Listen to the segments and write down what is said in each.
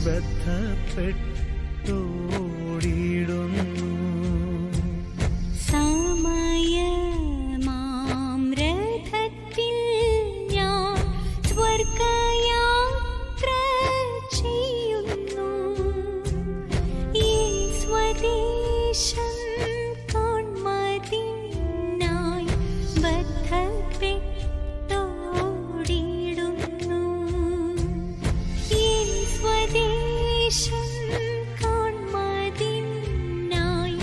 ബന്ധപ്പെട്ടോടിടുന്നു സമയമാം രഥത്തിൽ ഞാൻ സ്വർഗയാത്ര ചെയ്യുന്നു എൻ സ്വദേശം കാൺമതിനായി ബദ്ധപ്പെട്ടോടിടുന്നു എൻ സ്വദേശം കാൺമതിനായി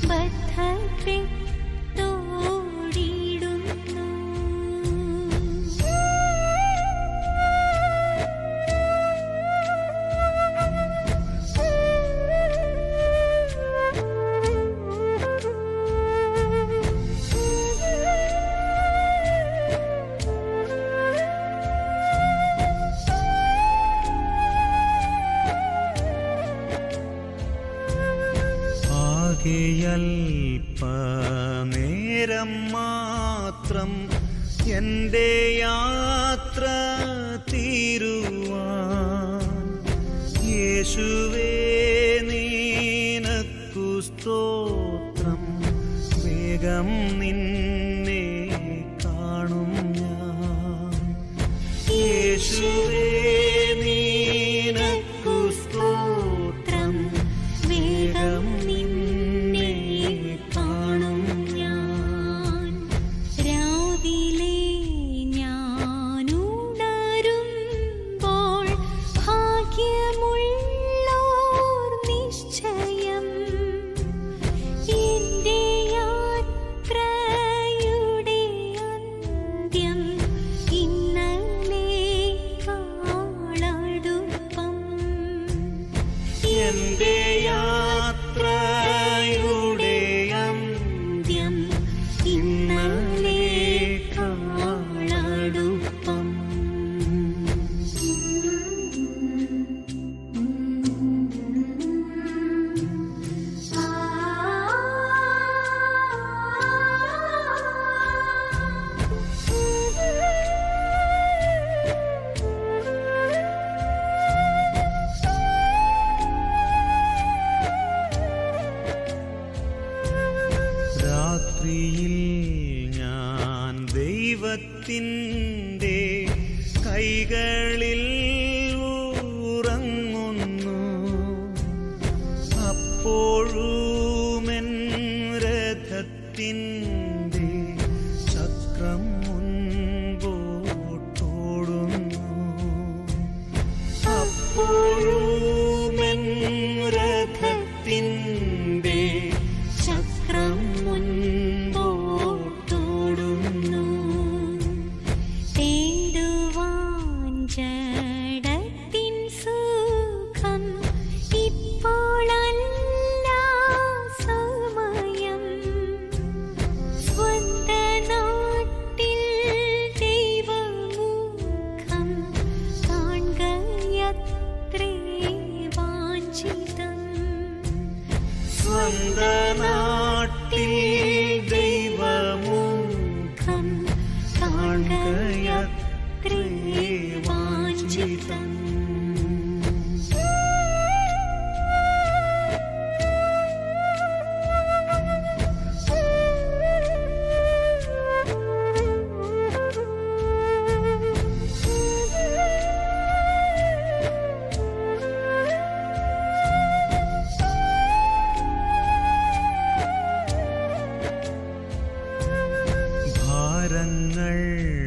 ആകെയൽപ്പനേരം മാത്രം എൻ്റെ യാത്ര തീരുവാൻ യേശുവേ നീനക്കു സ്തോത്രം വേഗം നിന്നെ കാണും ഞാൻ യേശുവേ നീനക്കു സ്തോത്രം വേഗം നിന്നെ കാണും ഞാൻ രാവിലെ ഞാനുണരുമ്പോൾ ഭാഗ്യമുള്ളോർ നിശ്ചയം എന്റെ യാത്രയുടെ അന്ത്യം ഇന്നലെ കാളടുപ്പം എന്റെ യാത്രയുടെ അന്ത്യം ഇന്നലെ കാളടുപ്പം രാത്രിയിൽ ഞാൻ ദൈവത്തിൻ്റെ കൈകളിൽ ഉറങ്ങുന്നു അപ്പോഴുമെൻ രഥത്തിൻ്റെ ചക്രം മുൻപോട്ടോടുന്നു അപ്പോഴുമെൻ രഥത്തിൻ്റെ ചക്രം മുൻപോട്ടോടുന്നു തേടുവാൻ ജഡത്തിൻ സുഖം ഇപ്പോഴല്ല സമയം സ്വന്ത നാട്ടിൽ ദൈവമുഖം കാണുകയത്രേ വാഞ്ചിതം സ്വന്ത നാട്ടിൽ ദൈവമുഖം കാണുകയത്രേ വാഞ്ചിതം ഭാരങ്ങൾ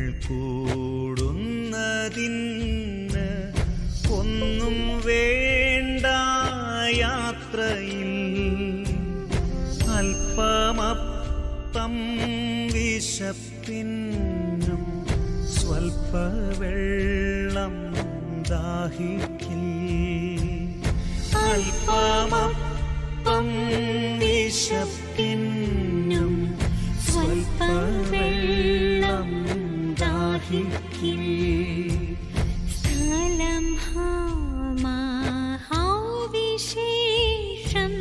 കൂടുന്നതിന് ഒന്നും വേണ്ട യാത്രയിൽ അല്പമപ്പം വിശപ്പിന്നും സ്വൽപ്പ വെള്ളം ദാഹിക്കിൽ അല്പമപ്പം വിശപ്പിന്നും സ്വൽപ്പ വെള്ളം ദാഹിക്കിൽ സ്ഥലം മഹാവിശേഷം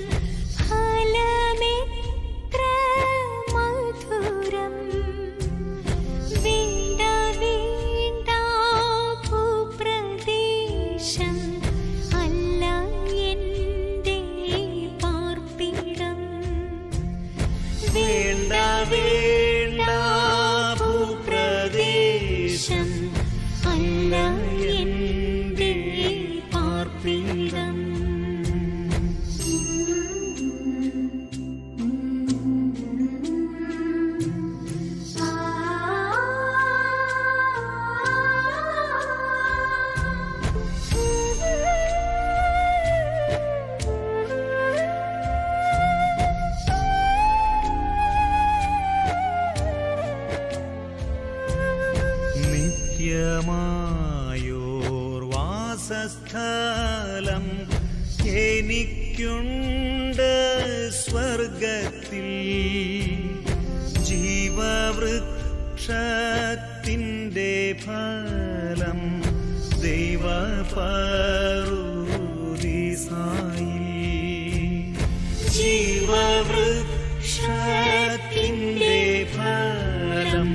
ഫലമെത്ര മധുരം വേണ്ട വേണ്ട ഭൂപ്രദേശം അല്ല വാസസ്ഥലം എനിക്കുണ്ട് സ്വർഗത്തിൽ ജീവവൃക്ഷത്തിൻ്റെ ഫലം ദൈവപറുദീസായി ജീവവൃക്ഷത്തിൻ്റെ ഫലം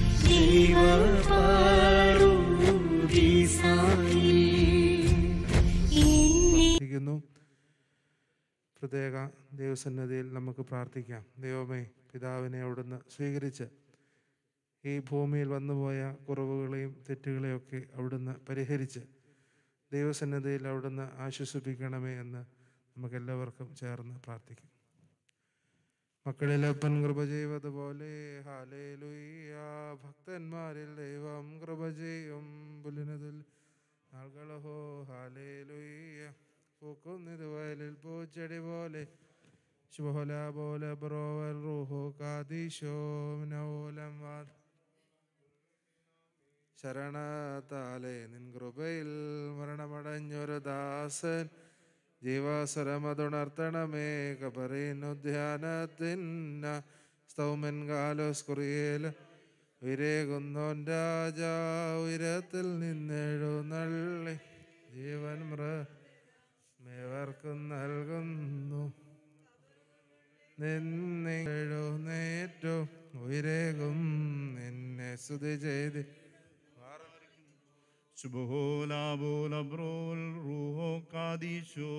ഇരിക്കുന്നു പ്രത്യേക ദൈവസന്നദ്ധിയിൽ നമുക്ക് പ്രാർത്ഥിക്കാം ദൈവമേ പിതാവിനെ അവിടുന്ന് സ്വീകരിച്ച് ഈ ഭൂമിയിൽ വന്നുപോയ കുറവുകളെയും തെറ്റുകളെയൊക്കെ അവിടുന്ന് പരിഹരിച്ച് ദൈവസന്നദ്ധിയിൽ അവിടുന്ന് ആശ്വസിപ്പിക്കണമേ എന്ന് നമുക്കെല്ലാവർക്കും ചേർന്ന് പ്രാർത്ഥിക്കാം മക്കളിലപ്പൻ കൃപ ചെയ്വതുപോലെ ഹാലേലുയ്യ ഭക്തന്മാരിൽ ദൈവം കൃപ ചെയ്യും പുലിനതിൽ നാൾകളഹോ ഹാലേലുയ്യ പൂക്കുന്നിത് വയലിൽ പൂച്ചെടി പോലെ ശുഭോല പോലെ ബ്രോവൽ റൂഹോ കാദീശോ നൗലം വാദ് ശരണത്താലെ നിൻ കൃപയിൽ മരണമടഞ്ഞൊരു ദാസൻ ജീവാസരമതുണർത്തണമേ കബറീനുദ്യാനത്തിന്ന സ്തൗമൻ കാലോസ് കുറിയേൽ വിരേകുന്നോൻ രാജാ ഉയരത്തിൽ നിന്നെഴുന്നള്ളി ജീവൻ മൃമേവർക്കും നൽകുന്നു നിന്നെഴുന്നേറ്റു ഉയരേകും നിന്നെ സ്തുതി ചെയ്ത് Shbola brol ruho kadisho.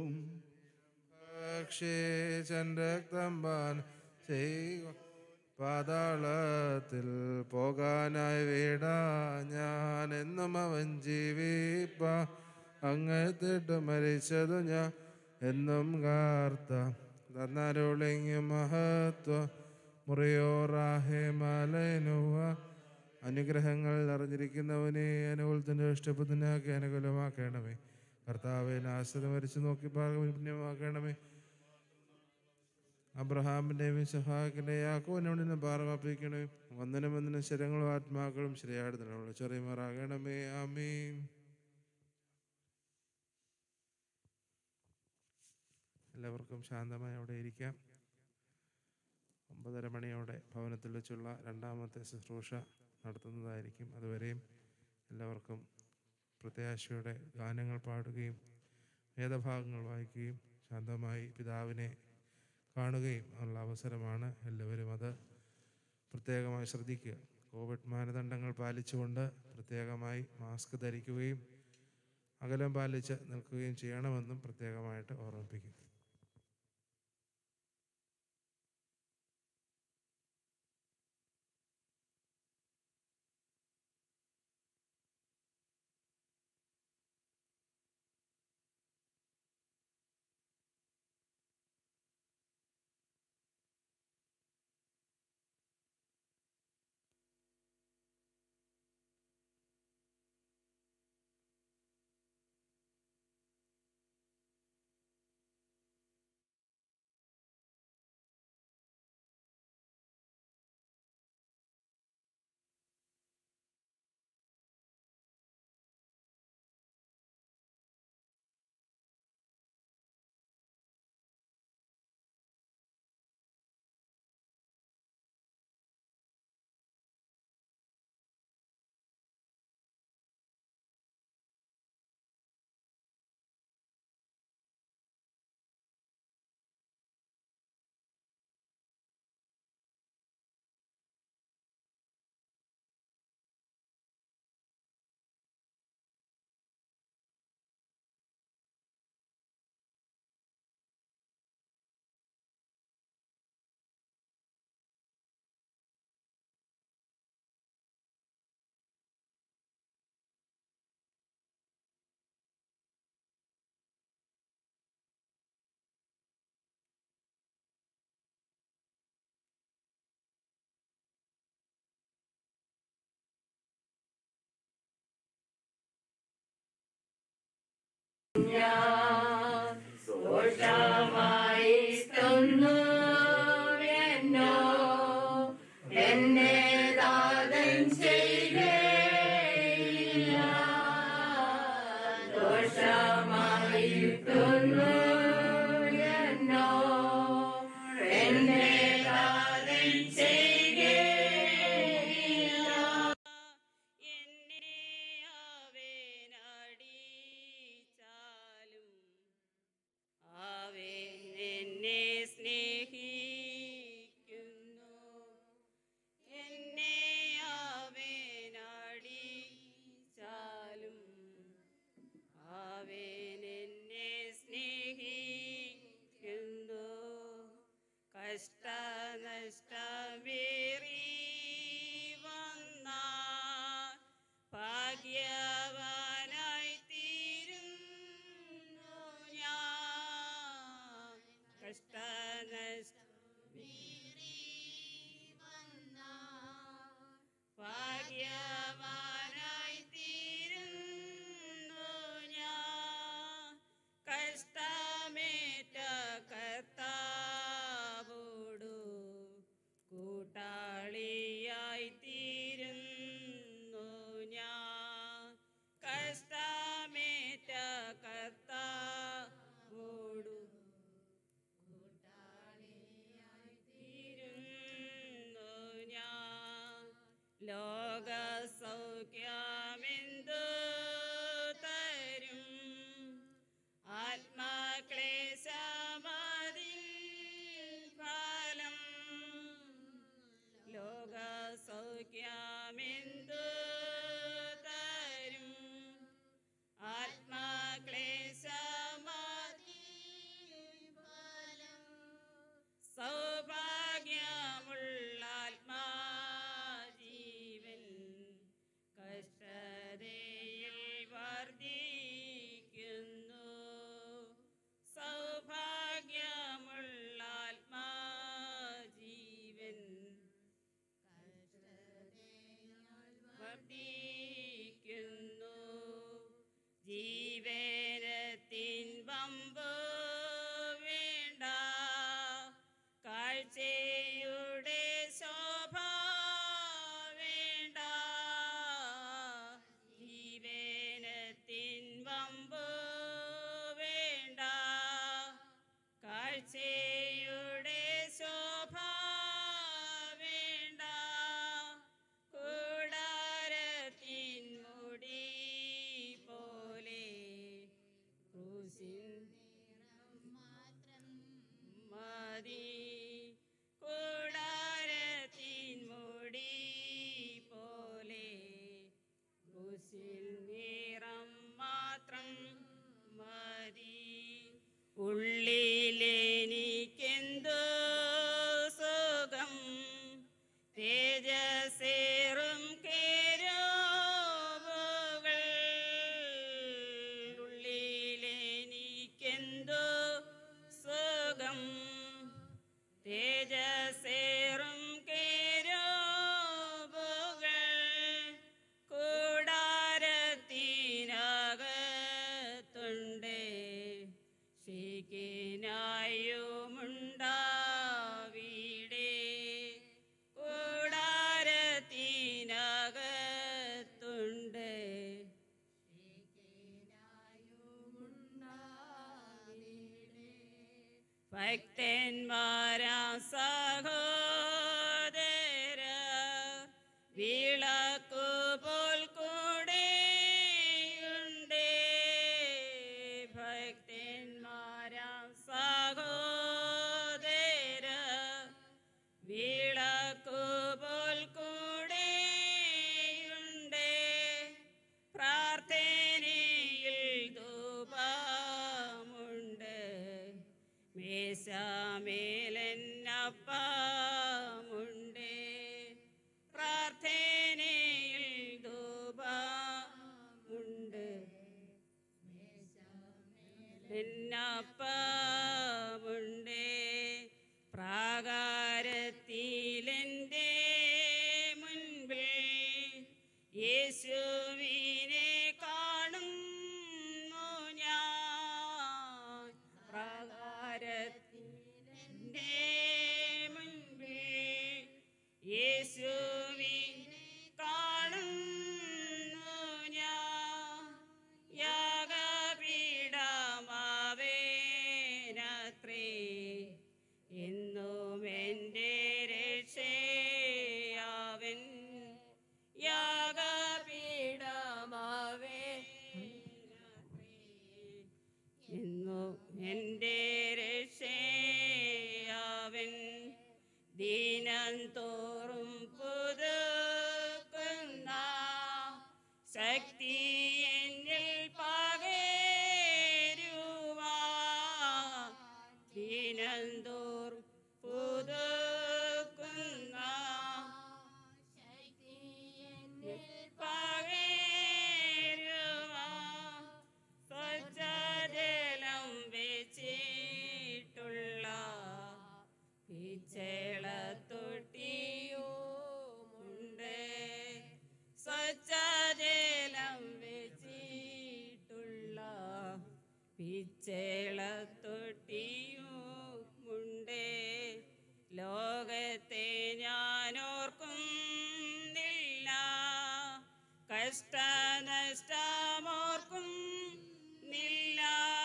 ഭക്ഷിച്ചൻ രക്തം പാൻ ചെയ്യുക പാതാളത്തിൽ പോകാനായി വീടാ ഞാൻ എന്നും അവൻ ജീവിപ്പ അങ്ങത്തിട്ട് മരിച്ചതു ഞാൻ എന്നും കാർത്ത തന്നരുളിങ്ങി മഹത്വ മുറിയോറാഹെ മലനുവ അനുഗ്രഹങ്ങൾ അറിഞ്ഞിരിക്കുന്നവനെ അനുകൂലത്തിൻ്റെ ഇഷ്ടപ്പത്തിനാക്കി അനുകൂലമാക്കണമേ കർത്താവെ നാശത മരിച്ചു നോക്കി പുണ്യമാക്കണമേ അബ്രഹാമിൻ്റെയും സഹാക്കിൻ്റെ യാക്കോവിനോട് നിന്ന് പാറമപ്പിക്കണമേ വന്ദനം വന്ദനം ശരങ്ങളും ആത്മാക്കളും ശരിയാടുന്നതിനുള്ള ചെറിയമാറാകണമേ ആമീൻ എല്ലാവർക്കും ശാന്തമായി അവിടെ ഇരിക്കാം ഒമ്പതര മണിയോടെ ഭവനത്തിൽ വെച്ചുള്ള രണ്ടാമത്തെ ശുശ്രൂഷ നടത്തുന്നതായിരിക്കും അതുവരെയും എല്ലാവർക്കും പ്രത്യാശയുടെ ഗാനങ്ങൾ പാടുകയും വേദഭാഗങ്ങൾ വായിക്കുകയും ശാന്തമായി പിതാവിനെ കാണുകയും ഉള്ള അവസരമാണ് എല്ലാവരും അത് പ്രത്യേകമായി ശ്രദ്ധിക്കുക കോവിഡ് മാനദണ്ഡങ്ങൾ പാലിച്ചുകൊണ്ട് പ്രത്യേകമായി മാസ്ക് ധരിക്കുകയും അകലം പാലിച്ച് നിൽക്കുകയും ചെയ്യണമെന്നും പ്രത്യേകമായിട്ട് ഓർമ്മിപ്പിക്കും എന്നെ വർദ്ധിക്കുന്നു സൗഭാഗ്യമുള്ള ആത്മാജീവൻ വർദ്ധിക്കുന്നു ജീവനത്തിൻ വമ്പ് വേണ്ട കാഴ്ചയുടെ ശോഭ വേണ്ട ജീവനത്തിൻ വമ്പ് വേണ്ട കാഴ്ചയുടെ ശോഭ വേണ്ട കൂടാരത്തിൻ മുടി പോലെ ക്രൂശിൻ മതി കൂടാരത്തിൻ മുടി പോലെ ക്രൂശിൽ നിറം മാത്രം മതി ഉള്ളിലെനിക്കെന്തോ സുഖം തേജസേറും കേരോവുകൾ ഉള്ളിലെനിക്കെന്തോ സുഖം തേജസേറും കേരോവുകൾ കൂടാരത്തിനകത്തുണ്ട് ശിഖിനായുമുണ്ടാവിടെ കൂടാരത്തിനകത്തുണ്ട് ഭക്തന്മാരാം സഹോദര വിളക്കു പോൽ കൂടെയുണ്ട് ഭക്തന്മാരാം സഹോദര വിളക്കു പോൽ കൂടെയുണ്ട് പ്രാർത്ഥനയിൽ ധൂപമുണ്ട് മേശമേലന്നപ്പമുണ്ട് പ്രാർത്ഥനയിൽ ധൂപമുണ്ട് എന്നപ്പമുണ്ട് പ്രാകാരത്തിലെൻ്റെ മുൻപിൽ യേശുവിനെ കാണുന്നു ഞാൻ പ്രാകാരത്തിൻ്റെ മുൻപിൽ യേശുവിനെ കാണുന്നു ഞാൻ യാഗപീഠമാവേനത്രേ എന്നും എൻ്റെ രക്ഷയാവൻ യാഗപീഠമാവേ എന്നും എൻ്റെ രക്ഷയാവൻ ദീനം തോറും പുതുക്കുന്ന ശക്തി എന്നിൽ പകരുവാ ദീനം തോറും പുതുക്കുന്ന പകരുവാ സ്വച്ഛജലം വെച്ചിട്ടുള്ള പിച്ചള തൊട്ടിയുമുണ്ട് സ്വച്ഛജലം വെച്ചിട്ടുള്ള പിച്ചള തൊട്ടിയുമുണ്ട് ലോകത്തെ ഞാനോർക്കുന്നില്ല കഷ്ടനഷ്ടമോർക്കും നില്ല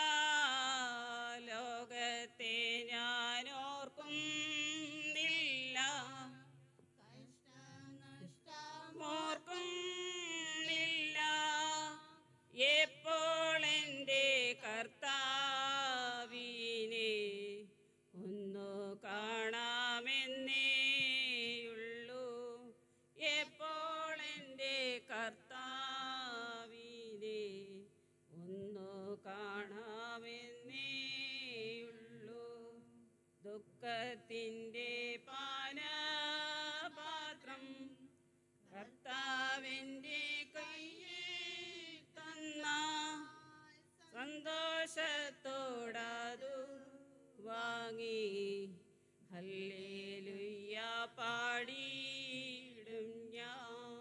ലോകത്തെ ഞാനോർക്കും നില്ല മോർക്കും നില്ല എപ്പോൾ എൻ്റെ കർത്താവിനെ ഒന്നു കാണാമെന്നേയുള്ളൂ എപ്പോൾ എൻ്റെ കർത്താവിനെ ഒന്നു കാ സന്തോഷത്തോടാതു വാങ്ങി ഹല്ലേലൂയ പാടിയിടും ഞാൻ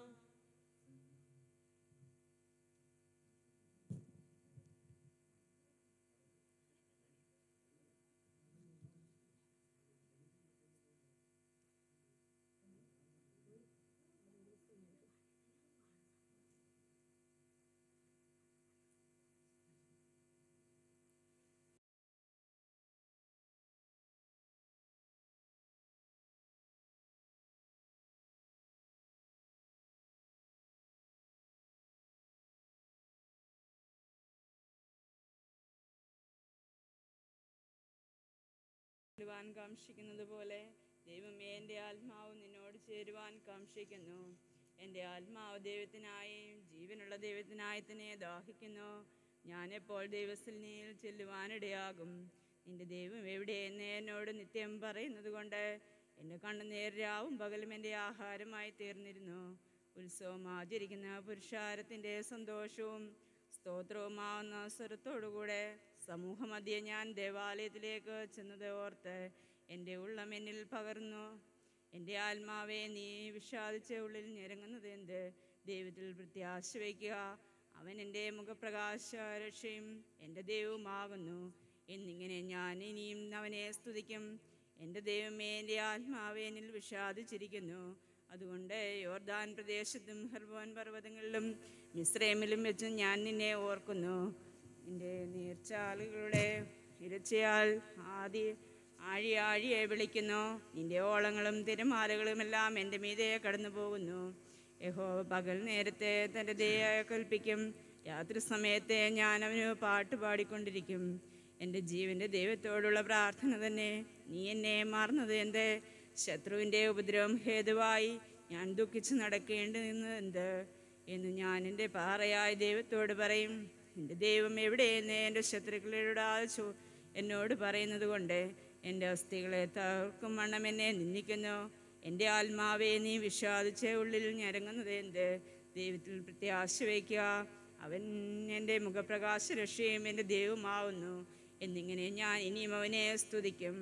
ചേരുവാൻ കാക്ഷിക്കുന്നത് പോലെ ദൈവമേ എൻ്റെ ആത്മാവ് നിന്നോട് ചേരുവാൻ കാക്ഷിക്കുന്നു എൻ്റെ ആത്മാവ് ദൈവത്തിനായി ജീവനുള്ള ദൈവത്തിനായി തന്നെ ദാഹിക്കുന്നു ഞാനെപ്പോൾ ദൈവസ്ഥനിൽ ചെല്ലുവാനിടയാകും നിന്റെ ദൈവം എവിടെയെന്ന് എന്നോട് നിത്യം പറയുന്നത് കൊണ്ട് എൻ്റെ കണ്ണുനേർ രാവും പകലും എൻ്റെ ആഹാരമായി തീർന്നിരുന്നു ഉത്സവം ആചരിക്കുന്ന പുരുഷാരത്തിൻ്റെ സന്തോഷവും സ്തോത്രവുമാവുന്ന സ്വരത്തോടുകൂടെ സമൂഹമധ്യേ ഞാൻ ദേവാലയത്തിലേക്ക് ചെന്നത് ഓർത്ത് എൻ്റെ ഉള്ളം എന്നിൽ പകർന്നു എൻ്റെ ആത്മാവെ നീ വിഷാദിച്ച ഉള്ളിൽ ഞെരങ്ങുന്നത് എന്ത് ദൈവത്തിൽ പ്രത്യാശ വയ്ക്കുക അവൻ എൻ്റെ മുഖപ്രകാശ രക്ഷയും എൻ്റെ ദൈവവുമാകുന്നു എന്നിങ്ങനെ ഞാൻ ഇനിയും അവനെ സ്തുതിക്കും എൻ്റെ ദൈവമേ എൻ്റെ ആത്മാവെ എന്നിൽ വിഷാദിച്ചിരിക്കുന്നു അതുകൊണ്ട് യോർദാൻ പ്രദേശത്തും ഹെർബോൻ പർവ്വതങ്ങളിലും മിശ്രമിലും വെച്ചും ഞാൻ നിന്നെ ഓർക്കുന്നു നിന്റെ നീർച്ചാലുകളുടെ ഇരച്ചയാൽ ആദ്യ ആഴി ആഴിയെ വിളിക്കുന്നു നിന്റെ ഓളങ്ങളും തിരമാലകളും എല്ലാം എൻ്റെ മീതെ കടന്നു പോകുന്നു യഹോ പകൽ നേരത്തെ തൻ്റെ ദയ കൽപ്പിക്കും രാത്രി സമയത്തെ ഞാൻ അവന് പാട്ട് പാടിക്കൊണ്ടിരിക്കും എൻ്റെ ജീവൻ്റെ ദൈവത്തോടുള്ള പ്രാർത്ഥന തന്നെ നീ എന്നെ മാറുന്നത് എന്ത് ശത്രുവിൻ്റെ ഉപദ്രവം ഹേതുവായി ഞാൻ ദുഃഖിച്ച് നടക്കേണ്ടത് എന്ത് എന്ന് ഞാൻ എൻ്റെ പാറയായ ദൈവത്തോട് പറയും എൻ്റെ ദൈവം എവിടെയെന്ന് എൻ്റെ ശത്രുക്കളോട് ചോ എന്നോട് പറയുന്നത് കൊണ്ട് എൻ്റെ അസ്ഥികളെ തകർക്കും വണ്ണം എന്നെ നിന്ദിക്കുന്നു എൻ്റെ ആത്മാവെ നീ വിഷാദിച്ച ഉള്ളിൽ ഞരങ്ങുന്നത് എന്ത് ദൈവത്തിൽ പ്രത്യാശ വയ്ക്കുക അവൻ എൻ്റെ മുഖപ്രകാശ രക്ഷയും എൻ്റെ ദൈവമാവുന്നു എന്നിങ്ങനെ ഞാൻ ഇനിയും അവനെ സ്തുതിക്കും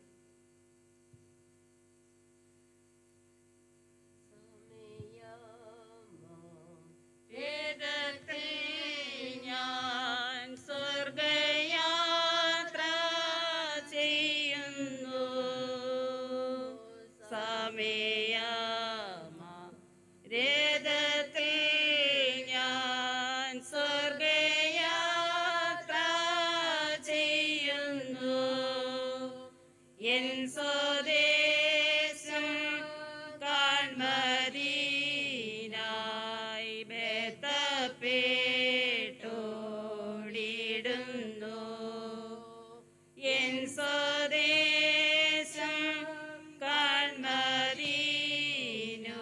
വേദത്തിൽ ഞാൻ സ്വർഗയാത്ര ചെയ്യുന്നു സമയമാ രേതത്തിൽ ഞാൻ സ്വർഗയാത്ര ചെയ്യുന്നു എൻ സ്വദേശം കാൺമദീനായി ബേത്തപ്പേട്ടോടിടുന്നു എൻ സ്വദേശം കാൺമദീനു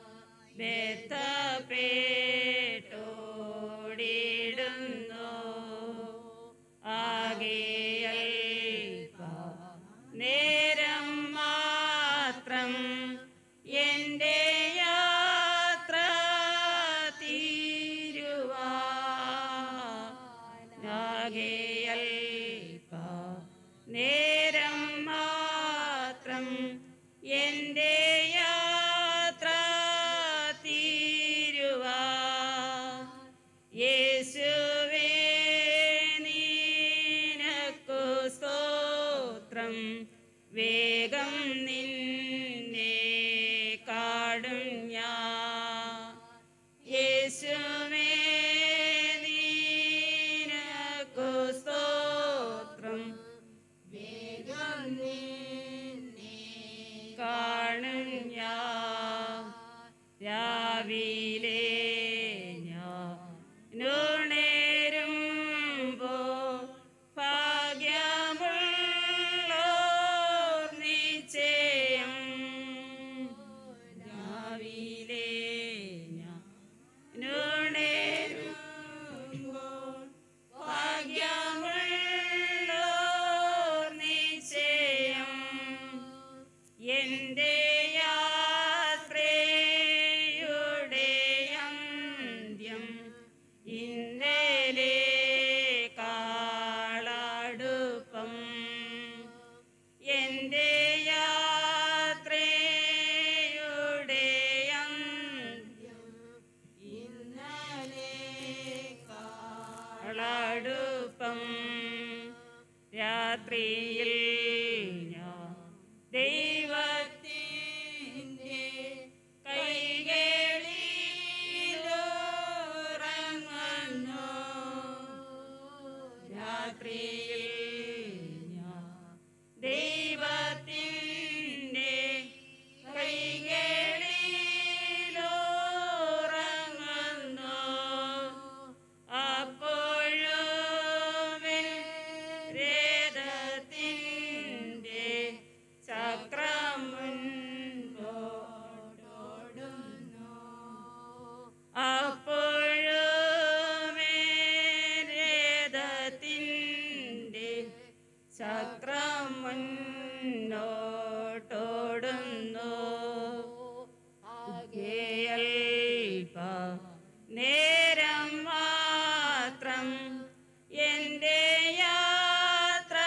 ബേത്തപ്പേട്ടോടിടുന്നു ആകെയൽപ്പ നേരം മാത്രം എൻ്റെ യാത്ര തീരുവാകെയൽപ്പ നേരം മാത്രം എൻ്റെ യാത്ര തീരുവാ യേശുവേ നീനക്കു സ്തോത്രം വേഗം നിന്നെ കാടും ഞാൻ യേശുവേ നീനക്കു സ്തോത്രം വേഗം നിന്നെ കാണും ഞാൻ രാവിലെ ഞാൻ ഉണരുമ്പോ ഭാഗ്യമുള്ളോർ നീ ചേരുവോ അടുപ്പം രാത്രിയിൽ ഞാൻ ദൈവത്തിൻ്റെ കൈകളിലുറങ്ങുന്നു രാത്രിയിൽ ഞാൻ ദൈവത്തിൻ്റെ കൈകളിലുറങ്ങുന്നു അപ്പോഴും രേതത്തിൻ്റെ ചക്രം മുൻപോടോടുന്നു അപ്പോഴും രേതത്തിൻ്റെ ചക്രം മുന്നോട്ടോടുന്നു ആകെയൽപ നേരം മാത്രം എൻ്റെ യാത്ര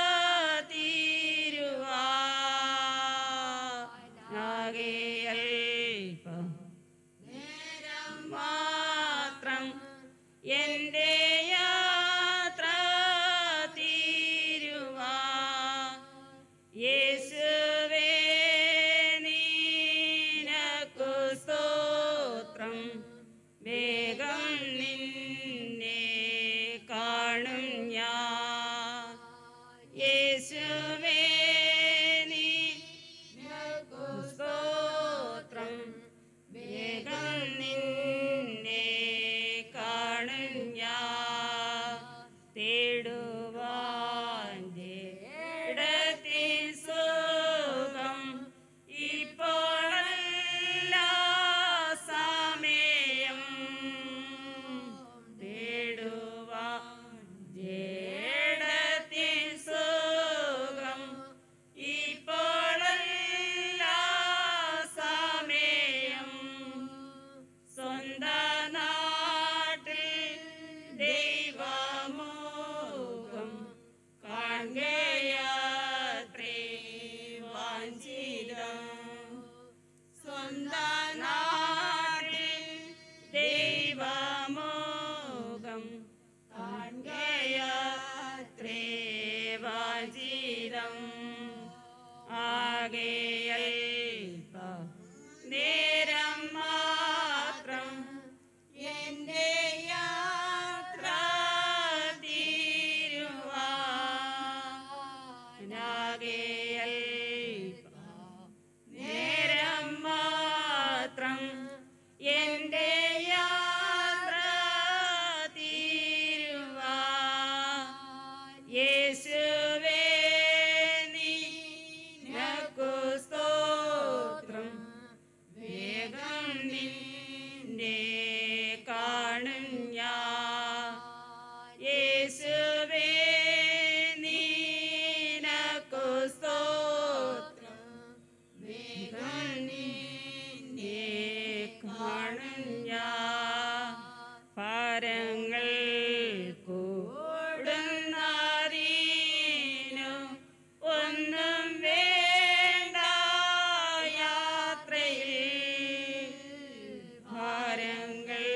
തീരുവാകെയൽപ നേരം മാത്രം എൻ്റെ യാത്ര തീരുവാ യേശുവേ നീനക്കു സ്തോത്രം വേഗം നിന്നെ കാണും ഞാൻ യേശുവേ നീനക്കു സ്തോത്രം വേഗം നിന്നെ കാണും ഞാൻ തേടുവാൻ്റെ ഇടത്തിൽ സുഖം ഇപ്പോഴല്ല സമയം തേടുവാൻ്റെ ഇടത്തിൽ സുഖം ഇപ്പോഴല്ല സമയം സ്വന്ത നാട്ടിൽ ദൈവമോകം കാണുകയാത്രേ വാഞ്ചിതം സ്വന്ത നാട്ടിൽ ദൈവമോകം കാണുകയാത്രേ വാഞ്ചിതം ആകെയൽപ നേരം മാത്രം എൻ്റെ യാത്ര തീരുവാനാകെയൽപ നേരം മാത്രം എൻ്റെ യാത്ര തീരുവാ യേശുവേ നിനക്കു സ്തോത്രം വേഗം നിന്നെ കാണും ഞാൻ യേശുവേ നിനക്കു സ്തോത്രം വേഗം നിന്നെ കാണും ഞാൻ ഭാരങ്ങൾ കൂടുന്നതിനു ഒന്നും വേണ്ട യാത്രയിൽ ഭാരങ്ങൾ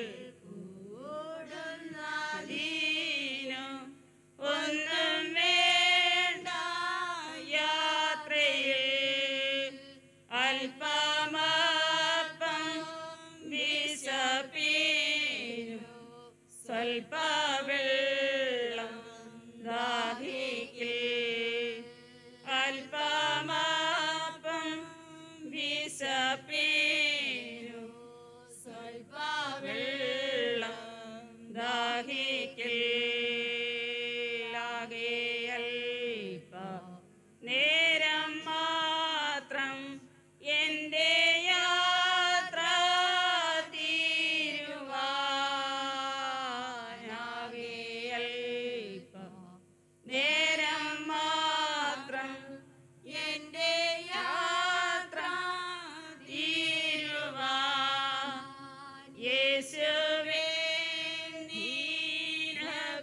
കൂടുന്നതിനു ഒന്നും വേണ്ട യാത്രയിൽ അല്പമപ്പം വിശപ്പീനു സ്വൽപ്പ വെള്ളം ദാഹിക്കിൽ അല്പമപ്പം വിശപ്പീനു സ്വൽപ്പ വെള്ളം ദാഹിക്കിൽ ആകെയൽപ നേരം മാത്രം എൻ്റെ യാത്ര തീരുവാനാകെയൽപ നേരം മാത്രം എൻ്റെ യാത്ര തീരുവാൻ യേശുവേ നീനക്കു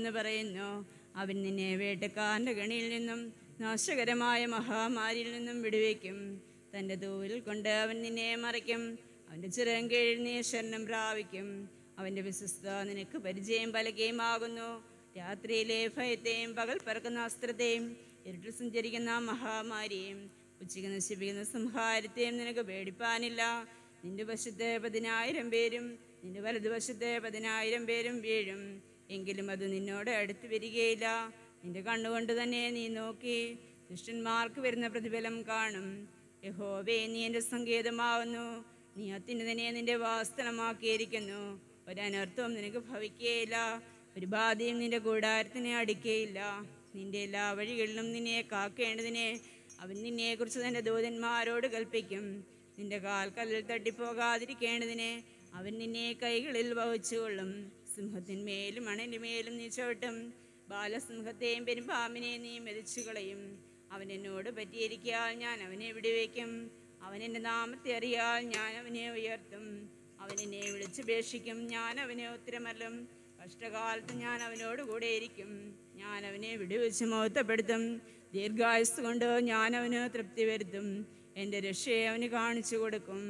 എന്ന് പറയുന്നു അവൻ നിന്നെ വേട്ടക്കാരൻ്റെ കണിയിൽ നിന്നും നാശകരമായ മഹാമാരിയിൽ നിന്നും വിടുവിക്കും തൻ്റെ തൂവിൽ കൊണ്ട് അവൻ നിന്നെ മറയ്ക്കും അവൻ്റെ ചിറം കീഴിൽ നീ ശരണം പ്രാപിക്കും അവൻ്റെ വിശ്വസ്ത നിനക്ക് പരിചയം പലകയുമാകുന്നു രാത്രിയിലെ ഭയത്തെയും പകൽ പറക്കുന്ന അസ്ത്രത്തെയും ഇരുട്ടിൽ സഞ്ചരിക്കുന്ന മഹാമാരിയും ഉച്ചയ്ക്ക് നശിപ്പിക്കുന്ന സംഹാരത്തെയും നിനക്ക് പേടിപ്പാനില്ല നിന്റെ വശത്തെ പതിനായിരം പേരും നിന്റെ വലതുവശത്തെ പതിനായിരം പേരും വീഴും എങ്കിലും അത് നിന്നോട് അടുത്ത് വരികയില്ല നിന്റെ കണ്ണുകൊണ്ട് തന്നെ നീ നോക്കി ദുഷ്ടന്മാർക്ക് വരുന്ന പ്രതിഫലം കാണും യഹോവേ നീ എൻ്റെ സങ്കേതമാവുന്നു നീ അത്യുന്നതനെ നിന്റെ വാസ്തവമാക്കിയിരിക്കുന്നു ഒരനർത്ഥവും നിനക്ക് ഭവിക്കുകയില്ല ഒരു ബാധയും നിന്റെ കൂടാരത്തിനെ അടിക്കുകയില്ല നിന്റെ എല്ലാ വഴികളിലും നിന്നെ കാക്കേണ്ടതിനെ അവൻ നിന്നെക്കുറിച്ച് തൻ്റെ ദൂതന്മാരോട് കൽപ്പിക്കും നിന്റെ കാൽ കല്ലിൽ തട്ടിപ്പോകാതിരിക്കേണ്ടതിനെ അവൻ നിന്നെ കൈകളിൽ വഹിച്ചുകൊള്ളും സിംഹത്തിന്മേലും അണലിന്മേലും നീ ചവിട്ടും ബാലസിംഹത്തെയും പെരുമ്പാമ്പിനെയും നീ മെതിച്ചു കളയും അവൻ എന്നോട് പറ്റിയിരിക്കാൽ ഞാൻ അവനെ വിടുവയ്ക്കും അവൻ എൻ്റെ നാമത്തെ അറിയാൽ ഞാൻ അവനെ ഉയർത്തും അവൻ എന്നെ വിളിച്ചപേക്ഷിക്കും ഞാൻ അവനെ ഉത്തരമല്ലും കഷ്ടകാലത്ത് ഞാൻ അവനോട് കൂടെ ഇരിക്കും ഞാൻ അവനെ വിടുവിച്ച് മഹത്വപ്പെടുത്തും ദീർഘായുസ് കൊണ്ട് ഞാൻ അവന് തൃപ്തി വരുത്തും എൻ്റെ രക്ഷയെ അവന് കാണിച്ചു കൊടുക്കും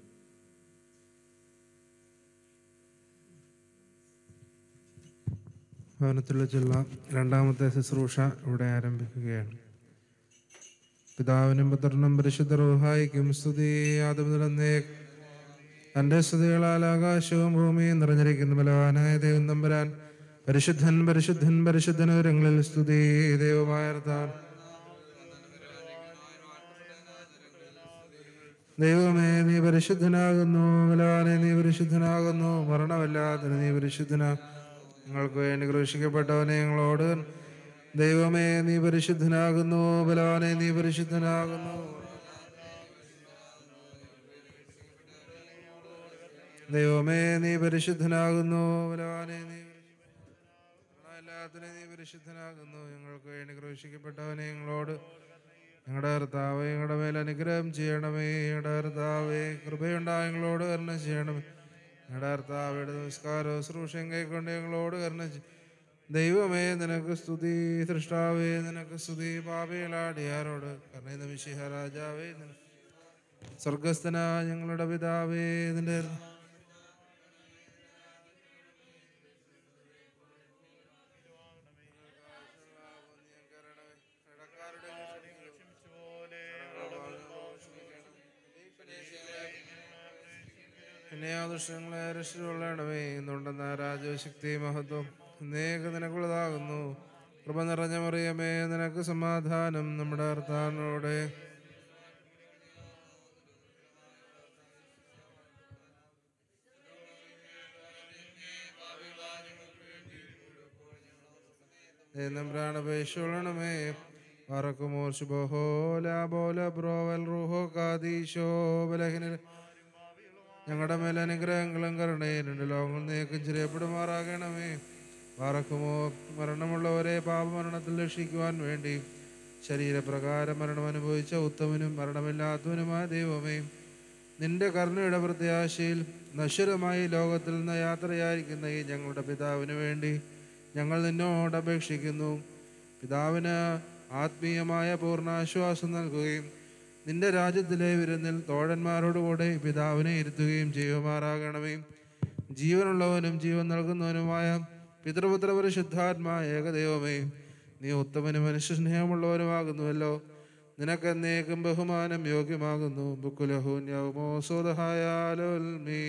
ഭവനത്തിൽ വെച്ചുള്ള രണ്ടാമത്തെ ശുശ്രൂഷ ഇവിടെ ആരംഭിക്കുകയാണ് പിതാവിനും പുത്രനും പരിശുദ്ധ റൂഹായിക്കും സ്തുതി ആദ്യം മുതലന്നേ തന്റെ സ്തുതികളാൽ ആകാശവും ഭൂമിയും നിറഞ്ഞിരിക്കുന്ന ബലവാനായ ദൈവം തമ്പുരാൻ പരിശുദ്ധൻ പരിശുദ്ധൻ പരിശുദ്ധൻ ഉയരങ്ങളിൽ സ്തുതി ദൈവമായ താൻ ദൈവമേ നീ പരിശുദ്ധനാകുന്നു ബലവാനെ നീ പരിശുദ്ധനാകുന്നു മരണമല്ലാതെ നീ പരിശുദ്ധനാ ഞങ്ങൾക്ക് വേണ്ടി ക്രൂശിക്കപ്പെട്ടവനെ ഞങ്ങളോട് ദൈവമേ നീ പരിശുദ്ധനാകുന്നു ബലവാനെ നീ പരിശുദ്ധനാകുന്നു ദൈവമേ നീ പരിശുദ്ധനാകുന്നു ബലവാനെ നീ എല്ലാത്തിനും നീ പരിശുദ്ധനാകുന്നു ഞങ്ങൾക്ക് വേണ്ടി ക്രൂശിക്കപ്പെട്ടവനെ ഞങ്ങളോട് ഞങ്ങളുടെ കർത്താവേ ഞങ്ങളുടെ മേൽ അനുഗ്രഹം ചെയ്യണമേ ഞങ്ങളുടെ കർത്താവേ കൃപയുണ്ടായ ഞങ്ങളോട് കരുണ ചെയ്യണമേ ഞങ്ങളുടെ കർത്താവയുടെ നമസ്കാരവും ശുശ്രൂഷയും കൈക്കൊണ്ട് ഞങ്ങളോട് കരുണ ചെയ്യ ദൈവമേ നിനക്ക് സ്തുതി സൃഷ്ടാവേ നിനക്ക് സ്തുതി പാപയിലാടിയാരോട് കർണ മിശിഹ രാജാവേ നിനക്ക് സ്വർഗസ്ഥന ഞങ്ങളുടെ പിതാവേ നിന്റെ എന്നെ ആ ദുഷ്ടങ്ങളെ രക്ഷിച്ചുകൊള്ളണമേ എന്നുണ്ടെന്ന രാജശക്തി മഹത്വം എന്നേക്ക് നിനക്കുള്ളതാകുന്നു കൃപ നിറഞ്ഞ മറിയമേ നിനക്ക് സമാധാനം നമ്മുടെ കർത്താവിനോടെ പ്രാണപേക്ഷണമേ പറക്കുമോർ ശുഭഹോല ബോല ബ്രോവൽ റൂഹോ കാദീശോ ബലഹിന ഞങ്ങളുടെ മേൽ അനുഗ്രഹങ്ങളും കരുണയും രണ്ട് ലോകങ്ങൾ നീക്കം ചെറിയപ്പെടുമാറാകണമേ പാറക്കുമോ മരണമുള്ളവരെ പാപമരണത്തിൽ രക്ഷിക്കുവാൻ വേണ്ടി ശരീരപ്രകാരം മരണം അനുഭവിച്ച ഉത്തമനും മരണമില്ലാത്തവനുമായ ദൈവമേ നിന്റെ കരുണയുടെ പ്രത്യാശയിൽ നശ്വരമായി ലോകത്തിൽ നിന്ന് യാത്രയായിരിക്കുന്ന ഈ ഞങ്ങളുടെ പിതാവിന് വേണ്ടി ഞങ്ങൾ നിന്നോട് അപേക്ഷിക്കുന്നു പിതാവിന് ആത്മീയമായ പൂർണ്ണാശ്വാസം നൽകുകയും നിന്റെ രാജ്യത്തിലെ വിരുന്നിൽ തോഴന്മാരോടുകൂടെ പിതാവിനെ ഇരുത്തുകയും ചെയ്യുമാറാകണമേ ജീവനുള്ളവനും ജീവൻ നൽകുന്നവനുമായ പിതൃപുത്ര പരിശുദ്ധാത്മാ ഏകദൈവമേ നീ ഉത്തമനും മനുഷ്യ സ്നേഹമുള്ളവനുമാകുന്നുവല്ലോ നിനക്ക് എന്നേക്കും ബഹുമാനം യോഗ്യമാകുന്നു ബുക്കുലഹൂൻ യൗമോ സ്വതഹായാലോൽമീ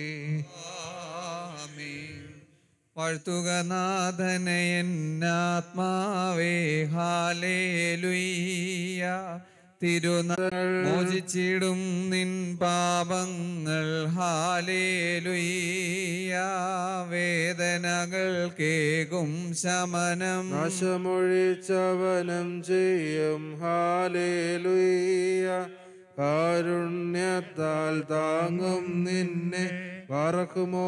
വാഴ്ത്തുക നാഥനെ എന്നാത്മാവേ ഹാലേലുയ്യ തിരുനാൾ മോചിച്ചിടും നിൻ പാപങ്ങൾ ഹാലേലുയ്യ വേദനകൾ കേകും ശമനം നാശമൊഴിച്ചവനം ചെയ്യും ഹാലേലുയ്യ കാരുണ്യത്താൽ താങ്ങും നിന്നെ പറക്കുമോ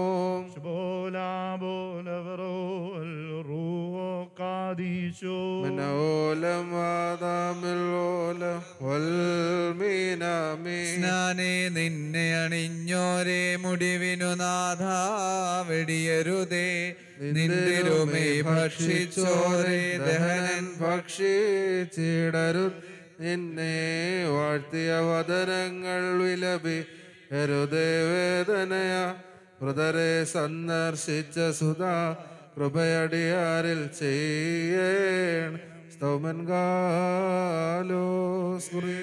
മനോലം വാദാമില്ലോലം വൽമീനാമീ സ്നാനെ നിന്നെ അണിഞ്ഞോരെ മുടിവിനു നാഥ വെടിയരുതേ നിന്തിരുമേ ഭക്ഷിച്ചോരെ ദഹനൻ ഭക്ഷിച്ചിടരു നിന്നെ വാഴ്ത്തിയ വദനങ്ങൾ വിലപി ഹരുദേവേദനയ മൃതരെ സന്ദർശിച്ച സുധാ കൃപയടിയാരിൽ ചെയ്യേൺ സ്തൗമൻ ഗാലോസ് കുറി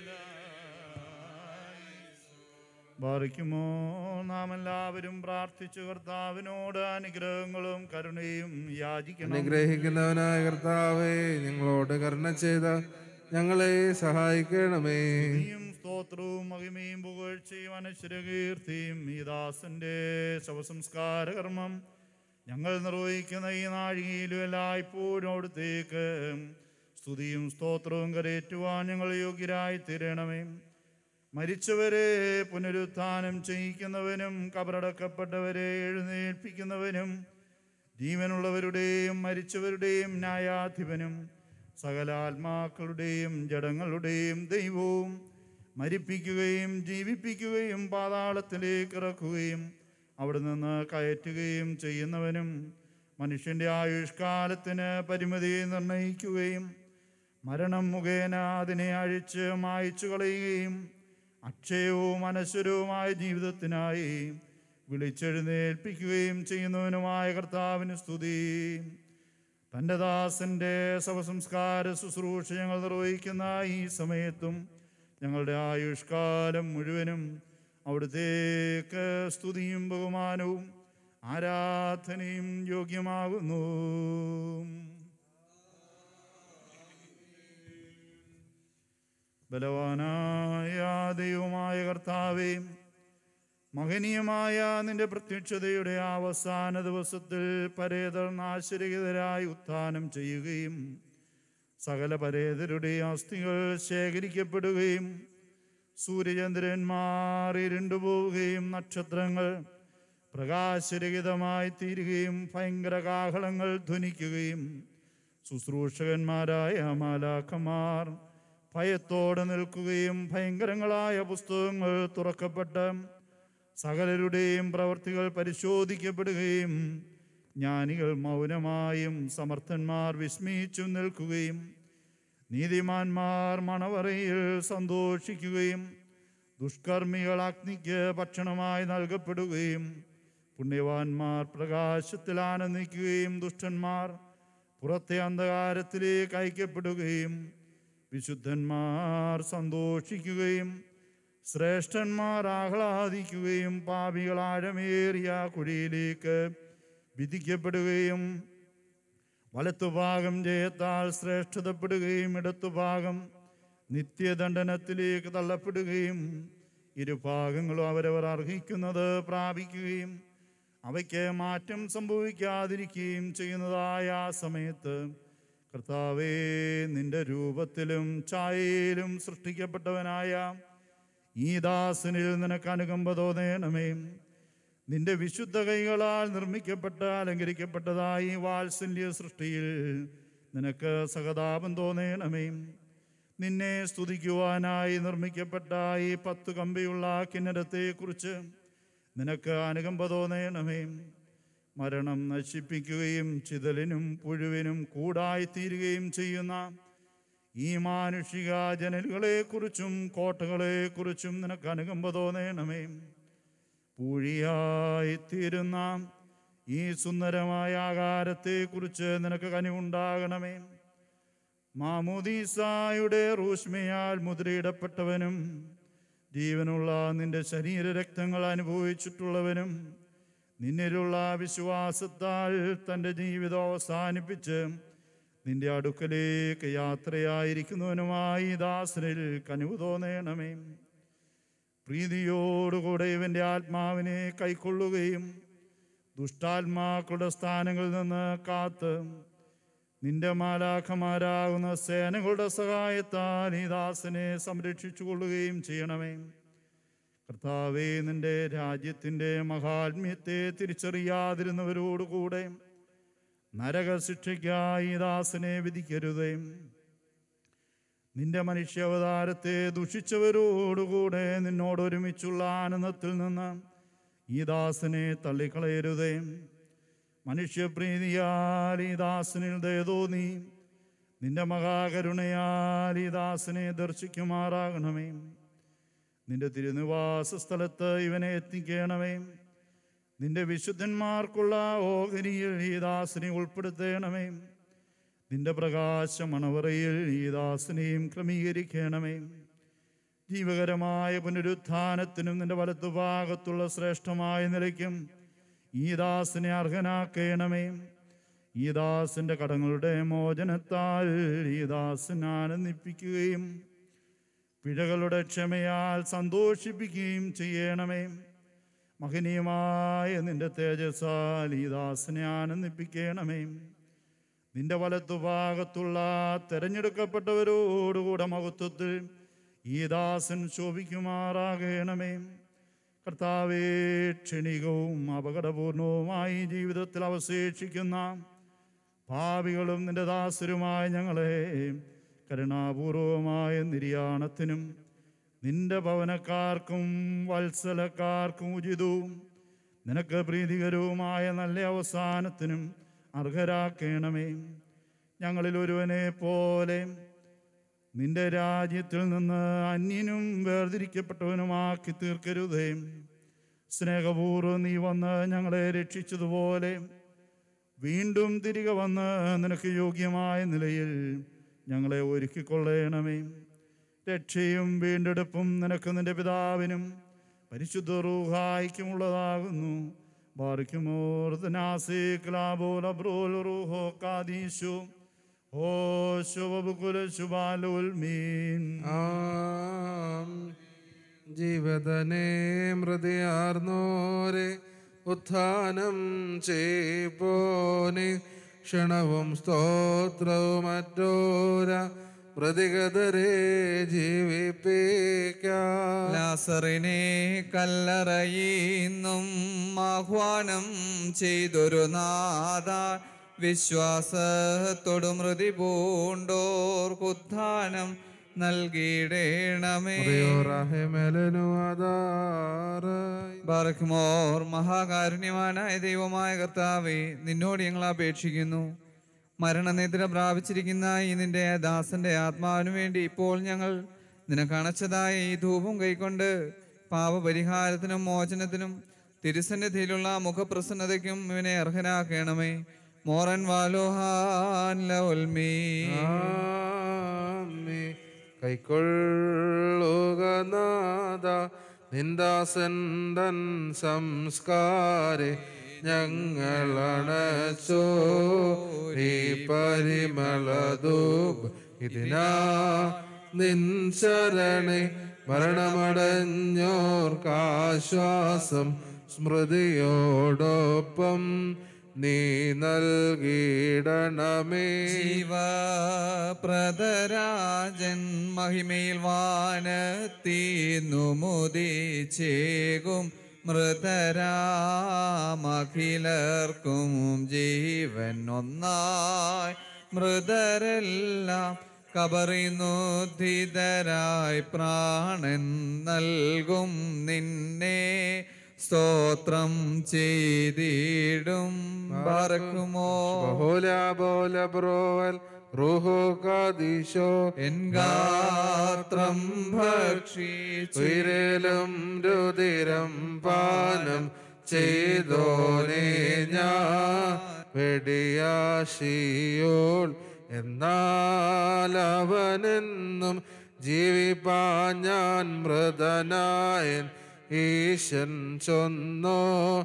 ബാധിക്കുമോ നാം എല്ലാവരും പ്രാർത്ഥിച്ചു കർത്താവിനോട് അനുഗ്രഹങ്ങളും കരുണയും യാചിക്കണം അനുഗ്രഹിക്കുന്നവനായ കർത്താവേ ഞങ്ങളോട് കരുണ ചെയ്ത ഞങ്ങളെ സഹായിക്കണമേ സ്തുതിയും സ്തോത്രവും മഹിമയും പുകഴ്ചയും അനശ്വരകീർത്തിയും ഈ ദാസന്റെ ശവസംസ്കാര കർമ്മം ഞങ്ങൾ നിർവഹിക്കുന്ന ഈ നാഴികയിലും എല്ലായ്പ്പോഴും അവിടുത്തേക്ക് സ്തുതിയും സ്തോത്രവും കരയേറ്റുവാൻ ഞങ്ങൾ യോഗ്യരായി തീരണമേ മരിച്ചവരെ പുനരുത്ഥാനം ചെയ്യിക്കുന്നവനും കബറടക്കപ്പെട്ടവരെ എഴുന്നേൽപ്പിക്കുന്നവനും ജീവനുള്ളവരുടെയും മരിച്ചവരുടെയും ന്യായാധിപനും സകല ആത്മാക്കളുടെയും ജഡങ്ങളുടെയും ദൈവവും മരിപ്പിക്കുകയും ജീവിപ്പിക്കുകയും പാതാളത്തിലേക്ക് ഇറക്കുകയും അവിടെ നിന്ന് കയറ്റുകയും ചെയ്യുന്നവനും മനുഷ്യന്റെ ആയുഷ്കാലത്തിന് പരിമിതി നിർണയിക്കുകയും മരണം മുഖേന അതിനെ അഴിച്ച് മായ്ച്ചു കളയുകയും അക്ഷയവും അനശ്വരവുമായ ജീവിതത്തിനായി വിളിച്ചെഴുന്നേൽപ്പിക്കുകയും ചെയ്യുന്നവനുമായ കർത്താവിന് സ്തുതി തൻ്റെ ദാസന്റെ ശവസംസ്കാര ശുശ്രൂഷ ഞങ്ങൾ നിർവഹിക്കുന്ന ഈ സമയത്തും ഞങ്ങളുടെ ആയുഷ്കാലം മുഴുവനും അവിടുത്തേക്ക് സ്തുതിയും ബഹുമാനവും ആരാധനയും യോഗ്യമാകുന്നു ബലവാനായ ദൈവമായ കർത്താവേ മഹനീയമായ നിന്റെ പ്രത്യക്ഷതയുടെ അവസാന ദിവസത്തിൽ പരേതർ നാശരഹിതരായി ഉത്ഥാനം ചെയ്യുകയും സകല പരേതരുടെ അസ്ഥികൾ ശേഖരിക്കപ്പെടുകയും സൂര്യചന്ദ്രന്മാർ ഇരുണ്ടുപോവുകയും നക്ഷത്രങ്ങൾ പ്രകാശരഹിതമായി തീരുകയും ഭയങ്കര കാഹളങ്ങൾ ധ്വനിക്കുകയും ശുശ്രൂഷകന്മാരായ മാലാഖമാർ ഭയത്തോടെ നിൽക്കുകയും ഭയങ്കരങ്ങളായ പുസ്തകങ്ങൾ തുറക്കപ്പെട്ട് സകലരുടെയും പ്രവർത്തികൾ പരിശോധിക്കപ്പെടുകയും ജ്ഞാനികൾ മൗനമായും സമർത്ഥന്മാർ വിസ്മയിച്ചും നിൽക്കുകയും നീതിമാന്മാർ മണവറയിൽ സന്തോഷിക്കുകയും ദുഷ്കർമ്മികൾ അഗ്നിക്ക് ഭക്ഷണമായി നൽകപ്പെടുകയും പുണ്യവാന്മാർ പ്രകാശത്തിൽ ആനന്ദിക്കുകയും ദുഷ്ടന്മാർ പുറത്തെ അന്ധകാരത്തിലേക്ക് അയക്കപ്പെടുകയും വിശുദ്ധന്മാർ സന്തോഷിക്കുകയും ശ്രേഷ്ഠന്മാർ ആഹ്ലാദിക്കുകയും പാപികൾ ആഴമേറിയ കുഴിയിലേക്ക് വിധിക്കപ്പെടുകയും വലത്തുഭാഗം ജയത്താൽ ശ്രേഷ്ഠതപ്പെടുകയും ഇടത്തുഭാഗം നിത്യദണ്ഡനത്തിലേക്ക് തള്ളപ്പെടുകയും ഇരുഭാഗങ്ങളും അവരവർ അർഹിക്കുന്നത് പ്രാപിക്കുകയും അവയ്ക്ക് മാറ്റം സംഭവിക്കാതിരിക്കുകയും ചെയ്യുന്നതായ ആ സമയത്ത് കർത്താവേ നിന്റെ രൂപത്തിലും ഛായയിലും സൃഷ്ടിക്കപ്പെട്ടവനായ ഈ ദാസനിൽ നിനക്ക് അനുകമ്പ തോന്നേണമേ നിന്റെ വിശുദ്ധ കൈകളാൽ നിർമ്മിക്കപ്പെട്ട അലങ്കരിക്കപ്പെട്ടതായി വാത്സല്യ സൃഷ്ടിയിൽ നിനക്ക് സഹതാപം തോന്നേണമേ നിന്നെ സ്തുതിക്കുവാനായി നിർമ്മിക്കപ്പെട്ട ഈ പത്ത് കമ്പിയുള്ള കിന്നരത്തെക്കുറിച്ച് നിനക്ക് അനുകമ്പ തോന്നേണമേ മരണം നശിപ്പിക്കുകയും ചിതലിനും പുഴുവിനും കൂടായിത്തീരുകയും ചെയ്യുന്ന ഈ മാനുഷിക ജനലുകളെക്കുറിച്ചും കോട്ടകളെക്കുറിച്ചും നിനക്ക് അനുകമ്പ തോന്നേണമേ പൂഴിയായിത്തീരുന്ന ഈ സുന്ദരമായ ആകാരത്തെക്കുറിച്ച് നിനക്ക് കനിവുണ്ടാകണമേ മാമോദീസായുടെ റൂഷ്മയാൽ മുദ്രയിടപ്പെട്ടവനും ജീവനുള്ള നിന്റെ ശരീരരക്തങ്ങൾ അനുഭവിച്ചിട്ടുള്ളവനും നിന്നിലുള്ള വിശ്വാസത്താൽ തൻ്റെ ജീവിതം അവസാനിപ്പിച്ച് നിന്റെ അടുക്കലേക്ക് യാത്രയായിരിക്കുന്നവനുമായി ദാസനിൽ കനിവ് തോന്നേണമേ പ്രീതിയോടുകൂടെ ഇവൻ്റെ ആത്മാവിനെ കൈക്കൊള്ളുകയും ദുഷ്ടാത്മാക്കളുടെ സ്ഥാനങ്ങളിൽ നിന്ന് കാത്ത് നിന്റെ മാലാഖമാരാകുന്ന സേനകളുടെ സഹായത്താൽ ഈ ദാസനെ സംരക്ഷിച്ചു കൊള്ളുകയും ചെയ്യണമേ കർത്താവേ നിന്റെ രാജ്യത്തിൻ്റെ മഹാത്മ്യത്തെ തിരിച്ചറിയാതിരുന്നവരോടുകൂടെ നരകശിക്ഷയ്ക്കായി ഈ ദാസനെ വിധിക്കരുതേ നിന്റെ മനുഷ്യാവതാരത്തെ ദുഷിച്ചവരോടുകൂടെ നിന്നോട് ഒരുമിച്ചുള്ള ആനന്ദത്തിൽ നിന്ന് ഈ ദാസനെ തള്ളിക്കളയരുതേ മനുഷ്യപ്രീതിയാൽ ഈ ദാസനിൽ ദയതോന്നി നിന്റെ മഹാകരുണയാൽ ഈ ദാസനെ ദർശിക്കുമാറാകണമേ നിന്റെ തിരുനിവാസ സ്ഥലത്ത് ഇവനെ എത്തിക്കണമേ നിന്റെ വിശുദ്ധന്മാർക്കുള്ള ഓഹരിയിൽ ഈ ദാസനെ ഉൾപ്പെടുത്തണമേ നിന്റെ പ്രകാശ മണവറയിൽ ഈ ദാസനെയും ക്രമീകരിക്കണമേ ജീവകരമായ പുനരുത്ഥാനത്തിനും നിന്റെ വലത്തുഭാഗത്തുള്ള ശ്രേഷ്ഠമായ നിലയ്ക്കും ഈ ദാസനെ അർഹനാക്കണമേ ഈ ദാസന്റെ കടങ്ങളുടെ മോചനത്താൽ ഈ ദാസൻ ആനന്ദിപ്പിക്കുകയും പിഴകളുടെ ക്ഷമയാൽ സന്തോഷിപ്പിക്കുകയും ചെയ്യണമേ മഹനീയമായ നിന്റെ തേജസ്സാൽ ഈ ദാസനെ ആനന്ദിപ്പിക്കണമേ നിന്റെ വലത്തുഭാഗത്തുള്ള തെരഞ്ഞെടുക്കപ്പെട്ടവരോടുകൂടെ മഹത്വത്തിൽ ഈ ദാസൻ ശോഭിക്കുമാറാകണമേ കർത്താവേ ക്ഷണികവും അപകടപൂർണവുമായി ജീവിതത്തിൽ അവശേഷിക്കുന്ന ഭാവികളും നിന്റെ ദാസരുമായ ഞങ്ങളെ കരുണാപൂർവമായ നിര്യാണത്തിനും നിന്റെ ഭവനക്കാർക്കും വത്സലക്കാർക്കും ഉചിതവും നിനക്ക് പ്രീതികരവുമായ നല്ല അവസാനത്തിനും അർഹരാക്കണമേ ഞങ്ങളിൽ ഒരുവനെ പോലെ നിന്റെ രാജ്യത്തിൽ നിന്ന് അന്യനും വേർതിരിക്കപ്പെട്ടവനുമാക്കി തീർക്കരുതേ സ്നേഹപൂർവ്വം നീ വന്ന് ഞങ്ങളെ രക്ഷിച്ചതുപോലെ വീണ്ടും തിരികെ വന്ന് നിനക്ക് യോഗ്യമായ നിലയിൽ ഞങ്ങളെ ഒരുക്കിക്കൊള്ളണമേ രക്ഷയും വീണ്ടെടുപ്പും നിനക്ക് നിന്റെ പിതാവിനും പരിശുദ്ധ റൂഹായിക്കുമുള്ളതാകുന്നു ബാറിക്കുമോർദ്ദനാസേക്ലാബോലബ്രോൽ കാദീശു ഓ ശുഭകുല ശുഭാലുൽമീൻ ആം. ജീവതനെ മൃതിയാർന്നോരെ ഉത്ഥാനം ചെയ്പോനെ ക്ഷണവും സ്തോത്രവും മറ്റോര പ്രതിഗതരെ ജീവിപ്പിക്കാം ലാസറിനെ കല്ലറയിന്നും ആഹ്വാനം ചെയ്തൊരു നാഥ വിശ്വാസത്തോടു മൃതി പൂണ്ടോർക്കുത്ഥാനം നൽകിയിടേണമേ മെലനുവാദാറായി ബാറക്കുമോർ മഹാകാരുണ്യവാനായ ദൈവമായ കർത്താവെ നിന്നോട് ഞങ്ങൾ അപേക്ഷിക്കുന്നു മരണനിദ്ര പ്രാപിച്ചിരിക്കുന്ന ഈ നിന്റെ ദാസന്റെ ആത്മാവിനു വേണ്ടി ഇപ്പോൾ ഞങ്ങൾ നിനക്കണച്ചതായ ഈ ധൂപം കൈക്കൊണ്ട് പാപപരിഹാരത്തിനും മോചനത്തിനും തിരുസന്നിധിയിലുള്ള മുഖപ്രസന്നതയ്ക്കും ഇവനെ അർഹനാക്കണമേ മോറൻ വാലോഹാൻ ലൗൽമീ ആമേ. കൈക്കൊള്ളുക നാദ നിന്ദാസൻ തൻ സംസ്കാരെ ഞങ്ങളണച്ചോ ഈ പരിമളധൂപ് ഇതിനാ നിൻ ശരണെ മരണമടഞ്ഞോർക്കാശ്വാസം സ്മൃതിയോടൊപ്പം നീ നൽകിയിടണമേ ജീവപ്രദരാജൻ മഹിമയിൽ വാനത്തീന്നു മുതിച്ചേകും മൃതരാമഖിലർക്കും ജീവൻ ഒന്നായി മൃതരെല്ലാം കബറിനുദ്ധിതരായി പ്രാണൻ നൽകും നിന്നെ സ്തോത്രം ചെയ്തിടും പറക്കുമോ ബഹുല ബോല ബ്രോവൽ റൂഹോ കാദീശോ എൻ ഗാത്രം ഭക്ഷിച്ചു ഉയരലും രുതിരം പാനം ചെയ്തോനെ ഞാൻ വെടിയാശിയോൾ എന്നാൽ അവനെന്നും ജീവിപ്പാൻ ഞാൻ മൃതനായൻ ഈശൻ ചൊന്നോ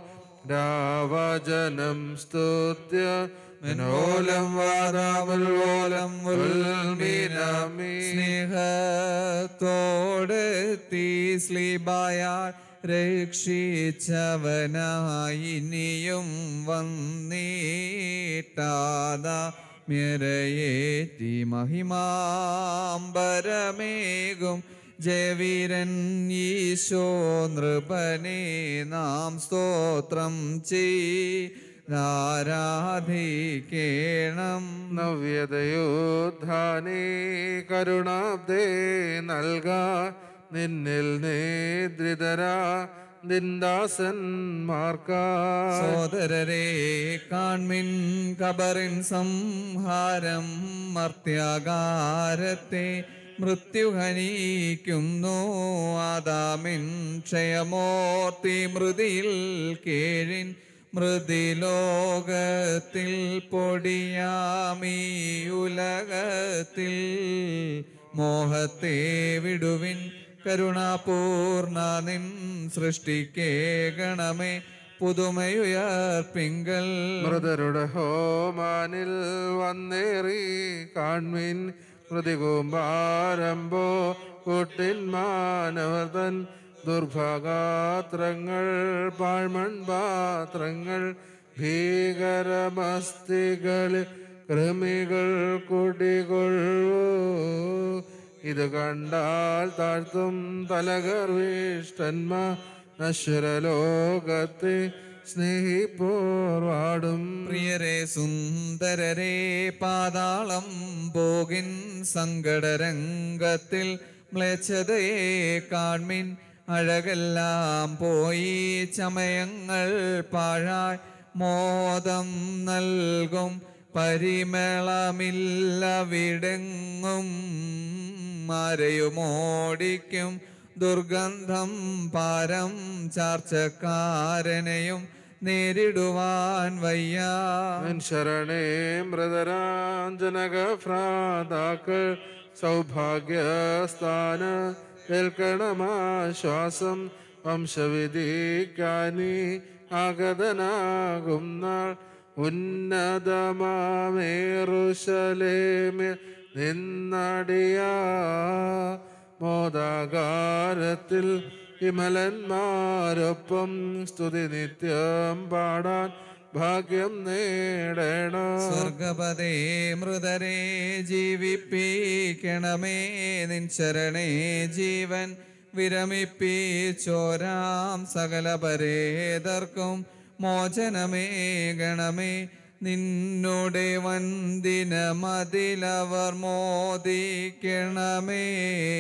രാവചനം സ്തുത്യ മനോലം വാദാമുൽവോലം ഉൽമീനാമീ സ്നേഹത്തോട് തീ സ്ലീബായാൽ രക്ഷിച്ചവനായി ഇനിയും വന്നീട്ടാത മിരയേറ്റി മഹിമാംബരമേകും ജയവീരൻ ഈശോ നൃപനെ നാം സ്തോത്രം ചെയ്താരാധിക്കേണം നവ്യതയോദ്ധാനേ കരുണാബ്ദേ നൽകാ നിന്നിൽ നേദ്രിതരാ ദിന്ദാസന്മാർക്കാ സോദരരെ കാൺമിൻ കബറിൻ സംഹാരം മർത്യാകാരത്തെ മൃത്യുഹനിക്കുന്നു ആദാമിൻ ക്ഷയമോർത്തി മൃതിയിൽ കീഴിൻ മൃതിലോകത്തിൽ പൊടിയാമീ ഉലകത്തിൽ മോഹത്തെ വിടുവിൻ കരുണാപൂർണ നിൻ സൃഷ്ടിക്കേകണമേ പുതുമയുയർപ്പിങ്കൽ മൃതരുടെ ഹോമാനിൽ വന്നേറി കാൺമിൻ മൃതികൂമ്പാരമ്പോ കൂട്ടിന്മാനവർതൻ ദുർഭഗാത്രങ്ങൾ പാഴ്മൺപാത്രങ്ങൾ ഭീകരമസ്തികളിൽ കൃമികൾ കുടികൊള്ളൂ ഇത് കണ്ടാൽ താഴ്ത്തും തലകർവിഷ്ടന്മാ നശ്വരലോകത്തെ സ്നേഹിപ്പോർവാടും പ്രിയരെ സുന്ദരരെ പാതാളം പോകിൻ സങ്കടരംഗത്തിൽ മ്ലേച്ഛതയെ കാൺമിൻ അഴകെല്ലാം പോയി ചമയങ്ങൾ പാഴായി മോദം നൽകും പരിമളമില്ലവിടെങ്ങും ആരെയുമോടിക്കും ദുർഗന്ധം പാരം ചാർച്ചക്കാരനെയും നേരിടുവാൻ വയ്യ ശരണേ മൃതരാഞ്ജനക ഭ്രാതാക്കൾ സൗഭാഗ്യസ്ഥാന ഏൽക്കണമാശ്വാസം വംശവിധിക്കാനി ആഗതനാകും നാൾ ഉന്നതമാമേറുശലേമിൽ നിന്നടിയാ മോദാകാരത്തിൽ വിമലന്മാരൊപ്പം സ്തുതി നിത്യം പാടാൻ ഭാഗ്യം നേടണം സ്വർഗപതേ മൃതരെ ജീവിപ്പിക്കണമേ നിൻ ശരണേ ജീവൻ വിരമിപ്പിച്ചോരാം സകല പരേതർക്കും മോചനമേ ഗണമേ നിന്നോടെ വന്ദിനമതിലവർ മോദിക്കണമേ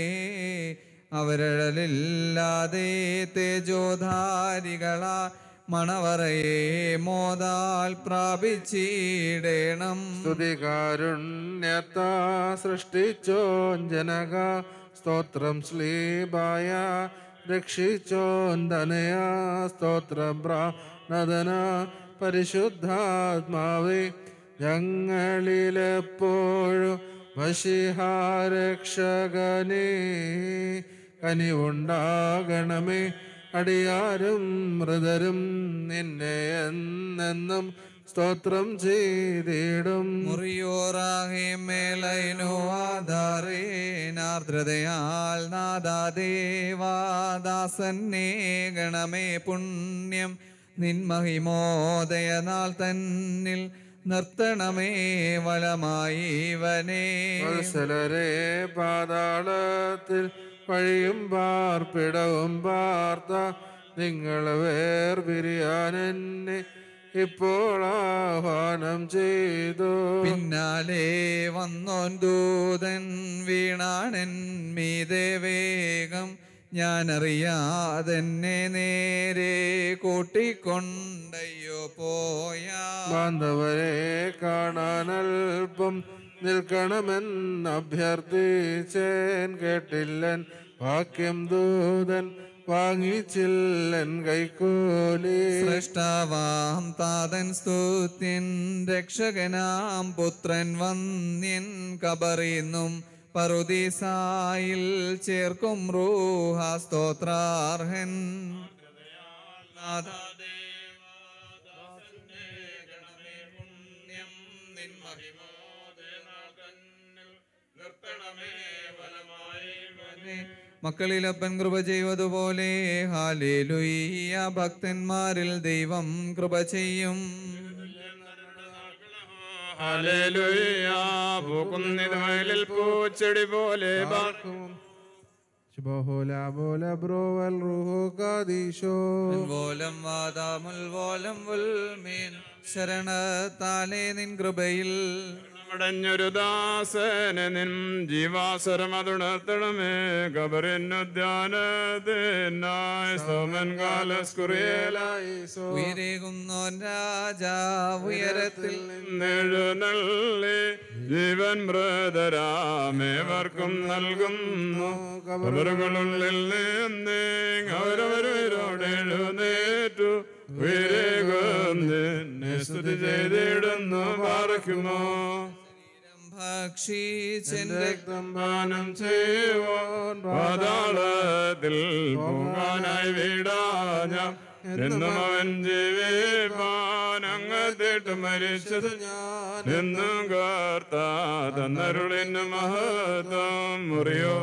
അവരഴലില്ലാതെ തേജോധാരികളാ മണവറയെ മോദാൽ പ്രാപിച്ചിടേണം സ്തുതികാരുണ്യത്താ സൃഷ്ടിച്ചോൻ ജനക സ്തോത്രം ശ്ലീബായ രക്ഷിച്ചോൻ ധനയാ സ്തോത്രം പ്രാണതന പരിശുദ്ധാത്മാവേ ഞങ്ങളിലെപ്പോഴും വശിഹാരക്ഷകനേ കനിവുണ്ടാകണമേ അടിയാരും മൃതരും നിന്നെ എന്നെന്നും സ്തോത്രം ചെയ്തിടും മുറിയോറാകെ മേലൈനോ ആധാരേനാർദ്രതയാൽ നാദാദേവാദാസന്നേ ഗണമേ പുണ്യം നിൻമഹിമോദയനാൾ തന്നിൽ നിർത്തണമേ വലമായി വനേ വത്സലരെ പാതാളത്തിൽ വഴിയും പാർപ്പിടവും പാർത്ത നിങ്ങൾ വേർപിരിയാൻ എന്നെ ഇപ്പോൾ ആഹ്വാനം ചെയ്തു പിന്നാലെ വന്നോൻ ദൂതൻ വീണാണൻ മീതെ വേഗം ഞാനറിയാതെന്നെ നേരെ കൂട്ടിക്കൊണ്ടയ്യോ പോയാ ബാന്ധവരെ കാണാൻ അല്പം നിൽക്കണമെന്ന് അഭ്യർത്ഥിച്ചേൻ കേട്ടില്ലൻ വാക്യം ദൂതൻ വാങ്ങിച്ചില്ലൻ കൈക്കൂലി സൃഷ്ടാവാം താതൻ സ്തുത്യൻ രക്ഷകനാം പുത്രൻ വന്യൻ കബറിന്നും പറുദീസായിൽ ചേർക്കും റൂഹ സ്തോത്രാർഹൻ മക്കളിലപ്പൻ കൃപ ചെയ്വതുപോലെ ഹാലേലുയ്യ ഭക്തന്മാരിൽ ദൈവം കൃപ ചെയ്യും പൂക്കുന്നിതമേലിൽ പൂച്ചെടി പോലെ ബോല ബ്രോവൽ റുഹു കാദീശോ ഉൽവോലം വാദാമുൽവോലം ഉൽമീൻ ശരണത്താലേ നിൻ കൃപയിൽ അടഞ്ഞൊരു ദാസനെ നിൻ ജീവാസരം അതുണർത്തണമേ കബറിനുദ്യാനത്തിനായി സോമൻ കാലസ്കുറിയലായി സോ ഉയരേകുന്നോൻ രാജാ ഉയരത്തിൽ എഴുന്നള്ളി ജീവൻ ബ്രദരാമേവർക്കും നൽകുന്നു കബറുകളുള്ളിൽ നിന്ന് അവരവരോട് എഴുന്നേറ്റു ഉയരേകുന്നെ സ്തുതി ചെയ്തിടുന്നു പാർക്കുമോ ഭക്ഷിച്ചെന്റെ രക്തം പാനം ചെയ്യുവാൻ പാതാളത്തിൽ പോകാനായി വീടാഞ്ഞ എന്നും അവൻ ജീവിപ്പാൻ അങ്ങത്തിട്ട് മരിച്ചത് ഞാൻ എന്നും കാർത്താ തന്നരുളിന് മഹത്വം മുറിയോ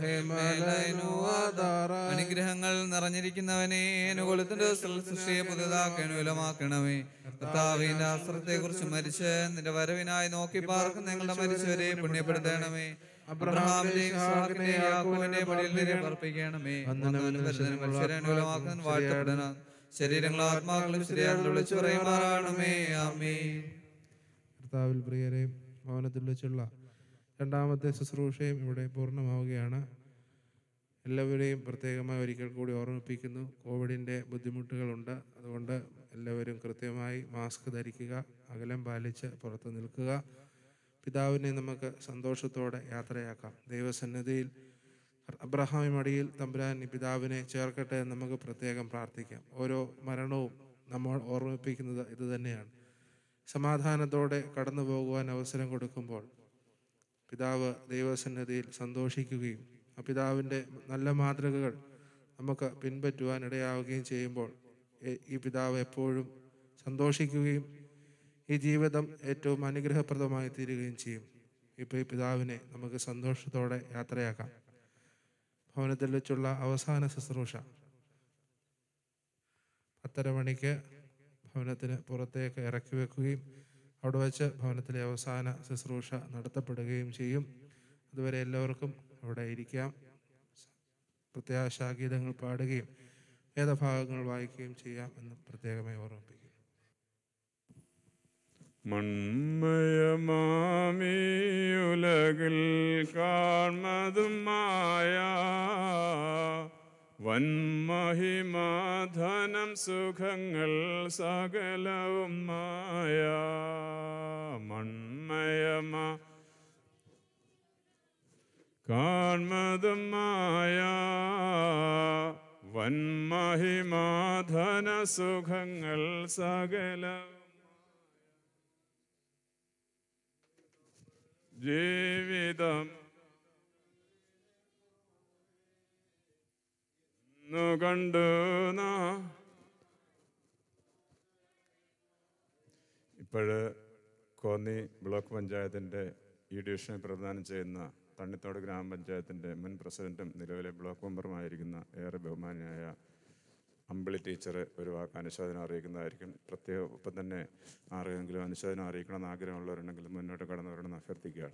അനുഗ്രഹങ്ങൾ നിറഞ്ഞിരിക്കുന്നവനെ അനുകൂലത്തിന്റെ സൃഷ്ടിയെ പുതുതാക്കി അനുകൂലമാക്കണമേ കർത്താവിന്റെ ആശ്രത്തെ കുറിച്ച് മരിച്ച് നിന്റെ വരവിനായി നോക്കി പാർക്കുന്ന നിങ്ങളുടെ മരിച്ചവരെ പുണ്യപ്പെടുത്തണമേ അബ്രഹാമിന്റെയും ഇസ്ഹാക്കിന്റെയും യാക്കോബിന്റെയും പടിയിൽ നിന്നെ പറപ്പിക്കണമേ വന്നവനും വരുന്നവനും മനുഷ്യരെ അനുകൂലമാക്കുന്ന വാഴ്ത്തപ്പെടണം ശരീരങ്ങളും ആത്മാക്കളും ശരിയായി വിളിച്ചു പറയുമാറാണമേ ആമേ കർത്താവിൽ പ്രിയരെ ഭവനത്തിൽ വെച്ചുള്ള രണ്ടാമത്തെ ശുശ്രൂഷയും ഇവിടെ പൂർണ്ണമാവുകയാണ് എല്ലാവരെയും പ്രത്യേകമായി ഒരിക്കൽ കൂടി ഓർമ്മിപ്പിക്കുന്നു കോവിഡിൻ്റെ ബുദ്ധിമുട്ടുകളുണ്ട് അതുകൊണ്ട് എല്ലാവരും കൃത്യമായി മാസ്ക് ധരിക്കുക അകലം പാലിച്ച് പുറത്ത് നിൽക്കുക പിതാവിനെ നമുക്ക് സന്തോഷത്തോടെ യാത്രയാക്കാം ദൈവസന്നിധിയിൽ അബ്രഹാമി മടിയിൽ തമ്പുരാൻ ഈ പിതാവിനെ ചേർക്കട്ടെ എന്ന് നമുക്ക് പ്രത്യേകം പ്രാർത്ഥിക്കാം ഓരോ മരണവും നമ്മൾ ഓർമ്മിപ്പിക്കുന്നത് ഇത് തന്നെയാണ് സമാധാനത്തോടെ കടന്നു പോകുവാൻ അവസരം കൊടുക്കുമ്പോൾ പിതാവ് ദൈവസന്നിധിയിൽ സന്തോഷിക്കുകയും ആ പിതാവിൻ്റെ നല്ല മാതൃകകൾ നമുക്ക് പിൻപറ്റുവാൻ ഇടയാവുകയും ചെയ്യുമ്പോൾ എ- ഈ പിതാവ് എപ്പോഴും സന്തോഷിക്കുകയും ഈ ജീവിതം ഏറ്റവും അനുഗ്രഹപ്രദമായി തീരുകയും ചെയ്യും ഇപ്പോൾ ഈ പിതാവിനെ നമുക്ക് സന്തോഷത്തോടെ യാത്രയാക്കാം ഭവനത്തിൽ വെച്ചുള്ള അവസാന ശുശ്രൂഷ പത്തര മണിക്ക് ഭവനത്തിന് പുറത്തേക്ക് ഇറക്കി വെക്കുകയും അവിടെ വെച്ച് ഭവനത്തിലെ അവസാന ശുശ്രൂഷ നടത്തപ്പെടുകയും ചെയ്യും അതുവരെ എല്ലാവർക്കും അവിടെ ഇരിക്കാം പ്രത്യാശാഗീതങ്ങൾ പാടുകയും വേദഭാഗങ്ങൾ വായിക്കുകയും ചെയ്യാം എന്ന് പ്രത്യേകമായി ഓർമ്മിപ്പിക്കുന്നു മൺമയമാമിയുലകിൽ കാൺമതും മായ വൻമഹിമാധനം സുഖങ്ങൾ സകലവും മായ മൺമയമാ കാൺമതും മായ വൻമഹിമാധന സുഖങ്ങൾ സകലവും ജീവിതം ന്നു കണ്ടു നാ ഇപ്പോഴ് കോന്നി ബ്ലോക്ക് പഞ്ചായത്തിൻ്റെ ഈ ഡിവിഷനെ പ്രദാനം ചെയ്യുന്ന തണ്ണിത്തോട് ഗ്രാമപഞ്ചായത്തിൻ്റെ മുൻ പ്രസിഡന്റും നിലവിലെ ബ്ലോക്ക് മെമ്പറുമായിരിക്കുന്ന ഏറെ ബഹുമാനിയായ അമ്പിളി ടീച്ചർ ഒരു വാക്ക് അനുശോചനം അറിയിക്കുന്നതായിരിക്കും പ്രത്യേകം ഒപ്പം തന്നെ ആരെങ്കിലും അനുശോചനം അറിയിക്കണമെന്ന് ആഗ്രഹമുള്ളവരുണ്ടെങ്കിൽ മുന്നോട്ട് കടന്നു വരണമെന്ന് അഭ്യർത്ഥിക്കുകയാണ്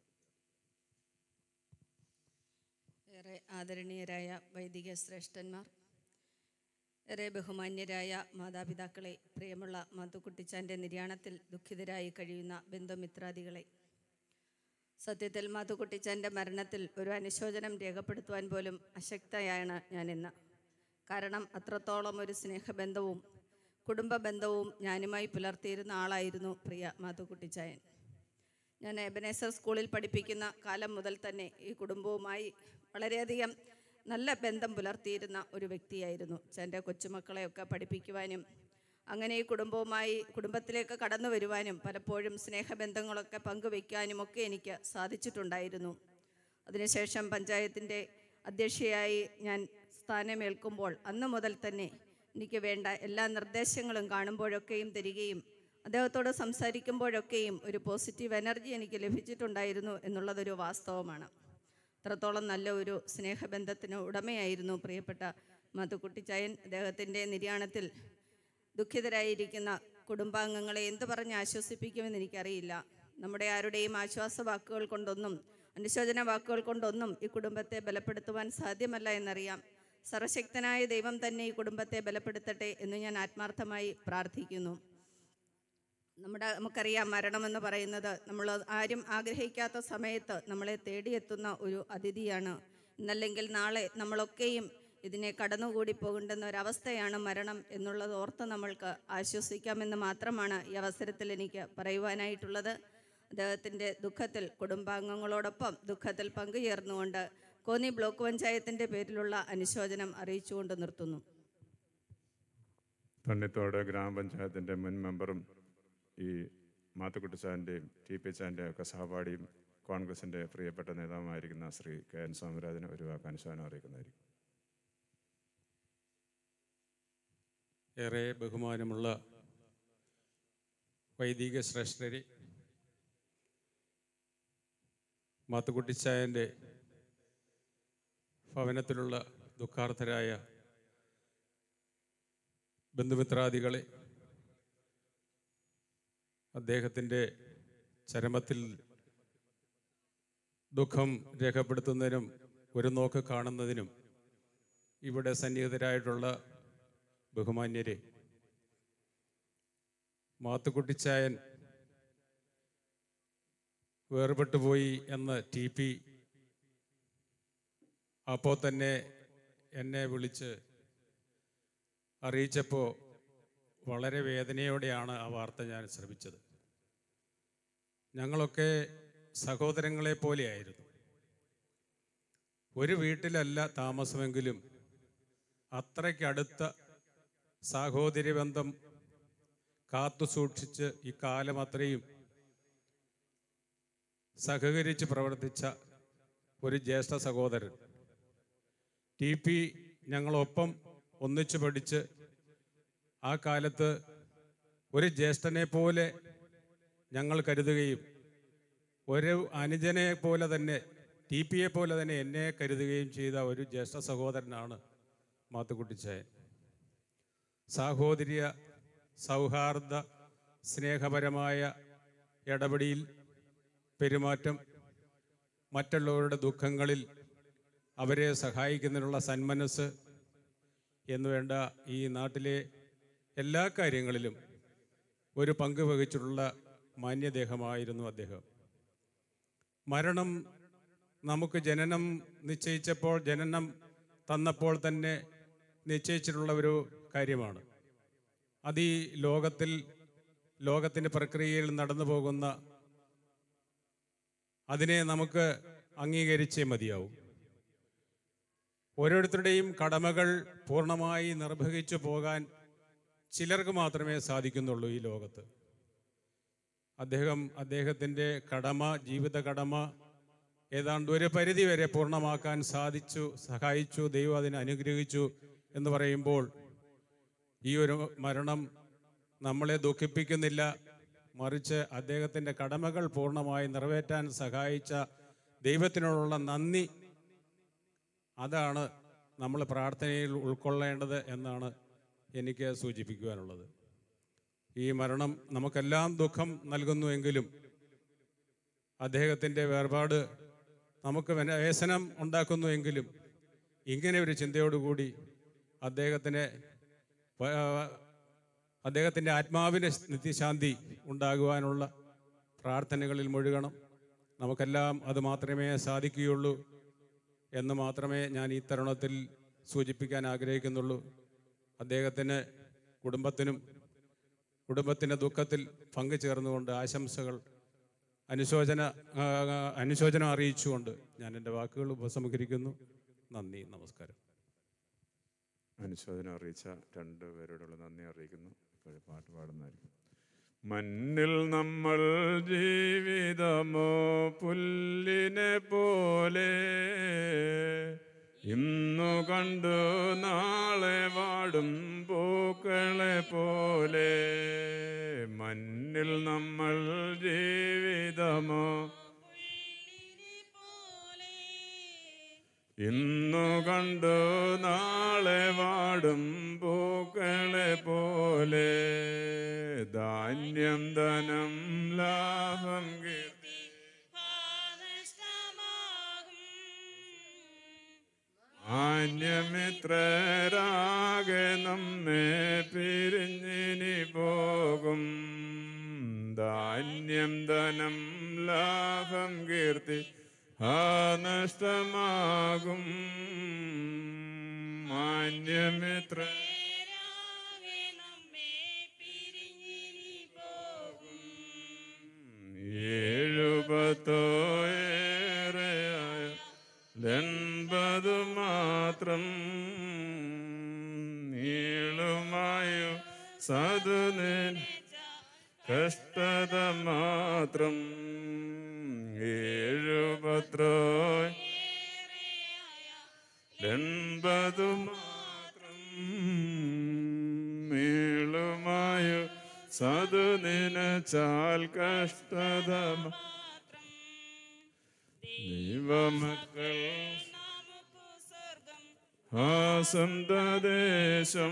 ഏറെ ആദരണീയരായ വൈദിക ശ്രേഷ്ഠന്മാർ ഏറെ ബഹുമാന്യരായ മാതാപിതാക്കളെ പ്രിയമുള്ള മാത്തുക്കുട്ടിച്ചാൻ്റെ നിര്യാണത്തിൽ ദുഃഖിതരായി കഴിയുന്ന ബന്ധുമിത്രാദികളെ സത്യത്തിൽ മാത്തുക്കുട്ടിച്ചാൻ്റെ മരണത്തിൽ ഒരു അനുശോചനം രേഖപ്പെടുത്തുവാൻ പോലും അശക്തയാണ് ഞാനിന്ന് കാരണം അത്രത്തോളം ഒരു സ്നേഹബന്ധവും കുടുംബ ബന്ധവും ഞാനുമായി പുലർത്തിയിരുന്ന ആളായിരുന്നു പ്രിയ മാത്തുക്കുട്ടിച്ചായൻ ഞാൻ എബനേസർ സ്കൂളിൽ പഠിപ്പിക്കുന്ന കാലം മുതൽ തന്നെ ഈ കുടുംബവുമായി വളരെയധികം നല്ല ബന്ധം പുലർത്തിയിരുന്ന ഒരു വ്യക്തിയായിരുന്നു എൻ്റെ കൊച്ചുമക്കളെയൊക്കെ പഠിപ്പിക്കുവാനും അങ്ങനെ ഈ കുടുംബവുമായി കുടുംബത്തിലേക്ക് കടന്നു വരുവാനും പലപ്പോഴും സ്നേഹബന്ധങ്ങളൊക്കെ പങ്കുവയ്ക്കാനും ഒക്കെ എനിക്ക് സാധിച്ചിട്ടുണ്ടായിരുന്നു അതിനുശേഷം പഞ്ചായത്തിൻ്റെ അധ്യക്ഷയായി ഞാൻ സ്ഥാനമേൽക്കുമ്പോൾ അന്ന് മുതൽ തന്നെ എനിക്ക് വേണ്ട എല്ലാ നിർദ്ദേശങ്ങളും കാണുമ്പോഴൊക്കെയും തരികയും അദ്ദേഹത്തോട് സംസാരിക്കുമ്പോഴൊക്കെയും ഒരു പോസിറ്റീവ് എനർജി എനിക്ക് ലഭിച്ചിട്ടുണ്ടായിരുന്നു എന്നുള്ളതൊരു വാസ്തവമാണ് അത്രത്തോളം നല്ല ഒരു സ്നേഹബന്ധത്തിന് ഉടമയായിരുന്നു പ്രിയപ്പെട്ട മധുക്കുട്ടിച്ചായൻ അദ്ദേഹത്തിൻ്റെ നിര്യാണത്തിൽ ദുഃഖിതരായിരിക്കുന്ന കുടുംബാംഗങ്ങളെ എന്ത് പറഞ്ഞ് ആശ്വസിപ്പിക്കുമെന്ന് എനിക്കറിയില്ല നമ്മുടെ ആരുടെയും ആശ്വാസ വാക്കുകൾ കൊണ്ടൊന്നും അനുശോചന വാക്കുകൾ കൊണ്ടൊന്നും ഈ കുടുംബത്തെ ബലപ്പെടുത്തുവാൻ സാധ്യമല്ല എന്നറിയാം സർവശക്തനായ ദൈവം തന്നെ ഈ കുടുംബത്തെ ബലപ്പെടുത്തട്ടെ എന്ന് ഞാൻ ആത്മാർത്ഥമായി പ്രാർത്ഥിക്കുന്നു നമ്മുടെ നമുക്കറിയാം മരണമെന്ന് പറയുന്നത് നമ്മൾ ആരും ആഗ്രഹിക്കാത്ത സമയത്ത് നമ്മളെ തേടിയെത്തുന്ന ഒരു അതിഥിയാണ് ഇന്നല്ലെങ്കിൽ നാളെ നമ്മളൊക്കെയും ഇതിനെ കടന്നുകൂടി പോകേണ്ടുന്ന ഒരവസ്ഥയാണ് മരണം എന്നുള്ളത് ഓർത്ത് നമ്മൾക്ക് ആശ്വസിക്കാമെന്ന് മാത്രമാണ് ഈ അവസരത്തിൽ എനിക്ക് പറയുവാനായിട്ടുള്ളത് അദ്ദേഹത്തിൻ്റെ ദുഃഖത്തിൽ കുടുംബാംഗങ്ങളോടൊപ്പം ദുഃഖത്തിൽ പങ്കുചേർന്നുകൊണ്ട് കോന്നി ബ്ലോക്ക് പഞ്ചായത്തിൻ്റെ പേരിലുള്ള അനുശോചനം അറിയിച്ചുകൊണ്ട് നിർത്തുന്നു തണ്ണിത്തോട് ഗ്രാമപഞ്ചായത്തിൻ്റെ മുൻ മെമ്പറും ഈ മാത്തുക്കുട്ടി സാറിൻ്റെയും ടി പി ചാൻ്റെയും ഒക്കെ സഹപാഠിയും കോൺഗ്രസിൻ്റെ പ്രിയപ്പെട്ട നേതാവുമായിരിക്കുന്ന ശ്രീ കെ എൻ സ്വാമിരാജന് ഒരു വാക്ക് അനുശോചനം അറിയിക്കുന്നതായിരിക്കും ഏറെ ബഹുമാനമുള്ള വൈദിക ശ്രേഷ്ഠരെ മാത്തുക്കുട്ടിച്ചായൻ്റെ ഭവനത്തിലുള്ള ദുഃഖാർത്ഥരായ ബന്ധുമിത്രാദികളെ അദ്ദേഹത്തിൻ്റെ ചരമത്തിൽ ദുഃഖം രേഖപ്പെടുത്തുന്നതിനും ഒരു നോക്ക് കാണുന്നതിനും ഇവിടെ സന്നിഹിതരായിട്ടുള്ള ബഹുമാന്യരെ മാത്തുക്കുട്ടിച്ചായൻ വേർപെട്ടുപോയി എന്ന് ടി പി അപ്പോൾ തന്നെ എന്നെ വിളിച്ച് അറിയിച്ചപ്പോൾ വളരെ വേദനയോടെയാണ് ആ വാർത്ത ഞാൻ ശ്രമിച്ചത് ഞങ്ങളൊക്കെ സഹോദരങ്ങളെ പോലെയായിരുന്നു ഒരു വീട്ടിലല്ല താമസമെങ്കിലും അത്രയ്ക്കടുത്ത സാഹോദര്യ ബന്ധം കാത്തു സൂക്ഷിച്ച് ഈ കാലം അത്രയും സഹകരിച്ച് പ്രവർത്തിച്ച ഒരു ജ്യേഷ്ഠ സഹോദരൻ ടി പി ഞങ്ങളൊപ്പം ഒന്നിച്ചു പഠിച്ച് ആ കാലത്ത് ഒരു ജ്യേഷ്ഠനെ പോലെ ഞങ്ങൾ കരുതുകയും ഒരു അനുജനെ പോലെ തന്നെ ടി പിയെ പോലെ തന്നെ എന്നെ കരുതുകയും ചെയ്ത ഒരു ജ്യേഷ്ഠ സഹോദരനാണ് മാത്തുക്കുട്ടിച്ചായൻ സാഹോദര്യ സൗഹാർദ്ദ സ്നേഹപരമായ ഇടപെടിയിൽ പെരുമാറ്റം മറ്റുള്ളവരുടെ ദുഃഖങ്ങളിൽ അവരെ സഹായിക്കുന്നതിനുള്ള സന്മനസ് എന്നുവേണ്ട ഈ നാട്ടിലെ എല്ലാ കാര്യങ്ങളിലും ഒരു പങ്ക് വഹിച്ചിട്ടുള്ള മാന്യദേഹമായിരുന്നു അദ്ദേഹം മരണം നമുക്ക് ജനനം നിശ്ചയിച്ചപ്പോൾ ജനനം തന്നപ്പോൾ തന്നെ നിശ്ചയിച്ചിട്ടുള്ള ഒരു കാര്യമാണ് അത് ഈ ലോകത്തിൽ ലോകത്തിൻ്റെ പ്രക്രിയയിൽ നടന്നു പോകുന്ന അതിനെ നമുക്ക് അംഗീകരിച്ചേ മതിയാവും ഓരോരുത്തരുടെയും കടമകൾ പൂർണ്ണമായി നിർവഹിച്ചു പോകാൻ ചിലർക്ക് മാത്രമേ സാധിക്കുന്നുള്ളൂ ഈ ലോകത്ത് അദ്ദേഹം അദ്ദേഹത്തിൻ്റെ കടമ ജീവിത കടമ ഏതാണ്ട് ഒരു പരിധി വരെ പൂർണ്ണമാക്കാൻ സാധിച്ചു സഹായിച്ചു ദൈവം അതിനെ അനുഗ്രഹിച്ചു എന്ന് പറയുമ്പോൾ ഈ ഒരു മരണം നമ്മളെ ദുഃഖിപ്പിക്കുന്നില്ല മറിച്ച് അദ്ദേഹത്തിൻ്റെ കടമകൾ പൂർണ്ണമായി നിറവേറ്റാൻ സഹായിച്ച ദൈവത്തിനോടുള്ള നന്ദി അതാണ് നമ്മൾ പ്രാർത്ഥനയിൽ ഉൾക്കൊള്ളേണ്ടത് എന്നാണ് എനിക്ക് സൂചിപ്പിക്കുവാനുള്ളത് ഈ മരണം നമുക്കെല്ലാം ദുഃഖം നൽകുന്നുവെങ്കിലും അദ്ദേഹത്തിൻ്റെ വേർപാട് നമുക്ക് വന- വ്യസനം ഉണ്ടാക്കുന്നുവെങ്കിലും ഇങ്ങനെ ഒരു ചിന്തയോടുകൂടി അദ്ദേഹത്തിന് വ- അദ്ദേഹത്തിൻ്റെ ആത്മാവിന് നിത്യശാന്തി ഉണ്ടാകുവാനുള്ള പ്രാർത്ഥനകളിൽ മുഴുകണം നമുക്കെല്ലാം അത് മാത്രമേ സാധിക്കുകയുള്ളൂ എന്ന് മാത്രമേ ഞാൻ ഈ തരുണത്തിൽ സൂചിപ്പിക്കാൻ ആഗ്രഹിക്കുന്നുള്ളൂ അദ്ദേഹത്തിന് കുടുംബത്തിനും കുടുംബത്തിൻ്റെ ദുഃഖത്തിൽ പങ്കുചേർന്നുകൊണ്ട് ആശംസകൾ അനുശോചന ആ, അനുശോചനം അറിയിച്ചുകൊണ്ട് ഞാൻ എൻ്റെ വാക്കുകൾ ഉപസംഹരിക്കുന്നു നന്ദി നമസ്കാരം അനുശോചനം അറിയിച്ച രണ്ട് പേരോടുള്ള നന്ദി അറിയിക്കുന്നു ഇപ്പോഴും പാട്ട് പാടുന്നതായിരിക്കും മണ്ണിൽ നമ്മൾ ജീവിതമോ പുല്ലിനെ പോലെ ഇന്നു കണ്ടു നാളെ വാടും പൂക്കളെ പോലെ മണ്ണിൽ നമ്മൾ ജീവിതമോ ഇന്നു കണ്ടു നാളെ വാടും പൂക്കളെ പോലെ ധാന്യം ധനം ലാഭം കീർത്തി മാന്യമിത്രരാകെ നമ്മെ പിരിഞ്ഞിനി പോകും മാന്യം ധനം ലാഭം കീർത്തി ആ നഷ്ടമാകും മാന്യമിത്ര ഏഴുപത്തോ ഏറെയായ എൺപത് മാത്രം നീളുമായോ സതുനിൻ കഷ്ടത മാത്രം ഏഴുപത്രോ എൺപത് മാത്രം നീളുമായോ സതുനിനച്ചാൽ കഷ്ടത ദൈവമക്കൾ ആ സന്തദേശം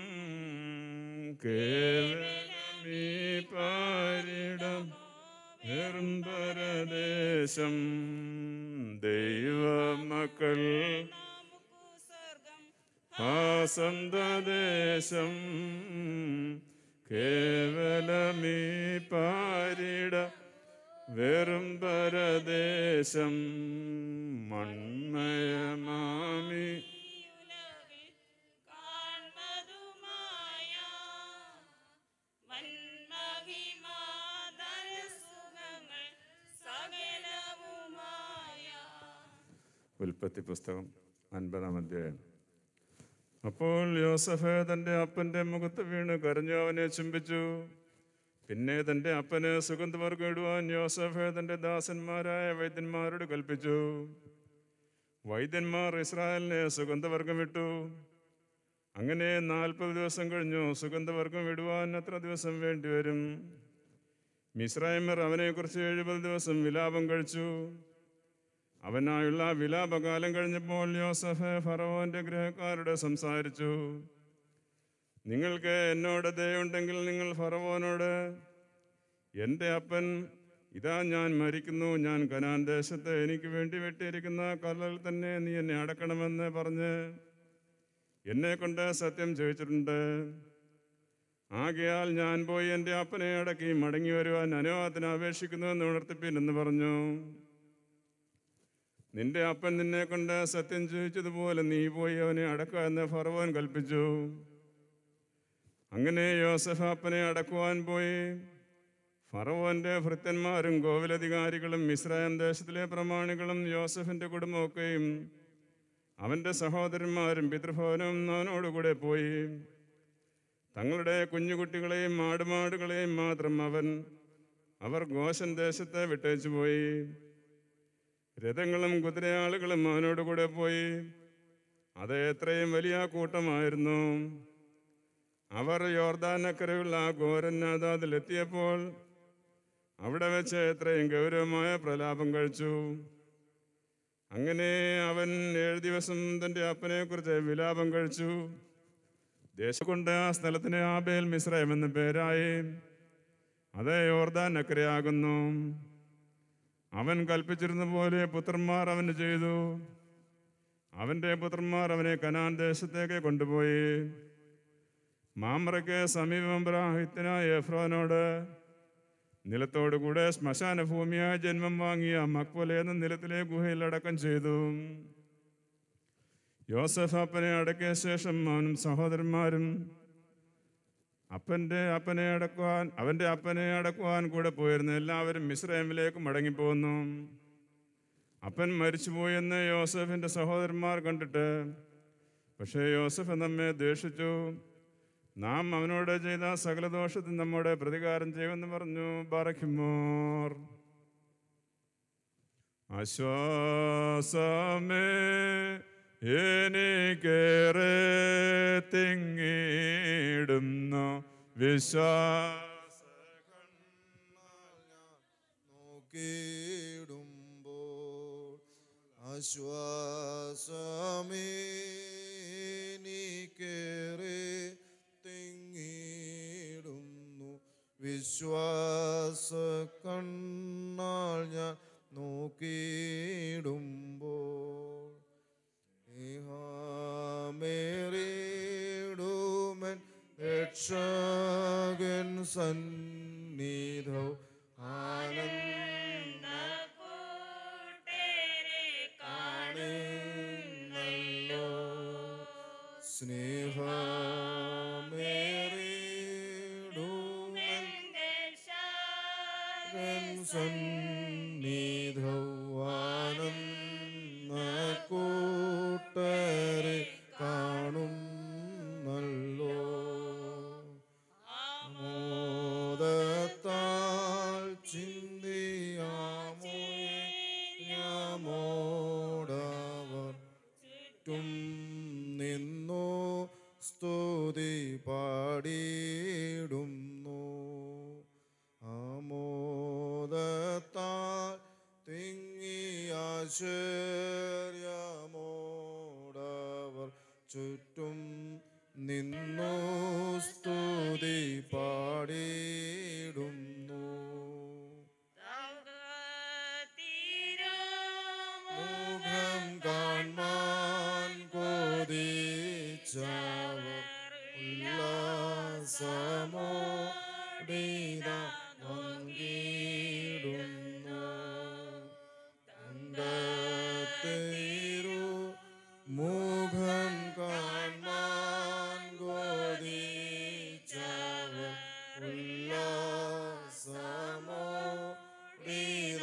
കേവലമീ പാരിടം വെറും പരദേശം ദൈവമക്കൾ ആ സന്തദേശം കേവലമീ പാരിട വെറും പരദേശം മൺമയമാമി ഉൽപ്പത്തി പുസ്തകം അൻപതാം അധ്യായം അപ്പോൾ യോസഫ് തൻ്റെ അപ്പൻ്റെ മുഖത്ത് വീണ് കരഞ്ഞു അവനെ ചുംബിച്ചു പിന്നെ തൻ്റെ അപ്പന് സുഗന്ധവർഗം ഇടുവാൻ യോസഫ് തൻ്റെ ദാസന്മാരായ വൈദ്യന്മാരോട് കൽപ്പിച്ചു വൈദ്യന്മാർ ഇസ്രായേലിനെ സുഗന്ധവർഗം ഇട്ടു അങ്ങനെ നാൽപ്പത് ദിവസം കഴിഞ്ഞു സുഗന്ധവർഗം ഇടുവാൻ എത്ര ദിവസം വേണ്ടിവരും മിസ്രൈമർ അവനെക്കുറിച്ച് എഴുപത് ദിവസം വിലാപം കഴിച്ചു അവനായുള്ള വിലാപകാലം കഴിഞ്ഞപ്പോൾ യോസഫ് ഫറവോന്റെ ഗ്രഹക്കാരോട് സംസാരിച്ചു നിങ്ങൾക്ക് എന്നോട് ദയുണ്ടെങ്കിൽ നിങ്ങൾ ഫറവോനോട് എൻ്റെ അപ്പൻ ഇതാ ഞാൻ മരിക്കുന്നു ഞാൻ കനാൻ ദേശത്ത് എനിക്ക് വേണ്ടി വെട്ടിയിരിക്കുന്ന കല്ലിൽ തന്നെ നീ എന്നെ അടക്കണമെന്ന് പറഞ്ഞ് എന്നെ കൊണ്ട് സത്യം ചോദിച്ചിട്ടുണ്ട് ആകയാൽ ഞാൻ പോയി എൻ്റെ അപ്പനെ അടക്കി മടങ്ങി വരുവാൻ അനുവാദത്തിന് അപേക്ഷിക്കുന്നു എന്ന് ഉണർത്തിപ്പിൻ എന്ന് പറഞ്ഞു നിന്റെ അപ്പൻ നിന്നെ കൊണ്ട് സത്യം ചോദിച്ചതുപോലെ നീ പോയി അവനെ അടക്കുക എന്ന് ഫറവോൻ കൽപ്പിച്ചു അങ്ങനെ യോസഫ് അപ്പനെ അടക്കുവാൻ പോയി ഫറവോന്റെ ഭൃത്യന്മാരും കോവിലധികാരികളും ഇസ്രായേൽ ദേശത്തിലെ പ്രമാണികളും യോസഫിന്റെ കുടുംബമൊക്കെയും അവന്റെ സഹോദരന്മാരും പിതൃഭവനും അവനോടുകൂടെ പോയി തങ്ങളുടെ കുഞ്ഞുകുട്ടികളെയും ആടുമാടുകളെയും മാത്രം അവൻ അവർ ഗോശൻ ദേശത്തെ വിട്ടേച്ചു പോയി രഥങ്ങളും കുതിരയാളുകളും അവനോടുകൂടെ പോയി അത് എത്രയും വലിയ കൂട്ടമായിരുന്നു അവർ യോർദാനക്കരയുള്ള ഘോരനാഥാതിലെത്തിയപ്പോൾ അവിടെ വെച്ച് എത്രയും ഗൗരവമായ പ്രലാപം കഴിച്ചു അങ്ങനെ അവൻ ഏഴ് ദിവസം തൻ്റെ അപ്പനെക്കുറിച്ച് വിലാപം കഴിച്ചു ദേശം കൊണ്ട് ആ സ്ഥലത്തിന് ആബേൽ മിശ്രയം എന്ന പേരായി അത് യോർദാൻ അക്കരയാകുന്നു അവൻ കൽപ്പിച്ചിരുന്ന പോലെ പുത്രന്മാർ അവന് ചെയ്തു അവൻ്റെ പുത്രന്മാർ അവനെ കനാൻ ദേശത്തേക്ക് കൊണ്ടുപോയി മാമറയ്ക്ക് സമീപം ഹിത്തനായ എഫ്രോനോട് നിലത്തോടുകൂടെ ശ്മശാന ഭൂമിയായ ജന്മം വാങ്ങിയ മക്വല എന്ന നിലത്തിലെ ഗുഹയിൽ അടക്കം ചെയ്തു യോസഫ് അപ്പനെ അടക്കിയ ശേഷം അവനും സഹോദരന്മാരും അപ്പൻ്റെ അപ്പനെ അടക്കുവാൻ അവൻ്റെ അപ്പനെ അടക്കുവാൻ കൂടെ പോയിരുന്ന എല്ലാവരും മിശ്രമിലേക്ക് മടങ്ങിപ്പോന്നു അപ്പൻ മരിച്ചുപോയെന്ന് യോസഫിൻ്റെ സഹോദരന്മാർ കണ്ടിട്ട് പക്ഷേ യോസഫ് നമ്മെ ദേഷിച്ചു നാം അവനോട് ചെയ്ത സകല ദോഷത്തിന് നമ്മോട് പ്രതികാരം ചെയ്യുമെന്ന് പറഞ്ഞു ബറഖിമോർ ആശ്വാസമേ എനിക്കേറെ തിങ്ങിടുന്നു വിശ്വാസ നോക്കിയിടുമ്പോൾ ആശ്വാസമേനിക്കേറെ തെങ്ങിടുന്നു വിശ്വാസ കണ്ണാൽ ഞാൻ നോക്കിയിടുമ്പോൾ മേറിടുമൻ രക്ഷകൻ സന്നിധോ കാണുന്നല്ലോ സ്നേഹമേറിടുമെൻ സന്നിധവാനെന്ന കൂട്ടരെ കാണുന്നല്ലോ മോദത്താൽ ചിന്തിയാമോ യാമോടവർ ചുറ്റും നിന്നു സ്തുതി പാടിയിടുന്നു ആമോദത്താൽ തിങ്ങിയാശ്ചര്യമോടവർ ചുറ്റും നിന്നു സ്തുതി പാടിയിടുന്നു മുഖം കാൺമാൻ കോതിച്ചവർ ഉല്ലാസമോടിത പങ്കിടുന്നു തങ്കത്തേരു മുഖം കാൺമാൻ കോതിച്ചവർ ഉല്ലാസമോടിത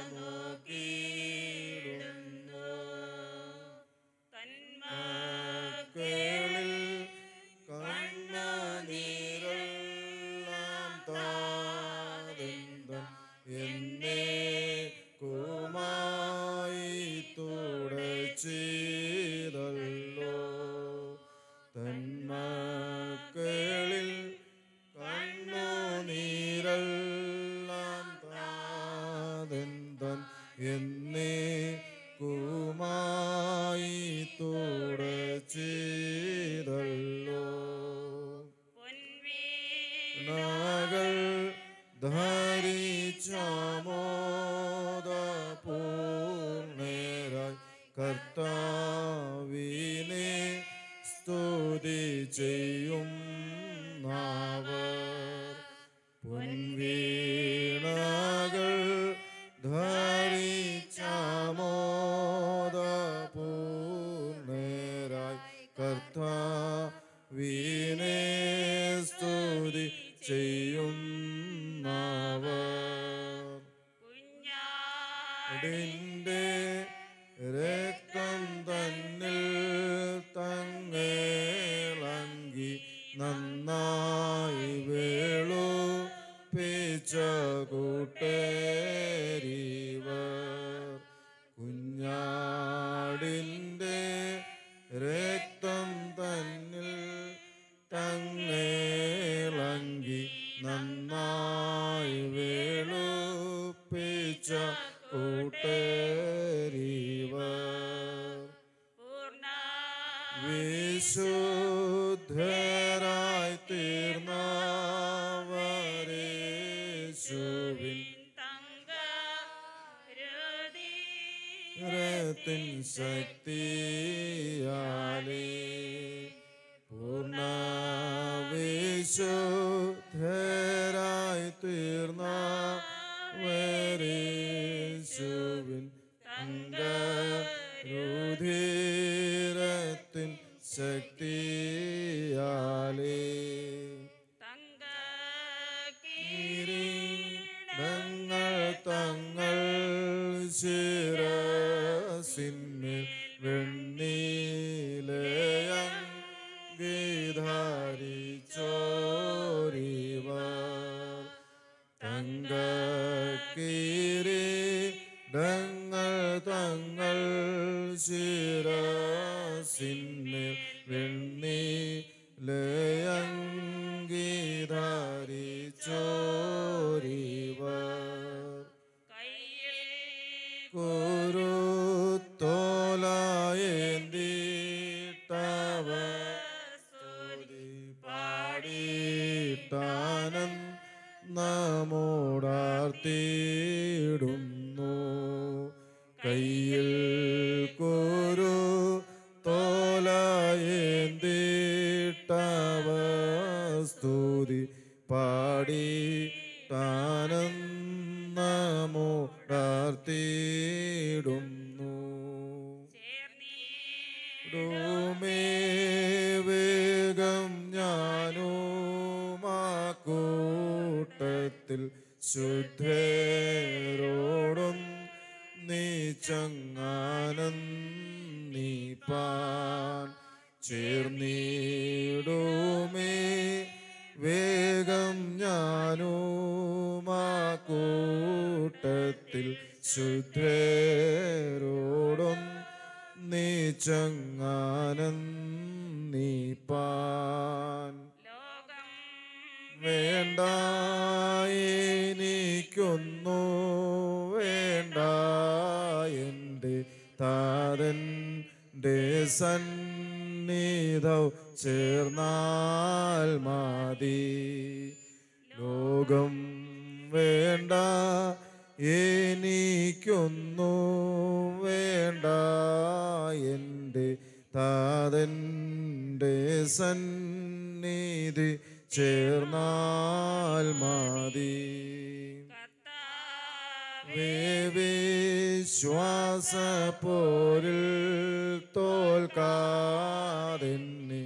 നോക്കിയിടുന്നു മക്കളിൽ കണ്ണുനീരെല്ലാം താതെന്തം എന്നെ കുമായി തുടച്ചിതല്ലോ തന്മക്കളിൽ കണ്ണുനീരെല്ലാം താതെന്തൻ എന്നെ കുമായി തുടച്ചിതല്ലോ നാകൾ ധരിച്ചാമോദപൂർണരായി കർത്താവിനെ സ്തുതി ചെയ്യും നാവർ പൊൻവീണകൾ ധരിച്ചാമോദപൂർണരായി കർത്താവിനെ സ്തുതി ചെയ്യും കുഞ്ഞാടിൻ്റെ രക്തം തന്നിൽ തങ്ങേളങ്കി നന്നായി വേളു പിച്ച കൂട്ടേരിവർ കുഞ്ഞാടിൻ്റെ രക്തം തന്നിൽ തങ്ങേളങ്കി നന്നായി വേളുപ്പിച്ച കൂട്ടേരിവർ വിശുദ്ധരായി തീർന്നവരേശുവിൻ രത്തിൻ ശക്തിയാലേ പൂർണ്ണ വിശുദ്ധരായി തീർന്ന വരേശുവിൻ അംഗരുധീരത്തിൻ ശക്തിയാലേ കിരീടങ്ങൾ തങ്ങൾ ശിരസിന്മേൽ വെണ്ണീലയം ഗീധാരിച്ചോരിവർ തങ്കീരീടങ്ങൾ തങ്ങൾ ശിരസിന്മേൽ വെണ്ണീലയം ഗീധാരിച്ചോരിവർ കുരുത്തോലായേന്തീട്ടവ സ്തുതി പാടിയിട്ടാനൻ നമ്മോടാർത്തിയിടുന്നു കയ്യിൽ കുരു തോലായേന്തീട്ടവർ വേഗം ഞാനും ആ കൂട്ടത്തിൽ ശുദ്ധരോടും നീ ചങ്ങാനം നീ പാൻ ചേർന്നിടുമേ വേഗം ഞാനും ആ കൂട്ടത്തിൽ ശുദ്ധരോടും നീ ചങ്ങാനം നീ പാൻ വേണ്ട എനിക്കൊന്നു വേണ്ട എൻ്റെ താരൻ്റെ സന്നിധൗ ചേർന്നാൽ മതി ലോകം വേണ്ട എനിക്കൊന്നു വേണ്ട എൻ്റെ താതൻ്റെ സന്നിധി ചേർന്നാൽ മതി വിശ്വാസ പോരിൽ തോൽക്കാതെന്നെ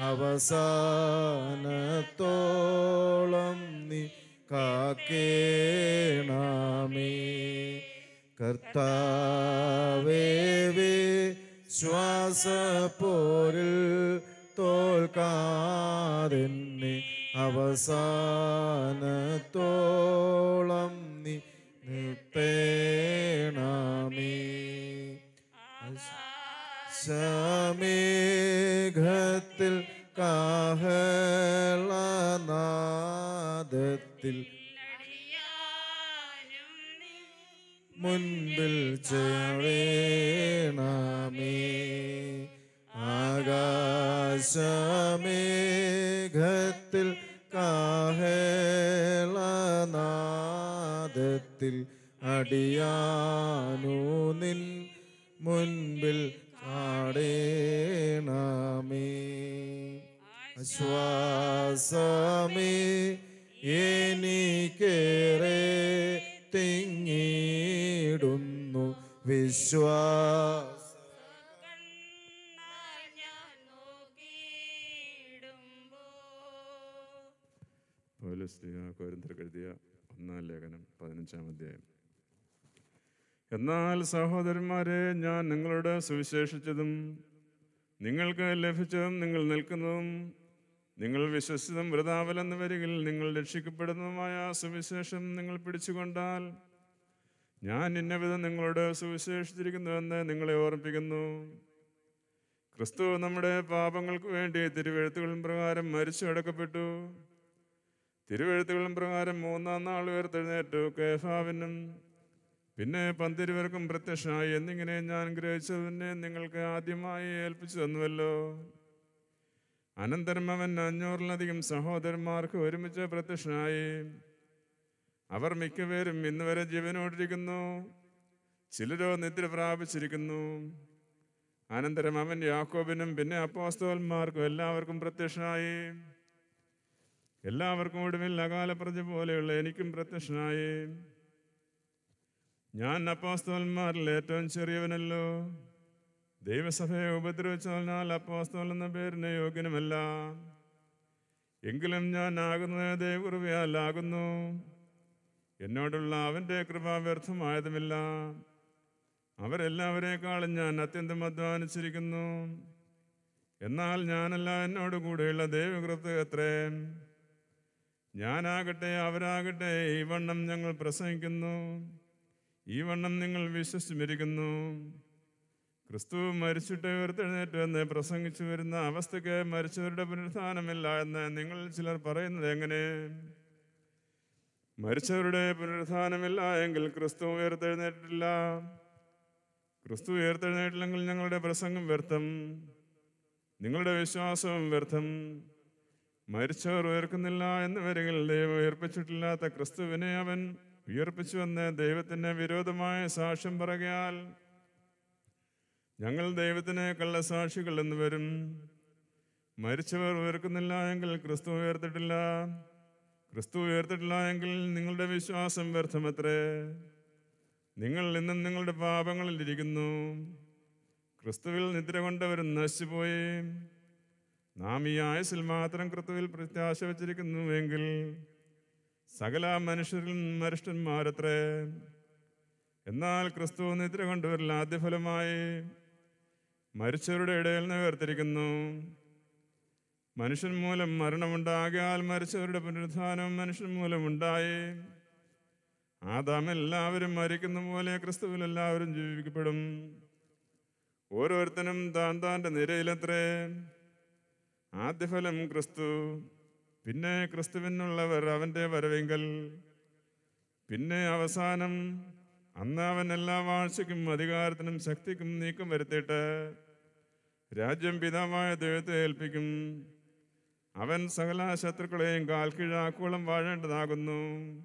അവസാനത്തോളം നീ കാക്കേണമേ കർത്താവേ വിശ്വാസ പോരിൽ തോൽക്കാതെന്നെ അവസാനത്തോളം നീ നിർത്തേണമേ ശമേഘത്തിൽ കാഹളനാദത്തിൽ മുൻപിൽ ചേണമേ ആകാശമേഘത്തിൽ കാഹളനാദത്തിൽ അടിയാനു നിൻ മുൻപിൽ ചാടേണമേ ആശ്വാസമേ എനിക്കേറെ തിങ്ങിടുന്നു വിശ്വാസ പൗലോസ്ലിഹ കോരിന്തർക്ക് എഴുതിയ ഒന്നാം ലേഖനം പതിനഞ്ചാം അധ്യായം എന്നാൽ സഹോദരന്മാരെ ഞാൻ നിങ്ങളോട് സുവിശേഷിച്ചതും നിങ്ങൾക്ക് ലഭിച്ചതും നിങ്ങൾ നിൽക്കുന്നതും നിങ്ങൾ വിശ്വസിതം വൃതാവലെന്ന് വരികിൽ നിങ്ങൾ രക്ഷിക്കപ്പെടുന്നതുമായ ആ സുവിശേഷം നിങ്ങൾ പിടിച്ചുകൊണ്ടാൽ ഞാൻ ഇന്നവിധം നിങ്ങളോട് സുവിശേഷിച്ചിരിക്കുന്നുവെന്ന് നിങ്ങളെ ഓർമ്മിപ്പിക്കുന്നു ക്രിസ്തു നമ്മുടെ പാപങ്ങൾക്ക് വേണ്ടി തിരുവെഴുത്തുകളും പ്രകാരം മരിച്ചു അടക്കപ്പെട്ടു തിരുവെഴുത്തുകളും പ്രകാരം മൂന്നാം നാൾ ഉയർത്തെഴുന്നേറ്റു കേഫാവിനും പിന്നെ പന്തിരുവർക്കും പ്രത്യക്ഷമായി എന്നിങ്ങനെ ഞാൻ ഗ്രഹിച്ചതിനെ നിങ്ങൾക്ക് ആദ്യമായി ഏൽപ്പിച്ചു തന്നുവല്ലോ അനന്തരം അവൻ അഞ്ഞൂറിലധികം സഹോദരന്മാർക്ക് ഒരുമിച്ച് പ്രത്യക്ഷനായി അവർ മിക്കപേരും ഇന്ന് വരെ ജീവനോടിരിക്കുന്നു ചിലരോ നിദ്ര പ്രാപിച്ചിരിക്കുന്നു അനന്തരം അവൻ യാക്കോബിനും പിന്നെ അപ്പോസ്തോന്മാർക്കും എല്ലാവർക്കും പ്രത്യക്ഷനായി എല്ലാവർക്കും ഒടുവിൽ അകാലപ്രജ പോലെയുള്ള എനിക്കും പ്രത്യക്ഷനായി ഞാൻ അപ്പോസ്തോന്മാരിൽ ഏറ്റവും ചെറിയവനല്ലോ ദൈവസഭയെ ഉപദ്രവിച്ചാൽ അപ്പോസ്തോൽ എന്ന പേരിന് യോഗ്യനുമല്ല എങ്കിലും ഞാൻ ആകുന്നത് ദൈവകൃപയാലാകുന്നു എന്നോടുള്ള അവൻ്റെ കൃപ വ്യർത്ഥമായതുമില്ല അവരെല്ലാവരെക്കാളും ഞാൻ അത്യന്തം അധ്വാനിച്ചിരിക്കുന്നു എന്നാൽ ഞാനല്ല എന്നോട് കൂടെയുള്ള ദൈവകൃപ എത്രേ ഞാനാകട്ടെ അവരാകട്ടെ ഈ വണ്ണം ഞങ്ങൾ പ്രസംഗിക്കുന്നു ഈ വണ്ണം നിങ്ങൾ വിശ്വസിച്ചിരിക്കുന്നു ക്രിസ്തു മരിച്ചിട്ട് ഉയർത്തെഴുന്നേറ്റു എന്ന് പ്രസംഗിച്ചു വരുന്ന അവസ്ഥയ്ക്ക് മരിച്ചവരുടെ പുനരുത്ഥാനമില്ല എന്ന് നിങ്ങൾ ചിലർ പറയുന്നത് എങ്ങനെ മരിച്ചവരുടെ പുനരുത്ഥാനമില്ല എങ്കിൽ ക്രിസ്തു ഉയർത്തെഴുന്നേറ്റിട്ടില്ല ക്രിസ്തു ഉയർത്തെഴുന്നേറ്റില്ലെങ്കിൽ ഞങ്ങളുടെ പ്രസംഗം വ്യർത്ഥം നിങ്ങളുടെ വിശ്വാസവും വ്യർത്ഥം മരിച്ചവർ ഉയർക്കുന്നില്ല എന്ന് വരികിൽ ദൈവം ഉയർപ്പിച്ചിട്ടില്ലാത്ത ക്രിസ്തുവിനെ അവൻ ഉയർപ്പിച്ചുവെന്ന് ദൈവത്തിന് വിരോധമായ സാക്ഷ്യം പറയുകയാൽ ഞങ്ങൾ ദൈവത്തിന് കള്ളസാക്ഷികൾ എന്ന് വരും മരിച്ചവർ ഉയർക്കുന്നില്ല എങ്കിൽ ക്രിസ്തു ഉയർത്തിട്ടില്ല ക്രിസ്തു ഉയർത്തിട്ടില്ല എങ്കിൽ നിങ്ങളുടെ വിശ്വാസം വ്യർത്ഥമത്രേ നിങ്ങൾ ഇന്നും നിങ്ങളുടെ പാപങ്ങളിൽ ഇരിക്കുന്നു ക്രിസ്തുവിൽ നിദ്ര കൊണ്ടവരും നശിച്ചുപോയി നാം ഈ ആയുസിൽ മാത്രം ക്രിസ്തുവിൽ പ്രത്യാശ വച്ചിരിക്കുന്നുവെങ്കിൽ സകല മനുഷ്യരിൽ മരിഷ്ടന്മാരത്രേ എന്നാൽ ക്രിസ്തു നിദ്ര കൊണ്ടവരിൽ ആദ്യഫലമായി മരിച്ചവരുടെ ഇടയിൽ നിന്ന് വേർതിരിക്കുന്നു മനുഷ്യൻ മൂലം മരണമുണ്ടാകിയാൽ മരിച്ചവരുടെ പുനരുദ്ധാനം മനുഷ്യൻ മൂലം ഉണ്ടായി ആദാം എല്ലാവരും മരിക്കുന്ന പോലെ ക്രിസ്തുവിൽ എല്ലാവരും ജീവിക്കപ്പെടും ഓരോരുത്തനും താൻ താൻ്റെ നിരയിലത്രേ ആദ്യഫലം ക്രിസ്തു പിന്നെ ക്രിസ്തുവിനുള്ളവർ അവൻ്റെ വരവെങ്കൽ പിന്നെ അവസാനം അന്ന് അവൻ എല്ലാ വാഴ്ചയ്ക്കും അധികാരത്തിനും ശക്തിക്കും നീക്കം വരുത്തിയിട്ട് രാജ്യം പിതാവായ ദൈവത്തെ ഏൽപ്പിക്കും അവൻ സകല ശത്രുക്കളെയും കാൽ കീഴാക്കോളം വാഴേണ്ടതാകുന്നു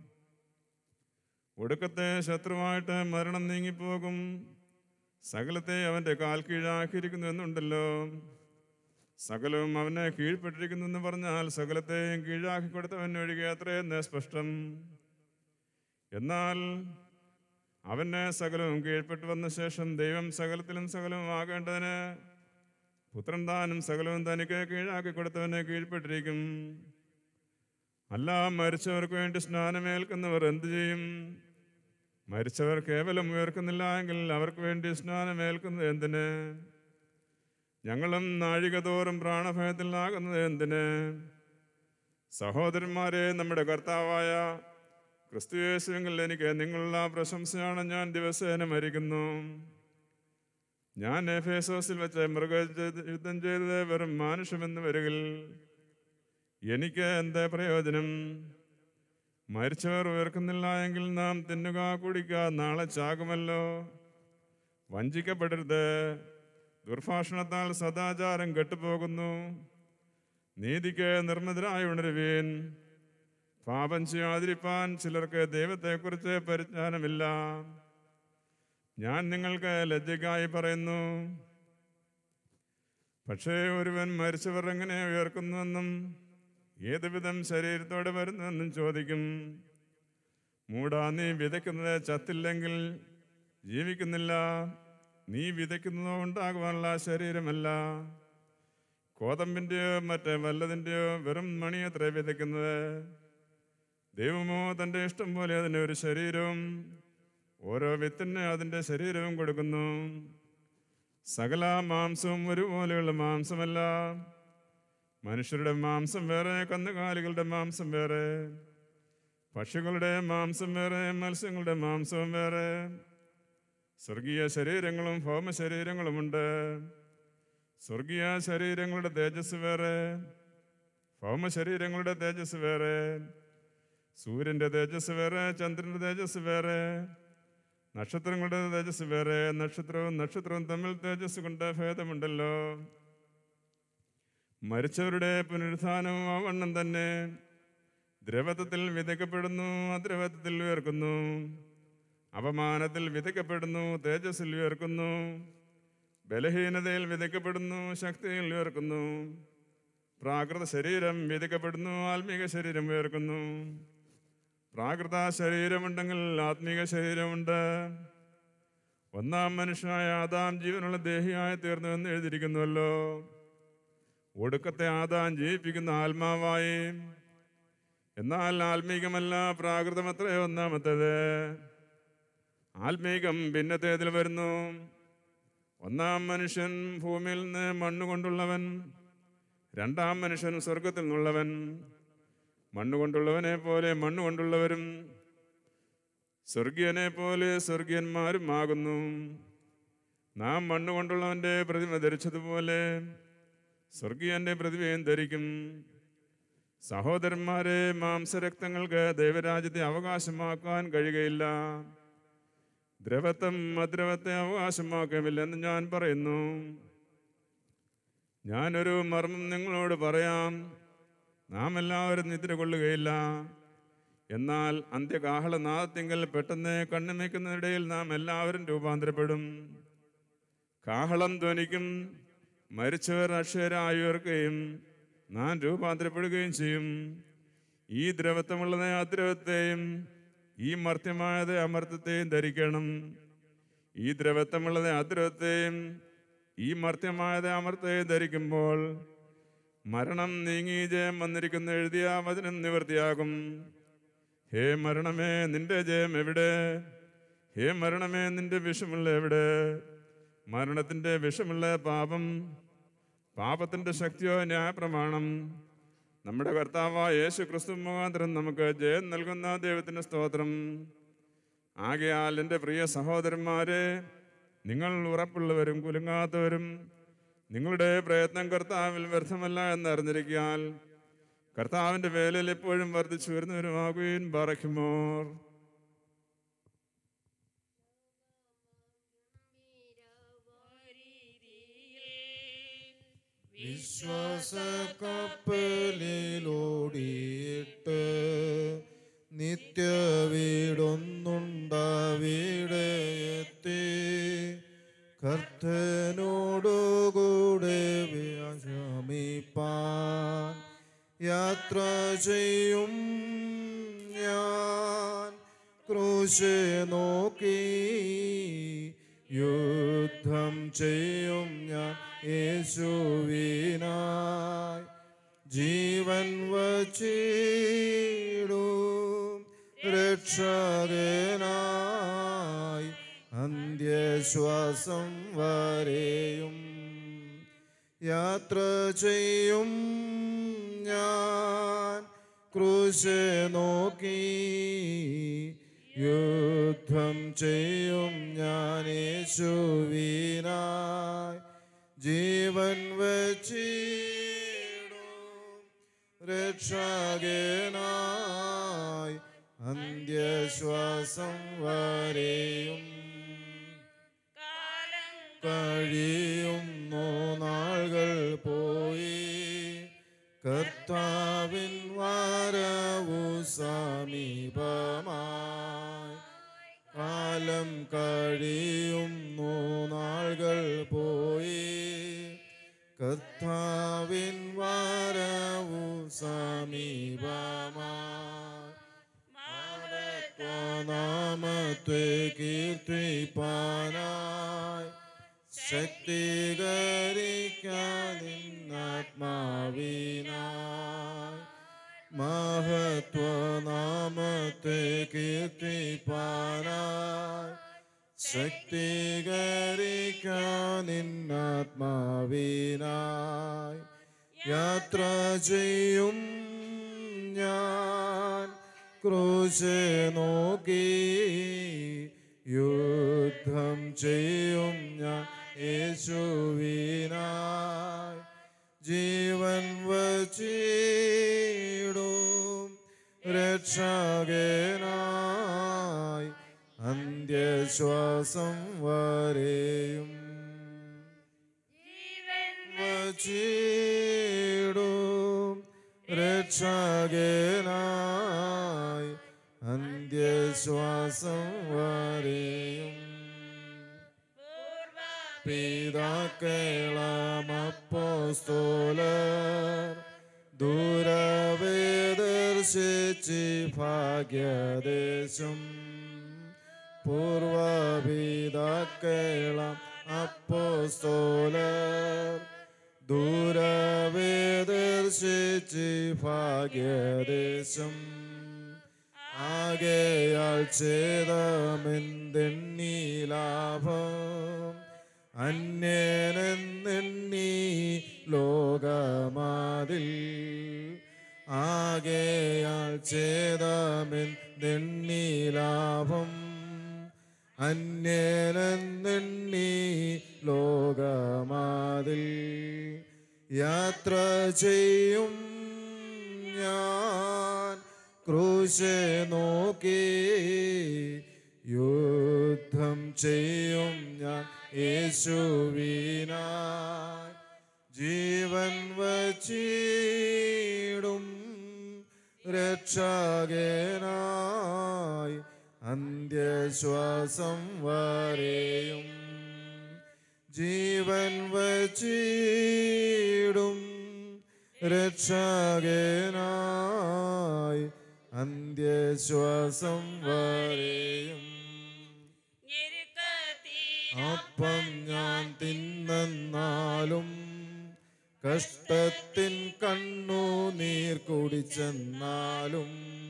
ഒടുക്കത്തെ ശത്രുവായിട്ട് മരണം നീങ്ങിപ്പോകും സകലത്തെ അവൻ്റെ കാൽ കീഴാക്കിയിരിക്കുന്നു എന്നുണ്ടല്ലോ സകലവും അവനെ കീഴ്പ്പെട്ടിരിക്കുന്നു എന്ന് പറഞ്ഞാൽ സകലത്തെയും കീഴാക്കി കൊടുത്തവൻ ഒഴികെ അത്രയെന്ന് സ്പഷ്ടം എന്നാൽ അവന് സകലവും കീഴ്പ്പെട്ടു വന്ന ശേഷം ദൈവം സകലത്തിലും സകലവും ആകേണ്ടതിന് പുത്രൻ താനും സകലവും തനിക്ക് കീഴാക്കി കൊടുത്തവനെ കീഴ്പ്പെട്ടിരിക്കും അല്ല മരിച്ചവർക്ക് വേണ്ടി സ്നാനമേൽക്കുന്നവർ എന്തു ചെയ്യും മരിച്ചവർ കേവലം ഉയർക്കുന്നില്ല എങ്കിൽ അവർക്ക് വേണ്ടി സ്നാനമേൽക്കുന്നത് എന്തിന് ഞങ്ങളും നാഴികതോറും പ്രാണഭയത്തിലാകുന്നത് എന്തിന് സഹോദരന്മാരെ നമ്മുടെ കർത്താവായ ക്രിസ്തുയേശുവിൽ എനിക്ക് നിങ്ങളുള്ള പ്രശംസയാണ് ഞാൻ ദിവസേന മരിക്കുന്നു ഞാൻ എഫേസോസിൽ വെച്ച് മൃഗ യുദ്ധം ചെയ്തത് വെറും മാനുഷ്യമെന്ന് വരികിൽ എനിക്ക് എന്താ പ്രയോജനം മരിച്ചവർ ഉയർക്കുന്നില്ല എങ്കിൽ നാം തിന്നുക കുടിക്കുക നാളെ ചാകുമല്ലോ വഞ്ചിക്കപ്പെടരുത് ദുർഭാഷണത്താൽ സദാചാരം കെട്ടുപോകുന്നു നീതിക്ക് നിർമ്മിതരായി ഉണരുവീൻ പാപം ചെയ്യാതിരിപ്പാൻ ചിലർക്ക് ദൈവത്തെക്കുറിച്ച് പരിജ്ഞാനമില്ല ഞാൻ നിങ്ങൾക്ക് ലജ്ജയ്ക്കായി പറയുന്നു പക്ഷേ ഒരുവൻ മരിച്ചവർ എങ്ങനെ ഉയർക്കുന്നുവെന്നും ഏതുവിധം ശരീരത്തോടെ വരുന്നുവെന്നും ചോദിക്കും മൂടാ നീ വിതയ്ക്കുന്നത് ചത്തില്ലെങ്കിൽ ജീവിക്കുന്നില്ല നീ വിതയ്ക്കുന്നതോ ഉണ്ടാകുവാനുള്ള ശരീരമല്ല കോതമ്പിൻ്റെയോ മറ്റേ വല്ലതിൻ്റെയോ വെറും മണിയത്രേ വിതയ്ക്കുന്നത് ദൈവമോ തൻ്റെ ഇഷ്ടം പോലെ അതിന് ഒരു ശരീരവും ഓരോ വിത്തിന് അതിൻ്റെ ശരീരവും കൊടുക്കുന്നു സകല മാംസവും ഒരുപോലെയുള്ള മാംസമല്ല മനുഷ്യരുടെ മാംസം വേറെ കന്നുകാലികളുടെ മാംസം വേറെ പക്ഷികളുടെ മാംസം വേറെ മത്സ്യങ്ങളുടെ മാംസവും വേറെ സ്വർഗീയ ശരീരങ്ങളും ഭൗമ ശരീരങ്ങളുമുണ്ട് സ്വർഗീയ ശരീരങ്ങളുടെ തേജസ് വേറെ ഭൗമ ശരീരങ്ങളുടെ തേജസ് വേറെ സൂര്യന്റെ തേജസ് വേറെ ചന്ദ്രന്റെ തേജസ് വേറെ നക്ഷത്രങ്ങളുടെ തേജസ് വേറെ നക്ഷത്രവും നക്ഷത്രവും തമ്മിൽ തേജസ് കൊണ്ട് ഭേദമുണ്ടല്ലോ മരിച്ചവരുടെ പുനരുത്ഥാനവും ആ വണ്ണം തന്നെ ദ്രവത്വത്തിൽ വിതയ്ക്കപ്പെടുന്നു അദ്രവത്വത്തിൽ ഉയർക്കുന്നു അപമാനത്തിൽ വിതയ്ക്കപ്പെടുന്നു തേജസ്സിൽ ഉയർക്കുന്നു ബലഹീനതയിൽ വിതയ്ക്കപ്പെടുന്നു ശക്തിയിൽ ഉയർക്കുന്നു പ്രാകൃത ശരീരം വിതയ്ക്കപ്പെടുന്നു ആത്മീക ശരീരം ഉയർക്കുന്നു പ്രാകൃത ശരീരമുണ്ടെങ്കിൽ ആത്മീക ശരീരമുണ്ട് ഒന്നാം മനുഷ്യനായ ആദാം ജീവനുള്ള ദേഹിയായി തീർന്നു എന്ന് എഴുതിയിരിക്കുന്നുവല്ലോ ഒടുക്കത്തെ ആദാം ജീവിപ്പിക്കുന്ന ആത്മാവായി എന്നാൽ ആത്മീകമല്ല പ്രാകൃതമത്രേ ഒന്നാമത്തേത് ആത്മീകം ഭിന്നത്തേതിൽ വരുന്നു ഒന്നാം മനുഷ്യൻ ഭൂമിയിൽ നിന്ന് മണ്ണുകൊണ്ടുള്ളവൻ രണ്ടാം മനുഷ്യൻ സ്വർഗത്തിൽ നിന്നുള്ളവൻ മണ്ണുകൊണ്ടുള്ളവനെ പോലെ മണ്ണുകൊണ്ടുള്ളവരും സ്വർഗീയനെ പോലെ സ്വർഗീയന്മാരും ആകുന്നു നാം മണ്ണുകൊണ്ടുള്ളവൻ്റെ പ്രതിമ ധരിച്ചതുപോലെ സ്വർഗീയന്റെ പ്രതിമയും ധരിക്കും സഹോദരന്മാരെ മാംസരക്തങ്ങൾക്ക് ദൈവരാജ്യത്തെ അവകാശമാക്കാൻ കഴിയുകയില്ല ദ്രവത്വം അദ്രവത്തെ അവകാശമാക്കുമില്ലെന്ന് ഞാൻ പറയുന്നു ഞാനൊരു മർമ്മം നിങ്ങളോട് പറയാം നാം എല്ലാവരും നിദ്ര കൊള്ളുകയില്ല എന്നാൽ അന്ത്യകാഹളനാദത്തിങ്കൽ പെട്ടെന്ന് കണ്ണുമയ്ക്കുന്നതിനിടയിൽ നാം എല്ലാവരും രൂപാന്തരപ്പെടും കാഹളം ധ്വനിക്കും മരിച്ചവർ അക്ഷരായി ഉയർക്കുകയും നാം രൂപാന്തരപ്പെടുകയും ചെയ്യും ഈ ദ്രവത്വമുള്ളത് അദ്രവത്തെയും ഈ മർത്യമായത് അമർത്യത്തെയും ധരിക്കണം ഈ ദ്രവത്വമുള്ളത് അദ്രവത്തെയും ഈ മർത്യമായത് അമർത്തെ ധരിക്കുമ്പോൾ മരണം നീങ്ങി ജയം വന്നിരിക്കുന്ന എഴുതിയ വചനം നിവൃത്തിയാകും ഹേ മരണമേ നിന്റെ ജയം എവിടെ ഹേ മരണമേ നിന്റെ വിഷമുള്ള എവിടെ മരണത്തിൻ്റെ വിഷമുള്ള പാപം പാപത്തിൻ്റെ ശക്തിയോ ന്യായപ്രമാണം നമ്മുടെ കർത്താവായ യേശു ക്രിസ്തു മുഖാന്തരം നമുക്ക് ജയം നൽകുന്ന ദൈവത്തിൻ്റെ സ്തോത്രം ആകയാൽ എൻ്റെ പ്രിയ സഹോദരന്മാരെ നിങ്ങൾ ഉറപ്പുള്ളവരും കുലുങ്ങാത്തവരും നിങ്ങളുടെ പ്രയത്നം കർത്താവിൽ വ്യർത്ഥമല്ല എന്നറിഞ്ഞിരിക്കാൻ കർത്താവിൻ്റെ വേലയിൽ എപ്പോഴും വർദ്ധിച്ചു വരുന്നവരുമാകുകയും പറയ്ക്കുമോർ വിശ്വാസ കപ്പലിലോടിയിട്ട് നിത്യ വീടൊന്നുണ്ടാവിടെ എത്തി കർത്തനോടുകൂടെ വ്യാശമിപ്പാൻ യാത്ര ചെയ്യും ഞാൻ ക്രൂശ് നോക്കി യുദ്ധം ചെയ്യും ഞാൻ യേശുവിനായി ജീവൻ വച്ചിടും രക്ഷകനായി അന്ത്യശ്വാസം വരെയും യാത്ര ചെയ്യും ഞാൻ ക്രൂശ് നോക്കി യുദ്ധം ചെയ്യും ഞാൻ യേശുവിനായി ജീവൻ വച്ചിടും രക്ഷകനായി അന്ത്യശ്വാസം വരെയും കഴിയുന്നു നാളുകൾ പോയി കർത്താവിൻ വരവു സമീപമായി കാലം കഴിയുന്നു നാളുകൾ പോയി കർത്താവിൻ വരവു സമീപമായി നാമത്തെ കീർത്തിപ്പാനായി ശക്തീകരിക്കാൻ ആത്മാവിനായി മഹത്വനാമത്തെ കീർത്തിപ്പാനായി ശക്തീകരിക്കാൻ ആത്മാവിനായി യാത്ര ചെയ്യും ഞാൻ ക്രൂശ് നോക്കി യുദ്ധം ചെയ്യും ഞാൻ യേശുവിനായി ജീവൻ വച്ചിടും രക്ഷകനായി അന്ത്യശ്വാസം വരെയും വച്ചിടും രക്ഷകനായി അന്ത്യശ്വാസം വരെയും പിതാക്കളമപ്പോസ്തോലർ ദൂരവേദർശിച്ച് ഭാഗ്യദേശം പൂർവപിതാക്കളം അപ്പോസ്തോലർ ദൂരവേദർശിച്ച് ഭാഗ്യദേശം ആകയാൽ ഛേദമെന്തെണ്ണി ലാഭം അന്യനെന്നെണ്ണി ലോകമാതിൽ ആകയാൽ ഛേദമെന്തെണ്ണി ലാഭം അന്യനെന്നെണ്ണി ലോകമാതിൽ യാത്ര ചെയ്യും ഞാൻ ക്രൂശ് നോക്കി യുദ്ധം ചെയ്യും ഞാൻ യേശുവിനായി ജീവൻ വച്ചിടും രക്ഷകനായി അന്ത്യശ്വാസം വരെയും ജീവൻ വച്ചിടും രക്ഷകനായി അന്ത്യശ്വാസം വരെയും അപ്പം ഞാൻ തിന്നെന്നാലും കഷ്ടത്തിൻ കണ്ണുനീർ കുടിച്ചെന്നാലും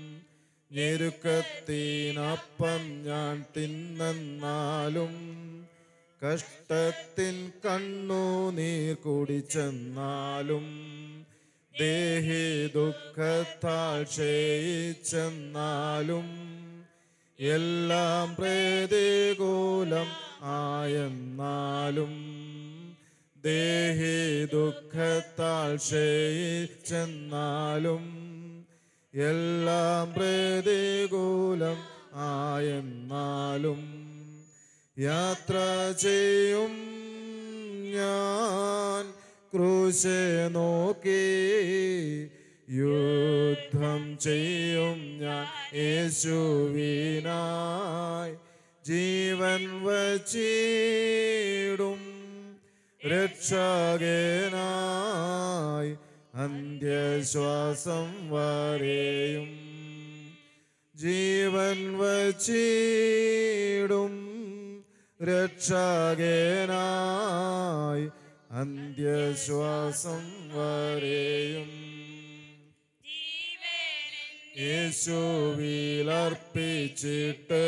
ഞെരുക്കത്തിനപ്പം ഞാൻ തിന്നെന്നാലും കഷ്ടത്തിൻ കണ്ണുനീർ കുടിച്ചെന്നാലും ദേഹി ദുഃഖത്താൽ ക്ഷയിച്ചെന്നാലും എല്ലാം പ്രതികൂലം ആയെന്നാലും ദേഹി ദുഃഖത്താൽ ക്ഷയിച്ചെന്നാലും എല്ലാം പ്രതികൂലം ആയെന്നാലും യാത്ര ചെയ്യും ഞാൻ ക്രൂശെ നോക്കി യുദ്ധം ചെയ്യും ഞാൻ യേശുവിനായി ജീവൻ വച്ചിടും രക്ഷകനായി അന്ത്യശ്വാസം വരെയും ജീവൻ വച്ചിടും രക്ഷകനായി അന്ത്യശ്വാസം വരെയും യേശുവിലർപ്പിച്ചിട്ട്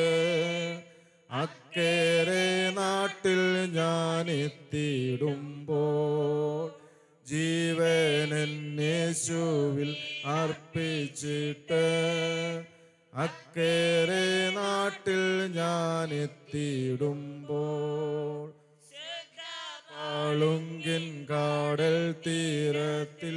അക്കേറെ നാട്ടിൽ ഞാൻ എത്തിയിടുമ്പോൾ ജീവനൻ യേശുവിൽ അർപ്പിച്ചിട്ട് അക്കേറെ നാട്ടിൽ ഞാൻ എത്തിയിടുമ്പോൾ ആളുങ്കിൻ കാടൽ തീരത്തിൽ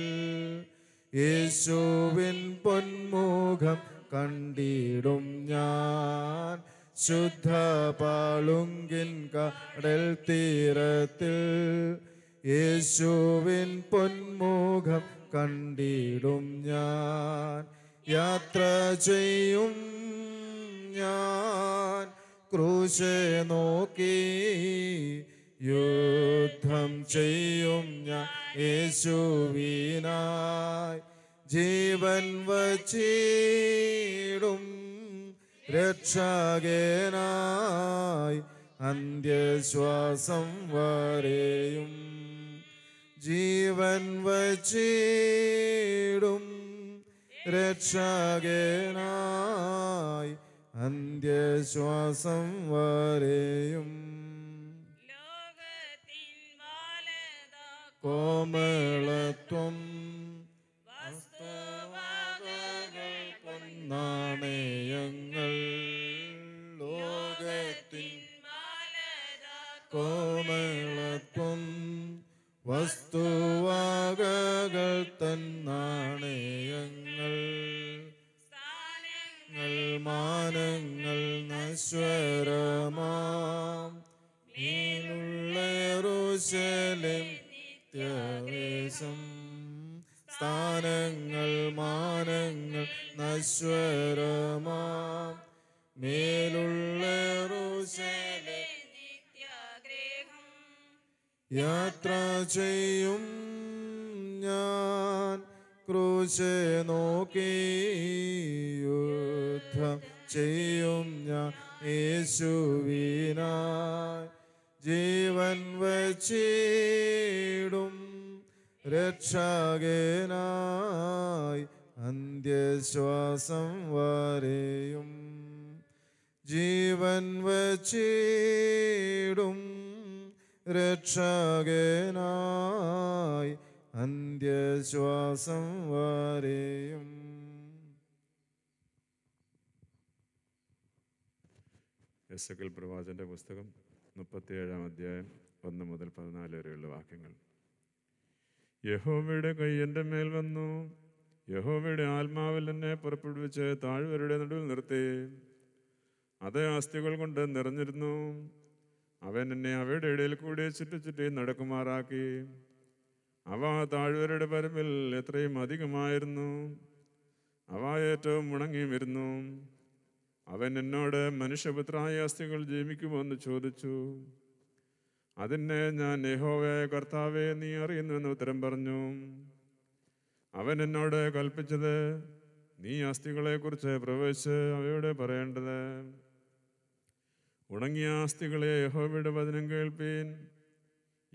യേശുവിൻ പൊന്മുഖം കണ്ടിടും ഞാൻ ശുദ്ധ പാളുങ്കിൻ കടൽ തീരത്തിൽ യേശുവിൻ പൊന്മുഖം കണ്ടിടും ഞാൻ യാത്ര ചെയ്യും ഞാൻ ക്രൂശെ നോക്കി യുദ്ധം ചെയ്യും ഞാൻ യേശുവിനായി ജീവൻ വച്ചിടും രക്ഷകനായി അന്ത്യശ്വാസം വരെയും ജീവൻ വച്ചിടും രക്ഷകനായി അന്ത്യശ്വാസം വരെയും കോമളത്വം നാണയങ്ങൾ ലോകത്തിൻ കോമളത്വം വസ്തുവാകകൾ തൻ നാണയങ്ങൾ ങ്ങൾ മാനങ്ങൾ നശ്വരമാം നീലുള്ളേറുശലേം നിത്യവേശം സ്ഥാനങ്ങൾ മാനങ്ങൾ നശ്വരമാം മേലുള്ളേറുശലേം യാത്ര ചെയ്യും ഞാൻ ക്രൂശെ നോക്കി യുദ്ധം ചെയ്യും ഞാൻ യേശുവിനായി ജീവൻ വച്ചിടും രക്ഷകനായി അന്ത്യശ്വാസം വരെയും ജീവൻ വച്ചിടും രക്ഷകനായി അന്ത്യശ്വാസം വരെയും എസ് എൽ പ്രവാചൻ്റെ പുസ്തകം മുപ്പത്തിയേഴാം അധ്യായം ഒന്ന് മുതൽ പതിനാല് വരെയുള്ള വാക്യങ്ങൾ യഹോവയുടെ കൈ എൻ്റെ മേൽ വന്നു യഹോവയുടെ ആത്മാവിൽ എന്നെ പുറപ്പെടുവിച്ച് താഴ്വരുടെ നടുവിൽ നിർത്തി അതേ ആസ്തികൾ കൊണ്ട് നിറഞ്ഞിരുന്നു അവൻ എന്നെ അവയുടെ ഇടയിൽ കൂടി ചുറ്റി ചുറ്റി നടക്കുമാറാക്കി അവ താഴ്വരയുടെ പരമ്പിൽ എത്രയും അധികമായിരുന്നു അവ ഏറ്റവും മുണങ്ങിയും ഇരുന്നു അവൻ എന്നോട് മനുഷ്യപുത്രായ അസ്ഥികൾ ജീവിക്കുമോ എന്ന് ചോദിച്ചു അതിനെ ഞാൻ യഹോവയായ കർത്താവെ നീ അറിയുന്നുവെന്ന് ഉത്തരം പറഞ്ഞു അവൻ എന്നോട് കൽപ്പിച്ചത് നീ അസ്ഥികളെക്കുറിച്ച് പ്രവേശിച്ച് അവയോട് പറയേണ്ടത് ഉണങ്ങിയ അസ്ഥികളെ യഹോവയുടെ വചനം കേൾപ്പീൻ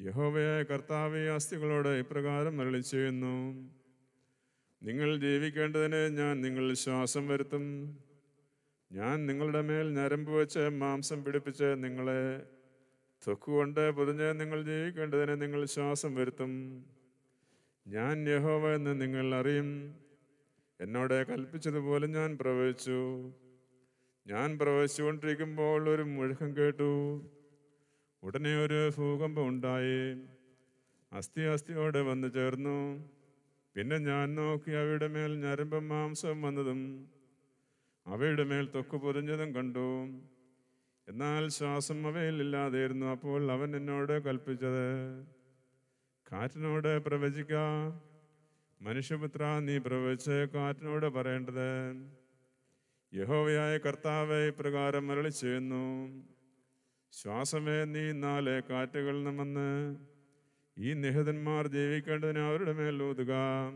യഹോവയായ കർത്താവെ അസ്ഥികളോട് ഇപ്രകാരം അരളി ചെയ്യുന്നു നിങ്ങൾ ജീവിക്കേണ്ടതിന് ഞാൻ നിങ്ങളിൽ ശ്വാസം വരുത്തും ഞാൻ നിങ്ങളുടെ മേൽ ഞരമ്പ് വെച്ച് മാംസം പിടിപ്പിച്ച് നിങ്ങളെ തൊക്കുകൊണ്ട് പൊതിഞ്ഞ് നിങ്ങൾ ജീവിക്കേണ്ടതിന് നിങ്ങൾ ശ്വാസം വരുത്തും ഞാൻ യഹോവ എന്ന് നിങ്ങൾ അറിയും എന്നോട് കൽപ്പിച്ചതുപോലെ ഞാൻ പ്രവചിച്ചു ഞാൻ പ്രവചിച്ചുകൊണ്ടിരിക്കുമ്പോൾ ഒരു മുഴക്കം കേട്ടു ഉടനെ ഒരു ഭൂകമ്പം ഉണ്ടായി അസ്ഥി അസ്ഥിയോടെ വന്നു ചേർന്നു പിന്നെ ഞാൻ നോക്കി അവയുടെ മേൽ ഞരമ്പും മാംസം വന്നതും അവയുടെ മേൽ തൊക്ക് പൊതിഞ്ഞതും കണ്ടു എന്നാൽ ശ്വാസം അവയിൽ ഇല്ലാതെയിരുന്നു അപ്പോൾ അവൻ എന്നോട് കൽപ്പിച്ചത് കാറ്റിനോട് പ്രവചിക്ക മനുഷ്യപുത്ര നീ പ്രവചിച്ച് കാറ്റിനോട് പറയേണ്ടത് യഹോവയായ കർത്താവെ ഇപ്രകാരം അരളി ചെയ്യുന്നു ശ്വാസമേ നീ നാല് കാറ്റുകളിൽ നിന്നെന്ന് ഈ നിഹിതന്മാർ ജീവിക്കേണ്ടതിന് അവരുടെ മേൽ ഊതുക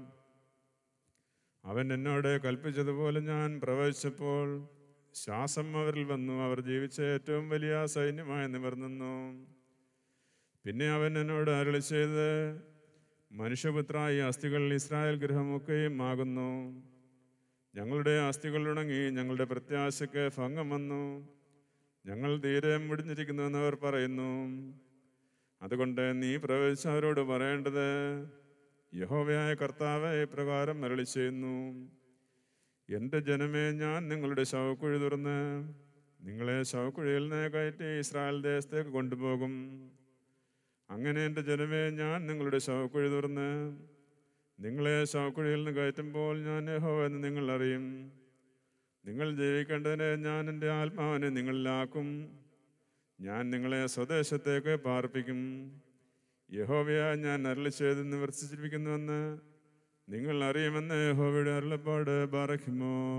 അവൻ എന്നോട് കൽപ്പിച്ചതുപോലെ ഞാൻ പ്രവചിച്ചപ്പോൾ ശ്വാസം അവരിൽ വന്നു അവർ ജീവിച്ച ഏറ്റവും വലിയ സൈന്യമായി നിവർന്നു പിന്നെ അവൻ എന്നോട് അരളി ചെയ്ത് മനുഷ്യപുത്ര ഈ അസ്ഥികൾ ഇസ്രായേൽ ഗൃഹമൊക്കെയും ആകുന്നു ഞങ്ങളുടെ അസ്ഥികൾ ഉണങ്ങി ഞങ്ങളുടെ പ്രത്യാശയ്ക്ക് ഭംഗം വന്നു ഞങ്ങൾ തീരെ മുടിഞ്ഞിരിക്കുന്നുവെന്ന് അവർ പറയുന്നു അതുകൊണ്ട് നീ പ്രവചിച്ച് അവരോട് പറയേണ്ടത് യഹോവയായ കർത്താവ് ഇപ്രകാരം അരളി ചെയ്യുന്നു എൻ്റെ ജനമേ ഞാൻ നിങ്ങളുടെ ശവക്കുഴി തുറന്ന് നിങ്ങളെ ശവക്കുഴിയിൽ നിന്ന് കയറ്റി ഇസ്രായേൽ ദേശത്തേക്ക് കൊണ്ടുപോകും അങ്ങനെ എൻ്റെ ജനമേ ഞാൻ നിങ്ങളുടെ ശവക്കുഴി തുറന്ന് നിങ്ങളെ ശവക്കുഴിയിൽ നിന്ന് കയറ്റുമ്പോൾ ഞാൻ യഹോവ എന്ന് നിങ്ങൾ അറിയും നിങ്ങൾ ജീവിക്കേണ്ടതിന് ഞാൻ എൻ്റെ ആത്മാവിനെ നിങ്ങളിലാക്കും ഞാൻ നിങ്ങളെ സ്വദേശത്തേക്ക് പാർപ്പിക്കും യഹോവയ ഞാൻ അരളി ചെയ്ത് നിവർത്തിച്ചിരിക്കുന്നുവെന്ന് നിങ്ങൾ അറിയുമെന്ന് യഹോവയുടെ അരുളപ്പാട് ബാറഖിമോർ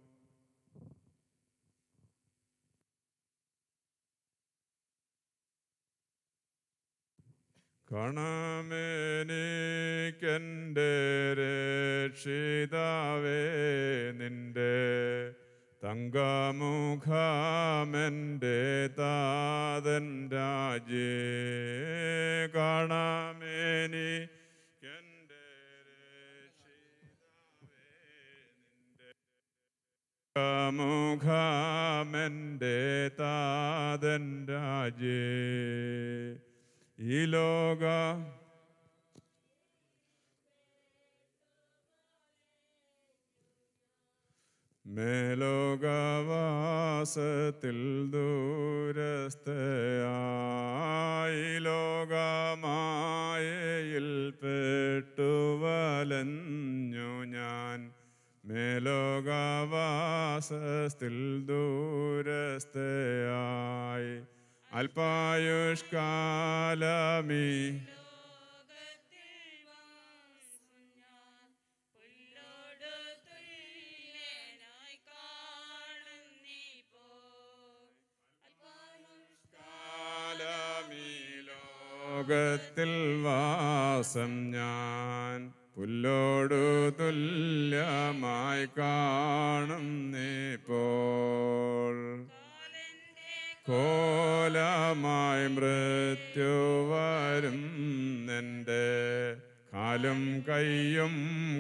കാണാമെനിക്കെൻ്റെ രക്ഷിതാവേ നിന്റെ തങ്കമുഖമെൻ്റെ താതൻ രാജേ കാണാമെനി മുഖമെൻ്റെ താതൻ രാജേ ഈ ലോക മേലോകവാസത്തിൽ ദൂരസ്ഥയായി ലോകമായയിൽ പെട്ടുവലഞ്ഞു ഞാൻ മേലോകവാസത്തിൽ ദൂരസ്ഥയായി അല്പായുഷ്കാലമീ ലോകത്തിൽ വാസം ഞാൻ പുല്ലോടു തുല്യമായി കാണുന്നിപ്പോൾ കോലമായി മൃത്യു വരും എൻ്റെ കാലും കൈയും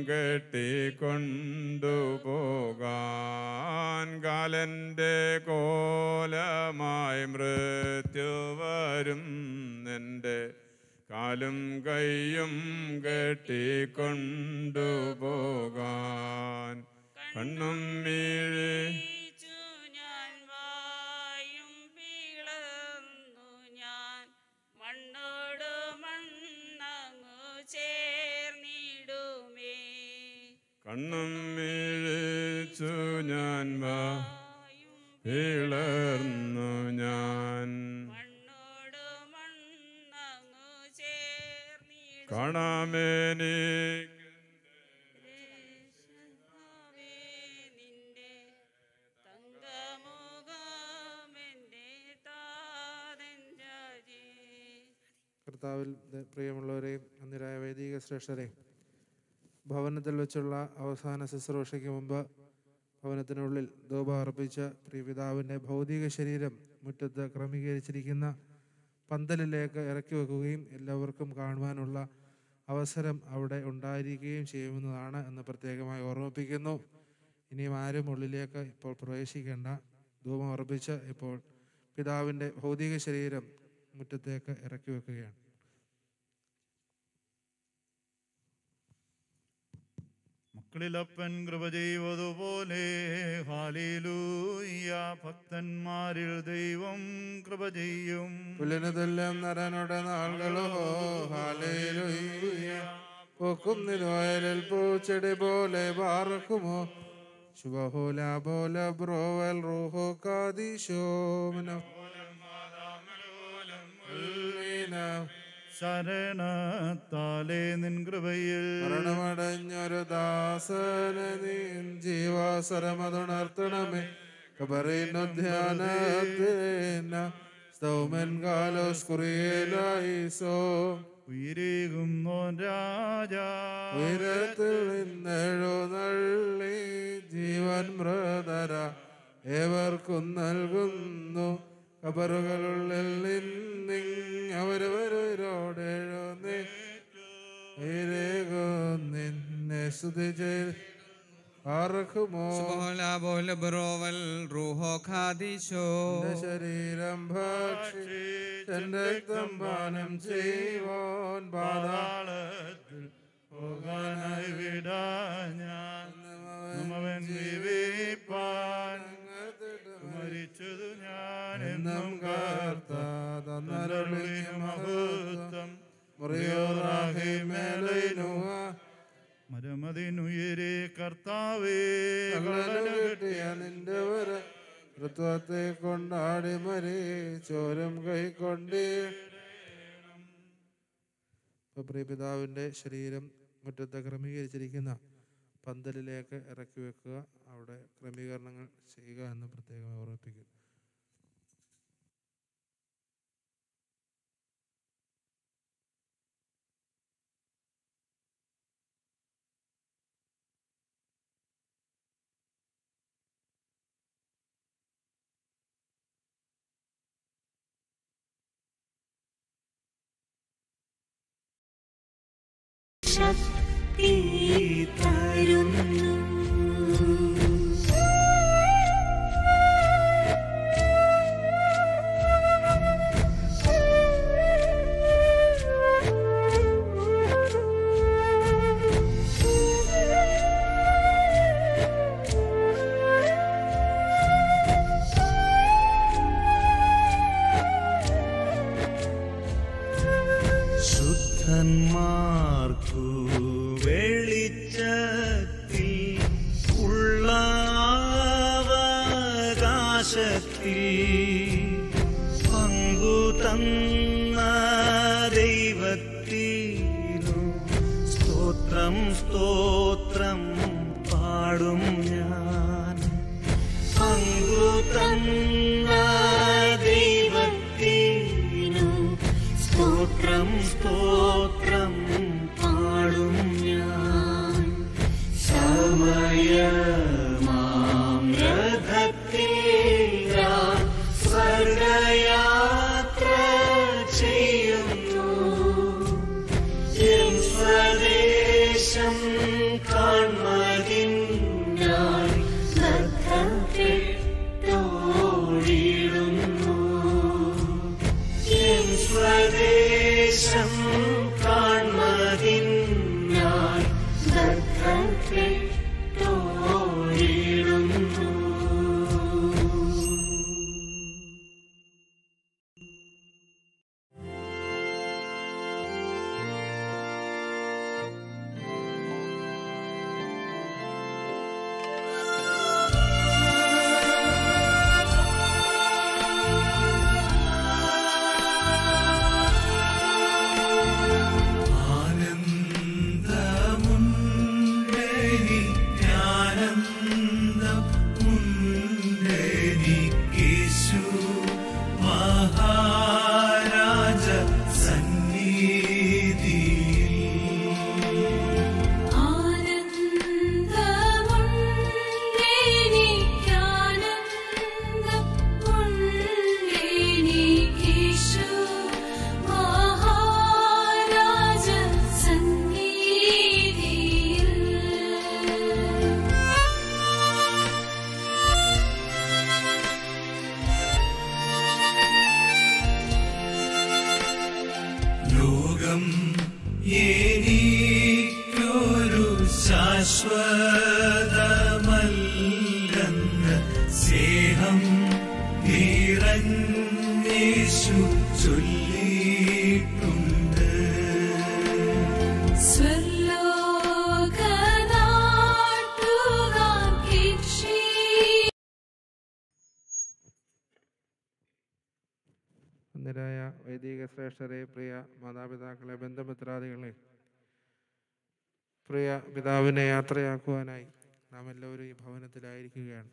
കെട്ടിക്കൊണ്ടുപോകാൻ കാലൻ്റെ കോലമായി മൃത്യു വരും എൻ്റെ കാലും കൈയും കെട്ടിക്കൊണ്ടുപോകാൻ കണ്ണും മീഴി മണ്ണോട് മണ്ണങ്ങു ചേർന്നിടുമേ കണ്ണും വീഴിച്ചു ഞാൻ വാ പിളർന്നു ഞാൻ കാണാമേനി കർത്താവിൽ ദ- പ്രിയമുള്ളവരെ അന്നിരായ വൈദിക ശ്രേഷ്ഠരെ ഭവനത്തിൽ വെച്ചുള്ള അവസാന ശുശ്രൂഷയ്ക്ക് മുമ്പ് ഭവനത്തിനുള്ളിൽ ധൂപ അർപ്പിച്ച പ്രിയപിതാവിൻ്റെ ഭൗതിക ശരീരം മുറ്റത്ത് ക്രമീകരിച്ചിരിക്കുന്ന പന്തലിലേക്ക് ഇറക്കി വെക്കുകയും എല്ലാവർക്കും കാണുവാനുള്ള അവസരം അവിടെ ഉണ്ടായിരിക്കുകയും ചെയ്യുന്നതാണ് എന്ന് പ്രത്യേകമായി ഓർമ്മിപ്പിക്കുന്നു ഇനിയും ആരും ഉള്ളിലേക്ക് ഇപ്പോൾ പ്രവേശിക്കേണ്ട ധൂപം അർപ്പിച്ച് ഇപ്പോൾ പിതാവിൻ്റെ ഭൗതിക ശരീരം മുറ്റത്തേക്ക് ഇറക്കി വെക്കുകയാണ് മക്കളിലപ്പൻ കൃപ ചെയ്വതുപോലെ ഹാലേലൂയ ഭക്തന്മാരിൽ ദൈവം കൃപ ചെയ്യും പുല്ലിന് തുല്യം നരനുടെ നാളുകളോ ഹാലേലുയ്യ പൂക്കും നിലവയലിൽ പൂച്ചെടി പോലെ പാർക്കുമോ ശുഭഹോല പോല ബ്രോവൽ റൂഹോ കാദിശോമന ശരണത്താലേ നിൻ കൃപയിൽ മരണമടഞ്ഞൊരു ദാസന നീ ജീവാസരമതുണർത്തണമേ കബറിനുധ്യാനത്തേന സ്തൗമൻ കാലോസ് കുറിയേലായിസോ ഉയരേകുന്നോൻ രാജാ ഉയരത്തിൽ നിന്നെഴുന്നള്ളി ജീവൻ മൃതര ഏവർക്കും നൽകുന്നു കബറുകളുള്ളിൽ നിന്നിങ് അവരവരോടെഴുന്നേ നിന്നെ സ്തുതി ചെയ്ത് ആർക്കുമോ ബ്രോവൽ റൂഹോ ഖാദിശോ എന്റെ ശരീരം ഭക്ഷി എന്റെ രക്തം പാനം ചെയ്യുവാൻ പാതാള പാതാളത്തിൽ പോകാനായി വിടാ ഞാൻ നമ്മവൻ ജീവിപ്പാൻ മരിച്ചതു ഞാൻ എന്നും കാർത്ത തന്നരുളി മഹത്വം മുറിയോറാഹി മേലൈനുവ മരമതിനുയരെ കർത്താവേ കിട്ടിയ നിന്റെ വര ഋത്വത്തെ കൊണ്ടാടി മരി ചോരം കൈക്കൊണ്ടേ ഇപ്പൊ പ്രിയപിതാവിന്റെ ശരീരം മുറ്റത്ത് ക്രമീകരിച്ചിരിക്കുന്ന പന്തലിലേക്ക് ഇറക്കി വെക്കുക അവിടെ ക്രമീകരണങ്ങൾ ചെയ്യുക എന്ന് പ്രത്യേകമായി ഓർമ്മിപ്പിക്കുന്നു ശക്തി തരുന്നു ശുദ്ധന്മാർക്കു വെളിച്ചത്തിൽ ഉള്ള അവകാശത്തിൽ പങ്കു തന്ന ദൈവത്തിനു സ്തോത്രം സ്തോത്രം പാടും ഞാൻ പങ്കു തന്ന ദൈവത്തിനു സ്തോത്രം സ്തോത്രം പാടും ഞാൻ സമയമാം രഥത്തിൽ ഞാൻ സ്വർഗയാത്ര ചെയ്യുന്നു എൻ സ്വദേശം കാൺമതിനായി ശ്രദ്ധപ്പെട്ടോടിടുന്നു എൻ സ്വദേശം കാൺമതിനായി ശ്രദ്ധപ്പെട്ടോടിടുന്നു സുഖം എനിക്കൊരു ശാശ്വതമല്ലെന്ന് സ്നേഹം നിറഞ്ഞേശു ചൊല്ലിയിട്ടുണ്ട് അന്നരായ വൈദിക ശ്രേഷ്ഠരെ പ്രിയ മാതാപിതാക്കളെ ബന്ധമിത്രാദികളെ പ്രിയ പിതാവിനെ യാത്രയാക്കുവാനായി നാം എല്ലാവരും ഈ ഭവനത്തിലായിരിക്കുകയാണ്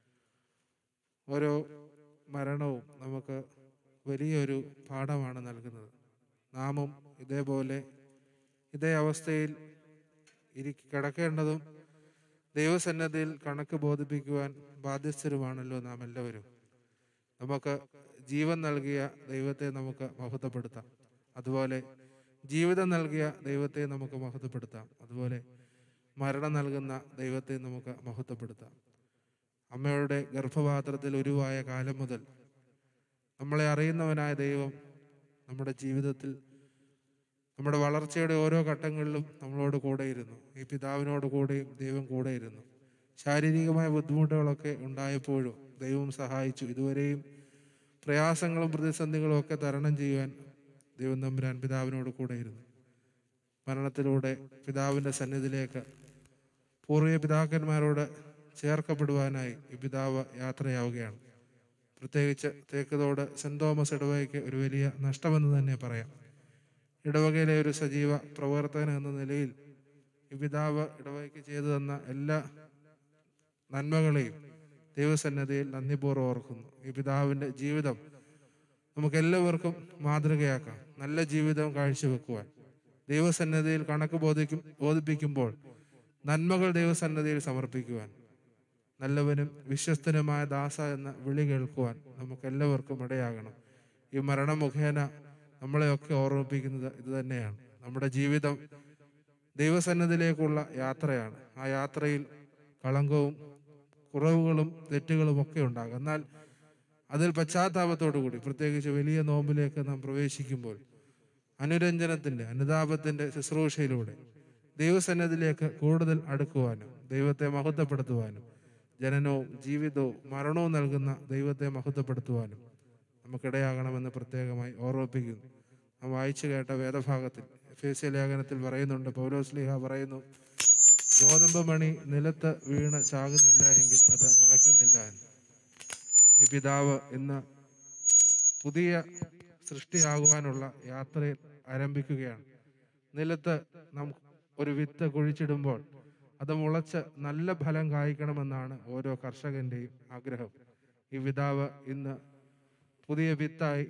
ഓരോ മരണവും നമുക്ക് വലിയൊരു പാഠമാണ് നൽകുന്നത് നാമും ഇതേപോലെ ഇതേ അവസ്ഥയിൽ ഇരി കിടക്കേണ്ടതും ദൈവസന്നദ്ധിയിൽ കണക്ക് ബോധിപ്പിക്കുവാൻ ബാധ്യസ്ഥരുമാണല്ലോ നാം എല്ലാവരും നമുക്ക് ജീവൻ നൽകിയ ദൈവത്തെ നമുക്ക് മഹത്വപ്പെടുത്താം അതുപോലെ ജീവിതം നൽകിയ ദൈവത്തെ നമുക്ക് മഹത്വപ്പെടുത്താം അതുപോലെ മരണം നൽകുന്ന ദൈവത്തെ നമുക്ക് മഹത്വപ്പെടുത്താം അമ്മയുടെ ഗർഭപാത്രത്തിൽ ഉരുവായ കാലം മുതൽ നമ്മളെ അറിയുന്നവനായ ദൈവം നമ്മുടെ ജീവിതത്തിൽ നമ്മുടെ വളർച്ചയുടെ ഓരോ ഘട്ടങ്ങളിലും നമ്മളോട് കൂടെയിരുന്നു ഈ പിതാവിനോട് കൂടെയും ദൈവം കൂടെയിരുന്നു ശാരീരികമായ ബുദ്ധിമുട്ടുകളൊക്കെ ഉണ്ടായപ്പോഴും ദൈവം സഹായിച്ചു ഇതുവരെയും പ്രയാസങ്ങളും പ്രതിസന്ധികളും ഒക്കെ തരണം ചെയ്യുവാൻ ദൈവം തമ്പുരാൻ പിതാവിനോട് കൂടെയിരുന്നു മരണത്തിലൂടെ പിതാവിൻ്റെ സന്നിധിയിലേക്ക് പൂർവീയ പിതാക്കന്മാരോട് ചേർക്കപ്പെടുവാനായി ഈ പിതാവ് യാത്രയാവുകയാണ് പ്രത്യേകിച്ച് തേക്കതോട് സെന്റ് തോമസ് ഇടവകയ്ക്ക് ഒരു വലിയ നഷ്ടമെന്ന് തന്നെ പറയാം ഇടവകയിലെ ഒരു സജീവ പ്രവർത്തകൻ എന്ന നിലയിൽ ഈ പിതാവ് ഇടവകയ്ക്ക് ചെയ്തു തന്ന എല്ലാ നന്മകളെയും ദൈവസന്നദ്ധിയിൽ നന്ദിപൂർവ്വം ഓർക്കുന്നു ഈ പിതാവിൻ്റെ ജീവിതം നമുക്ക് എല്ലാവർക്കും മാതൃകയാക്കാം നല്ല ജീവിതം കാഴ്ചവെക്കുവാൻ ദൈവസന്നദ്ധിയിൽ കണക്ക് ബോധിക്കും ബോധിപ്പിക്കുമ്പോൾ നന്മകൾ ദൈവസന്നദ്ധിയിൽ സമർപ്പിക്കുവാൻ നല്ലവനും വിശ്വസ്തനുമായ ദാസ എന്ന വിളി കേൾക്കുവാൻ നമുക്ക് എല്ലാവർക്കും ഇടയാകണം ഈ മരണം മുഖേന നമ്മളെയൊക്കെ ഓർമ്മിപ്പിക്കുന്നത് ഇത് തന്നെയാണ് നമ്മുടെ ജീവിതം ദൈവസന്നദ്ധിയിലേക്കുള്ള യാത്രയാണ് ആ യാത്രയിൽ കളങ്കവും കുറവുകളും തെറ്റുകളും ഒക്കെ ഉണ്ടാകും എന്നാൽ അതിൽ പശ്ചാത്താപത്തോടു കൂടി പ്രത്യേകിച്ച് വലിയ നോമ്പിലേക്ക് നാം പ്രവേശിക്കുമ്പോൾ അനുരഞ്ജനത്തിന്റെ അനുതാപത്തിന്റെ ശുശ്രൂഷയിലൂടെ ദൈവസന്നദ്ധിയിലേക്ക് കൂടുതൽ അടുക്കുവാനും ദൈവത്തെ മഹത്വപ്പെടുത്തുവാനും ജനനവും ജീവിതവും മരണവും നൽകുന്ന ദൈവത്തെ മഹത്വപ്പെടുത്തുവാനും നമുക്കിടയാകണമെന്ന് പ്രത്യേകമായി ഓർമ്മിപ്പിക്കുന്നു നാം വായിച്ചു കേട്ട വേദഭാഗത്തിൽ എഫേസ്യ ലേഖനത്തിൽ പറയുന്നുണ്ട് പൗലോസ്ലിഹ പറയുന്നു ഗോതമ്പ് മണി നിലത്ത് വീണ് ചാകുന്നില്ല എങ്കിൽ അത് മുളയ്ക്കുന്നില്ല എന്ന് ഈ പിതാവ് ഇന്ന് പുതിയ സൃഷ്ടിയാകുവാനുള്ള യാത്രയിൽ ആരംഭിക്കുകയാണ് നിലത്ത് നാം ഒരു വിത്ത് കുഴിച്ചിടുമ്പോൾ അത് മുളച്ച് നല്ല ഫലം കായ്ക്കണമെന്നാണ് ഓരോ കർഷകന്റെയും ആഗ്രഹം ഈ പിതാവ് ഇന്ന് പുതിയ വിത്തായി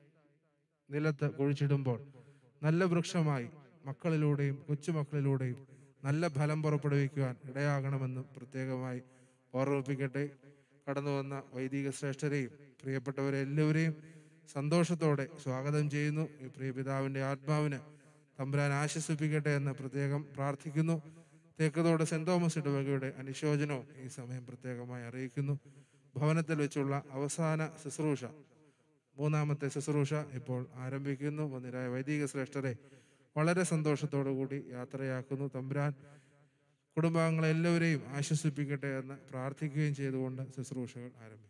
നിലത്ത് കുഴിച്ചിടുമ്പോൾ നല്ല വൃക്ഷമായി മക്കളിലൂടെയും കൊച്ചുമക്കളിലൂടെയും നല്ല ഫലം പുറപ്പെടുവിക്കുവാൻ ഇടയാകണമെന്നും പ്രത്യേകമായി ഓർമ്മിപ്പിക്കട്ടെ കടന്നു വന്ന വൈദിക ശ്രേഷ്ഠരെയും പ്രിയപ്പെട്ടവരെ എല്ലാവരെയും സന്തോഷത്തോടെ സ്വാഗതം ചെയ്യുന്നു ഈ പ്രിയ പിതാവിൻ്റെ ആത്മാവിന് തമ്പുരാൻ ആശ്വസിപ്പിക്കട്ടെ എന്ന് പ്രത്യേകം പ്രാർത്ഥിക്കുന്നു തേക്കതോട് സെന്റ് തോമസ് ഇടവകയുടെ അനുശോചനവും ഈ സമയം പ്രത്യേകമായി അറിയിക്കുന്നു ഭവനത്തിൽ വെച്ചുള്ള അവസാന ശുശ്രൂഷ മൂന്നാമത്തെ ശുശ്രൂഷ ഇപ്പോൾ ആരംഭിക്കുന്നു വന്നിരായ വൈദിക ശ്രേഷ്ഠരെ വളരെ സന്തോഷത്തോടു കൂടി യാത്രയാക്കുന്നു തമ്പുരാൻ കുടുംബാംഗങ്ങളെ എല്ലാവരെയും ആശ്വസിപ്പിക്കട്ടെ എന്ന് പ്രാർത്ഥിക്കുകയും ചെയ്തുകൊണ്ട് ശുശ്രൂഷകൾ ആരംഭിക്കും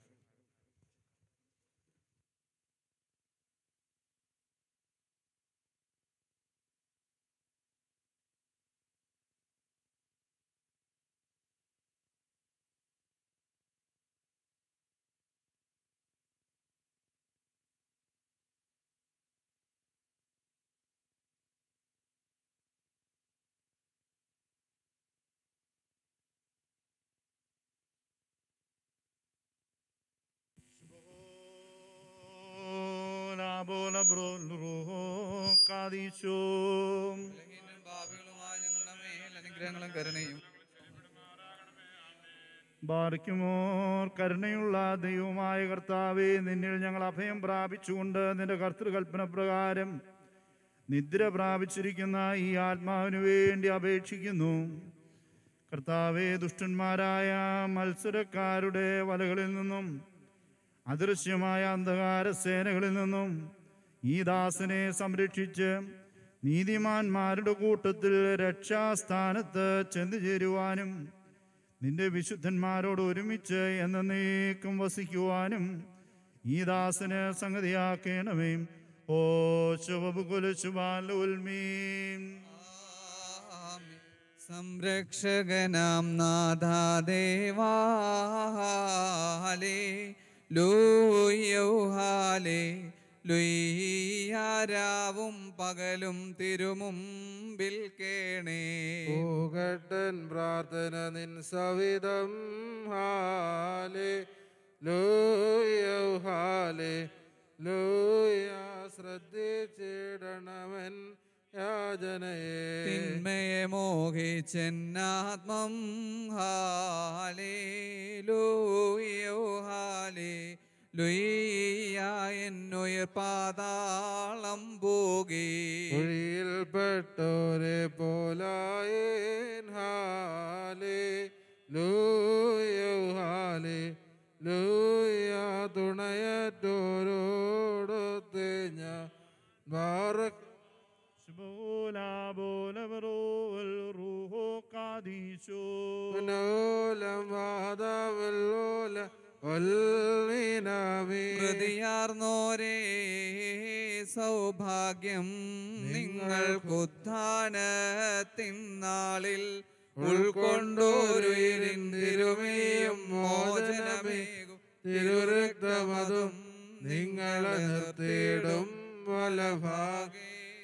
അനുഗ്രഹങ്ങളും കരുണയും ബാറിക്കുമോർ കരുണയുള്ള ദൈവമായ കർത്താവെ നിന്നിൽ ഞങ്ങൾ അഭയം പ്രാപിച്ചുകൊണ്ട് നിന്റെ കർത്തൃകൽപ്പന പ്രകാരം നിദ്ര പ്രാപിച്ചിരിക്കുന്ന ഈ ആത്മാവിനു വേണ്ടി അപേക്ഷിക്കുന്നു കർത്താവെ ദുഷ്ടന്മാരായ മത്സരക്കാരുടെ വലകളിൽ നിന്നും അദൃശ്യമായ അന്ധകാര സേനകളിൽ നിന്നും ഈ ദാസനെ സംരക്ഷിച്ച് നീതിമാന്മാരുടെ കൂട്ടത്തിൽ രക്ഷാസ്ഥാനത്ത് ചെന്നു ചേരുവാനും നിന്റെ വിശുദ്ധന്മാരോട് ഒരുമിച്ച് എന്നേക്കും വസിക്കുവാനും ഈ ദാസന് സംഗതിയാക്കണമേ ഓ ശുഭകുലുശുഭാലുൽമീൻ സംരക്ഷകനാം നാഥാദേവാലേ ലൂയൗഹാലേ ലുയ്യാരാവും പകലും തിരുമുമ്പിൽ കേണേ പൂകട്ടൻ പ്രാർത്ഥന നിൻ സവിധം ഹാലേ ലൂയൗ ഹാലേ ലൂയ ശ്രദ്ധിച്ചിടണമൻ യാചനയെ തിന്മയെ മോഹിച്ചെന്നാത്മം ഹാലേ ലൂയോ ഹാലേ ലുയ്യായെന്നുയർ പാതാളം പോകി കുഴിയിൽപ്പെട്ടോരെ പോലായേൻ ഹാലേ ലൂയൗ ഹാലേ ലൂയ തുണയറ്റോരോടൊത്ത് ഞാൻ ബാറക് മനോലം വാദവല്ലോല വൽമീനാമീ ഹൃദയാർന്നോരേ സൗഭാഗ്യം നിങ്ങൾക്കുദ്ധാനത്തിൻ നാളിൽ ഉൾക്കൊണ്ടോരുയിരിൻ തിരുമേയും മോചനമേകും തിരുരക്തമതും നിങ്ങളെ നിർത്തിയിടും വലഭാഗേ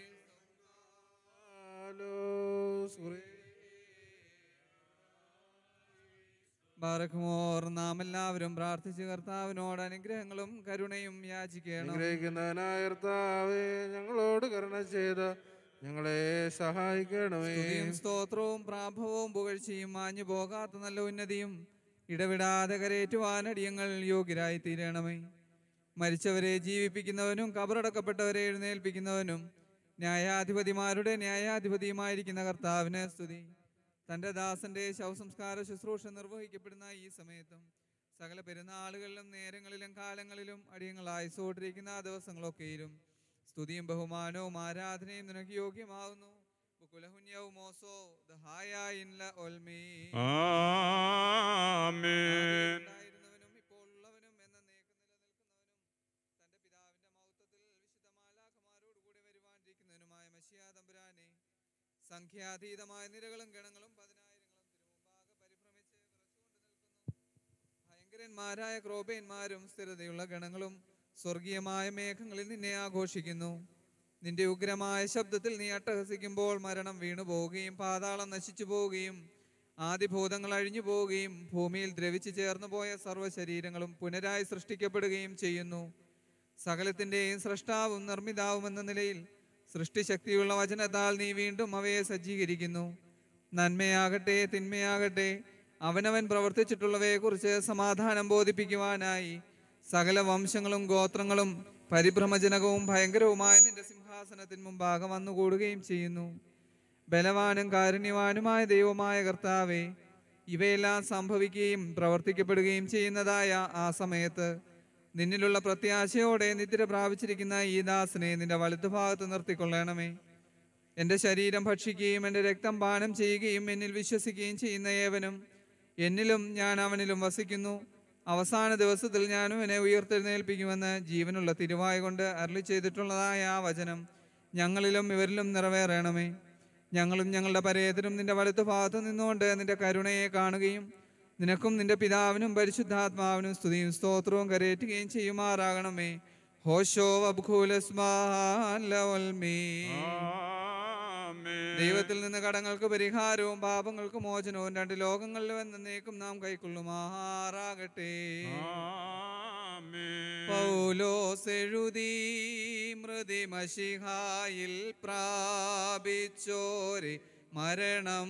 ബാറഖ്മോർ നാം എല്ലാവരും പ്രാർത്ഥിച്ച് കർത്താവിനോട് അനുഗ്രഹങ്ങളും കരുണയും യാചിക്കണം അനുഗ്രഹിക്കുന്നവനായ കർത്താവേ ഞങ്ങളോട് കരുണ ചെയ്ത് ഞങ്ങളെ സഹായിക്കണമേ സ്തുതിയും സ്തോത്രവും പ്രാഭവവും പുകഴ്ചയും മാഞ്ഞു പോകാത്ത നല്ല ഉന്നതിയും ഇടവിടാതെ കരയേറ്റുവാനടിയങ്ങൾ യോഗ്യരായി തീരണമേ മരിച്ചവരെ ജീവിപ്പിക്കുന്നവനും കബറടക്കപ്പെട്ടവരെ എഴുന്നേൽപ്പിക്കുന്നവനും ന്യായാധിപതിമാരുടെ ന്യായാധിപതിയുമായിരിക്കുന്ന കർത്താവിന് സ്തുതി തന്റെ ദാസന്റെ ശവസംസ്കാര ശുശ്രൂഷ നിർവഹിക്കപ്പെടുന്ന ഈ സമയത്തും സകല പെരുന്നാളുകളിലും നേരങ്ങളിലും കാലങ്ങളിലും അടിയങ്ങൾ ആയുസോട്ടിരിക്കുന്ന ആ ദിവസങ്ങളൊക്കെയിലും സ്തുതിയും ബഹുമാനവും ആരാധനയും നിനക്ക് യോഗ്യമാകുന്നു ബുക്കുലഹുന്യവും മോസോ ദഹായ ഇൻല ഒൽമീ ആമേൻ ഉണ്ടായിരുന്നവനും ഇപ്പോൾ ഉള്ളവനും എന്നേക്കും നിലനിൽക്കുന്നവനും തന്റെ പിതാവിന്റെ മൗത്തത്തിൽ വിശുദ്ധ മാലാഖമാരോടുകൂടെ വരുവാനിരിക്കുന്നവനുമായ മഷിയാ തമ്പുരാനെ സംഖ്യാതീതമായ നിരകളും ഗണങ്ങളും പതിനായിരങ്ങളും തിരുമുമ്പാകെ പരിഭ്രമിച്ച് വിറച്ചുകൊണ്ട് നിൽക്കുന്നു ഭയങ്കരന്മാരായ ക്രോബേന്മാരും സ്ഥിരതയുള്ള ഗണങ്ങളും സ്വർഗീയമായ മേഘങ്ങളിൽ നിന്നെ ആഘോഷിക്കുന്നു നിന്റെ ഉഗ്രമായ ശബ്ദത്തിൽ നീ അട്ടഹസിക്കുമ്പോൾ മരണം വീണു പോവുകയും പാതാളം നശിച്ചു പോവുകയും ആദിഭൂതങ്ങൾ അഴിഞ്ഞു പോവുകയും ഭൂമിയിൽ ദ്രവിച്ചു ചേർന്നു പോയ സർവ്വശരീരങ്ങളും പുനരായി സൃഷ്ടിക്കപ്പെടുകയും ചെയ്യുന്നു സകലത്തിൻ്റെയും സൃഷ്ടാവും നിർമ്മിതാവും എന്ന നിലയിൽ സൃഷ്ടിശക്തിയുള്ള വചനത്താൽ നീ വീണ്ടും അവയെ സജ്ജീകരിക്കുന്നു നന്മയാകട്ടെ തിന്മയാകട്ടെ അവനവൻ പ്രവർത്തിച്ചിട്ടുള്ളവയെക്കുറിച്ച് സമാധാനം ബോധിപ്പിക്കുവാനായി സകല വംശങ്ങളും ഗോത്രങ്ങളും പരിഭ്രമജനകവും ഭയങ്കരവുമായ നിന്റെ സിംഹാസനത്തിന് മുമ്പാകെ വന്നുകൂടുകയും ചെയ്യുന്നു ബലവാനും കാരുണ്യവാനുമായ ദൈവമായ കർത്താവെ ഇവയെല്ലാം സംഭവിക്കുകയും പ്രവർത്തിക്കപ്പെടുകയും ചെയ്യുന്നതായ ആ സമയത്ത് നിന്നിലുള്ള പ്രത്യാശയോടെ നിദ്ര പ്രാപിച്ചിരിക്കുന്ന ഈ ദാസനെ നിന്റെ വലതുഭാഗത്ത് നിർത്തിക്കൊള്ളണമേ എൻ്റെ ശരീരം ഭക്ഷിക്കുകയും എൻ്റെ രക്തം പാനം ചെയ്യുകയും എന്നിൽ വിശ്വസിക്കുകയും ചെയ്യുന്ന ഏവനും എന്നിലും ഞാൻ അവനിലും വസിക്കുന്നു അവസാന ദിവസത്തിൽ ഞാൻ അവനെ ഉയർത്തെഴുന്നേൽപ്പിക്കുമെന്ന് ജീവനുള്ള തിരുവായ കൊണ്ട് അരളി ചെയ്തിട്ടുള്ളതായ ആ വചനം ഞങ്ങളിലും ഇവരിലും നിറവേറണമേ ഞങ്ങളും ഞങ്ങളുടെ പരേതരും നിന്റെ വലത്തു ഭാഗത്ത് നിന്നുകൊണ്ട് നിന്റെ കരുണയെ കാണുകയും നിനക്കും നിന്റെ പിതാവിനും പരിശുദ്ധാത്മാവിനും സ്തുതിയും സ്തോത്രവും കരയേറ്റുകയും ചെയ്യുമാറാകണമേ ഹോശോ അബ്ഖുലസ്മാലവൽമീ ദൈവത്തിൽ നിന്ന് കടങ്ങൾക്ക് പരിഹാരവും പാപങ്ങൾക്ക് മോചനവും രണ്ട് ലോകങ്ങളിലും എന്നേക്കും നാം കൈക്കൊള്ളുമാറാകട്ടെ പൗലോസ് എഴുതി മൃതി മഷിഹായിൽ പ്രാപിച്ചോരെ മരണം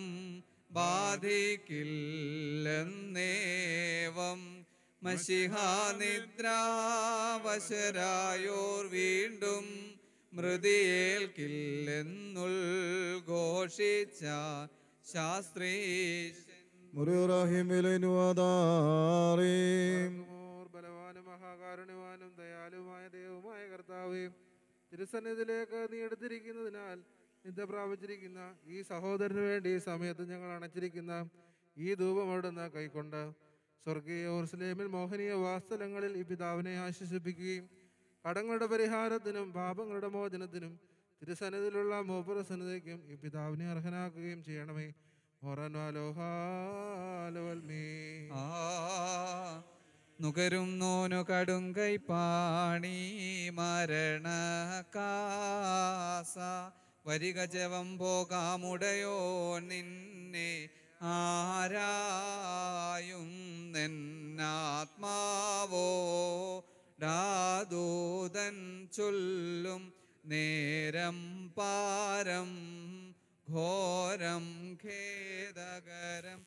ബാധിക്കില്ലെന്നേവം മഷിഹാനിദ്രാവശരായോർ വീണ്ടും മൃതിയേൽക്കില്ലെന്നുൾഘോഷിച്ച ശാസ്ത്രീ മുറിയുറാഹിമിലുവാദാറേം ബലവാനും മഹാകാരുണ്യവാനും ദയാലുമായ ദൈവമായ കർത്താവേ തിരുസന്നിധിയിലേക്ക് നീ എടുത്തിരിക്കുന്നതിനാൽ നിദ്ര പ്രാപിച്ചിരിക്കുന്ന ഈ സഹോദരന് വേണ്ടി ഈ സമയത്ത് ഞങ്ങൾ അണച്ചിരിക്കുന്ന ഈ ധൂപം അവിടുന്ന് കൈക്കൊണ്ട് സ്വർഗീയ ഓർസ്ലേമിൽ മോഹനീയ വാസ്തലങ്ങളിൽ ഈ പിതാവിനെ ആശ്വസിപ്പിക്കുകയും കടങ്ങളുടെ പരിഹാരത്തിനും പാപങ്ങളുടെ മോചനത്തിനും തിരുസന്നിധിയിലുള്ള മൂപ്പുരസന്നിധിക്കും ഈ പിതാവിനെ അർഹനാക്കുകയും ചെയ്യണമേ മൊറൻവാലോഹാലോൽമീ ആ നുകരും നോനു കടുങ്കൈ പാണി മരണ കാസ വരിക ജവം പോകാമുടയോ നിന്നെ ആരായും നിന്നാത്മാവോ ഡാദൂതൻ ചൊല്ലും നേരം പാരം ഘോരം ഖേദകരം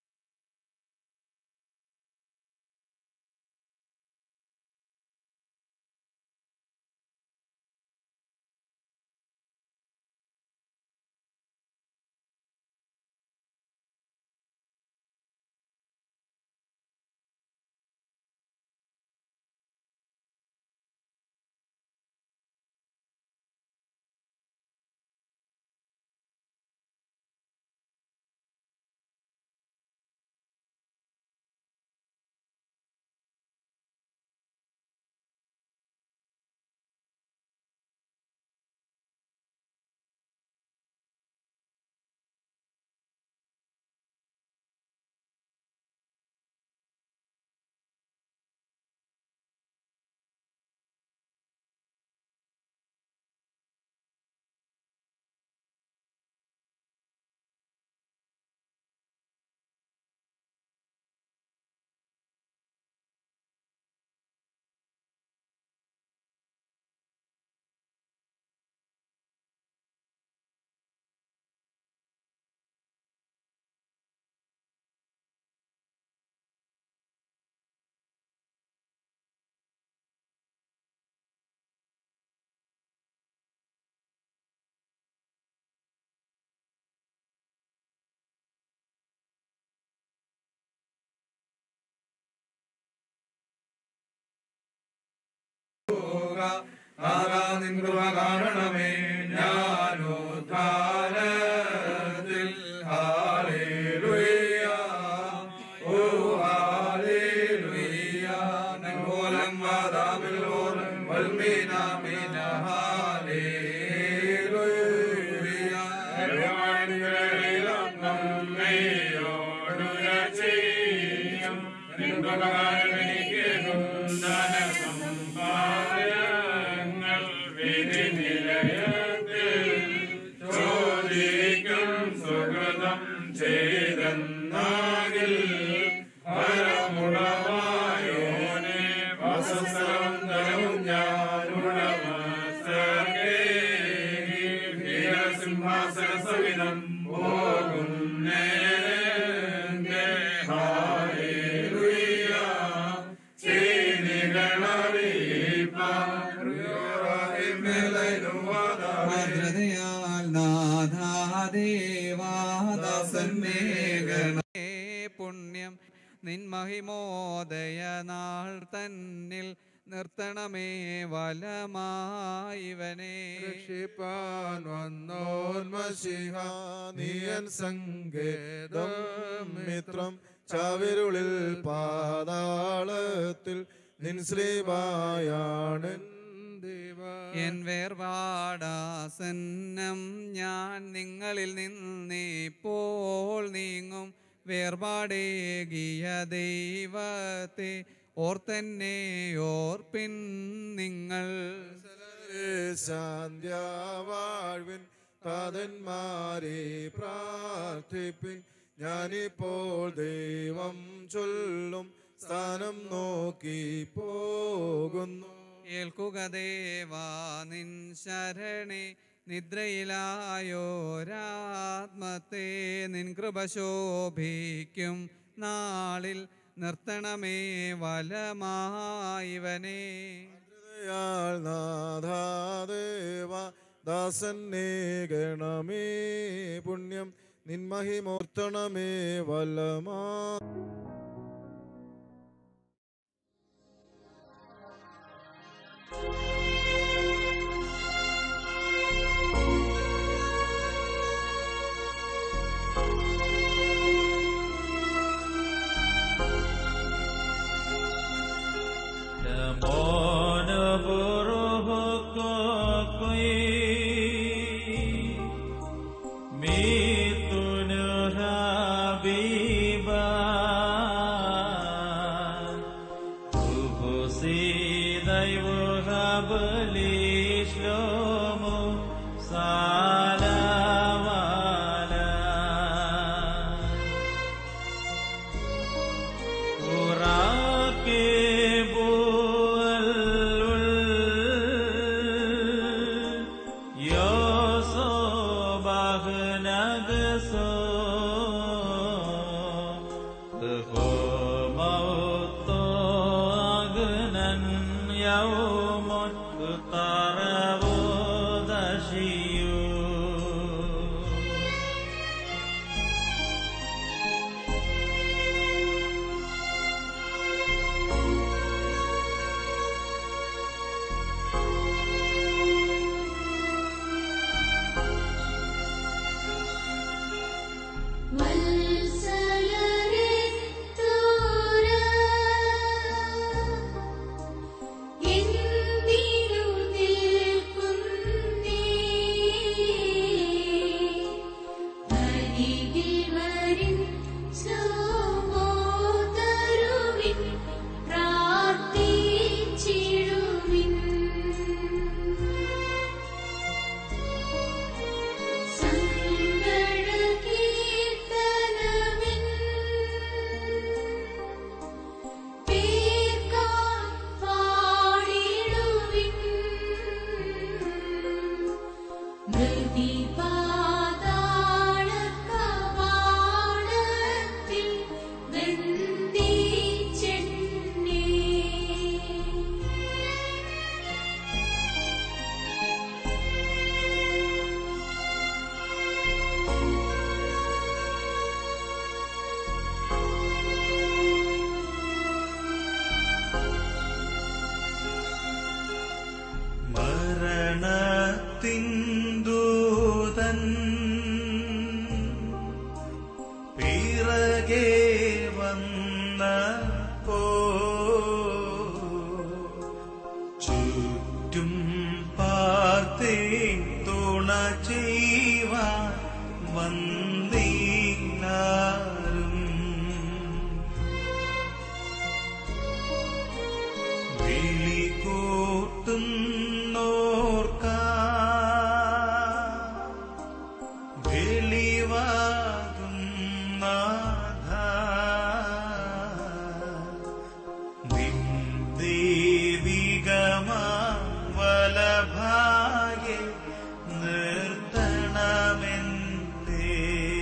നിൻ കൃപ കാണണമേ ഞാനുദ്ധാരത്തിൽ ഹാലേലുയ്യ ഓ ഹാലേലുയ്യ നങ്കോലം വാദാമിൽ ഓലം വൽമീന മീന ഹാലേലുയ്യ നമ്മയോടു ചെയ്യും നിൻ കൃപ കാണണമെനിക്കും ധനസമ്പാദങ്ങൾ വിധി നിലയത്തിൽ ചോദിക്കും സുഹൃതം ചെയ്തെന്നാകിൽ പരമുടമായോനെ വസസ്രം ധനവും ഞാനുടമസ്ഥകേ സിംഹാസന സവിധം പോകും നേരെ ഹാലേലുയ്യ ഭദ്രതയാൽ നാഥാദേവാദാസൻ മേഘണേ പുണ്യം നിൻ മഹിമോദയ നാൾ തന്നിൽ നിർത്തണമേ വലമായിവനെ രക്ഷിപ്പാൻ വന്നോന്മശിഹ നീയൻ സങ്കേതം മിത്രം ചാവിരുളിൽ പാതാളത്തിൽ നിൻ ശ്രീവായാണ് എൻ വേർപാടാസന്നം ഞാൻ നിങ്ങളിൽ നിന്നിപ്പോൾ നീങ്ങും വേർപാടേകിയ ദൈവത്തെ ഓർത്തന്നെ ഓർപ്പിൻ നിങ്ങൾ ശാന്ത്യവാഴ്വിൻ പാതന്മാരെ പ്രാർത്ഥിപ്പിൻ ഞാനിപ്പോൾ ദൈവം ചൊല്ലും സ്ഥാനം നോക്കി പോകുന്നു ഏൽക്കുക ദേവാ നിൻ ശരണി നിദ്രയിലായോരാത്മത്തെ നിൻ കൃപ ശോഭിക്കും നാളിൽ നിർത്തണമേ വലമായിവനെ ദയാൽ നാഥാദേവ ദാസന്നെ ഗണമേ പുണ്യം നിൻമഹിമോർത്തണമേ വല്ലമാ ും نجسو موت أغنى يوم اقترب دشيو മരണത്തിന്ദൂതൻ പിറകെ വന്നപ്പോ ചുറ്റും പാർത്തേ തുണ ചെയ്യുവാൻ വന്നീനാരും വിളി കൂട്ടുന്നോർക്ക വെളിവാകും നാഥ നിൻ ദൈവികമാ വലഭായെ നിർത്തണമെന്തേ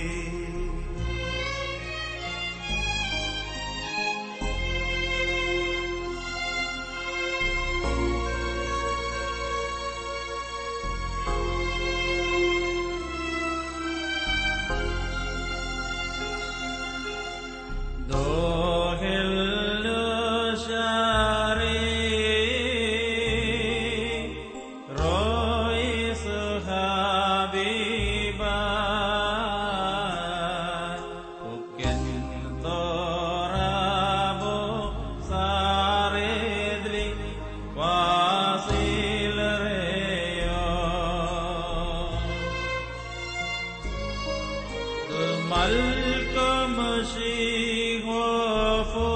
Malcolm Shigofo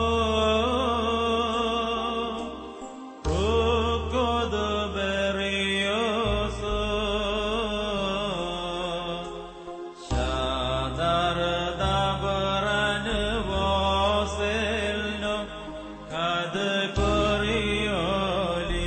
Poco de Berrioso Shadar Dabran Voselno Kad Corioli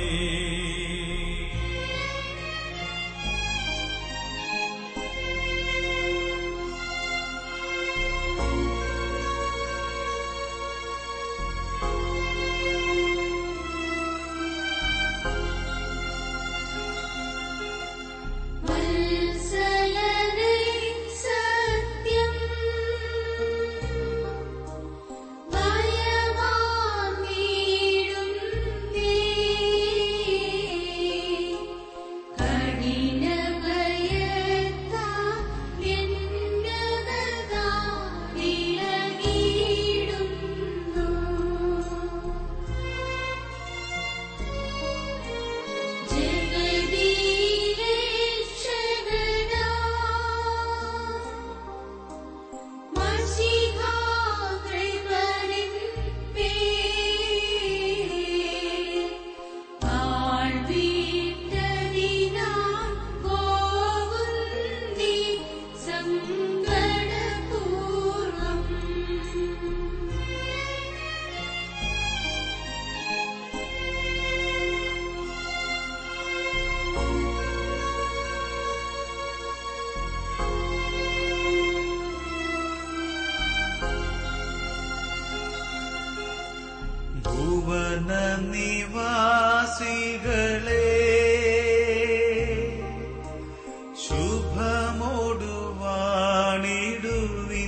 വനനിവാസികളെ ശുഭമോടുവാണിടുവിൻ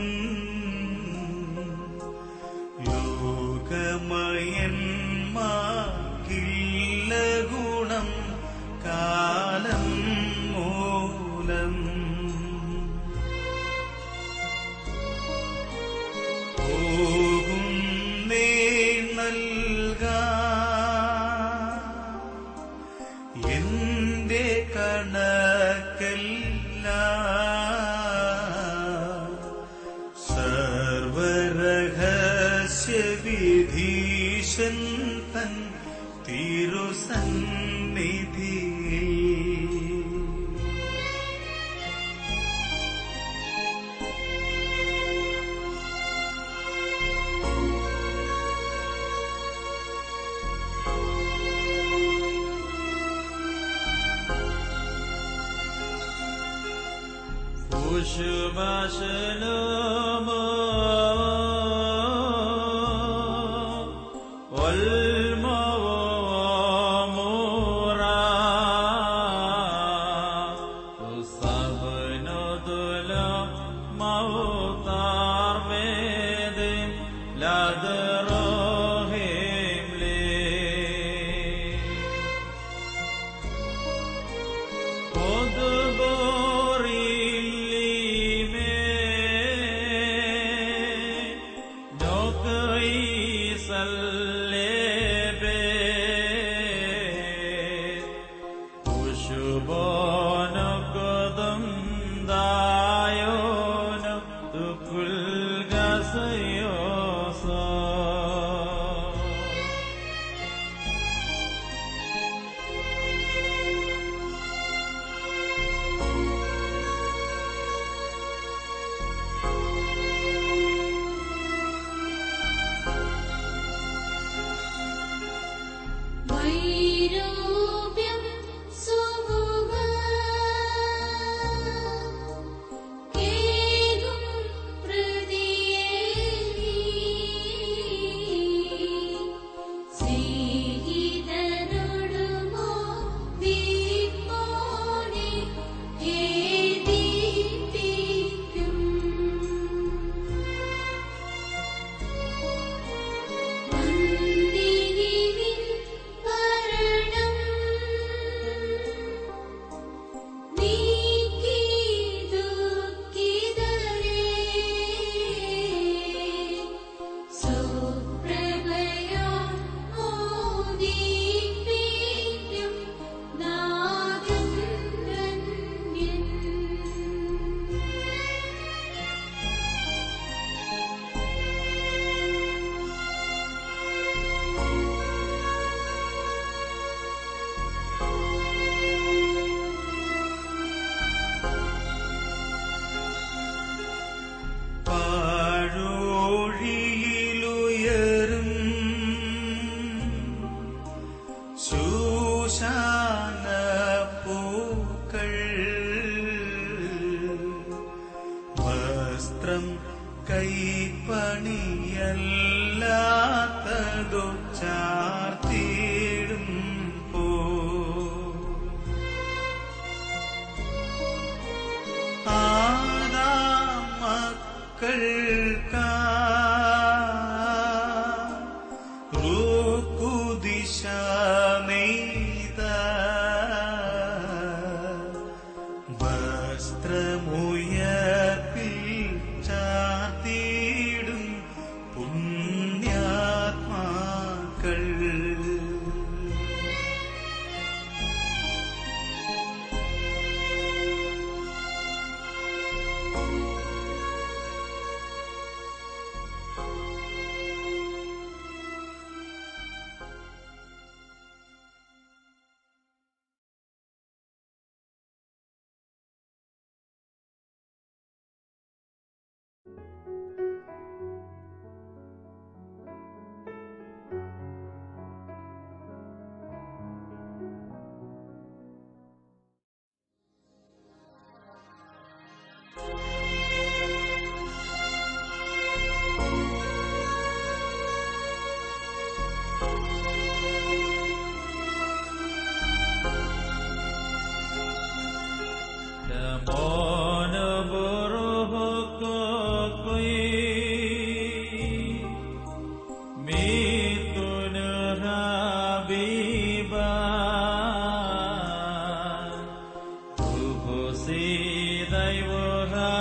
ലോകമയന്മാർക്കില്ല ഗുണം കാലം മൂലം പോകുന്നേ നൽകാ എന്റെ കണക്കല്ല സർവരഹസ്യ വിധീശൻ തൻ തിരുസന്നിധിയിൽ وشباشنما والموامورا وصابن دلا موطار ميدين لا دروهم ليه വൈരൂപ്യം സുമുഖ കേകും പ്രതിയേലി സ്നേഹിതനോടുമോ വീപ്പോടെ ഖേദിപ്പിക്കും വന്ദിനിവിൻ വരണം നീക്കി ദുഃഖിതരേ സുപ്രഭയാ മോദിപ്പിക്കും നാഗം ധന്യൻ പാഴോഴിയിലുയരും ശൂശാന പൂക്കൾ വസ്ത്രം കൈപ്പണിയല്ലാത്തതോ ചാർത്തിയിടും പോ ആദാം മക്കൾക്കാ ൂക്കുദിശ നെയ്ത വസ്ത്രമുയർപ്പിൽ ചാത്തിയിടും പുണ്യാത്മാക്കൾ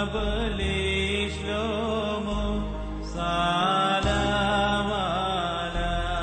ബലിശ്ലോമോ സാലവാല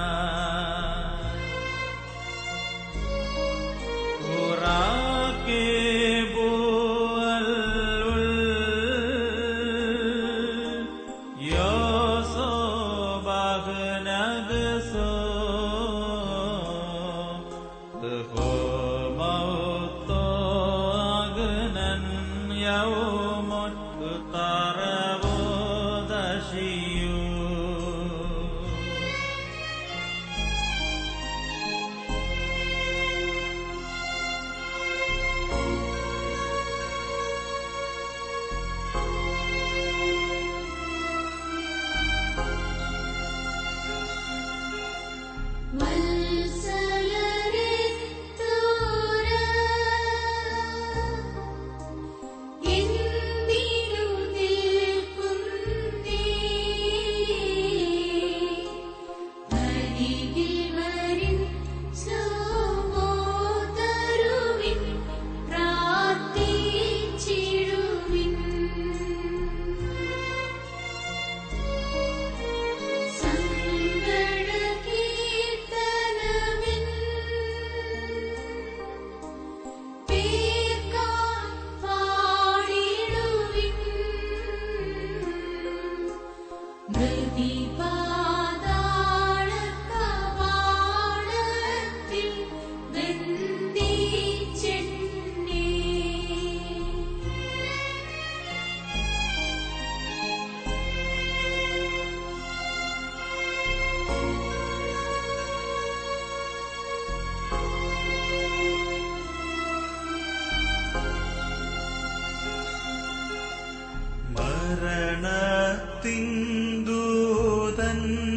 മരണത്തിന്ദൂതൻ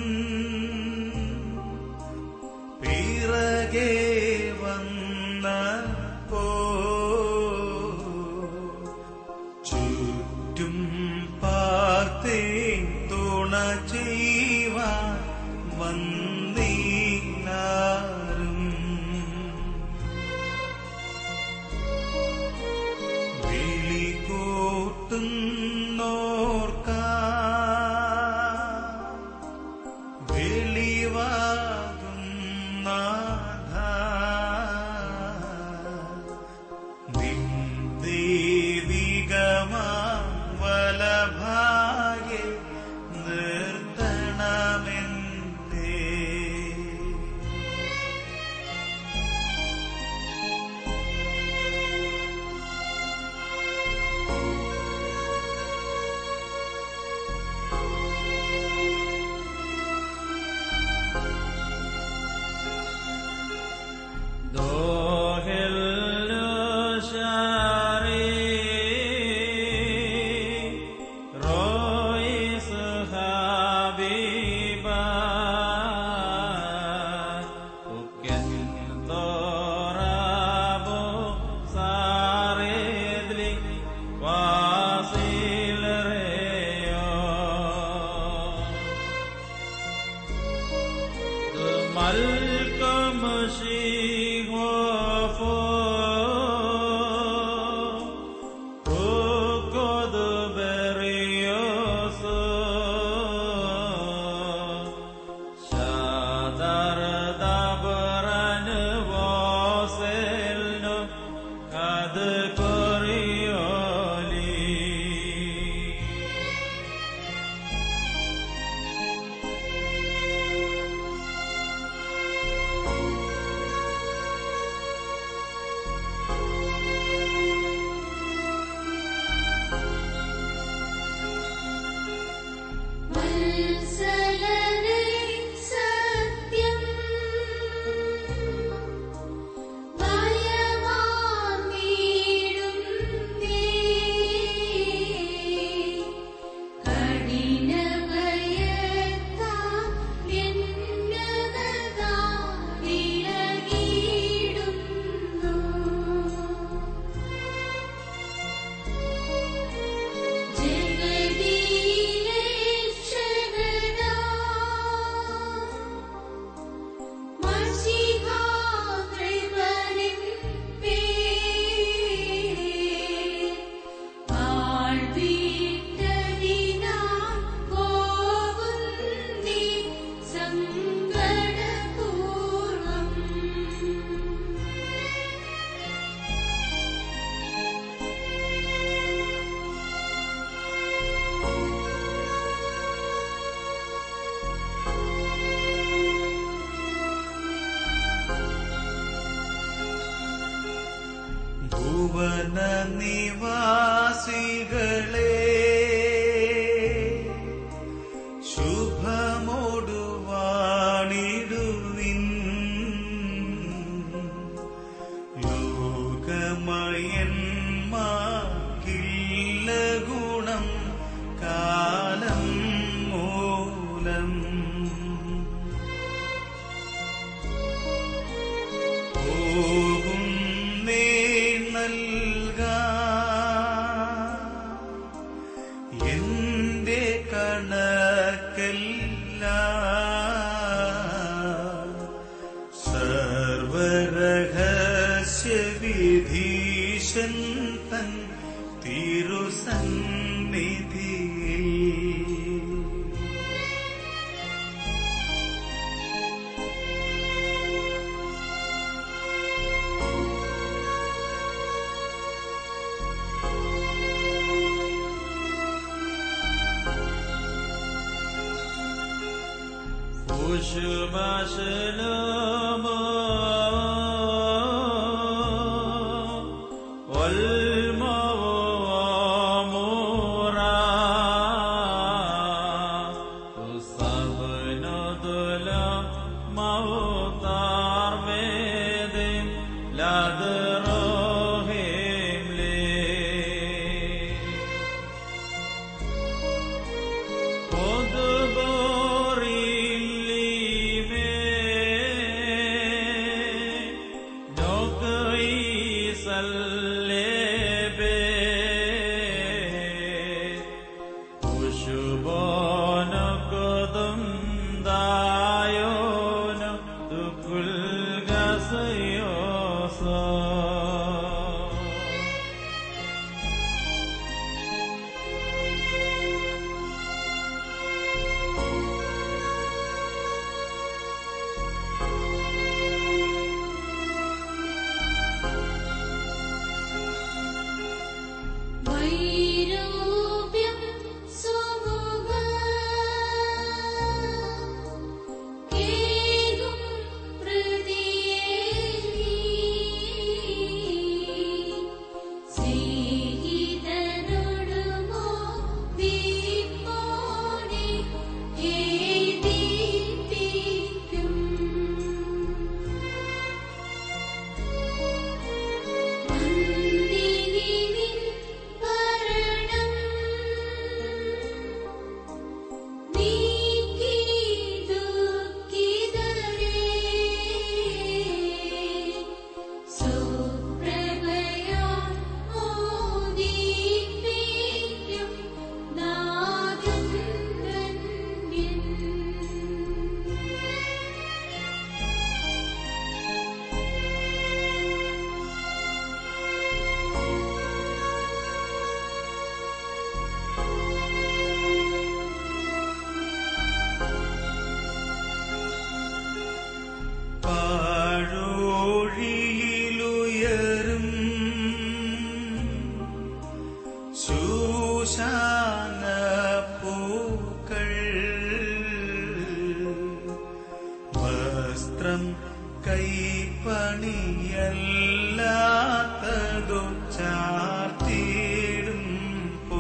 പിറകെ വന്നപ്പോ ചുറ്റും പാർത്തേ തുണ ചെയ്യുവാൻ വന്നീനാരും വിളി കൂട്ടുന്നോർക്ക വെളിവാകും നാഥ നിൻ ദൈവികമാ വലഭാഗ്യ നിർത്തണമെന്നേ Dohel shari Rois habiba Uken torabo saredli Wasil reyo Malcolm Shigofo God Berioso Shadar Dabran Voselno Kad Corioli വത്സലരേ സത്യം ഭയമാർന്നിടുന്നേ കഠിനഭയത്താൽ എന്നകതാ വിളകിയിടുന്നു ജഗതിയിലെ രക്ഷകനാ നിവാസികളെ ശുഭമോടുവാണിടുവിൻ ലോകമയന്മാർക്കില്ല ഗുണം കാലം മൂലം പോകും നേ നൽകാ എന്റെ കണക്കല്ല സർവരഹസ്യ വിധീശൻ തൻ തിരുസന്നിധിയിൽ വൈരൂപ്യം സുമുഖ കേകും പ്രതിയേലി സ്നേഹിതനോടുമോ വീപ്പോടെ എഴുതിപ്പിക്കും വന്ദിനിവിൻ വരണം നീക്കി ദുഃഖിതരെ സുപ്രഭയാൽ മോദിപ്പിക്കും നാദം ധന്യൻ പാഴോഴിയിലുയരും ശൂശാന പൂക്കൾ വസ്ത്രം കൈപ്പണിയല്ലാത്തതു ചാർത്തിയിടും പോ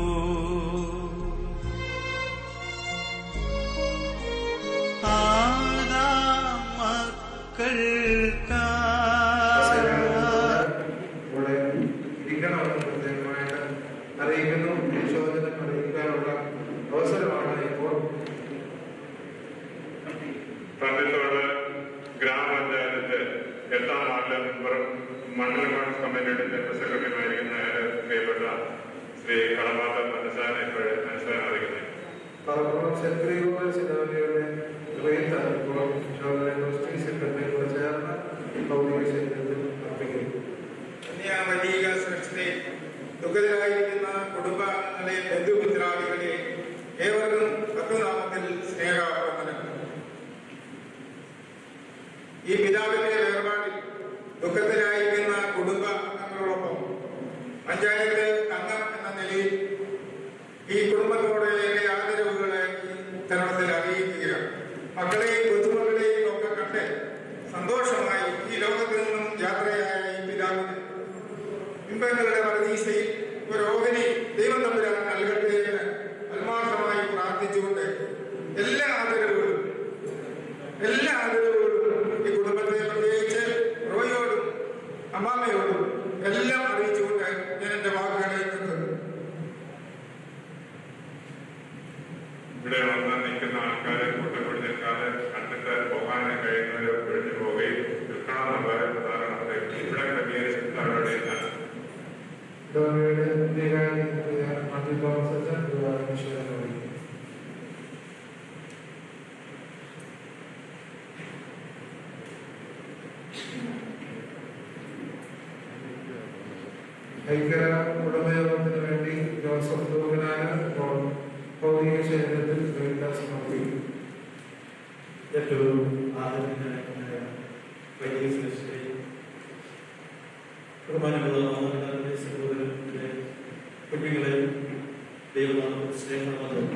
ഇവിടെ ഇരിക്കണമെന്ന് പ്രത്യേകമായിട്ട് അറിയിക്കുന്നു യശോദനം അറിയിക്കാനുള്ള അവസരമാണ് ഇപ്പോൾ പള്ളിത്തോട് ഗ്രാമപഞ്ചായത്തിന്റെ എട്ടാം വാർഡ് മെമ്പറും മണ്ഡലം കോൺഗ്രസ് കമ്മിറ്റിയുടെ ജനറൽ സെക്രട്ടറിയുമായിരിക്കുന്ന പ്രിയപ്പെട്ട ശ്രീ കളമാത്ത പഞ്ചസാരനെ ഇപ്പോൾ അനുസ്മരണം അറിയിക്കുന്നു പറപ്പുറം സെന്റ് ഗ്രിഗോറിയസ് ഇടവകയുടെ റീത്ത ഇപ്പോൾ യശോദന ട്രസ്റ്റി സെക്രട്ടറി കൂടെ ചേർന്ന് ഭൗതിക ശരീരത്തിൽ അർപ്പിക്കുന്നു വലിയ സൃഷ്ടി ദുഃഖിതരായിരിക്കുന്ന കുടുംബാംഗങ്ങളെ ബന്ധുമിത്രാദികളെ ഏവർക്കും ഭക്തനാമത്തിൽ സ്നേഹവന്ദനം ഈ പിതാവിന്റെ വേർപാടിൽ ദുഃഖത്തിലായിരിക്കുന്ന കുടുംബ അംഗങ്ങളോടൊപ്പം പഞ്ചായത്ത് അംഗം എന്ന നിലയിൽ ഈ കുടുംബത്തോട് എന്റെ ആദരവുകളെ ഈ തരുണത്തിൽ അറിയിക്കുകയാണ് മക്കളെയും കൊച്ചുമക്കളെയും ഒക്കെ കണ്ട് സന്തോഷമായി ഈ ലോകത്തിൽ നിന്നും യാത്രയായ ഈ പിതാവിന് ബിംബങ്ങളുടെ പ്രതീക്ഷയിൽ ഇവിടെ വന്ന് നിൽക്കുന്ന ആൾക്കാരെ കൂട്ടപ്പെട്ട് നിൽക്കാതെ കണ്ടിട്ട് പോകാനും കഴിയുന്നവർ ഒഴിഞ്ഞു പോവുകയും നിൽക്കണമെന്നുള്ള പ്രധാനത്തെ ഇവിടെ ക്രമീകരിച്ചിട്ടുള്ളവരുടെ ഡോമിയുടെ ഇന്ത്യക്കാരി മന്ത്രി തോമസ് അച്ഛൻ വിശദം അറിയിക്കും ഐക്യര കുടുംബയോഗത്തിന് വേണ്ടി ജോസഫ് ദൂകനാന് ഭൗതിക ശരീരത്തിൽ വേണ്ട സമർപ്പിക്കും ഏറ്റവും ആദരണീയനായ വലിയ ശ്രേഷ്ഠരെ ബഹുമാനമുള്ള മാതാപിതാക്കളെ സഹോദരങ്ങളെ കുട്ടികളെ ദൈവനാമത്തിൽ സ്നേഹമുള്ളത്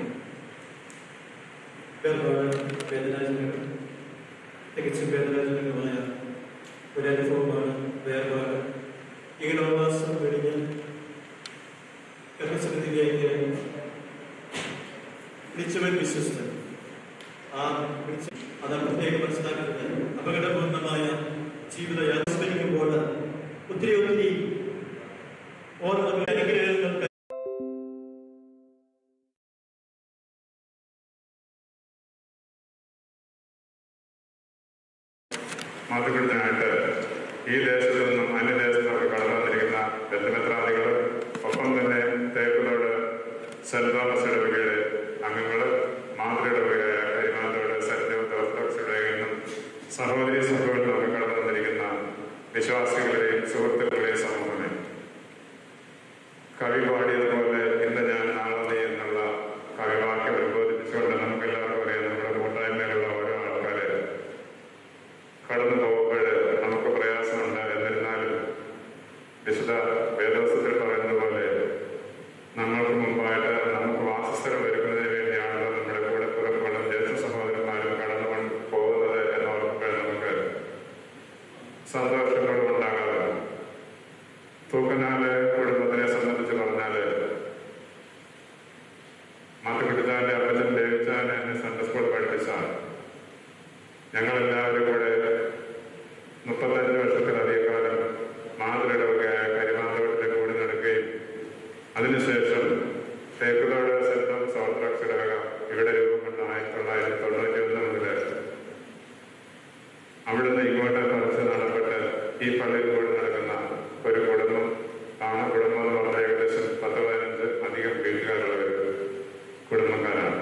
വേർപാട് വേദനാജനകം തികച്ചും വേദനാജനകമായ ഒരനുഭവമാണ് വേർപാട് ഈടോവാസം കഴിഞ്ഞ് ഗർഭസന്നിധിയിലേക്ക് വിളിച്ചവൻ വിശ്വസ്തൻ ആ വിളിച്ച അതാണ് പ്രത്യേകം മനസ്സിലാക്കുന്നത് അപകടപൂർണമായ ജീവിത യാത്രസ്മരിക്കുമ്പോൾ ഒത്തിരി ഒത്തിരി ഓർമ്മകൾ അനുഗ്രഹങ്ങൾക്ക് മാതൃപിടിച്ചനായിട്ട് ഈ ദേശത്തു നിന്നും അന്യദേശത്തൊക്കെ കടന്നു വന്നിരിക്കുന്ന ബന്ധുമിത്രാദികൾ ഒപ്പം തന്നെ തേക്കുതോട് സെന്റ് തോമസ് ഇടവകയുടെ അംഗങ്ങൾ മാതൃയിടവകയായ കരിമാന്തോട് സെന്റ് ജോർജ് ഓർത്തഡോക്സ് ഇടവകയിൽ നിന്നും സഹോദരി സഭകളിൽ നിന്നൊക്കെ കടന്നു വന്നിരിക്കുന്ന വിശ്വാസികളുടെയും സുഹൃത്തുക്കളുടെയും സമൂഹമേ കവി പാടിയതുപോലെ ഇന്ന് ഞാൻ നാളെ നീ എന്നുള്ള കവിവാക്യം ഉത്ബോധിപ്പിച്ചുകൊണ്ട് നമുക്ക് എല്ലാവർക്കും അറിയാം നമ്മുടെ കൂട്ടായ്മയിലുള്ള ഓരോ ആൾക്കാരെ കടന്നു പോകുമ്പോൾ നമുക്ക് പ്രയാസമുണ്ട് എന്നിരുന്നാലും വിശുദ്ധ വേദോസത്തിൽ പറയുന്നത് പോലെ നമ്മൾക്ക് മുമ്പായിട്ട് നമുക്ക് വാസസ്ഥലം ഒരുക്കുന്നതിന് വേണ്ടിയാണല്ലോ നമ്മുടെ കൂടെ പുറപ്പെടും ജ്യേഷ്ഠ സഹോദരന്മാരും കടന്നു കൊണ്ട് പോകുന്നത് എന്ന് ഓർക്കുമ്പോൾ നമുക്ക് സന്തോഷങ്ങളും ഉണ്ടാകാതെ തൂക്കനാല് കുടുംബത്തിനെ സംബന്ധിച്ച് പറഞ്ഞാല് മാത്തുകുട്ടിച്ചാന്റെ അപ്പച്ചൻ ദേവിച്ചാൻ എന്നെ സൺഡേ സ്കൂൾ പഠിപ്പിച്ചാണ് ഞങ്ങളെല്ലാവരും കൂടെ മുപ്പത്തഞ്ച് വർഷത്തിലധികം കാലം മാതൃടവുകയായ കരിമാന്തോട്ടിന്റെ കൂടി നടക്കുകയും അതിനുശേഷം തേക്കുതോട് സെന്റ് തോമസ് ഓർത്തഡോക്സ് ഇടവക ഇവിടെ രൂപം കൊണ്ട ആയിരത്തി തൊള്ളായിരത്തി തൊണ്ണൂറ്റി ഒന്ന് മുതൽ അവിടുന്ന് ഇങ്ങോട്ട് പറിച്ച് നടപ്പെട്ട് ഈ പള്ളിയിൽ കൂടി നടക്കുന്ന ഒരു കുടുംബം ആണ് കുടുംബം എന്ന് പറഞ്ഞാൽ ഏകദേശം പത്ത് പതിനഞ്ച് അധികം വീട്ടുകാരുള്ള ഒരു കുടുംബക്കാരാണ്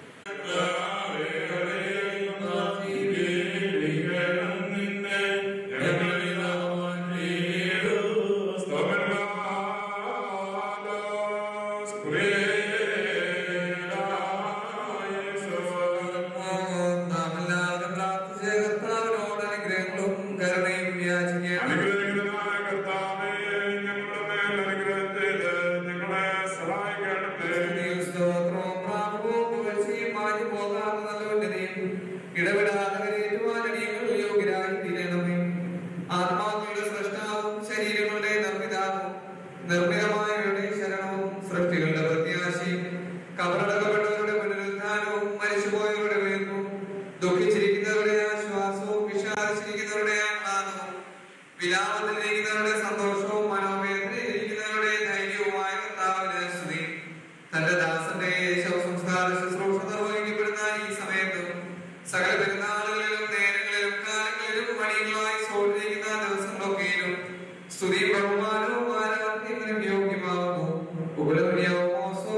ആത്മാക്കളുടെ സൃഷ്ടാവും ശരീരങ്ങളുടെ നിർമ്മിതാവും നിർമ്മിതമായവരുടെ ശരണവും സൃഷ്ടികളുടെ പ്രത്യാശയും കബറടക്കപ്പെട്ടവരുടെ പുനരുദ്ധാനവും മരിച്ചുപോയവരുടെ ഉയർപ്പും ദുഃഖിച്ചിരിക്കുന്നവരുടെ ആശ്വാസവും വിഷാദിച്ചിരിക്കുന്നവരുടെ ആഹ്ലാദവും വിലാപത്തിലിരിക്കുന്നവരുടെ സന്തോഷവും മനോവേദനയിലിരിക്കുന്നവരുടെ ധൈര്യവുമായ കർത്താവിന് സ്തുതി തന്റെ ദാസന്റെ ശവസംസ്കാര ശുശ്രൂഷ നിർവഹിക്കപ്പെടുന്ന ഈ സമയത്തും സകല പെരുന്നാളുകളിലും നേരങ്ങളിലും കാലങ്ങളിലും മണികളായി സോടിരിക്കുന്ന ദിവസങ്ങളൊക്കെയും സ്തുതിയും ബഹുമാനവും ആരാധനയും യോഗ്യമാകുന്നു ഉപലവ്യമോസോ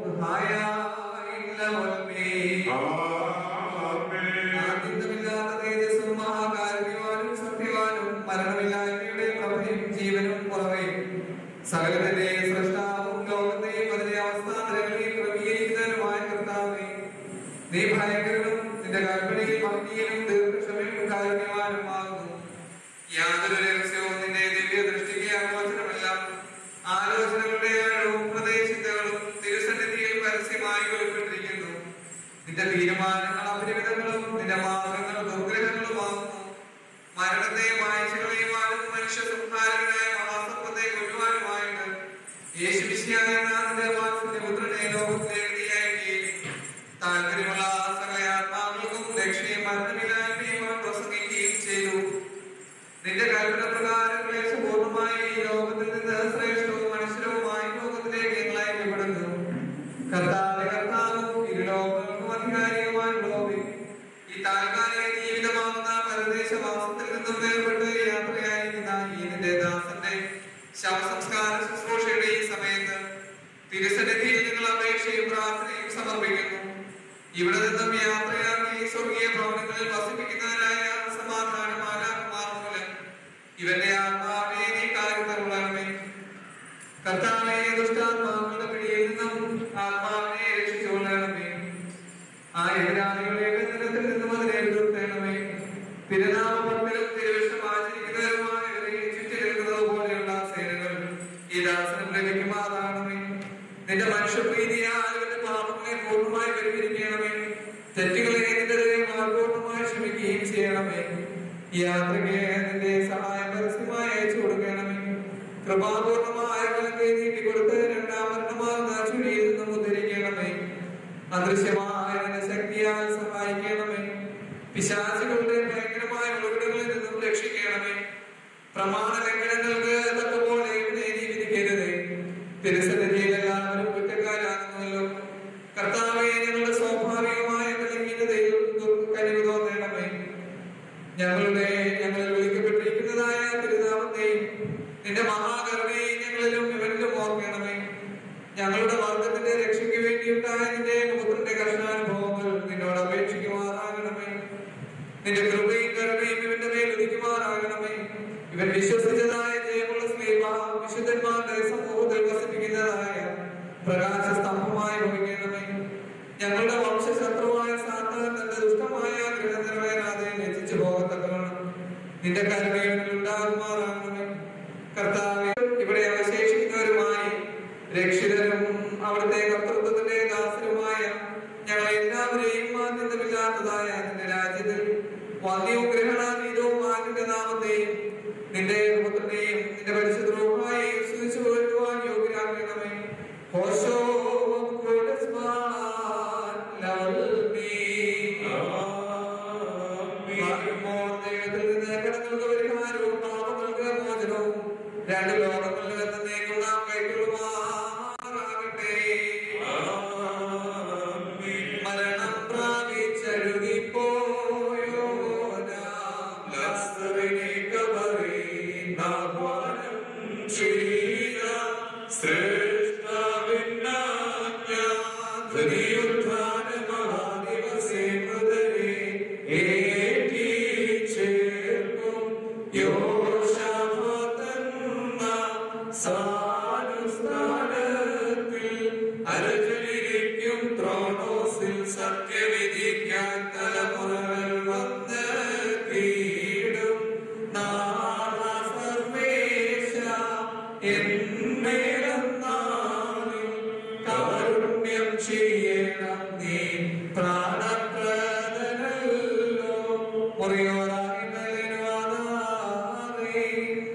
ആദ്യന്തമില്ലാത്ത തേജസ്സും മഹാകാരുണ്യവാനും സത്യവാനും മരണമില്ലായ്മയുടെ പ്രഭയും ജീവനും പുറമേയും സകലത്തിന്റെ സൃഷ്ടാവും ലോകത്തെയും അതിന്റെ അവസ്ഥാന്തരങ്ങളെയും ക്രമീകരിക്കുന്നതിനുമായ കർത്താവേ നീ ഭയങ്കരനും നിന്റെ കൽപ്പനയിൽ ഭംഗിയിലും ദീർഘക്ഷമയും കാരുണ്യവാനുമാകുന്നു യാതൊരു രഹസ്യവും നിന്റെ ദിവ്യ ദൃഷ്ടിക്ക് ആലോചനമല്ല ആലോചനകളുടെ ആഴവും പ്രദേശങ്ങളും തിരുസന്നിധിയിൽ പരസ്യമായി വെളിപ്പെട്ടിരിക്കുന്നു നിന്റെ തീരുമാനങ്ങൾ അപരിമിതങ്ങളും നിന്റെ മാർഗങ്ങൾ ദുർഗ്രഹങ്ങളുമാകുന്നു മരണത്തെ വായിച്ചുകളയുവാനും മനുഷ്യ സംഹാരകനായ മഹാസർപ്പത്തെ കൊല്ലുവാനുമായിട്ട് യേശുവിശിയായ നാഥന്റെ വാത്സല്യപുത്രനെ ലോകത്തിലേക്ക് അയക്കുകയും താല്പര്യമുള്ള സകല ആത്മാക്കൾക്കും രക്ഷയും മരണമില്ലായ്മയും അവൻ പ്രസംഗിക്കുകയും ചെയ്തു നിന്റെ കൽപ്പന പ്രകാരം ക്ലേശപൂർണമായി ഈ ലോകത്തിൽ നിന്ന് ശ്രേഷ്ഠവും മനുഷ്യരുമായി ലോകത്തിലേക്ക് ഞങ്ങൾ അയക്കപ്പെടുന്നു കർത്താവ് കർത്താവും ഇരുലോകങ്ങൾക്കും ഈ താൽക്കാലിക ജീവിതമാകുന്ന പരദേശവാസത്തിൽ നിന്നും വേർപെട്ട് യാത്രയായിരുന്ന ഈ നിന്റെ ദാസന്റെ ശവസംസ്കാര ശുശ്രൂഷയുടെ ഈ സമയത്ത് തിരുസന്നിധിയിൽ നിങ്ങൾ അപേക്ഷയും പ്രാർത്ഥനയും സമർപ്പിക്കുന്നു ഇവിടെ നിന്നും യാത്രയാക്കി സ്വർഗീയ ഭവനങ്ങളിൽ വസിപ്പിക്കുന്നതിനായ സമാധാനമാലാകുമാർ മൂലം ഇവന്റെ ആത്മാവിനെ നീ കാരുതരുള്ളണമേ കർത്താവെ ദുഷ്ടാത്മാക്കളുടെ പിടിയിൽ നിന്നും ആത്മാവിനെ രക്ഷിച്ചുകൊള്ളണമേ ആ എതിരാളികളെ ബന്ധനത്തിൽ നിന്നും അതിനെ എതിർത്തേണമേ തിരുനാമത്തിലും തിരുവിഷ്ടം ആചരിക്കുന്നവരുമായവരെ ചുറ്റി നിൽക്കുന്നത് പോലെയുള്ള സേനകൾ ഈ ദാസനം ലഭിക്കുമാറാണമേ നിന്റെ മനുഷ്യപ്രീതിയാൽ ഇവന്റെ പാപങ്ങളെ പൂർണ്ണമായി പരിഹരിക്കണമേ തെറ്റുകളെ നിന്റെ ദൈവമാൽ പൂർണ്ണമായി ക്ഷമിക്കുകയും ചെയ്യണമേ ഈ യാത്രയ്ക്ക് നിന്റെ സഹായം പരസ്യമായി അയച്ചു കൊടുക്കണമേ കൃപാപൂർണമായ ഫലത്തെ നീട്ടിക്കൊടുത്ത് രണ്ടാം മരണമാകുന്ന ചുഴിയിൽ നിന്നും ഉദ്ധരിക്കണമേ അദൃശ്യമായ നിന്റെ ശക്തിയാൽ സഹായിക്കണമേ പിശാചുകളുടെ ഭയങ്കരമായ ഉറവിടങ്ങളിൽ നിന്നും രക്ഷിക്കണമേ പ്രമാണ ലംഘനങ്ങൾക്ക് തക്കപോലെ ഇവനെ നീ വിധിക്കരുതേ തിരുസന്നിധിയിൽ എല്ലാവരും കുറ്റക്കാരാകുന്നല്ലോ കർത്താവെ ഞങ്ങളുടെ സ്വാഭാവികമായ ബലഹീനതയിൽ കനിവ് തോന്നണമേ ഞങ്ങളുടെ ഞങ്ങളിൽ വിളിക്കപ്പെട്ടിരിക്കുന്നതായ തിരുനാമത്തെയും നിന്റെ മഹാകരുണയെയും ഞങ്ങളിലും ഇവരിലും ഓർക്കണമേ ഞങ്ങളുടെ വർഗത്തിന്റെ രക്ഷയ്ക്ക് വേണ്ടിയുണ്ടായ നിന്റെ പുത്രന്റെ കർഷാനുഭവങ്ങൾ നിന്നോട് അപേക്ഷിക്കുമാറാകണമേ നിന്റെ കൃപയും കരുണയും ഇവന്റെ മേൽ ഉദിക്കുമാറാകണമേ ഇവൻ വിശ്വസിച്ചതായ ജയമുള്ള സ്നേഹ വിശുദ്ധന്മാരുടെ സമൂഹത്തിൽ വസിപ്പിക്കുന്നതായ പ്രകാശ സ്തംഭമായി ഭവിക്കണമേ ഞങ്ങളുടെ വംശശത്രുവായ സാത്താൻ തന്റെ ദുഷ്ടമായ ആഗ്രഹം നിറവേറാതെ രചിച്ചു പോകത്തക്കണം നിന്റെ കരുണയിൽ ഉണ്ടാകുമാറാകണമേ കർത്താവെ ഇവിടെ അവശേഷിക്കുന്നവരുമായി രക്ഷിതരും അവിടുത്തെ കർത്തൃത്വത്തിന്റെ ദാസരുമായ ഞങ്ങൾ എല്ലാവരെയും മാന്യതമില്ലാത്തതായ നിന്റെ രാജ്യത്തിൽ വന്യവും ഗ്രഹണാതീതവും നിന്റെ നാമത്തെയും നിന്റെ പുത്രനെയും നിന്റെ പരിശുദ്ധവുമായി സ്തുതിച്ചു പുകഴ്ത്തുവാൻ യോഗ്യരാക്കണമേ ഹോശോ രണ്ട് ലോകങ്ങളിൽ എന്നേക്കും നാം കൈക്കൊള്ളുമാറാകട്ടെ മരണം പ്രാപിച്ചഴുകിപ്പോയോ ലാസറിനെ കബറിനാഹ്വാനം ചെയ്ത ശ്രേഷ്ഠവിനാജ്ഞാതനിയുദ്ധാനമഹാദിവസേ മൃതരെ ഏറ്റിച്ചേർക്കും യോശാഫത്തെന്ന സാനുസ്ഥാനത്തിൽ അരജലിരിക്കും ത്രോണോസിൽ സത്യവിധിക്കാൻ തലമുറകൾ വന്ന് കീടും നാള സർവേശ എന്മേലെന്നാളിൽ കാരുണ്യം ചെയ്യണം നീ പ്രാണപ്രദനല്ലോ മുറിയോറായി നൽകുവാനാറേ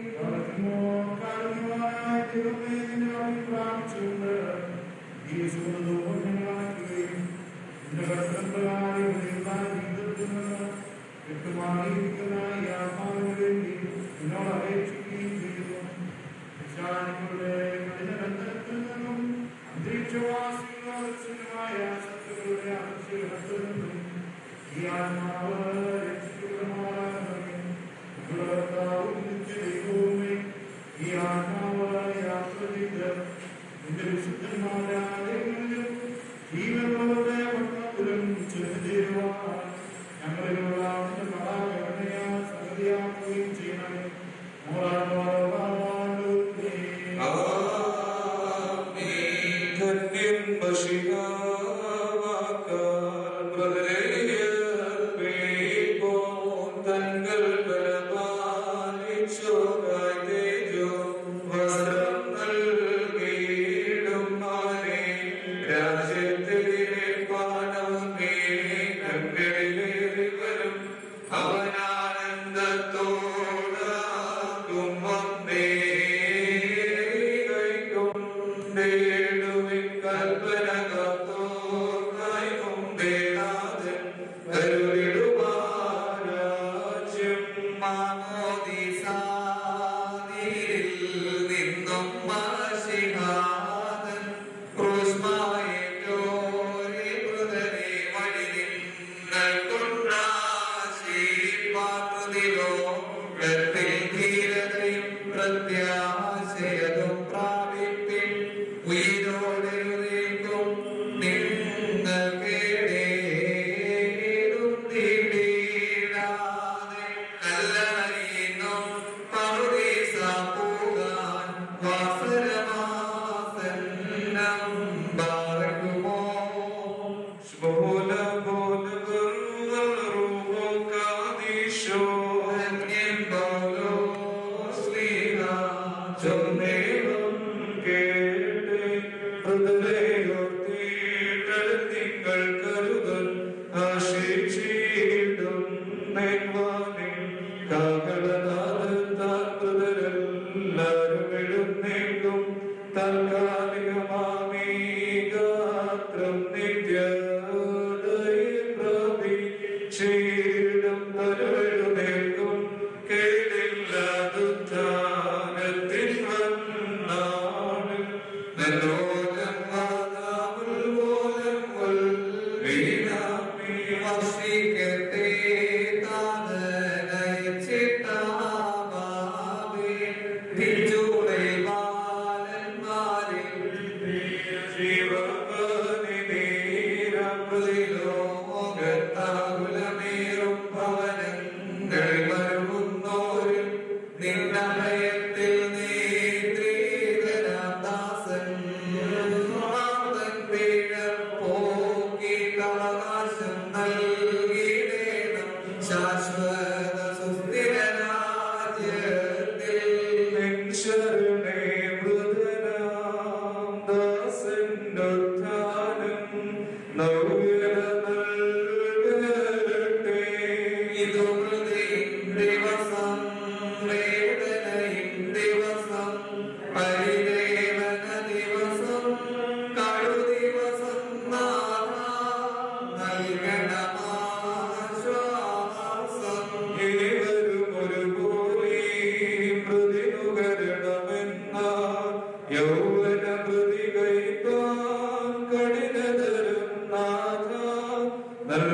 ഈ ആത്മാവ് രക്ഷിക്കപ്പെടുമാറാകണമേ ദൈവമേ ഈ ആത്മാവായ യാത്ര ചെയ്ത് നിന്റെ വിശുദ്ധന്മാരാലയങ്ങളിലും ജീവനുള്ളവരുടെ മക്കളും ചെന്ന് ചേരുവാൻ ഞങ്ങളിലുള്ള നിന്റെ കടാകരണയാ സംഗതിയാക്കുകയും ചെയ്യണമേ ധന്യം ബഷികാവാക്കാൽ മൃതരേയർപ്പേപ്പോ തങ്ങൾ ബലപാലിച്ചോരായി തേജോ വസ്ത്രം നൽകിയിടും അവനെ രാജ്യത്തിലെ പാനവേ കണ്കളിലേറി വരും അവനാനന്ദത്തോടാകും വന്നേ കൈക്കൊണ്ടേടുവിൻ കൽപ്പന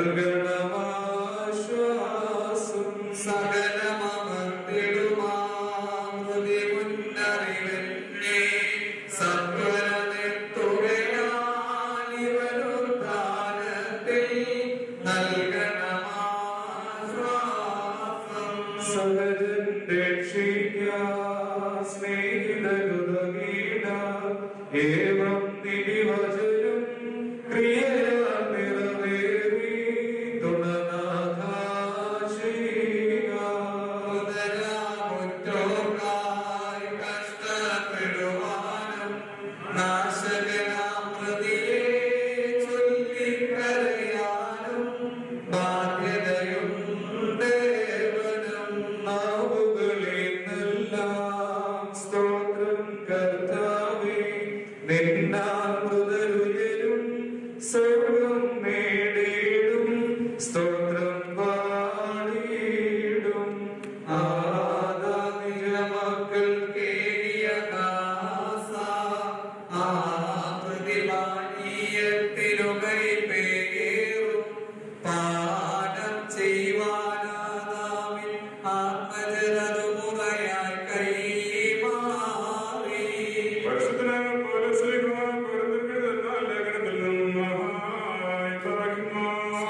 നൽകണമാശ്വാസം സകലമർത്തിടുമാമൃതി മുന്നറിവെന്നെ സത്വരമെത്തുകയാലിവരുദ്ധാനത്തിൽ നൽകണമാശ്വാസം സഹജൻ രക്ഷിക്കാൻ സ്നേഹിതരുതകീട ഏവം നിധിവചനം ക്രിയയാ നിറവേറി തുണനാഥാശീകായി കഷ്ടപ്പെടുവാനും നാശകനാം പ്രതിയെ ചൊല്ലിക്കരയാനും ബാധ്യതയുണ്ടേവനും നാവുകളിൽ നിന്നെല്ലാം സ്തോത്രം കർത്താവേ നിന്നാൽ മുതലുയരും സ്വർഗം നേടിയിടും സ്തോത്രം പാടിയിടും ആദാനിക മക്കൾ കേറിയ ദാസ ആ പ്രതിപാനീയത്തിലുകൈ പേറും പാഠം ചെയ്യുവാനാദാമിൽ ആത്മജനതുമുറയായി കൈമാറി പരിശുദ്ധനായ പൗലോസ്ലീഹ കൊരിന്ത്യർക്ക് തന്ന ലേഖനത്തിൽ നിന്നും മഹായി പറയുന്നു.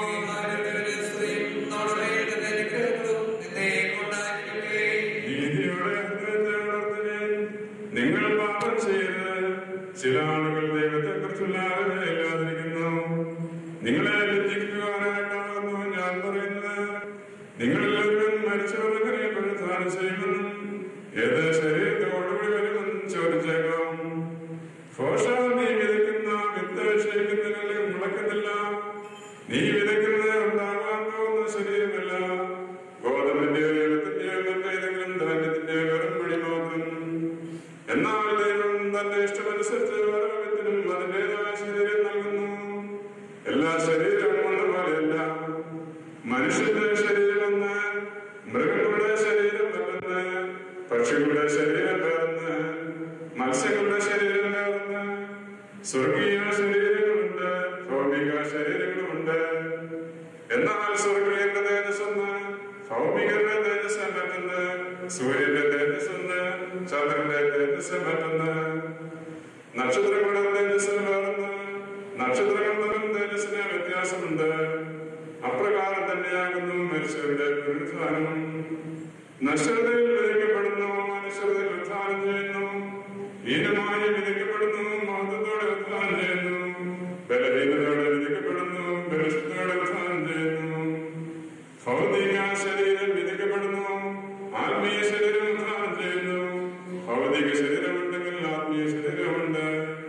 നീതിയുടെ ഹൃദയത്തെ വളർത്തുവിൻ. നിങ്ങൾ പാപം ചെയ്ത് ചില ആളുകൾ ദൈവത്തെ കുറിച്ചുള്ള അറിവില്ലാതിരിക്കുന്നു നിങ്ങളെ ലജ്ജിക്കുവാനായിട്ടാകുന്നു ഞാൻ പറയുന്നത് നിങ്ങളെല്ലാവരും മരിച്ചവരെ പുനരുദ്ധാനം ചെയ്യുമെന്നും ഏത് ശരീരത്തോടുകൂടി വരുമെന്നും ചോദിച്ചേക്കാം ഘോഷ നീ വിതയ്ക്കുന്ന വിത്ത് ക്ഷയിക്കുന്നില്ലെങ്കിൽ മുളക്കുന്നില്ല നീ വിതയ്ക്കുന്നത് ഉണ്ടാകാൻ പോകുന്ന ശരീരമല്ല ഗോതമ്പിന്റെ ദൈവത്തിന്റെ മറ്റേതെങ്കിലും ധാന്യത്തിന്റെ വെറും പിടി മാത്രം എന്നാൽ ദൈവം തന്റെ ഇഷ്ടമനുസരിച്ച് ഓരോ വിത്തിനും അതിൻ്റെതായ ശരീരം നൽകുന്നു എല്ലാ ശരീരവും ഒന്നുപോലെയല്ല മനുഷ്യന്റെ ശരീരം ഒന്ന് മൃഗങ്ങളുടെ ശരീരം മറ്റൊന്ന് പക്ഷികളുടെ ശരീരം വേറൊന്ന് മത്സ്യങ്ങളുടെ ശരീരം വേറൊന്ന് സ്വർഗീയ ശരീരങ്ങളുണ്ട് ഭൗമിക ശരീരങ്ങളുമുണ്ട് എന്നാൽ സ്വർഗീയന്റെ തേജസ് ഒന്ന് ഭൗമികരുടെ തേജസ് മറ്റൊന്ന് സൂര്യന്റെ തേജസ് ഒന്ന് ചന്ദ്രന്റെ തേജസ് മറ്റൊന്ന് നക്ഷത്രങ്ങളുടെ തേജസ് വേറൊന്ന് നക്ഷത്രങ്ങൾ തമ്മിൽ തേജസ്സിന് വ്യത്യാസമുണ്ട് അപ്രകാരം തന്നെയാകുന്നു മനുഷ്യരുടെ പുനരുദ്ധാനം നശ്വരതയിൽ വിധിക്കപ്പെടുന്നു മനുഷ്യരതയിൽ ഉദ്ധാനം ചെയ്യുന്നു ഹീനമായി വിധിക്കപ്പെടുന്നു മഹത്വത്തോടെ ഉദ്ധാനം ചെയ്യുന്നു ബലഹീനതയോടെ വിധിക്കപ്പെടുന്നു ബലിഷ്ഠത്തോടെ ഉദ്ധാനം ചെയ്യുന്നു ഭൗതിക ശരീരം വിധിക്കപ്പെടുന്നു ആത്മീയ ശരീരം ഉദ്ധാനം ചെയ്യുന്നു ഭൗതിക ശരീരമുണ്ടെങ്കിൽ ആത്മീയ ശരീരമുണ്ട്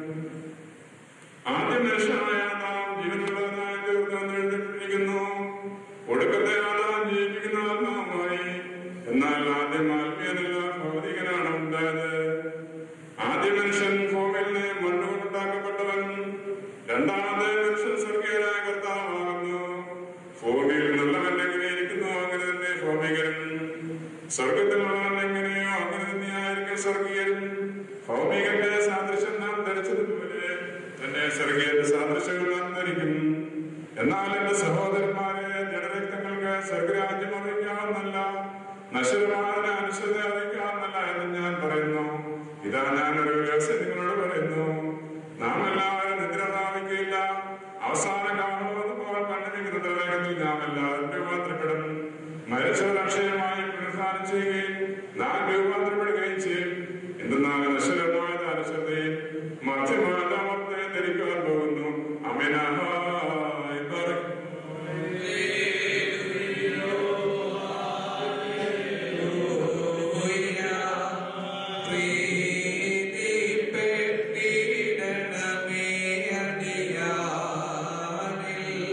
ആദ്യ മനുഷ്യനായ നാം ജീവനുള്ളതായ തീർന്നു എഴുതപ്പെട്ടിരിക്കുന്നു ഒടുക്കത്തെ ആളാം ജീവിക്കുന്ന ആത്മാവുമായി എന്നാൽ ആദ്യം ആത്മീയനല്ല ഭൗതികനാണ് ഉണ്ടായത് ആദ്യ മനുഷ്യൻ ഭൂമിയിൽ നിന്ന് മണ്ണുകൊണ്ടുണ്ടാക്കപ്പെട്ടവൻ രണ്ടാമത്തെ മനുഷ്യൻ സ്വർഗീയനായ കർത്താവാകുന്നു ഭൂമിയിൽ നിന്നുള്ളവൻ എങ്ങനെയിരിക്കുന്നു അങ്ങനെ തന്നെ ഭൗമികൻ സ്വർഗത്തിലുള്ളവൻ എങ്ങനെയോ അങ്ങനെ തന്നെയായിരിക്കും സ്വർഗീയൻ ഭൗമികന്റെ സാദൃശ്യം നാം ധരിച്ചതുപോലെ തന്നെ സ്വർഗീയന്റെ സാദൃശ്യങ്ങൾ നാം ധരിക്കും എന്നാൽ എന്റെ സഹോദരന്മാരെ ജഡരക്തങ്ങൾക്ക് സ്വർഗരാജ്യം അറിയിക്കാവുന്നല്ല നശ്വരമായതിനെ അനുസൃത അറിയിക്കാവുന്നല്ല എന്ന് ഞാൻ പറയുന്നു ഇതാ ഞാനൊരു രഹസ്യം നിങ്ങളോട് പറയുന്നു നാം എല്ലാവരും നിദ്ര പ്രാപിക്കുകയില്ല അവസാന കാലമെന്ന് പോലെ കണ്ടുപിടിക്കുന്ന വേഗത്തിൽ നാം എല്ലാവരും രൂപാന്തരപ്പെടും മരിച്ചവർ അക്ഷയമായി പുനരുദ്ധാനം ചെയ്യുകയും നാം രൂപാന്തരപ്പെടുകയും ചെയ്യും എന്തെന്നാൽ നശ്വരമായത് അനുസൃതയും മധ്യമായ അമർത്തെ ധരിക്കുവാൻ പോകുന്നു അമിനായി പറയും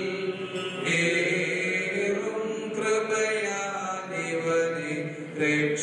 കൃപയാ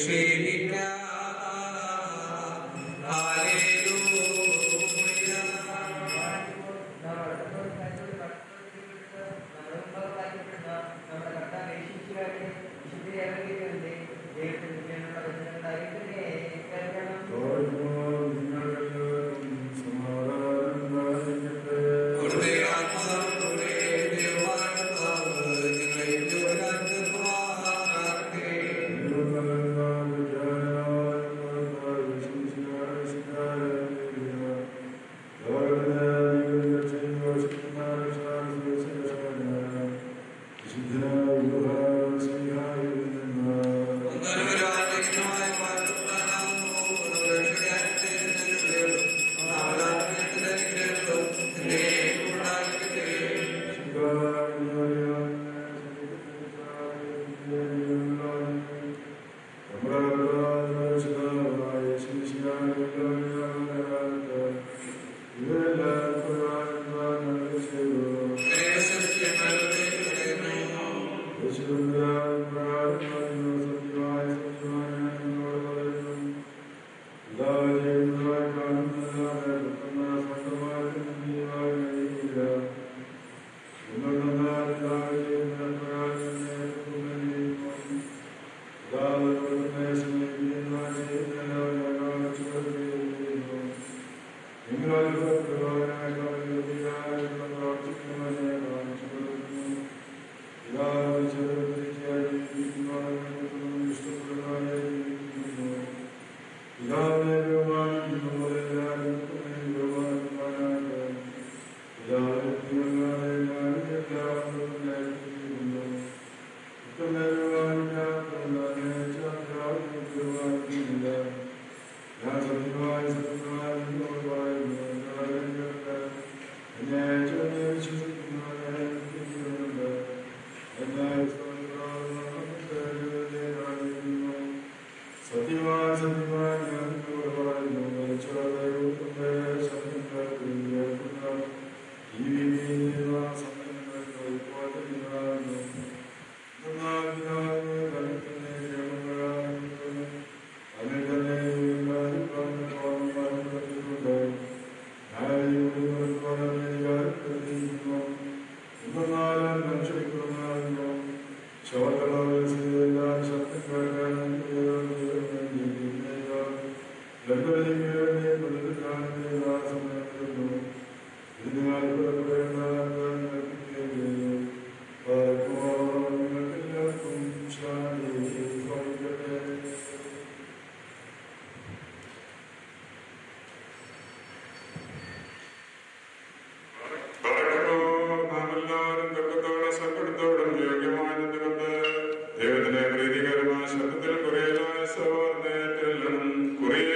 ദൈവത്തിന്റെ പ്രീതികരമായ ശബ്ദത്തിൽ കുറേലായ സവർണ്ണേറ്റെല്ലാം കുറേ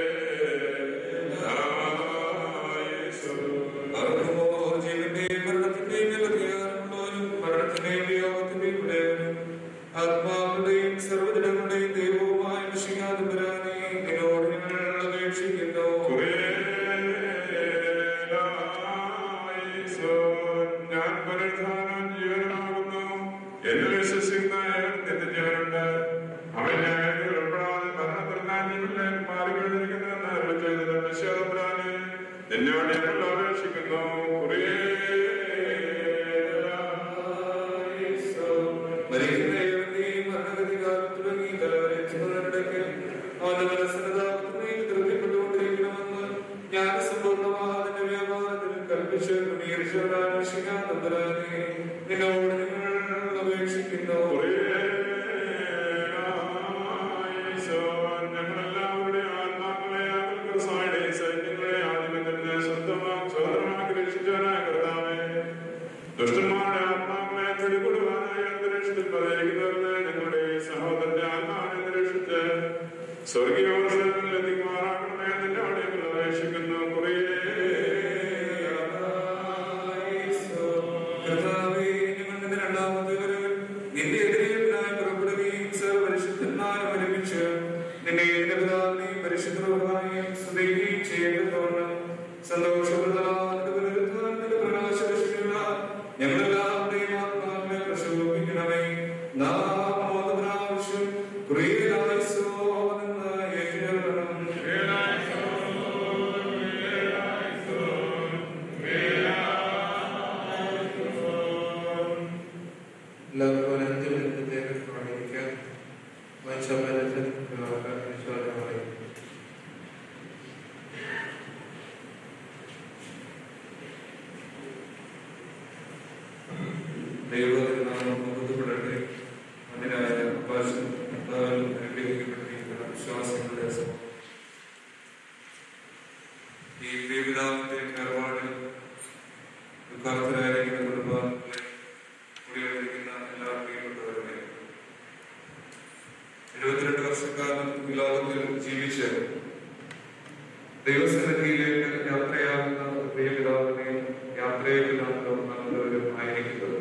ജീവന്റെയും മരണത്തിന്റെയും അധികാരമുള്ളവനും മരണത്തിന്റെയും യോഗത്തിന്റെയും ഇടയനും ആത്മാക്കളുടെയും സർവ്വജനങ്ങളുടെയും ദൈവവുമായ വിഷയാതമ്പരാനെ നിന്നോട് ഞങ്ങൾ അപേക്ഷിക്കുന്നു ഞാൻ പുനരുദ്ധാനം ജീവനമാകുന്നു എന്നിൽ വിശ്വസിക്കുന്ന നിന്റെ ജീവനുണ്ട് അവൻ ഞാൻ ഉൾപ്പെടാതെ മരണപ്രധാനമില്ല മാറിക്കൊണ്ടിരിക്കുന്നുവെന്ന് അരുളി ചെയ്തത് വിശ്വാസപ്രാന് നിന്നോട് ഞങ്ങൾ അപേക്ഷിക്കുന്നു കുറേ മരിക്കുന്ന ഏവന്റെയും മരണഗതികാലം തുടങ്ങി തലവരെത്തുന്നവരുടെ അവന്റെ മനസ്സിനതാപത്തിനെയും ധൃതിപ്പെട്ടുകൊണ്ടിരിക്കണമെന്ന് ജ്ഞാനസമ്പൂർണമാതിന്റെ വ്യാപാരത്തിൽ കൽപ്പിച്ച് ക്രമീകരിച്ചവരാൻ വിഷയാതമ്പരാനെ നിന്നോട് ഞങ്ങൾ അപേക്ഷിക്കുന്നു ഞങ്ങളെല്ലാവരുടെ ആത്മാക്കളെ അവർക്ക് സഹായിടെ സൈന്യങ്ങളെ ആദ്യം തന്നെ സ്വന്തമാക്കി സ്വതന്ത്രമാക്കി രക്ഷിച്ചവനായ കർത്താവേ ദുഷ്ടന്മാരുടെ ആത്മാക്കളെ പിടികൂടുവാനായി അന്തരീക്ഷത്തിൽ പതിയിരിക്കുന്നവരുടെ ഞങ്ങളുടെ സഹോദരന്റെ ആത്മാവിനെ നിരീക്ഷിച്ച് സ്വർഗീയോത്സവങ്ങളിൽ എത്തിക്കുമാറാക്കണമേ നിന്നോട് ഞങ്ങൾ അപേക്ഷിക്കുന്നു കുറേ കർത്താവേ, ഞങ്ങൾ നിന്റെ രണ്ടാമത്തെ വരവിൽ നിന്റെ എതിരേൽപ്പിനായി പുറപ്പെടുകയും സർവ്വപരിശുദ്ധന്മാരും ഒരുമിച്ച് നിന്റെ എന്റെ പിതാവിനെയും പരിശുദ്ധമായും സ്തുതിക്കുകയും ചെയ്യേണ്ടതോണം സന്തോഷപ്രദമാന്റെ പുനരുദ്ധാനത്തിന്റെ പ്രകാശരശ്മിയുള്ള ഞങ്ങളെല്ലാവരുടെയും ആത്മാവിനെ പ്രശോഭിക്കണമേ നാം മൂന്ന് പ്രാവശ്യം കുറിയലായിസോ എന്ന് ഏറ്റുചൊല്ലണം. എല്ലാവർക്കും അനന്തരത്തെ കാണിക്കാൻ വൈശാഖത്തിൽ വിശ്വാസമായി ദൈവനാമം ബോധപ്പെടട്ടെ അതിനായ അവകാശം കർത്താവിൽ അനുഗ്രഹിക്കപ്പെട്ടിരിക്കുന്ന വിശ്വാസികളുടെ സമൂഹം. ഈ പ്രിയപിതാവിന്റെ കർവാടിൽ ദുഃഖാർത്ഥരായ ആയിരിക്കുന്ന കുടുംബാംഗങ്ങളെ കൂടിയിരിക്കുന്ന എല്ലാ പ്രിയപ്പെട്ടവരുടെ എഴുപത്തിരണ്ട് വർഷക്കാലം ഈ ലോകത്തിൽ ജീവിച്ച് ദൈവസന്നിധിയിലേക്ക് യാത്രയാകുന്ന പ്രിയപിതാവിനെയും യാത്രയിലാണ് നമ്മളവരും ആയിരിക്കുന്നത്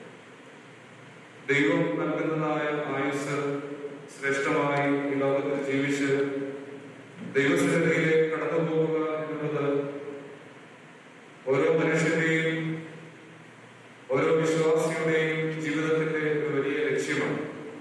ദൈവം നൽകുന്നതായ ആയുസ് ശ്രേഷ്ഠമായി ഈ ലോകത്തിൽ ജീവിച്ച് ദൈവസന്നിധിയിലേക്ക് കടന്നു പോകുക എന്നുള്ളത് ഓരോ മനുഷ്യന്റെയും ഓരോ വിശ്വാസിയുടെയും ജീവിതത്തിന്റെ ഒരു വലിയ ലക്ഷ്യമാണ്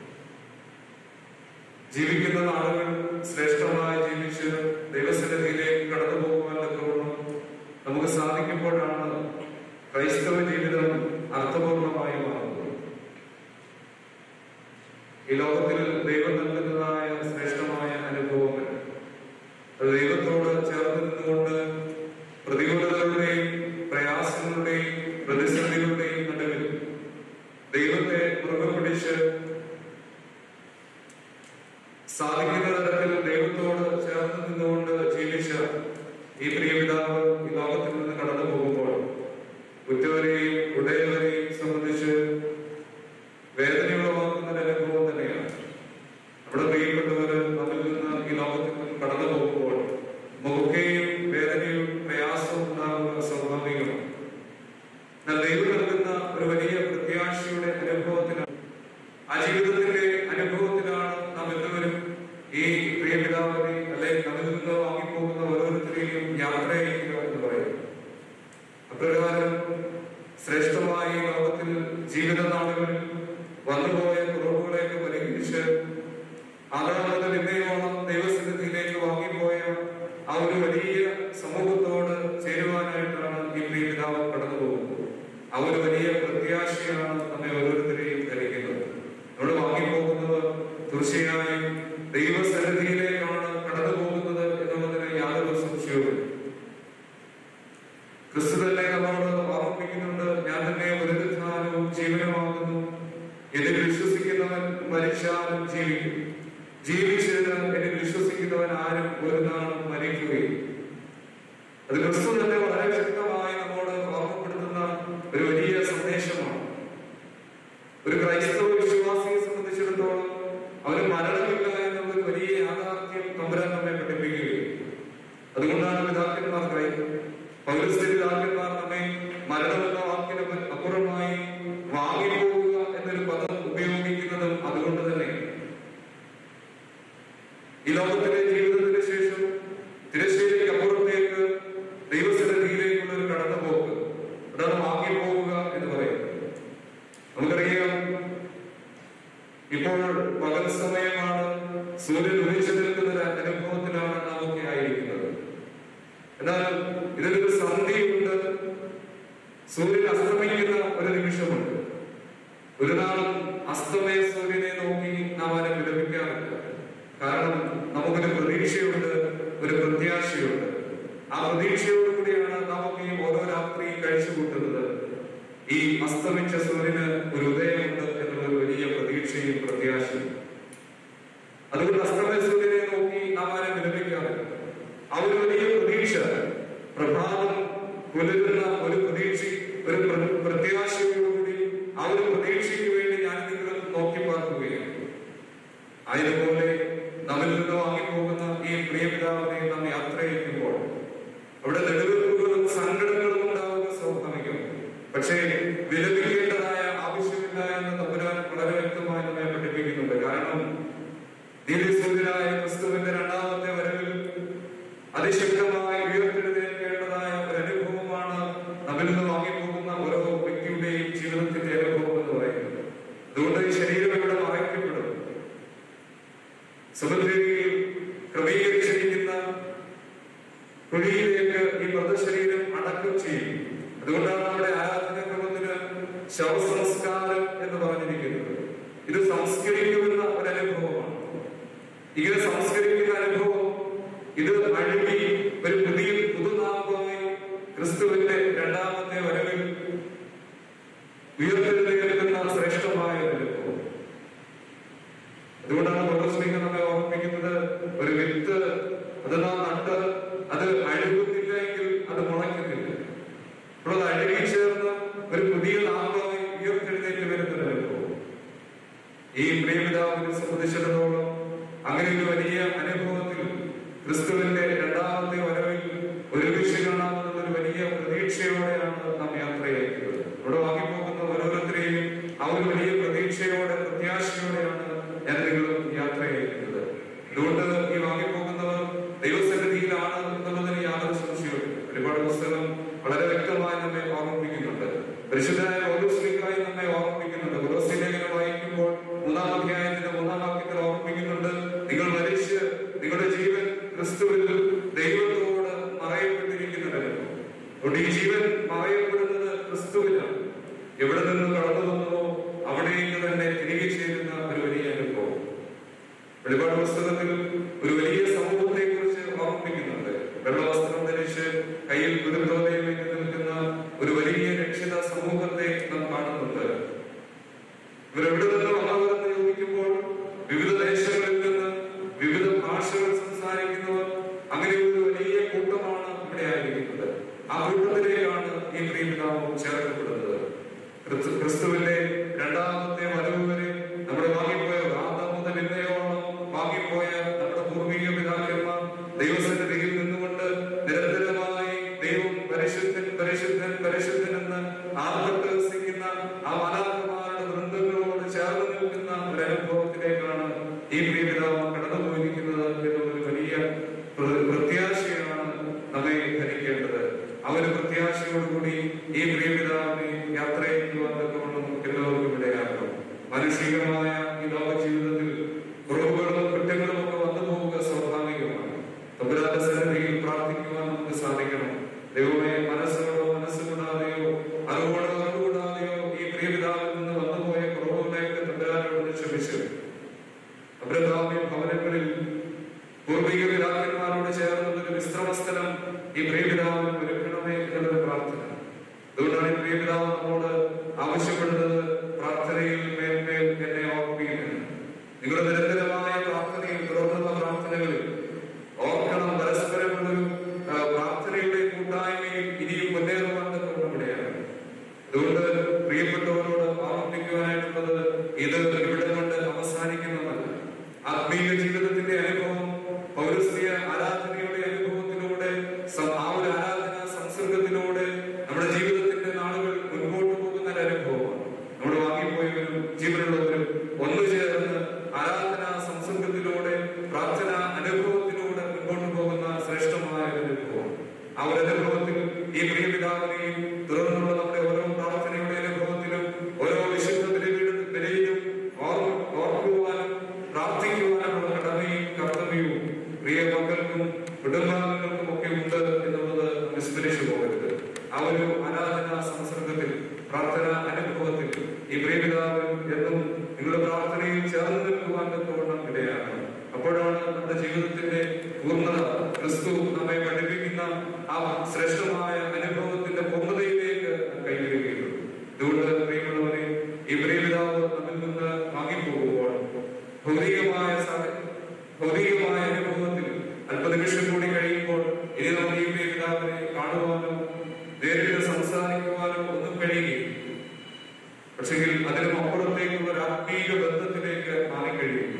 ജീവിക്കുന്ന നാളുകൾ ശ്രേഷ്ഠമായി ജീവിച്ച് ദൈവസന്നിധിയിലേക്ക് കടന്നു പോകുവാൻ തക്കവണ്ണം നമുക്ക് സാധിക്കുമ്പോഴാണ് ക്രൈസ്തവ ജീവിതം അർത്ഥപൂർണമായി മാറുന്നത് ഈ ലോകത്തിൽ ദൈവം നൽകുന്നതായ ശ്രേഷ്ഠമായ അനുഭവങ്ങൾ അത് ദൈവത്തോട് ചേർന്ന് നിന്നുകൊണ്ട് പ്രതികൂലതകളുടെയും പ്രയാസങ്ങളുടെയും പ്രതിസന്ധികളുടെയും നടുവിൽ ദൈവത്തെ മുറുകെ പിടിച്ച് സാധിക്കുന്ന തരത്തിൽ ദൈവത്തോട് ചേർന്ന് നിന്നുകൊണ്ട് ജീവിച്ച ഈ പ്രിയപിതാവ് ഈ ലോകത്തിൽ നിന്ന് കടന്നു പോകുമ്പോൾ ഉറ്റവരെയും ഉടയവരെയും സംബന്ധിച്ച് വേദനയുളവാക്കുന്ന ഒരു അനുഭവം തന്നെയാണ് നമ്മുടെ പ്രിയപ്പെട്ടവര് നമ്മിൽ നിന്ന് ഈ ലോകത്തിൽ നിന്ന് കടന്നു പോകുമ്പോൾ നമുക്കൊക്കെയും വേദനയും പ്രയാസവും ഉണ്ടാകുക സ്വാഭാവികമാണ് എന്നാൽ ദൈവം നൽകുന്ന ഒരു വലിയ പ്രത്യാശയുടെ അനുഭവത്തിലാണ് ആ ജീവിതത്തിന്റെ അനുഭവത്തിലാണ് നാം എല്ലാവരും ഈ പ്രിയപിതാവിനെ അല്ലെങ്കിൽ നമ്മിൽ നിന്ന് വാങ്ങിപ്പോകുന്ന ഓരോരുത്തരെയും യാത്ര അയക്കുക എന്ന് പറയുന്നത് അപ്രകാരം ശ്രേഷ്ഠമായി ഈ ലോകത്തിൽ ജീവിത നാളുകളിൽ വന്നുപോയ കുറവുകളെയൊക്കെ പരിഹരിച്ച് ആദാമത്തിൽ ഇന്നയോളം ദൈവസന്നിധിയിലേക്ക് വാങ്ങിപ്പോയ ആ ഒരു വലിയ സമൂഹത്തോട് ചേരുവാനായിട്ടാണ് ഈ പ്രിയപിതാവ് കടന്നു പോകുന്നത് ആ ഒരു വലിയ പ്രത്യാശയാണ് നമ്മെ ഓരോരുത്തരെയും ധരിക്കുന്നത് നമ്മൾ വാങ്ങിപ്പോകുന്നത് തീർച്ചയായും ദൈവസന്നിധിയിലേക്കാണ് കടന്നു പോകുന്നത് എന്നുള്ളതിന് യാതൊരു സംശയവും ക്രിസ്തു തന്നെ നമ്മളോട് ഓർമ്മിപ്പിക്കുന്നുണ്ട് ഞാൻ തന്നെ പുനരുദ്ധാനവും ജീവനുമാകുന്നു എന്നിൽ വിശ്വസിക്കുന്നവൻ മരിച്ചാലും ജീവിക്കും ജീവിച്ചതിന് എന്നിൽ വിശ്വസിക്കുന്നവൻ ആരും ഒരു നാളും മരിക്കുകയും അത് ക്രിസ്തു തന്നെ വളരെ ശക്തമായി നമ്മോട് ഓർമ്മപ്പെടുത്തുന്ന ഒരു വലിയ സന്ദേശമാണ് ഒരു ക്രൈസ്തവ വിശ്വാസിയെ സംബന്ധിച്ചിടത്തോളം അവന് മരണമില്ല എന്നുള്ള ഒരു വലിയ യാഥാർത്ഥ്യം തമ്പുരാൻ നമ്മെ പഠിപ്പിക്കുകയും അതുകൊണ്ടാണ് പിതാക്കന്മാർ ക്രൈ പൗരസ്ത്യ പിതാക്കന്മാർ നമ്മെ മരണമെന്ന വാക്കിന് അപ്പുറമായി വാങ്ങിപ്പോകുക എന്നൊരു പദം ഉപയോഗിക്കുന്നതും അതുകൊണ്ട് തന്നെ ഈ ലോകത്തിലെ ജീവിതത്തിന് ശേഷം തിരശ്ശേരിക്ക് അപ്പുറത്തേക്ക് ദൈവസന്നിധിയിലേക്കുള്ള ഒരു കടന്നുപോക്ക് അതാണ് വാങ്ങിപ്പോകുക എന്ന് പറയുന്നത് നമുക്കറിയാം ഇപ്പോൾ പകൽ സമയമാണ് സൂര്യൻ ഉദിച്ചു നിൽക്കുന്ന ഒരു അനുഭവത്തിലാണ് നാം ഒക്കെ ആയിരിക്കുന്നത് എന്നാൽ ഇതിലൊരു സന്ധിയുണ്ട് സൂര്യൻ അസ്തമിക്കുന്ന ഒരു നിമിഷമുണ്ട് ഒരു നാൾ അസ്തമയ സൂര്യനെ നോക്കി നാം ആരും വിലപിക്കാറില്ല കാരണം നമുക്കൊരു പ്രതീക്ഷയുണ്ട് ഒരു പ്രത്യാശയുണ്ട് ആ പ്രതീക്ഷയോടുകൂടിയാണ് നമുക്ക് ഈ ഓരോ രാത്രി കഴിച്ചു കൂട്ടുന്നത് ഈ അസ്തമിച്ച സൂര്യന് ഒരു ഉദയമുണ്ട് എന്നുള്ള ഒരു വലിയ പ്രതീക്ഷയും പ്രത്യാശയും അതുകൊണ്ട് അസ്തമയ സൂര്യനെ നോക്കി നാം ആരും വിലപിക്കാറില്ല ആ ഒരു വലിയ പ്രതീക്ഷ പ്രഭാതം പുലരുന്ന ഒരു പ്രതീക്ഷ ഒരു പ്ര- പ്രത്യാശയോടുകൂടി ആ ഒരു പ്രതീക്ഷയ്ക്ക് വേണ്ടി ഞാൻ നിങ്ങൾ നോക്കി പാർക്കുകയാണ് ആയതുപോലെ നമ്മിൽ നിന്ന് വാങ്ങിപ്പോകുന്ന ഈ പ്രിയപിതാവിനെ നാം യാത്ര ചെയ്യുമ്പോൾ അവിടെ നെടുവെപ്പുകളും സങ്കടങ്ങളും ഉണ്ടാവുക സ്വാഭാവികം പക്ഷേ വിലപിക്കേണ്ടതായ ആവശ്യമില്ല എന്ന് തമ്പുരാൻ വളരെ വ്യക്തമായി നമ്മെ പഠിപ്പിക്കുന്നുണ്ട് കാരണം ദിവ്യസൂര്യനായ ക്രിസ്തുവിന്റെ രണ്ടാമത്തെ വരവിൽ അതിശക്തമായി ഉയർത്തെഴുന്നേൽക്കേണ്ടതായ ഒരു അനുഭവമാണ് നമ്മിൽ നിന്ന് വാങ്ങിപ്പോകുന്ന ഓരോ വ്യക്തിയുടെയും ജീവിതത്തിന്റെ അനുഭവം എന്ന് പറയുന്നത് അതുകൊണ്ട് ഈ ശരീരം ഇവിടെ മറയ്ക്കപ്പെടും സമുദ്രയിൽ ക്രമീകരിച്ചിരിക്കുന്ന കുഴിയിലേക്ക് ഈ മൃതശരീരം അടക്കം ചെയ്യും അതുകൊണ്ടാണ് നമ്മുടെ ആരാധനാക്രമത്തിന് ശവസംസ്കാരം എന്ന് പറഞ്ഞിരിക്കുന്നത് ഇത് സംസ്കരിക്കുമെന്ന ഒരു അനുഭവമാണ് ഇങ്ങനെ സംസ്കരിക്കുന്ന അനുഭവം ഇത് അഴുകി ഒരു പുതിയ പുതുനാമമായി ക്രിസ്തുവിന്റെ രണ്ടാമത്തെ വരവിൽ ഉയർത്തെഴുന്നേൽക്കുന്ന ശ്രേഷ്ഠമായ ഒരു അനുഭവം അതുകൊണ്ടാണ് പൗരസ്ലിംഗം നമ്മെ ഓർമ്മിപ്പിക്കുന്നത് ഒരു വിത്ത് അത് നാം നട്ട് അത് അഴുകുന്നില്ല എങ്കിൽ അത് മുളയ്ക്കുന്നില്ല അപ്പോൾ അത് അഴുകി ചേർന്ന് ഒരു പുതിയ ക്രിസ്തുവിന്റെ രണ്ടാമത്തെ വരവിൽ ഒരുമിച്ച് കാണാമെന്നുള്ള ഒരു വലിയ പ്രതീക്ഷയോടെയാണ് നാം യാത്ര ചെയ്യുന്നത് ഇവിടെ വാങ്ങിപ്പോകുന്ന ഓരോരുത്തരെയും ആ ഒരു വലിയ പ്രതീക്ഷയോടെ പ്രത്യാശയോടെയാണ് ഞാൻ നിങ്ങളും യാത്ര ചെയ്യുന്നത് അതുകൊണ്ട് ഈ വാങ്ങിപ്പോകുന്നവർ ദൈവസന്നിധിയിലാണ് എന്നുള്ളതിന് യാതൊരു സംശയവും ഒരുപാട് പുസ്തകം വളരെ വ്യക്തമായി നമ്മെ ഓർമ്മിപ്പിക്കുന്നുണ്ട് പരിശുദ്ധനായ പൗലോസ്ലിക്കായി നമ്മെ ഓർമ്മിപ്പിക്കുന്നുണ്ട് പൗലോസ്ലിലേഖനം വായിക്കുമ്പോൾ മൂന്നാം അധ്യായത്തിന്റെ മൂന്നാം വാക്യത്തിൽ ഓർമ്മിപ്പിക്കുന്നുണ്ട് നിങ്ങൾ മരിച്ച് നിങ്ങളുടെ ജീവൻ ക്രിസ്തുവിൽ ദൈവത്തോട് മറയപ്പെട്ടിരിക്കുന്നവരല്ലോ അതുകൊണ്ട് ഈ ജീവൻ മറയപ്പെടുന്നത് ക്രിസ്തുവിലാണ് എവിടെ നിന്ന് കടന്നു വന്നോ അവിടേക്ക് തന്നെ തിരികെ ചേരുന്ന ഒരു വലിയ അനുഭവം വെളിപാട് പുസ്തകത്തിൽ ഒരു വലിയ സമൂഹത്തെ കുറിച്ച് ഓർമ്മിപ്പിക്കുന്നുണ്ട് വെള്ളവസ്ത്രം ധരിച്ച് കയ്യിൽ ഗുരുത്തോലയുമേറ്റ് നിൽക്കുന്ന ഒരു വലിയ രക്ഷിത സമൂഹത്തെ നാം കാണുന്നുണ്ട് ഇവരെവിടെ നിന്ന് വന്നവരെന്ന് ചോദിക്കുമ്പോൾ വിവിധ ദേശങ്ങളിൽ നിന്ന് വിവിധ ഭാഷകൾ സംസാരിക്കുന്നവർ അങ്ങനെ ഒരു വലിയ കൂട്ടമാണ് ഇവിടെ ആയിരിക്കുന്നത് ആ കൂട്ടത്തിലേക്കാണ് ഈ പ്രിയപിതാവും ചേർക്കപ്പെടുന്നത് ക്രിസ്തു- ക്രിസ്തുവിന്റെ രണ്ടാമത്തെ വരവ് വരെ നമ്മുടെ വാങ്ങിപ്പോയ ആദം മുതൽ ഇന്നയോളം വാങ്ങിപ്പോയ നമ്മുടെ പൂർവിക പിതാക്കന്മാർ ദൈവസന്നിധിയിൽ നിന്നുകൊണ്ട് നിരന്തരമായി ദൈവം പരിശുദ്ധൻ പരിശുദ്ധൻ പരിശുദ്ധൻ എന്ന് ആർപ്പെട്ട് വസിക്കുന്ന ആ മലാക്കന്മാരുടെ വൃന്ദങ്ങളോട് ചേർന്ന് നിൽക്കുന്ന ഒരു അനുഭവത്തിലേക്കാണ് ഈ പ്രിയപിതാവ് കടന്നുപോയിരിക്കുന്നത് എന്നൊരു വലിയ പ്ര- പ്രത്യാശയാണ് നമ്മെ ധരിക്കേണ്ടത് ആ ഒരു പ്രത്യാശയോടുകൂടി ഈ പ്രിയപിതാവിനെ യാത്ര ചെയ്യുവാൻ തക്കവണ്ണം നമുക്ക് എല്ലാവർക്കും ഇടയാക്കണം മാനുഷികമായ ഈ ലോക ജീവിതത്തിൽ കുറവുകളും കുറ്റങ്ങളും ഒക്കെ വന്നു പോവുക സ്വാഭാവികമാണ് തമ്പുരാന്റെ സന്നിധിയിൽ പ്രാർത്ഥിക്കുവാൻ നമുക്ക് സാധിക്കണം ദൈവമേ മനസ്സുകൊണ്ടോ മനസ്സുകൂടാതെയോ അറിവോടോ അറിവുകൂടാതെയോ ഈ പ്രിയപിതാവിൽ നിന്ന് വന്നുപോയ കുറവുകളെയൊക്കെ തമ്പുരാനോട് ക്ഷമിച്ചു അബ്രഹാമി ഭവനങ്ങളിൽ പൂർവിക പിതാക്കന്മാരോട് ചേർന്നുള്ള ഒരു വിശ്രമസ്ഥലം ഈ പ്രിയപിതാവിന് ഒരുക്കണമേ എന്നൊരു പ്രാർത്ഥന അതുകൊണ്ടാണ് ഈ പ്രിയപിതാവ് നമ്മോട് ആവശ്യപ്പെടുന്നത് പ്രാർത്ഥനയിൽ മേൽമേൽ എന്നെ ഓർപ്പിക്കുന്നു നിങ്ങളുടെ നിരന്തരമായ പ്രാർത്ഥനയിൽ തുടർന്നുള്ള പ്രാർത്ഥനകളിൽ ഓർക്കണം പരസ്പരമുള്ളൊരു ആ, പ്രാർത്ഥനയുടെ കൂട്ടായ്മയിൽ ഇനിയും മുന്നേറുവാൻ ഇവിടെയാണ് അതുകൊണ്ട് പ്രിയപ്പെട്ടവരോട് ഓർമ്മിപ്പിക്കുവാനായിട്ടുള്ളത് ഇത് ഇവിടെ കൊണ്ട് അവസാനിക്കുന്നതല്ല ആത്മീയ ജീവിതത്തിന്റെ അനുഭവം പൗരസ്ത്രീയ ആരാധനയുടെ അനുഭവത്തിലൂടെ സ- ആ ഒരു ആരാധന സംസർഗത്തിലൂടെ നമ്മുടെ ജീവിതത്തിന്റെ നാളുകൾ മുൻപോട്ട് പോകുന്ന ഒരു അനുഭവമാണ് നമ്മൾ വാങ്ങിപ്പോയവരും ജീവനുള്ളവരും ഒന്നു ചേർന്ന് ആരാധന സംസർഗത്തിലൂടെ പ്രാർത്ഥന അനുഭവത്തിലൂടെ മുൻപോട്ട് പോകുന്ന ശ്രേഷ്ഠമായ ഒരു അനുഭവം ആ ഒരു അനുഭവത്തിൽ ഈ പ്രിയപിതാവിനെയും തുടർന്നുള്ള നമ്മുടെ ഓരോ പ്രാർത്ഥനയുടെ അനുഭവത്തിലും ഓരോ വിശുദ്ധ ബലികളിലും ബലിയിലും ഓർ- ഓർക്കുവാനും പ്രാർത്ഥിക്കുവാനുമുള്ള കടമയും കർത്തവ്യവും പ്രിയ മക്കൾക്കും കുടുംബാംഗങ്ങൾക്കും ഒക്കെ ഉണ്ട് എന്നുള്ളത് വിസ്മരിച്ചു പോകരുത് ആ ഒരു ആരാധന സംസർഗത്തിൽ പ്രാർത്ഥന അനുഭവത്തിൽ ഈ പ്രിയപിതാവിനും എന്നും നിങ്ങളുടെ പ്രാർത്ഥനയിൽ ചേർന്ന് നിൽക്കുവാൻ തക്കവണ്ണം ഇടയാകണം അപ്പോഴാണ് നമ്മുടെ ജീവിതത്തിന്റെ പൂർണ്ണത ക്രിസ്തു നമ്മെ പഠിപ്പിക്കുന്ന ആ ശ്രേഷ്ഠമായ അനുഭവത്തിന്റെ പൂർണ്ണതയിലേക്ക് കൈവരികയുള്ളൂ അതുകൊണ്ട് പ്രിയമുള്ളവരെ ഈ പ്രിയപിതാവ് നമ്മിൽ നിന്ന് വാങ്ങിപ്പോകുമ്പോൾ ഭൗതികമായ സ- ഭൗതികമായ അനുഭവത്തിൽ അല്പനിമിഷം കൂടി കഴിയുമ്പോൾ ഇനി നമുക്ക് ഈ പ്രിയപിതാവിനെ കാണുവാനോ നേരിട്ട് സംസാരിക്കുവാനോ ഒന്നും കഴിയുകയില്ല പക്ഷെങ്കിൽ അതിനും അപ്പുറത്തേക്കുള്ള ഒരു ആത്മീക ബന്ധത്തിലേക്ക് മാറിക്കഴിയുന്നു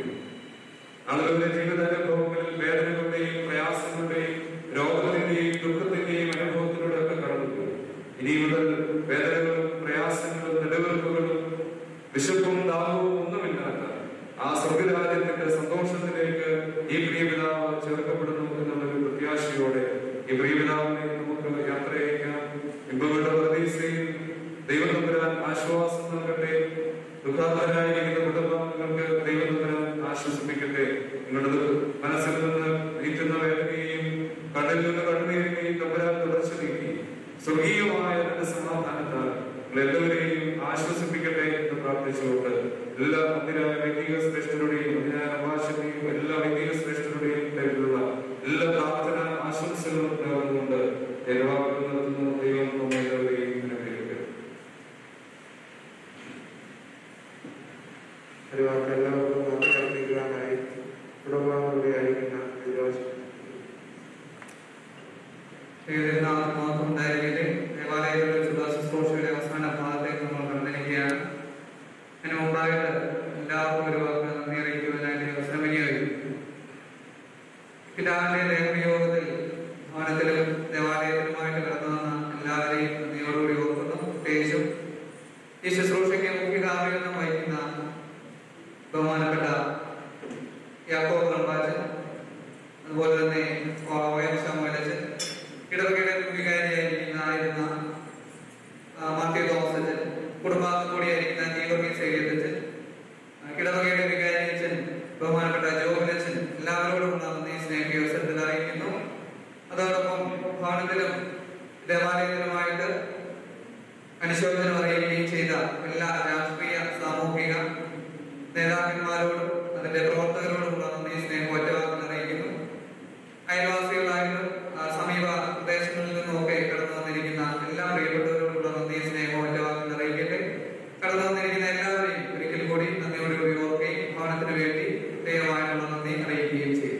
ആളുകളുടെ ജീവിതാനുഭവങ്ങളിൽ വേദനകളുടെയും പ്രയാസങ്ങളുടെയും രോഗത്തിന്റെയും ദുഃഖത്തിന്റെയും അനുഭവത്തിലൂടെ ഒക്കെ കടന്നു ഇനി മുതൽ വേദനകളും പ്രയാസങ്ങളും നിലനിൽപ്പുകളും വിശപ്പും ദാഹവും ഒന്നുമില്ലാത്ത ആ സ്വർഗരാജ്യത്തിന്റെ സന്തോഷത്തിലേക്ക് ഈ പ്രിയപിതാവ് ചേർക്കപ്പെടുന്നു എന്നുള്ളൊരു പ്രത്യാശയോടെ ഈ പ്രിയപിതാവിനെ നമുക്ക് യാത്ര ചെയ്യാം ഇമ്പകളുടെ പ്രതീക്ഷയിൽ ദൈവം തമ്പുരാൻ ആശ്വാസം നൽകട്ടെ ദുഃഖാന്തരായിരിക്കുന്ന കുടുംബാംഗങ്ങൾക്ക് ദൈവം തമ്പുരാൻ ആശ്വസിപ്പിക്കട്ടെ നിങ്ങളുടെ മനസ്സിൽ നിന്ന് നീറ്റുന്ന വേദനയെയും കണ്ണിൽ നിന്ന് കണ്ണുനീരിനെയും തമ്പുരാൻ തുടർച്ച നീക്കി സ്വർഗീയമായ തന്റെ സമാധാനത്താൽ എല്ലാവരെയും ആശ്വസിപ്പിക്കട്ടെ എന്ന് പ്രാർത്ഥിച്ചുകൊണ്ട് എല്ലാ മന്ദിരായ വൈദിക ശ്രേഷ്ഠരുടെയും മന്ദിരായ അഭാഷന്റെയും എല്ലാ വൈദിക ശ്രേഷ്ഠരുടെയും പേരിലുള്ള എല്ലാ പ്രാർത്ഥന ആശംസകളും നേർന്നുകൊണ്ട് ഏർവാക്കൾ നടത്തുന്ന ദൈവം നമ്മെ എല്ലാവരെയും അനുഗ്രഹിക്കട്ടെ ഒരുപാട് എല്ലാവർക്കും നന്ദി അർപ്പിക്കുവാനായി കുടുംബാംഗങ്ങളുടെ ആയിരിക്കുന്ന വിരോചനം മാത്രം ഉണ്ടായിരിക്കട്ടെ ദേവാലയത്തിൽ വെച്ചുള്ള ശുശ്രൂഷയുടെ അവസാന ഭാഗത്തേക്ക് നമ്മൾ കടന്നിരിക്കുകയാണ് അതിന് മുമ്പായിട്ട് എല്ലാവർക്കും ഒരു വാക്ക് നന്ദി അറിയിക്കുവാനായിട്ട് ഈ അവസരം വിനിയോഗിക്കും പിതാവിന്റെ ഈ ശുശ്രൂഷയ്ക്ക് മുഖ്യ കാർമ്മികത്വം വഹിക്കുന്ന ബഹുമാനപ്പെട്ട യാക്കോബ് റമ്പാച്ചൻ അതുപോലെ തന്നെ ഒ എം ശാമലച്ചൻ ഇടവകയുടെ വികാരിയായിരിക്കുന്ന ആയിരുന്ന ആ, മാത്യു തോമസ് അച്ഛൻ കുടുംബാംഗം കൂടിയായിരിക്കുന്ന ദീപകി സേവിയച്ചൻ ഇടവകയുടെ വികാരിയച്ഛൻ ബഹുമാനപ്പെട്ട ജോബിനച്ഛൻ എല്ലാവരോടുമുള്ള നന്ദി സ്നേഹ അവസരത്തിൽ അറിയിക്കുന്നു അതോടൊപ്പം ഭവനത്തിലും ദേവാലയത്തിലുമായിട്ട് അനുശോചനം അറിയിക്കുകയും ചെയ്ത എല്ലാ രാഷ്ട്രീയ സാമൂഹിക നേതാക്കന്മാരോടും അതിന്റെ പ്രവർത്തകരോടുമുള്ള നന്ദി സ്നേഹം ഒറ്റവാക്കിൽ അറിയിക്കുന്നു അയൽവാസികളായിട്ടും ആ, സമീപ പ്രദേശങ്ങളിൽ നിന്നുമൊക്കെ കടന്നു വന്നിരിക്കുന്ന എല്ലാ പ്രിയപ്പെട്ടവരോടുള്ള നന്ദി സ്നേഹം ഒറ്റവാക്കിൽ അറിയിക്കട്ടെ കടന്നു വന്നിരിക്കുന്ന എല്ലാവരെയും ഒരിക്കൽ കൂടി നന്ദിയോടുകൂടി ഓർക്കുകയും ഭവനത്തിന് വേണ്ടി ദയമായിട്ടുള്ള നന്ദി അറിയിക്കുകയും ചെയ്യും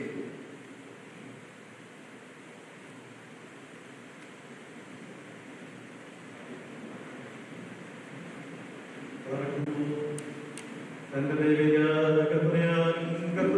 തന്റെ ദൈവിക കരുണയാൽ കർത്തൃ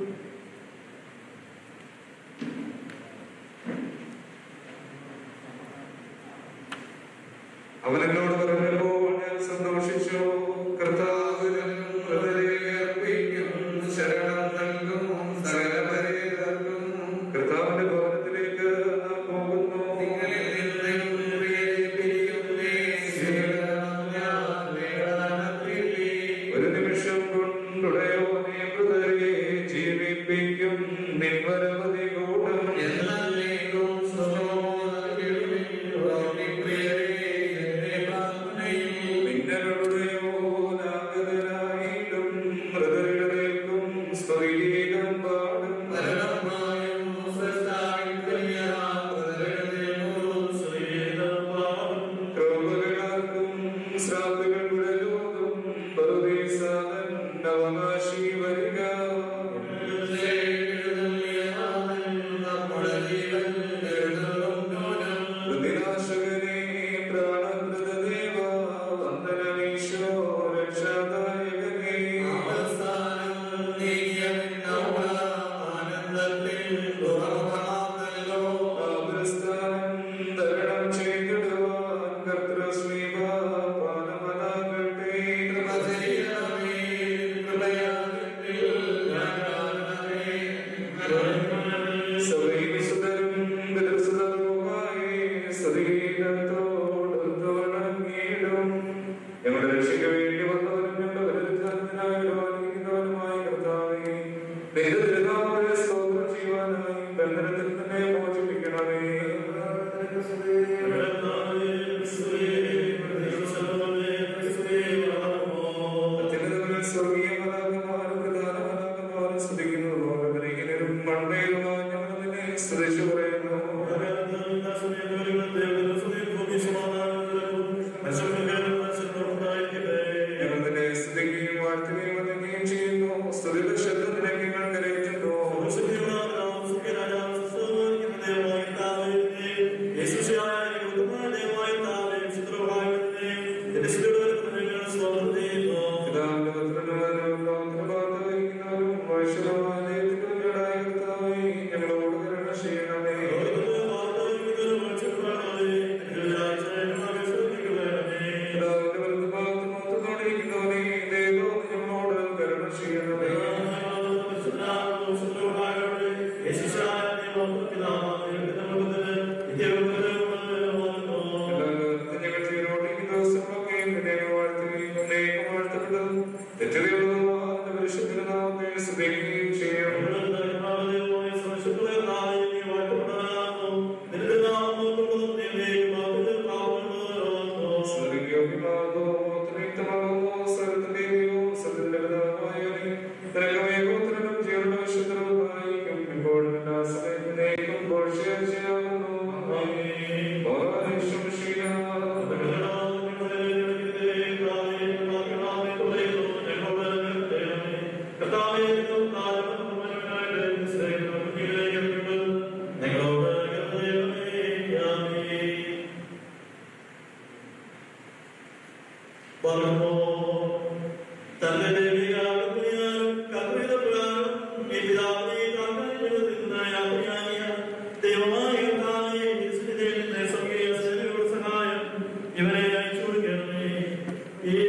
അവൻ എന്നോട് പറഞ്ഞപ്പോൾ ഞാൻ സന്തോഷിച്ചു കർത്താവിനും ഹൃദയർപ്പിക്കും ശരണം നൽകും സകലപരിതർക്കും കർത്താവിന്റെ ഭവനത്തിലേക്ക് നാം പോകുന്നു നിങ്ങളിൽ നിന്നും പ്രിയരെ പിരിയുന്നേ സ്വീകരണം ഞാൻ വേദനത്തില്ലേ. ഒരു നിമിഷം കൊണ്ടുടയോ നീ മൃതരെ ജീവിപ്പിക്കും നിൻവരവധി കൂടം എന്നേക്കും സ്വമോ നിങ്ങളുടെയോ നാഗതനായിട്ടും മൃതരുടേക്കും സ്തുതിഗീതം പാടും കൃപകളാക്കും ശ്രാപ്പുകൾ വിടലോതും പറുദീസാതൻ അവകാശി വരിക പ്രതിനാശകനെ പ്രാണപ്രദദേവ വന്ദനമീശോ രക്ഷാദായകനെ ആപൽസ്ഥാനം തരണം ചെയ്തിടുവാൻ കർത്തൃസ്മീവ പാദമനാകട്ടെ സഭയിൽ സുതരും ബലസുതരുമായി സ്തുതിഗീതത്തോടൊത്തുണങ്ങിയിടും ഞങ്ങളുടെ രക്ഷയ്ക്ക് വേണ്ടി വന്നവരും ഞങ്ങളുടെ പരിരക്ഷണത്തിനായി ലോകിക്കുന്നവരുമായ കർത്താവേ നിന്റെ തിരുനാമത്തെ സ്തോത്രം ചെയ്യുവാനായി ബന്ധനത്തിൽ തന്നെ മോചിപ്പിക്കണമേ അത്യുന്നതങ്ങളിൽ സ്വർഗീയ പതാകമാരും പ്രധാന പതാകമാരും സ്തുതിക്കുന്നു ലോകപരിഹീനരും മണ്ടയിലുമായ ഞങ്ങൾ നിന്നെ സ്തുതിച്ചു പറയുന്നു ഞങ്ങൾ നിന്നെ സ്തുതിക്കുകയും വാഴ്ത്തുകയും വന്ദിക്കുകയും ചെയ്യുന്നു സ്തുതിയുടെ ശബ്ദത്തിലേക്ക് ഞങ്ങൾ കരയുന്നു പിതാവിന്റെ പുത്രനും ലോകത്തിന് ഭാഗത്ത് വഹിക്കുന്നവരും വൈശ്വരമായ ദൈവത്തിനുള്ളവരായ കർത്താവേ, ഞങ്ങളോട് കരുണ ചെയ്യണമേ പിതാവിന്റെ വലത്ത് ഭാഗത്ത് മൊത്തത്തോടിരിക്കുന്നവനേ ദൈവം ഞങ്ങളോട് കരുണ ചെയ്യണമേ എല്ലാവരും ഞങ്ങൾ ചെയ്തുകൊണ്ടിരിക്കുന്ന ദിവസങ്ങളൊക്കെ നിന്നെ വാഴ്ത്തുകയും നിന്നേക്കും വാഴ്ത്തപ്പെടും തെറ്റുകളുടെ പരിശുദ്ധ നാമത്തെ സ്തുതിക്കുകയും ചെയ്യും സ്വർഗ്ഗീയമാകുന്നു, ത്രിത്വമാകുന്നു, സർവ്വത്തിന്റെയും സകലത്തിന്റെ പിതാവായവനേ, നിനക്ക് ഏകോത്തരനും ജീവനുള്ള വിശുദ്ധനുമായിരിക്കും, ഇപ്പോഴും എല്ലാ സമയത്തിനേക്കും ഘോഷിയാകുന്നു. ആമേൻ. ഓരോ ശംശീലാ. ഇവരെ അയച്ചു കൊടുക്കണമേ ഈ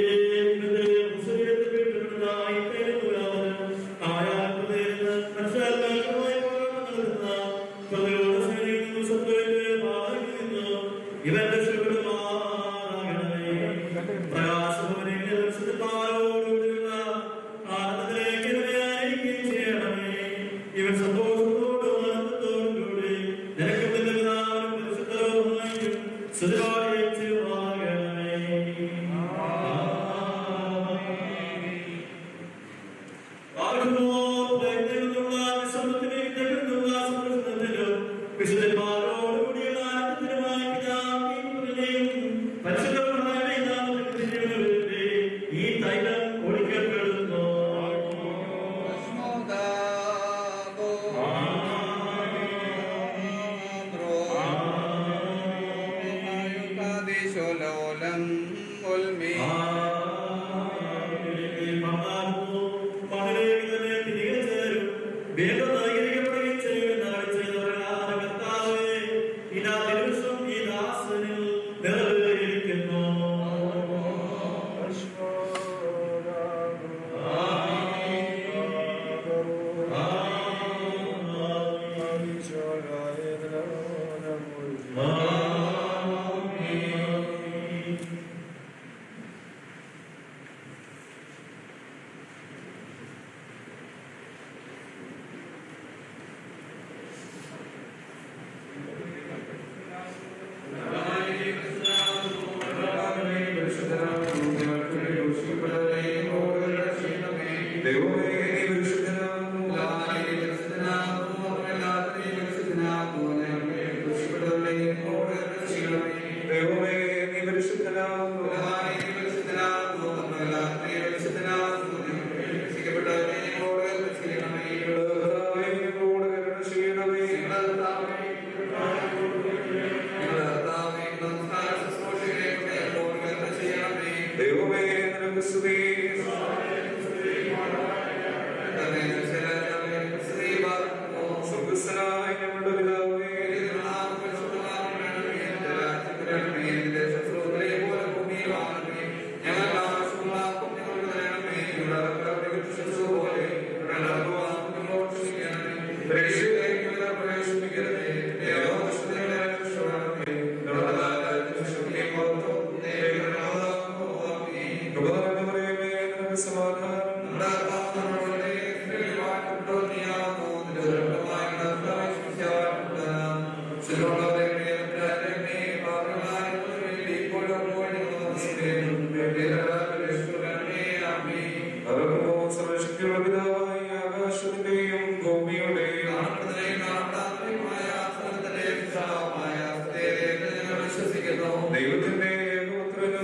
ദൈവമേ നിനക്ക് സ്തുതി സ്വർഗസ്വനായ ഞങ്ങളുടെ പിതാവേ സർവശക്തിയുള്ള പിതാവായ ആകാശത്തിന്റെയും ഭൂമിയുടെയും ദൈവത്തിന്റെ ഏകപുത്രനും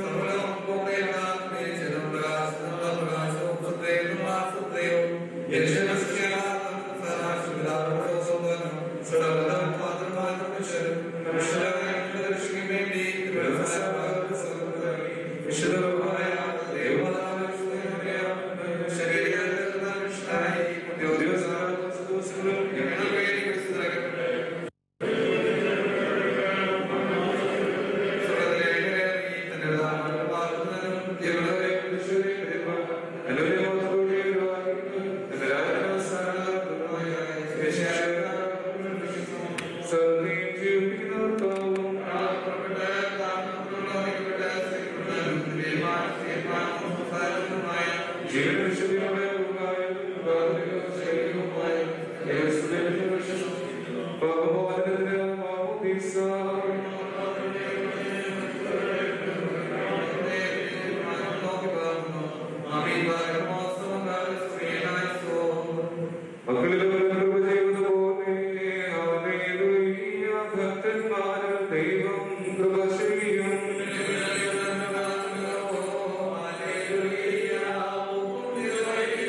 ദൈവം കൃപ ചെയ്യും Hallelujah.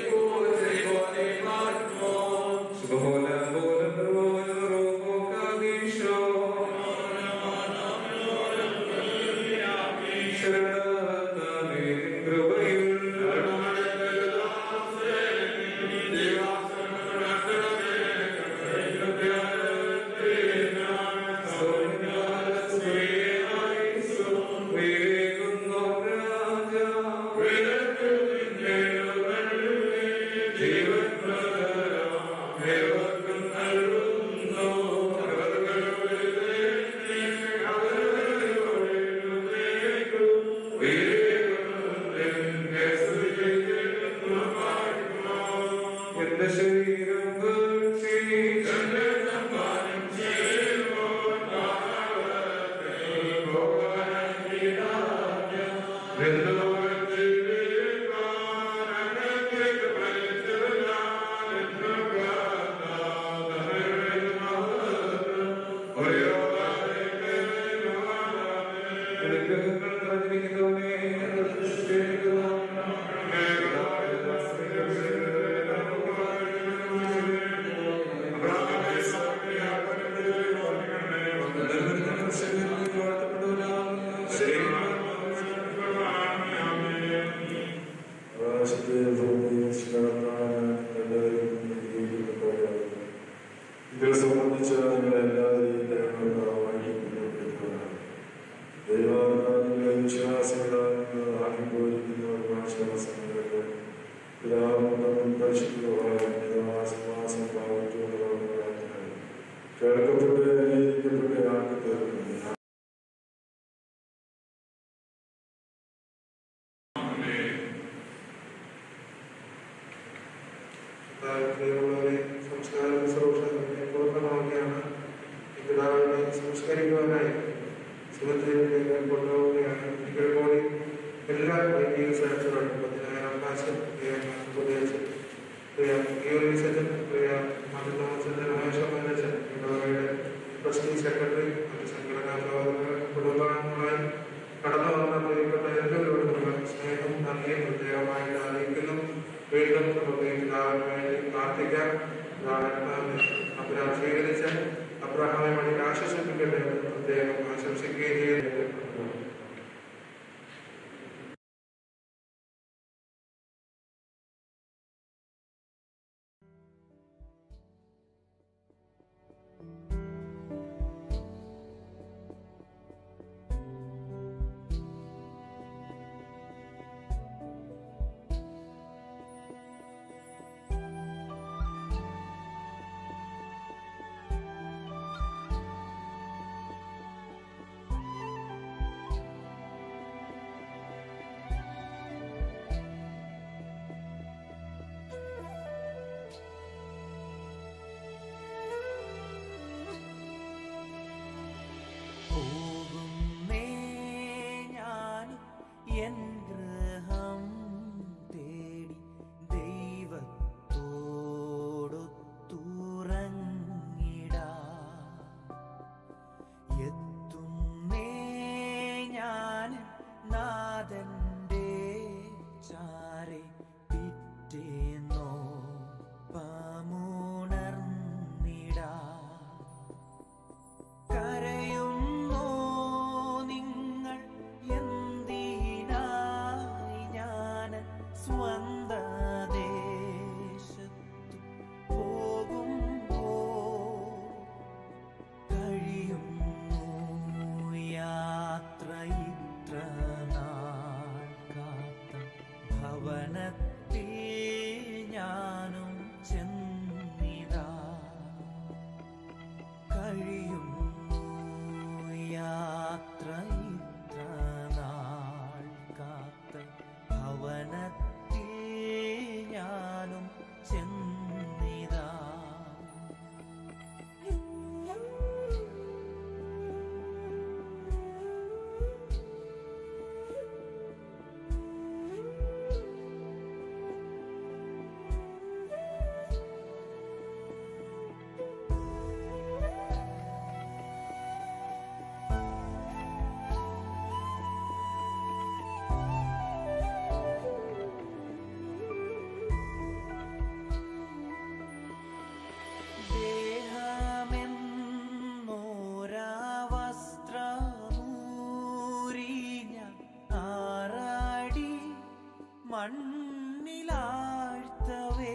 പോയിരിക്കുന്ന മാനസികാവസ്ഥകളിലേക്ക് പിതാവും പരിശുദ്ധമായ പിതാവാസവാസം ഭാവിച്ചുകൊണ്ടുള്ള പ്രാർത്ഥന കേൾക്കപ്പെട്ട് അംഗീകരിക്കപ്പെട്ട് ആക്കി തീർക്കുന്നു താല്പര്യമുള്ളവരെ സംസ്കാര സൗഷധത്തെ പൂർണ്ണമാവുകയാണ് ഈ പിതാവിനെ സംസ്കരിക്കുവാനായി സുഹൃത്തുക്കളിലേക്ക് കൊണ്ടുപോവുകയാണ് ഒരിക്കൽ കൂടി എല്ലാ വൈദിക സാക്ഷികളും പതിനായിരം കാശ് പ്രിയ ഉപദേശം പ്രിയ ഗീവർഗീസച്ചൻ പ്രിയ മധുസച്ചൻ മഹേശ്വരച്ചൻ ഇടവകയുടെ ട്രസ്റ്റി സെക്രട്ടറി മറ്റ് സംഘടനാ പ്രവർത്തകർ കുടുംബാംഗങ്ങളായി കടന്നു വന്ന പ്രിയപ്പെട്ട എല്ലാവരോടുമുള്ള സ്നേഹം നന്ദിയും പ്രത്യേകമായിട്ട് അറിയിക്കുന്നു വീണ്ടും നമുക്ക് ഈ പിതാവിന് വേണ്ടി പ്രാർത്ഥിക്കാം അബ്രഹാം സ്വീകരിച്ച് അബ്രഹാമെ വഴി ആശ്വസിപ്പിക്കട്ടെ എന്ന് പ്രത്യേകം ആശംസിക്കുകയും ചെയ്യുന്നു പോകുന്നേ ഞാൻ എൻ ഗൃഹം തേടി ദൈവത്തോടൊത്തുറങ്ങിടാ എത്തുന്നേ ഞാൻ നാഥന്റെ ചാരെ പിറ്റേന്നോ പമുണർന്നിടാ കരയുന്നോ നിങ്ങൾ എന്തിനായി ഞാൻ സ്വന്ത ദേശത്തു പോകുമ്പോ കഴിയുന്നു യാത്ര ഇത്ര നാൾ കാത്ത ഭവനത്തിൽ ഞാനും ചെന്നിതാ കഴിയുന്നു യാത്ര ഇത്ര നാൾ കാത്ത ഭവനത്തിൽ ഞാനും ചെന്നിതാ ദേഹമെന്നോരാ വസ്ത്രമൂരിഞ്ഞ ആറാടി മണ്ണിലാഴ്ത്തവേ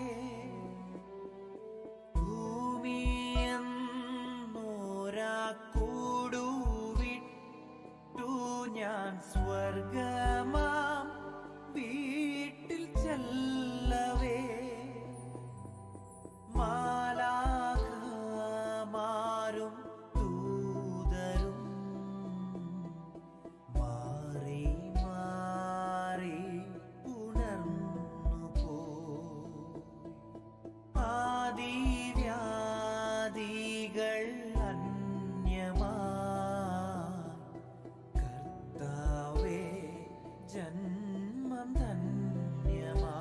ഭൂമിയെന്നോരാ കൂടുവിട്ടു ഞാൻ സ്വർഗമാം വീട്ടിൽ ചെല്ലവേ മാലാഖമാരും ദൂതരും മാറി മാറി ഉണർന്നു പോ ആദിവ്യാധികൾ അന്യമാ കർത്താവേ ജന്മം ധന്യമാ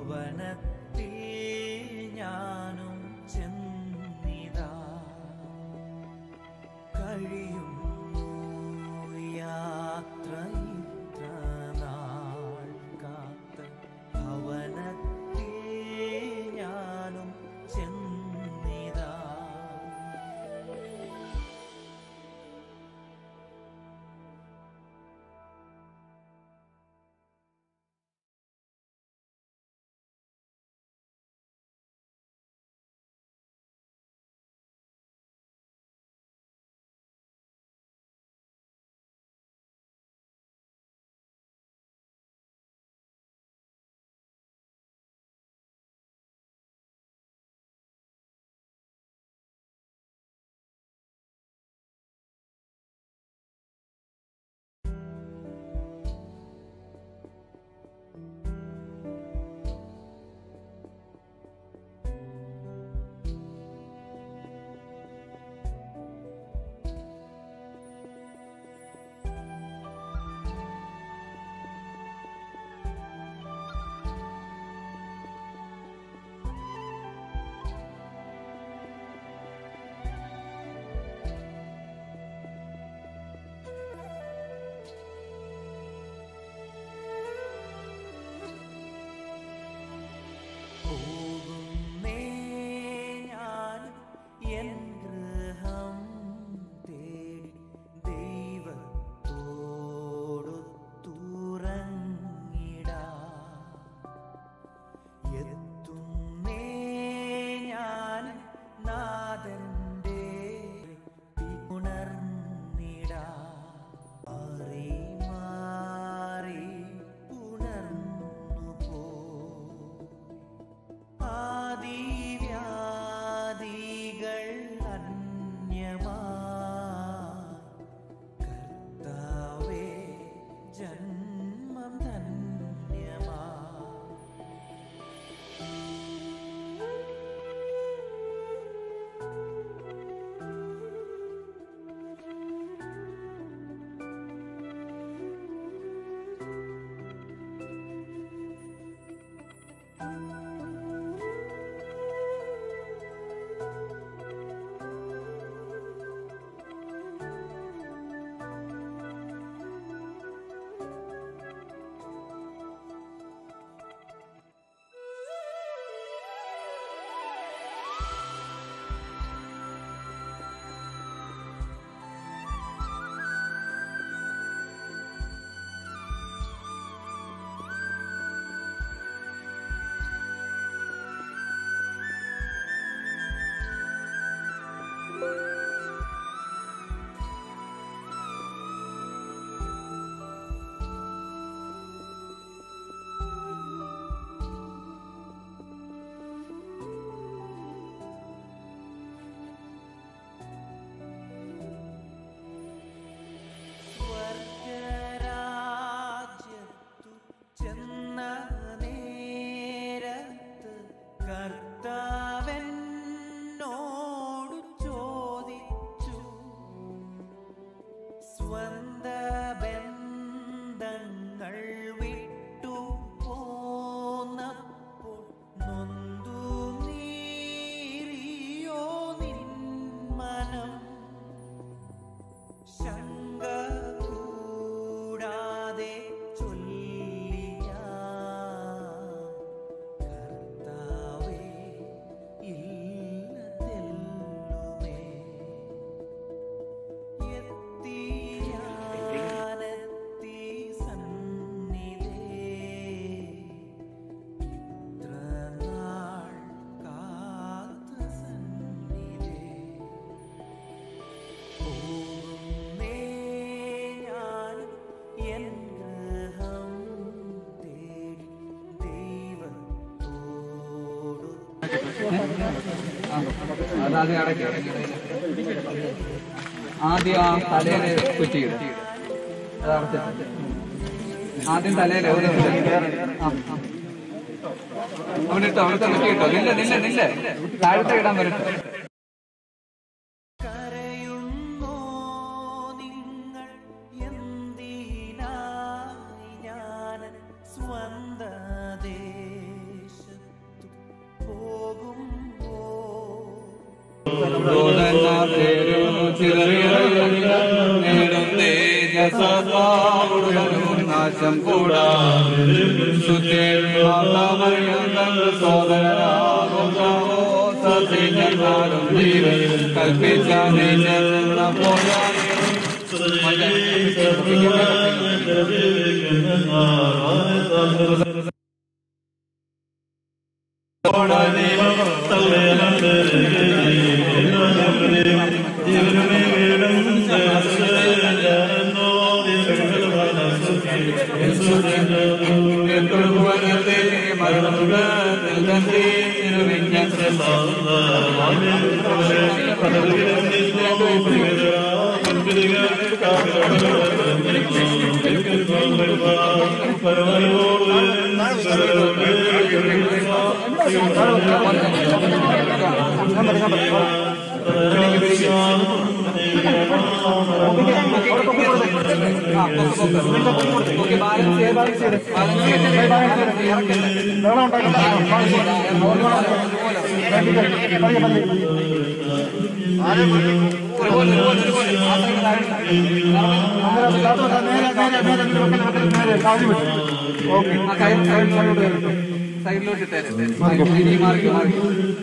ഭവനത്തിൽ ഞാനും ചെന്നിതാ കഴിയുന്നു യാത്ര ഇത്ര നാൾ കാത്ത ഭവനത്തിൽ ഞാനും ചെന്നിതാ പോകുന്നേ ഞാൻ എൻ ഗൃഹം തേടി ദൈവത്തോടു തുറങ്ങിടാ എത്തുന്നേ ഞാൻ നാഥന്റെ ഉണർന്നിടാ മാറി മാറി ഉണർന്നു പോ ആദിവ്യാധികൾ അന്യമാ കർത്താവേ ജന്മം ധന്യമാ സ്വർഗരാജ്യത്തു ചെന്ന നേരത്ത് കർത്താവെന്നോടു ചോദിച്ചു സ്വന്ത ബന്ധങ്ങൾ വിട്ടു പോന്നപ്പോൾ നൊന്തു നീറിയോ നിൻ മനം ശങ്ക കൂടാതെ ചൊല്ലിയ കർത്താവേ ഇല്ലതെല്ലുമേ എത്തി ഞാനെത്തി സന്നിധേ ഇത്ര നാൾ കാത്ത സന്നിധേ പോകുന്നേ ഞാൻ എൻ ഗൃഹം തേടി ദൈവത്തോടു അതാദ്യം അടയ്ക്ക് ആദ്യം ആ തലയില് കുറ്റിയിട് അത് അടച്ചിട്ട് ആദ്യം തലയില് ഒരു ആ, ആ. അവനിട്ടോ അവനത്തെ കുറ്റിയിട്ടോ നില്ല നില്ല നില്ല താഴത്തെ ഇടാൻ വരട്ടെ കരയുന്നോ നിങ്ങൾ എന്തിനായി ഞാൻ സ്വന്ത ദേശ നേടും തേജസ്വാവുടലും നാശം കൂടാതെ സോദരനാകും ജീവൻ കൽപ്പിച്ച നീച്ചെന്ന പോയാലേ സൈഡിലോട്ട് ഇട്ടേ മാറി മാറി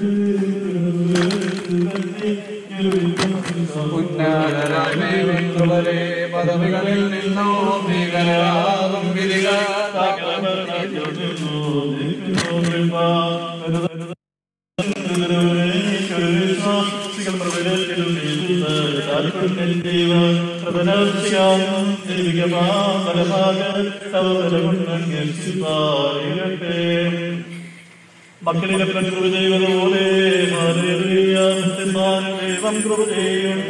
ഉന്നതരാമേവരെ പദവികളിൽ നിന്നോ ഭീകരാകും വിധികൾ മക്കളിലെ കൃപ ചെയ്തതുപോലെ ദൈവം കൃപ ചെയ്യും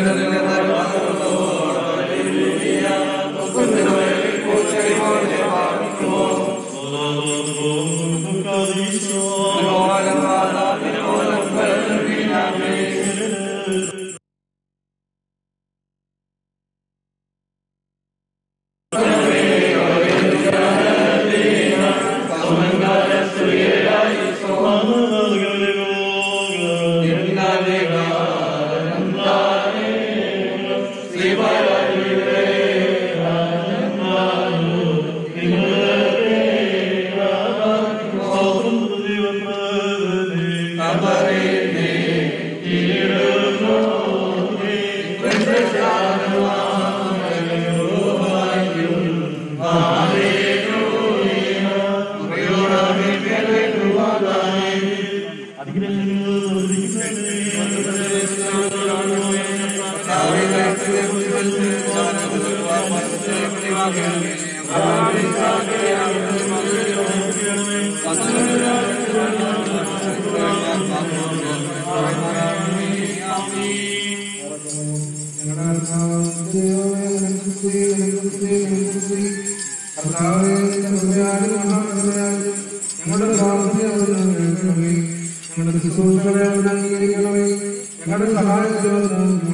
ഞങ്ങളുടെ പ്രാർത്ഥനയോട് ഞങ്ങളുടെ ശുശ്രൂഷകളെ അംഗീകരിക്കണമേ ഞങ്ങളുടെ സഹായത്തിനോട്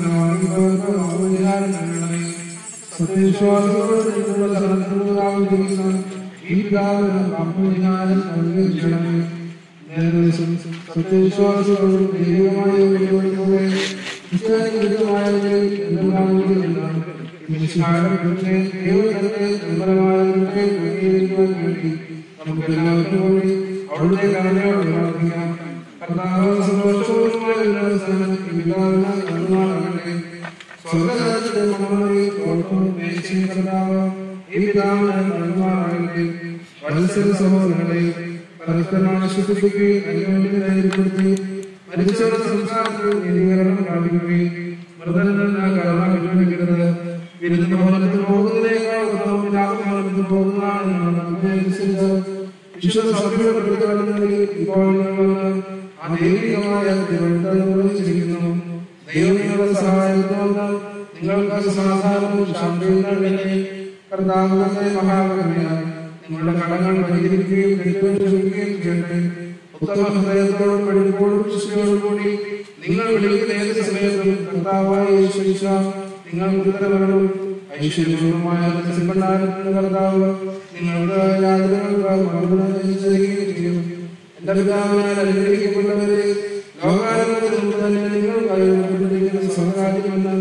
നൽകണമേ സത്യവിശ്വാസത്തോടുള്ള സ്ഥലത്തുള്ള ഈ പിതാവിന് അമ്മയാലും അനുഗ്രഹിക്കണമേ ഏകദേശം സത്യവിശ്വാസത്തോടും ദൈവമായ ഉപയോഗിക്കുകയെ ക്രിസ്ത്യാനികൃതമായവരെ എന്തെല്ലാം മിശിഹായുടെ ദൈവത്തിന്റെ നിർമ്മലമായവരുടെ അംഗീകരിക്കുവാൻ വേണ്ടി നമുക്ക് എല്ലാവർക്കും വേണ്ടി അവിടുത്തെ കരുണയോട് പ്രാർത്ഥിക്കാം കർത്താവ് സന്തോഷപൂർവമായ എല്ലാ സ്ഥാനം പിതാവിന് നന്ദിമാറാകട്ടെ സ്വർഗരാജ്യത്തെ മണമേ ഓർക്കും മേശയും കർത്താവ് ഈ പിതാവിന് നന്ദിമാറാകട്ടെ വത്സര സഹോദരങ്ങളെ പരസ്പരം ആശ്വസിപ്പിക്കുകയും അതിനുവേണ്ടി ധൈര്യപ്പെടുത്തി മരിച്ചവരുടെ സംസാരത്തിൽ നീതീകരണം കാണിക്കുകയും മൃതനെന്ന കരുണ വിട്ടുവെക്കരുത് വിരുദ്ധ ഭവനത്തിൽ പോകുന്നതിനേക്കാൾ ഉത്തമം രാമഭവനത്തിൽ പോകുന്നതാണ് അനുസരിച്ച് വിശുദ്ധ സഭയുടെ പ്രതിഫലങ്ങളിൽ ഇപ്പോൾ ഞങ്ങൾ ആ ദൈവികമായ നിർവഹിച്ചിരിക്കുന്നു ദൈവങ്ങളുടെ സഹായത്തോട് നിങ്ങൾക്ക് സമാധാനവും ശാന്തിയും നൽകണേ കർത്താവിന്റെ മഹാകരുണയാൽ നിങ്ങളുടെ കടങ്ങൾ പരിഹരിക്കുകയും തെറ്റുകയും ചെയ്യട്ടെ ഉത്തമ ഹൃദയത്തോടും വെളിപ്പോടും ശിശുവോടും കൂടി നിങ്ങൾ വിളിക്കുന്ന ഏത് സമയത്തും കർത്താവായ യേശുവിശ നിങ്ങൾ ഉത്തരവകളും ഐശ്വര്യപൂർവമായ മനസ്സിൽപ്പെട്ടാലും കർത്താവ് നിങ്ങളുടെ യാതനകൾക്ക് മറുപടി ചെയ്യുകയും ചെയ്യും എന്റെ പിതാവിനാൽ അനുഗ്രഹിക്കപ്പെട്ടവരെ ലോകാരംഭത്തിന് മുമ്പ് തന്നെ നിങ്ങൾ കൈവപ്പെട്ടിരിക്കുന്ന സ്വകാര്യമെന്ന്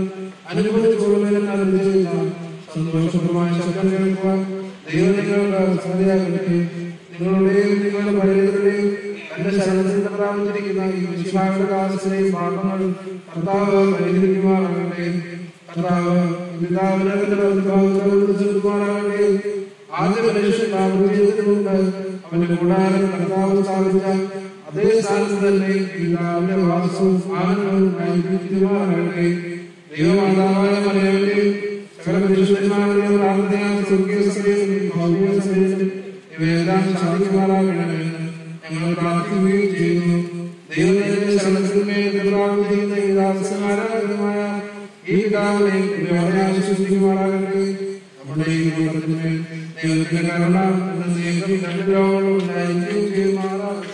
അനുഭവിച്ചുകൊള്ളുന്നതിന് അറിഞ്ഞു ചെയ്യുന്ന സന്തോഷപ്രമായ ശബ്ദം കേൾക്കുവാൻ ദൈവം നിങ്ങളുടെ സാധ്യമാകട്ടെ നിങ്ങളുടെയും നിങ്ങളുടെ പരിചയത്തിന്റെയും തന്റെ ശരണത്തിന്റെ പ്രാപിച്ചിരിക്കുന്ന ഈ വിശുദ്ധാരുടെ ദാസനെയും പാപങ്ങൾ കർത്താവ് പരിഹരിക്കുമാറാകട്ടെ കർത്താവ് പിതാവിനെ തന്റെ പ്രതിഭാഗത്തോട് ചെലുത്തുമാറാകട്ടെ ആദ്യ മനുഷ്യൻ ജീവിതത്തിന് മുമ്പ് അവന്റെ കൂടാരം കർത്താവ് സ്ഥാപിച്ച അതേ സ്ഥാനത്ത് തന്നെ പിതാവിന്റെ വാസവും ആനന്ദവും ആയിരിക്കുമാറാകട്ടെ ദൈവമാതാവായ മറിയാവിന്റെയും സകല പുരുഷന്മാരുടെയും പ്രാർത്ഥനയാൽ സ്വർഗീയ സഭയും ഭൗതിക സഭയിലും ഇവയെല്ലാം സാധിക്കുമാറാകണമെന്ന് ഞങ്ങൾ പ്രാർത്ഥിക്കുകയും ചെയ്യുന്നു ദൈവത്തിന്റെ ശരണത്തിന്മേൽ പ്രാർത്ഥിക്കുന്ന ഈ ദാസമാരായ ഈ പിതാവിനെ കൃപയോടെ ആശ്വസിക്കുമാറാകട്ടെ നമ്മുടെ ഈ കുടുംബത്തിന്മേൽ ദൈവത്തിന്റെ കരുണ എന്ന ദൈവം കണ്ടുപോകും ഉണ്ടായിരിക്കുകയും ചെയ്യുമാറാകട്ടെ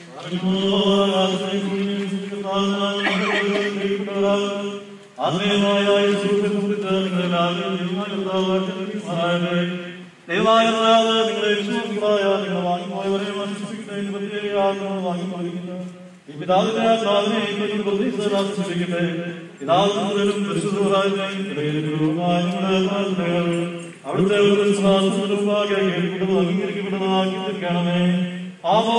ദയവായ നിങ്ങളെ വിശ്വസികളായ നിങ്ങളെ വാങ്ങിപ്പോയവരെ വിശ്വസിക്കുന്നതിന് പ്രത്യേക ആഗ്രഹം വാങ്ങിപ്പോയിരിക്കുന്നു ഈ പിതാവിന്റെ ആത്മാവിനെ ഇപ്പോഴും പ്രതീക്ഷരാശിക്കട്ടെ പിതാവിനും പരിശുദ്ധരായും അവിടുത്തെ ഒരു വിശ്വാസത്തിലും കേൾക്കുന്നത് അംഗീകരിക്കപ്പെട്ടതാക്കി തീർക്കണമേ ആവോ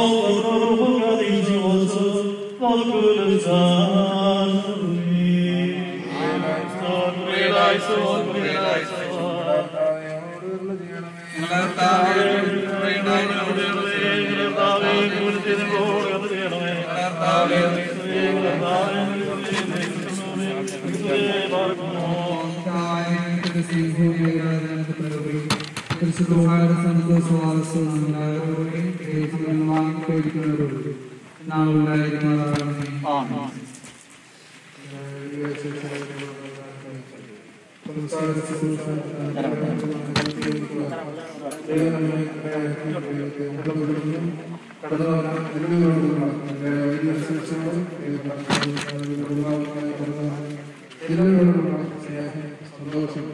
സന്തോഷം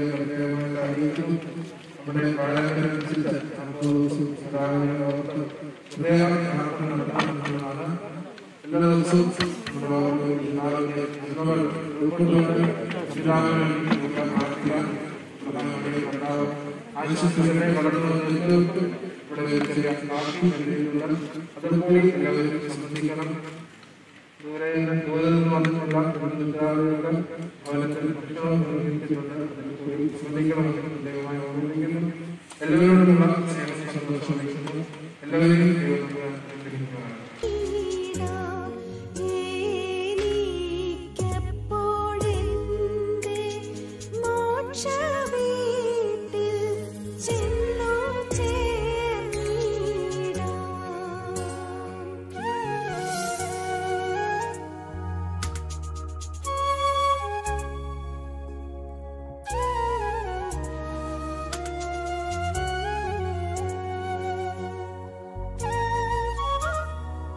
നമ്മുടെ പ്രാധാന്യമനുസരിച്ച് നമുക്ക് ദിവസവും സദാചാരം ഓർത്ത് ഹൃദയം പ്രാർത്ഥന നടത്തുന്നതാണ് എല്ലാ ദിവസവും നമ്മുടെ പിതാവിന്റെ ജന്മങ്ങൾ ഉൾക്കൊണ്ടുകൊണ്ട് പിതാവിനെ നമുക്ക് പ്രാർത്ഥിക്കാൻ നമ്മുടെ കർത്താവ് ആവശ്യത്തിനെ കടന്നു വന്നവർക്ക് ഇവിടെ ഒരു ചെറിയ പ്രാർത്ഥന വേണ്ടിയിട്ടുള്ള അതുപോലെ എല്ലാവരും സംബന്ധിക്കണം ദൂരെ ദൂരെ നിന്ന് വന്നിട്ടുള്ള പിതാവുകളുടെ ഭവനത്തിൽ ഭക്ഷണം നിർവഹിച്ചിട്ടുണ്ട് അതിൽ കൂടി ശ്രദ്ധിക്കണമെന്ന് ദൈവമായി ഓർമ്മിക്കുന്നു എല്ലാവരോടുമുള്ള സ്നേഹം സന്തോഷം വയ്ക്കുന്നു എല്ലാവരെയും ദൈവം നമ്മളെ അനുഗ്രഹിക്കുവാനാണ് Thank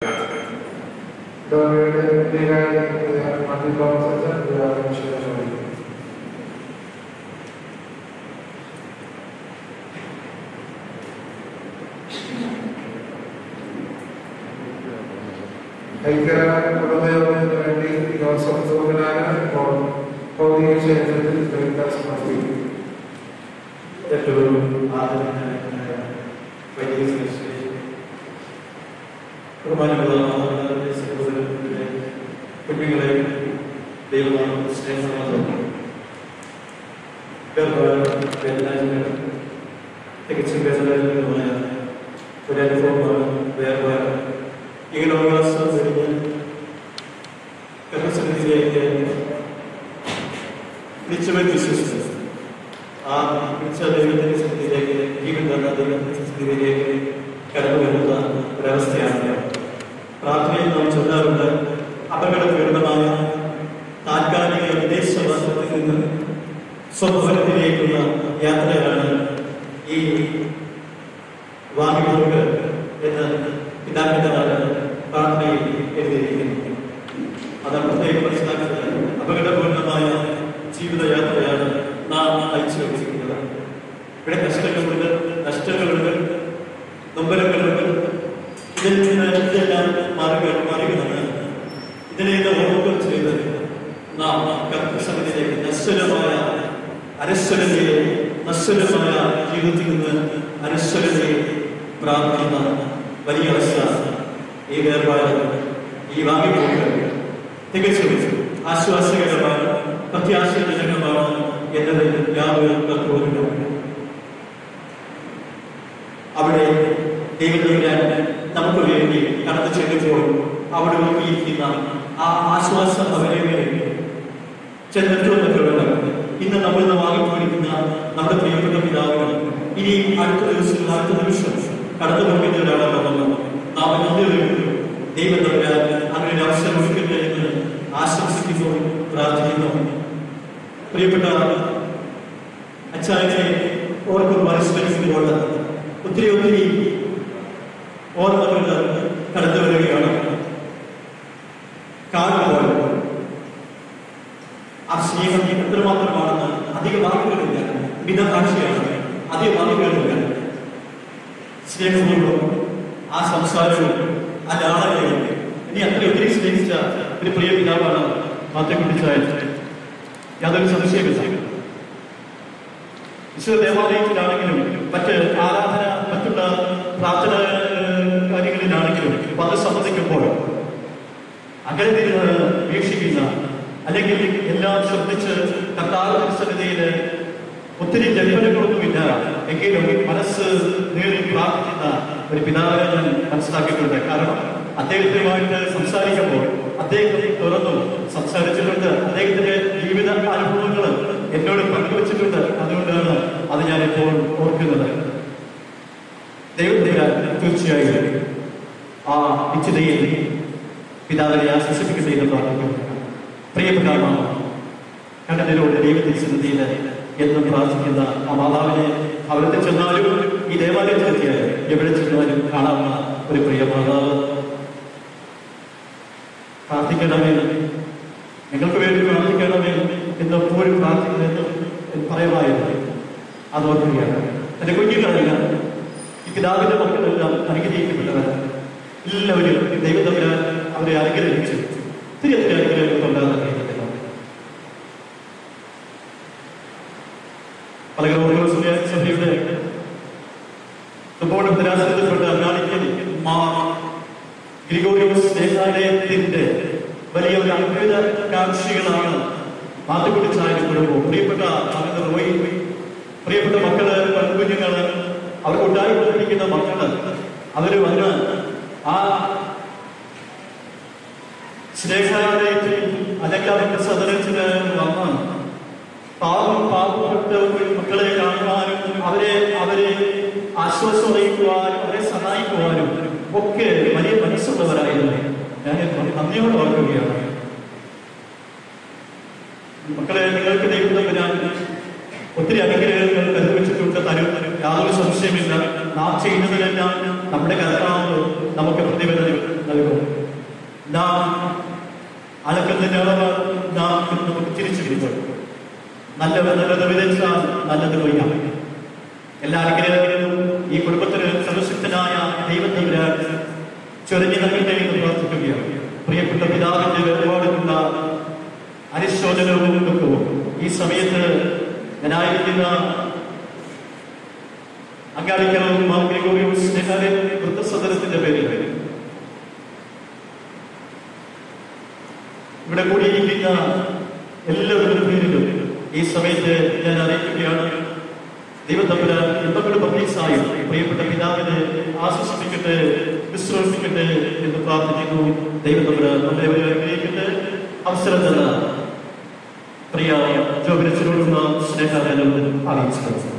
ഇതോടെ മധ്യ തോമസ് ശേഷം ഐക്യ കുടുംബയോഗത്തിന് വേണ്ടി ജോസഫ് സൂര്യനായ ഭൗതിക ക്ഷേത്രത്തിൽ കവിത സമർപ്പിക്കും ഏറ്റവും ആദരണീയനായ വലിയ ശ്രീ ബഹുമാനമുള്ള മാതാപിതാക്കളെ, സഹോദരങ്ങളെ, കുഞ്ഞുങ്ങളെ ദൈവമാണ് സ്നേഹമാണ് വേദനാജനകം തികച്ചും വേദനാജനകമായ ഒരു അനുഭവമാണ് വേർപാട് ഈ ലോകാവസ്ഥ കഴിഞ്ഞ് ഗർഭസന്നിധിയിലേക്ക് നിശ്ചയം വിശ്വസിച്ചു ആ വിളിച്ച ദൈവത്തിന്റെ സ്ഥിതിയിലേക്ക് ജീവൻ തന്ന ദൈവത്തിന്റെ സ്ഥിതിയിലേക്ക് കടന്നു വരുന്ന ഒരവസ്ഥയാണ് പ്രാർത്ഥനയിൽ നാം ചൊല്ലാറുണ്ട് അപകടപീഡിതമായ താൽക്കാലിക വിദേശവാസത്തിൽ നിന്ന് സ്വഭവനത്തിലേക്കുള്ള യാത്രയാണ് ഈ വാങ്ങിപ്പോക്ക് എന്ന് പിതാക്കന്മാരാണ് പ്രാർത്ഥനയിൽ എഴുതിയിരിക്കുന്നത് അത് പ്രത്യേകം മനസ്സിലാക്കുന്നത് അപകടപൂർണമായ ജീവിതയാത്രയാണ് നാം അയച്ചു വെച്ചിരിക്കുന്നത് ഇവിടെ കഷ്ടങ്ങളുണ്ട് നഷ്ടങ്ങളുണ്ട് നൊമ്പരങ്ങളുണ്ട് ഇതിൽ നിന്ന് ഇതെല്ലാം മാറുക മാറുകയാണ് ഇതിനെല്ലാം ഓർമ്മ ചെയ്ത് നാം കർത്തസമിതിയിലേക്ക് നശ്വരമായ അനശ്വരതയെ നശ്വരമായ ജീവിതത്തിൽ നിന്ന് അനശ്വരതയെ പ്രാർത്ഥിക്കുന്ന വലിയ അവസ്ഥ ഈ വേർപാട് ഈ വാങ്ങിപ്പോക്ക് തികച്ചും ആശ്വാസകരമാണ് പ്രത്യാശജനകമാണ് എന്നതിൽ യാതൊരു തത്വമില്ല അവിടെ ദൈവത്തിനാൽ നമുക്ക് വേണ്ടി കടന്നു ചെല്ലുമ്പോൾ അവിടെ നോക്കിയിരിക്കുന്ന ആ ആശ്വാസം അവരെ ചെന്നെത്തുമെന്നൊക്കെ ഇന്ന് നമ്മൾ ഇന്ന് വാങ്ങിപ്പോയിരിക്കുന്ന നമ്മുടെ പ്രിയപ്പെട്ട പിതാവിന് ഇനി അടുത്ത ദിവസം അടുത്ത നിമിഷം കടന്നു പോകുന്ന ഒരാളാണ് നാം എല്ലാവരും ദൈവം തമ്മിൽ അങ്ങനെ ഒരു അവസരം ഒരുക്കട്ടെ എന്ന് ആശംസിക്കുന്നു പ്രാർത്ഥിക്കുന്നു പ്രിയപ്പെട്ട അച്ചായനെ ഓർക്കുമ്പോൾ അനുസ്മരിക്കുമ്പോൾ ഒത്തിരി ഒത്തിരി ഓർമ്മകൾ കടന്നു വരികയാണ് കാണുമ്പോൾ ആ സ്നേഹം എത്രമാത്രമാണെന്ന് അധിക വാക്കുകളില്ല മിതഭാഷയാണ് അധിക വാക്കുകളില്ല സ്നേഹപൂർവ്വം ആ സംസാരവും ആ ലാളനയും ഇനി അത്ര ഒത്തിരി സ്നേഹിച്ച ഒരു പ്രിയ പിതാവാണ് മാത്തക്കുട്ടിച്ചായ യാതൊരു സംശയമില്ല വിശുദ്ധ ദേവാലയത്തിലാണെങ്കിലും മറ്റ് ആരാധന മറ്റുള്ള പ്രാർത്ഥന ഏഹ്, കാര്യങ്ങളിലാണെങ്കിലും പല സംബന്ധിക്കുമ്പോൾ അകലെ നിന്ന് വീക്ഷിക്കുന്ന അല്ലെങ്കിൽ എല്ലാം ശ്രദ്ധിച്ച് കർത്താവിന്റെ സന്നിധിയിൽ ഒത്തിരി ജന്മനങ്ങളൊന്നുമില്ല എങ്കിലും മനസ്സ് നേരിൽ പ്രാർത്ഥിക്കുന്ന ഒരു പിതാവിനെ ഞാൻ മനസ്സിലാക്കിയിട്ടുണ്ട് കാരണം അദ്ദേഹത്തിനുമായിട്ട് സംസാരിക്കുമ്പോൾ അദ്ദേഹം തുറന്നു സംസാരിച്ചിട്ടുണ്ട് അദ്ദേഹത്തിന്റെ ജീവിത അനുഭവങ്ങൾ എന്നോട് പങ്കുവച്ചിട്ടുണ്ട് അതുകൊണ്ടാണ് അത് ഞാൻ ഇപ്പോൾ ഓർക്കുന്നത് ദൈവത്തിനാൽ തീർച്ചയായും ആ നിശ്ചിതയിൽ പിതാവിനെ ആശ്വസിപ്പിക്കട്ടെ എന്ന് പ്രാർത്ഥിക്കുന്നു പ്രിയപ്പെട്ട അമ്മ കണ്ടതിലൂടെ ദൈവത്തിന്റെ സന്നിധിയിൽ എന്നും പ്രാർത്ഥിക്കുന്ന ആ മാതാവിനെ അവിടുത്തെ ചെന്നാലും ഈ ദേവാലയത്തിലെത്തിയാലും എവിടെ ചെന്നാലും കാണാവുന്ന ഒരു പ്രിയ മാതാവ് പ്രാർത്ഥിക്കണമേ നിങ്ങൾക്ക് വേണ്ടി പ്രാർത്ഥിക്കണമേ എന്ന് എപ്പോഴും പ്രാർത്ഥിക്കുന്നതെന്ന് പറയുമായിരുന്നു അത് ഓർക്കുകയാണ് എന്റെ കുഞ്ഞുങ്ങളെല്ലാം ഈ പിതാവിന്റെ മക്കളെല്ലാം അനുഗ്രഹിക്കപ്പെട്ടവർ എല്ലാവരും ദൈവം തമ്മിൽ അവരെ അനുഗ്രഹിച്ചു ഒത്തിരി ഒത്തിരി അനുഗ്രഹങ്ങൾ കൊണ്ടാണ് പല ഓർഗനൈസേഷൻ സഭയുടെ റിപ്പോർട്ട് നിരാശപ്പെട്ട അങ്ങാടിക്കൽ മാ ഗ്രിഗോറിയോസ് ദേവാലയത്തിന്റെ വലിയ ഒരു അത്ഭുത കാക്ഷികളാണ് മാത്തുക്കുടിച്ചായ കുടുംബം പ്രിയപ്പെട്ട മകൻ റോയി പ്രിയപ്പെട്ട മക്കള് പെൺകുഞ്ഞുങ്ങള് അവർക്ക് ഉണ്ടായിക്കൊണ്ടിരിക്കുന്ന മക്കള് അവര് വന്ന് ആ സ്നേഹാലയത്തിൽ അല്ലെങ്കിൽ അവരുടെ സദനത്തിന് വന്ന് പാവം പാവപ്പെട്ട മക്കളെ കാണുവാനും അവരെ അവരെ ആശ്വാസം അറിയിക്കുവാനും അവരെ സഹായിക്കുവാനും ഒക്കെ വലിയ മനസ്സുള്ളവരായിരുന്നു ഞാൻ നന്ദിയോട് ഓർക്കുകയാണ് മക്കളെ നിങ്ങൾക്ക് ദൈവം ഞാൻ ഒത്തിരി അനുഗ്രഹങ്ങൾ കരുവച്ചിട്ടുണ്ട് തരും യാതൊരു സംശയമില്ല നാം ചെയ്യുന്നതിലെല്ലാം നമ്മുടെ കർത്താവ് നമുക്ക് പ്രതിഫലം നൽകും നാം അളക്കുന്നതിന്റെ അളവ് നാം നമുക്ക് തിരിച്ചു കിട്ടും നല്ലത് നല്ലത് വിതച്ചാൽ നല്ലത് കൊയ്യാം എല്ലാ അനുഗ്രഹങ്ങളിലും ഈ കുടുംബത്തിന് സർവശക്തനായ ദൈവത്തവരാൻ ചൊരിഞ്ഞു നൽകട്ടെ എന്ന് പ്രാർത്ഥിക്കുകയാണ് പ്രിയപ്പെട്ട പിതാവിന്റെ വേർപാടിനുള്ള അനുശോചനവും ദുഃഖവും ഈ സമയത്ത് ഞാനായിരിക്കുന്ന അങ്കാളിക്കലും മാർഗ്ഗവും സ്നേഹാലയ വൃദ്ധസദനത്തിന്റെ പേരിൽ ഇവിടെ കൂടിയിരിക്കുന്ന എല്ലാവരുടെ പേരിലും ഈ സമയത്ത് ഞാൻ അറിയിക്കുകയാണ് ദൈവത്തമ്പുരാൻ എന്തെങ്കിലും പബ്ലിക്സായും പ്രിയപ്പെട്ട പിതാവിനെ ആശ്വസിപ്പിക്കട്ടെ വിശ്രമിക്കട്ടെ എന്ന് പ്രാർത്ഥിക്കുന്നു ദൈവത്തമ്പുരാൻ നമ്മളെ അനുഗ്രഹിക്കട്ടെ അവസരം തന്ന പ്രിയ ജോബിനച്ചനോടുള്ള സ്നേഹാലയം അറിയിച്ചു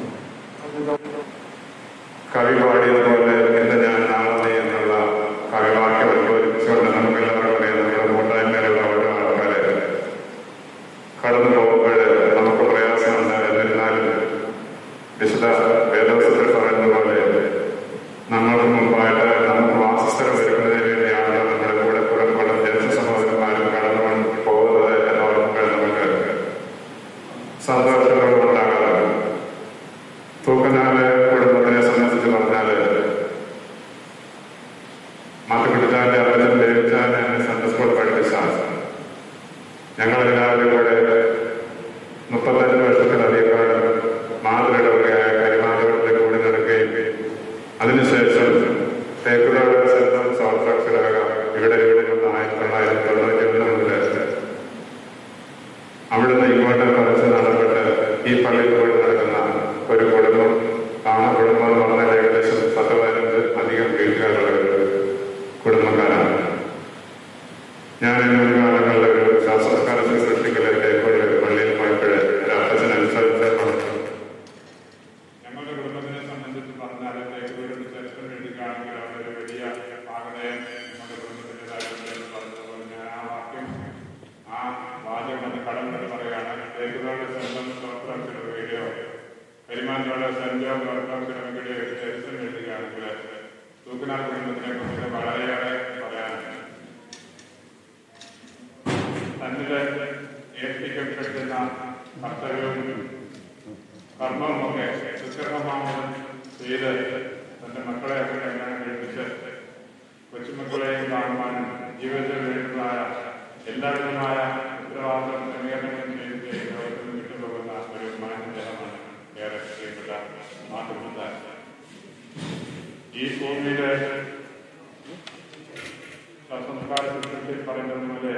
കവി പാടിയതുപോലെ ഇന്ന് ഞാൻ നാളെ നീ എന്നുള്ള കവിവാക്യം ഉത്ബോധിപ്പിച്ചുകൊണ്ട് നമുക്ക് എല്ലാവർക്കും അറിയാം നമ്മുടെ കൂട്ടായ്മയിലുള്ള ഓരോ ആൾക്കാരെ കടന്നു പോകുമ്പോൾ നമുക്ക് പ്രയാസമുണ്ട് എന്നിരുന്നാലും വിശുദ്ധ വേദോസത്തിൽ പറയുന്ന പോലെ നമ്മൾക്ക് മുമ്പായിട്ട് നമുക്ക് വാസസ്ഥലം ഒരുക്കുന്നതിന് വേണ്ടിയാണ് നമ്മുടെ കൂടെ പുറപ്പെടും ജനിച്ച സഹോദരന്മാരും കടന്നു പോകുന്നത് എന്ന് ഓർക്കുമ്പോൾ നമുക്ക് സന്തോഷത്തോടെ ഉണ്ടാകാറുണ്ട് തൂക്കനാല് കുടുംബത്തിനെ സംബന്ധിച്ച് പറഞ്ഞാല് മാത്തുപിടിച്ചാന്റെ അപ്പച്ചൻ ദേവിച്ചാനെ സെൻട്രൽ സ്കൂൾ പഠിപ്പിച്ച ഞങ്ങളെല്ലാവരും കൂടെ മുപ്പത്തഞ്ച് വർഷത്തിലധികം മാതൃടവുകയായ കരിമാതോട്ടിൽ കൂടി നടക്കുകയും അതിനുശേഷം തേക്കുറോട് സെൻട്രൽ സോൾഫ്രക്സിലാക ഇവിടെ ഇവിടെ നിന്ന് ആയിരത്തി തൊള്ളായിരത്തി തൊണ്ണൂറ്റി ഒന്ന് മുതൽ അവിടുന്ന് ഇങ്ങോട്ട് കുറച്ച് നടന്നിട്ട് ഈ പള്ളിയിൽ പോയി നടക്കുന്ന ഒരു കുടുംബം ആ കുടുംബം എന്ന് പറഞ്ഞാൽ ഏകദേശം പത്ത് പതിനഞ്ച് അധികം വീട്ടുകാരുള്ള ഒരു കുടുംബക്കാരാണ് ഞാൻ എന്റെ മുൻകാലങ്ങളിൽ ഒരു ശാസ്ത്രകാല സൃഷ്ടിക്കലൊക്കെ ഒരു പള്ളിയിൽ പോയപ്പോൾ ഒരു അപ്പച്ചൻ അനുസരിച്ച ഞങ്ങളുടെ കുടുംബത്തിനെ സംബന്ധിച്ച് പറഞ്ഞാൽ തേക്കുവരുടെ ചരിത്രം എടുക്കുകയാണെങ്കിൽ അവിടെ ഒരു വലിയ പാകതയം നമ്മുടെ കുടുംബത്തിൻ്റെതായിട്ടുണ്ട് എന്ന് പറഞ്ഞതുപോലെ ഞാൻ ആ വാക്യം ആ വാചകം ഒന്ന് കടന്നിട്ട് പറയുകയാണ് തേക്കുവരുടെ സ്വന്തം സ്തോത്രത്തിലോ പെരുമാറ്റമുള്ള സെന്റ് ഓർത്തോസിനോ ഒരു ചരിത്രം എഴുതുകയാണെങ്കിൽ തൂക്കുനാൾ കുടുംബത്തിനെ കുറിച്ച് വളരെയേറെ പറയാനുണ്ട് തന്നില് ഏൽപ്പിക്കപ്പെട്ടിരുന്ന കർത്തവ്യവും കർമ്മവുമൊക്കെ സുക്രമമാമൻ ചെയ്ത് തന്റെ മക്കളെ ഒക്കെ കല്യാണം കഴിപ്പിച്ച് കൊച്ചുമക്കളെയും കാണുവാനും ജീവിതത്തിൽ വേണ്ടതായ എല്ലാവിധമായ ഉത്തരവാദിത്വം ക്രമീകരണങ്ങളും ചെയ്ത് ലോകത്തിൽ നിന്ന് വിട്ടുപോകുന്ന ഒരു മാനദേഹമാണ് ഏറെ പ്രിയപ്പെട്ട മാതൃപിതാൻ ഈ ഭൂമിയിലെ സംസ്കാര ശുശ്രൂഷയിൽ പറയുന്നത് പോലെ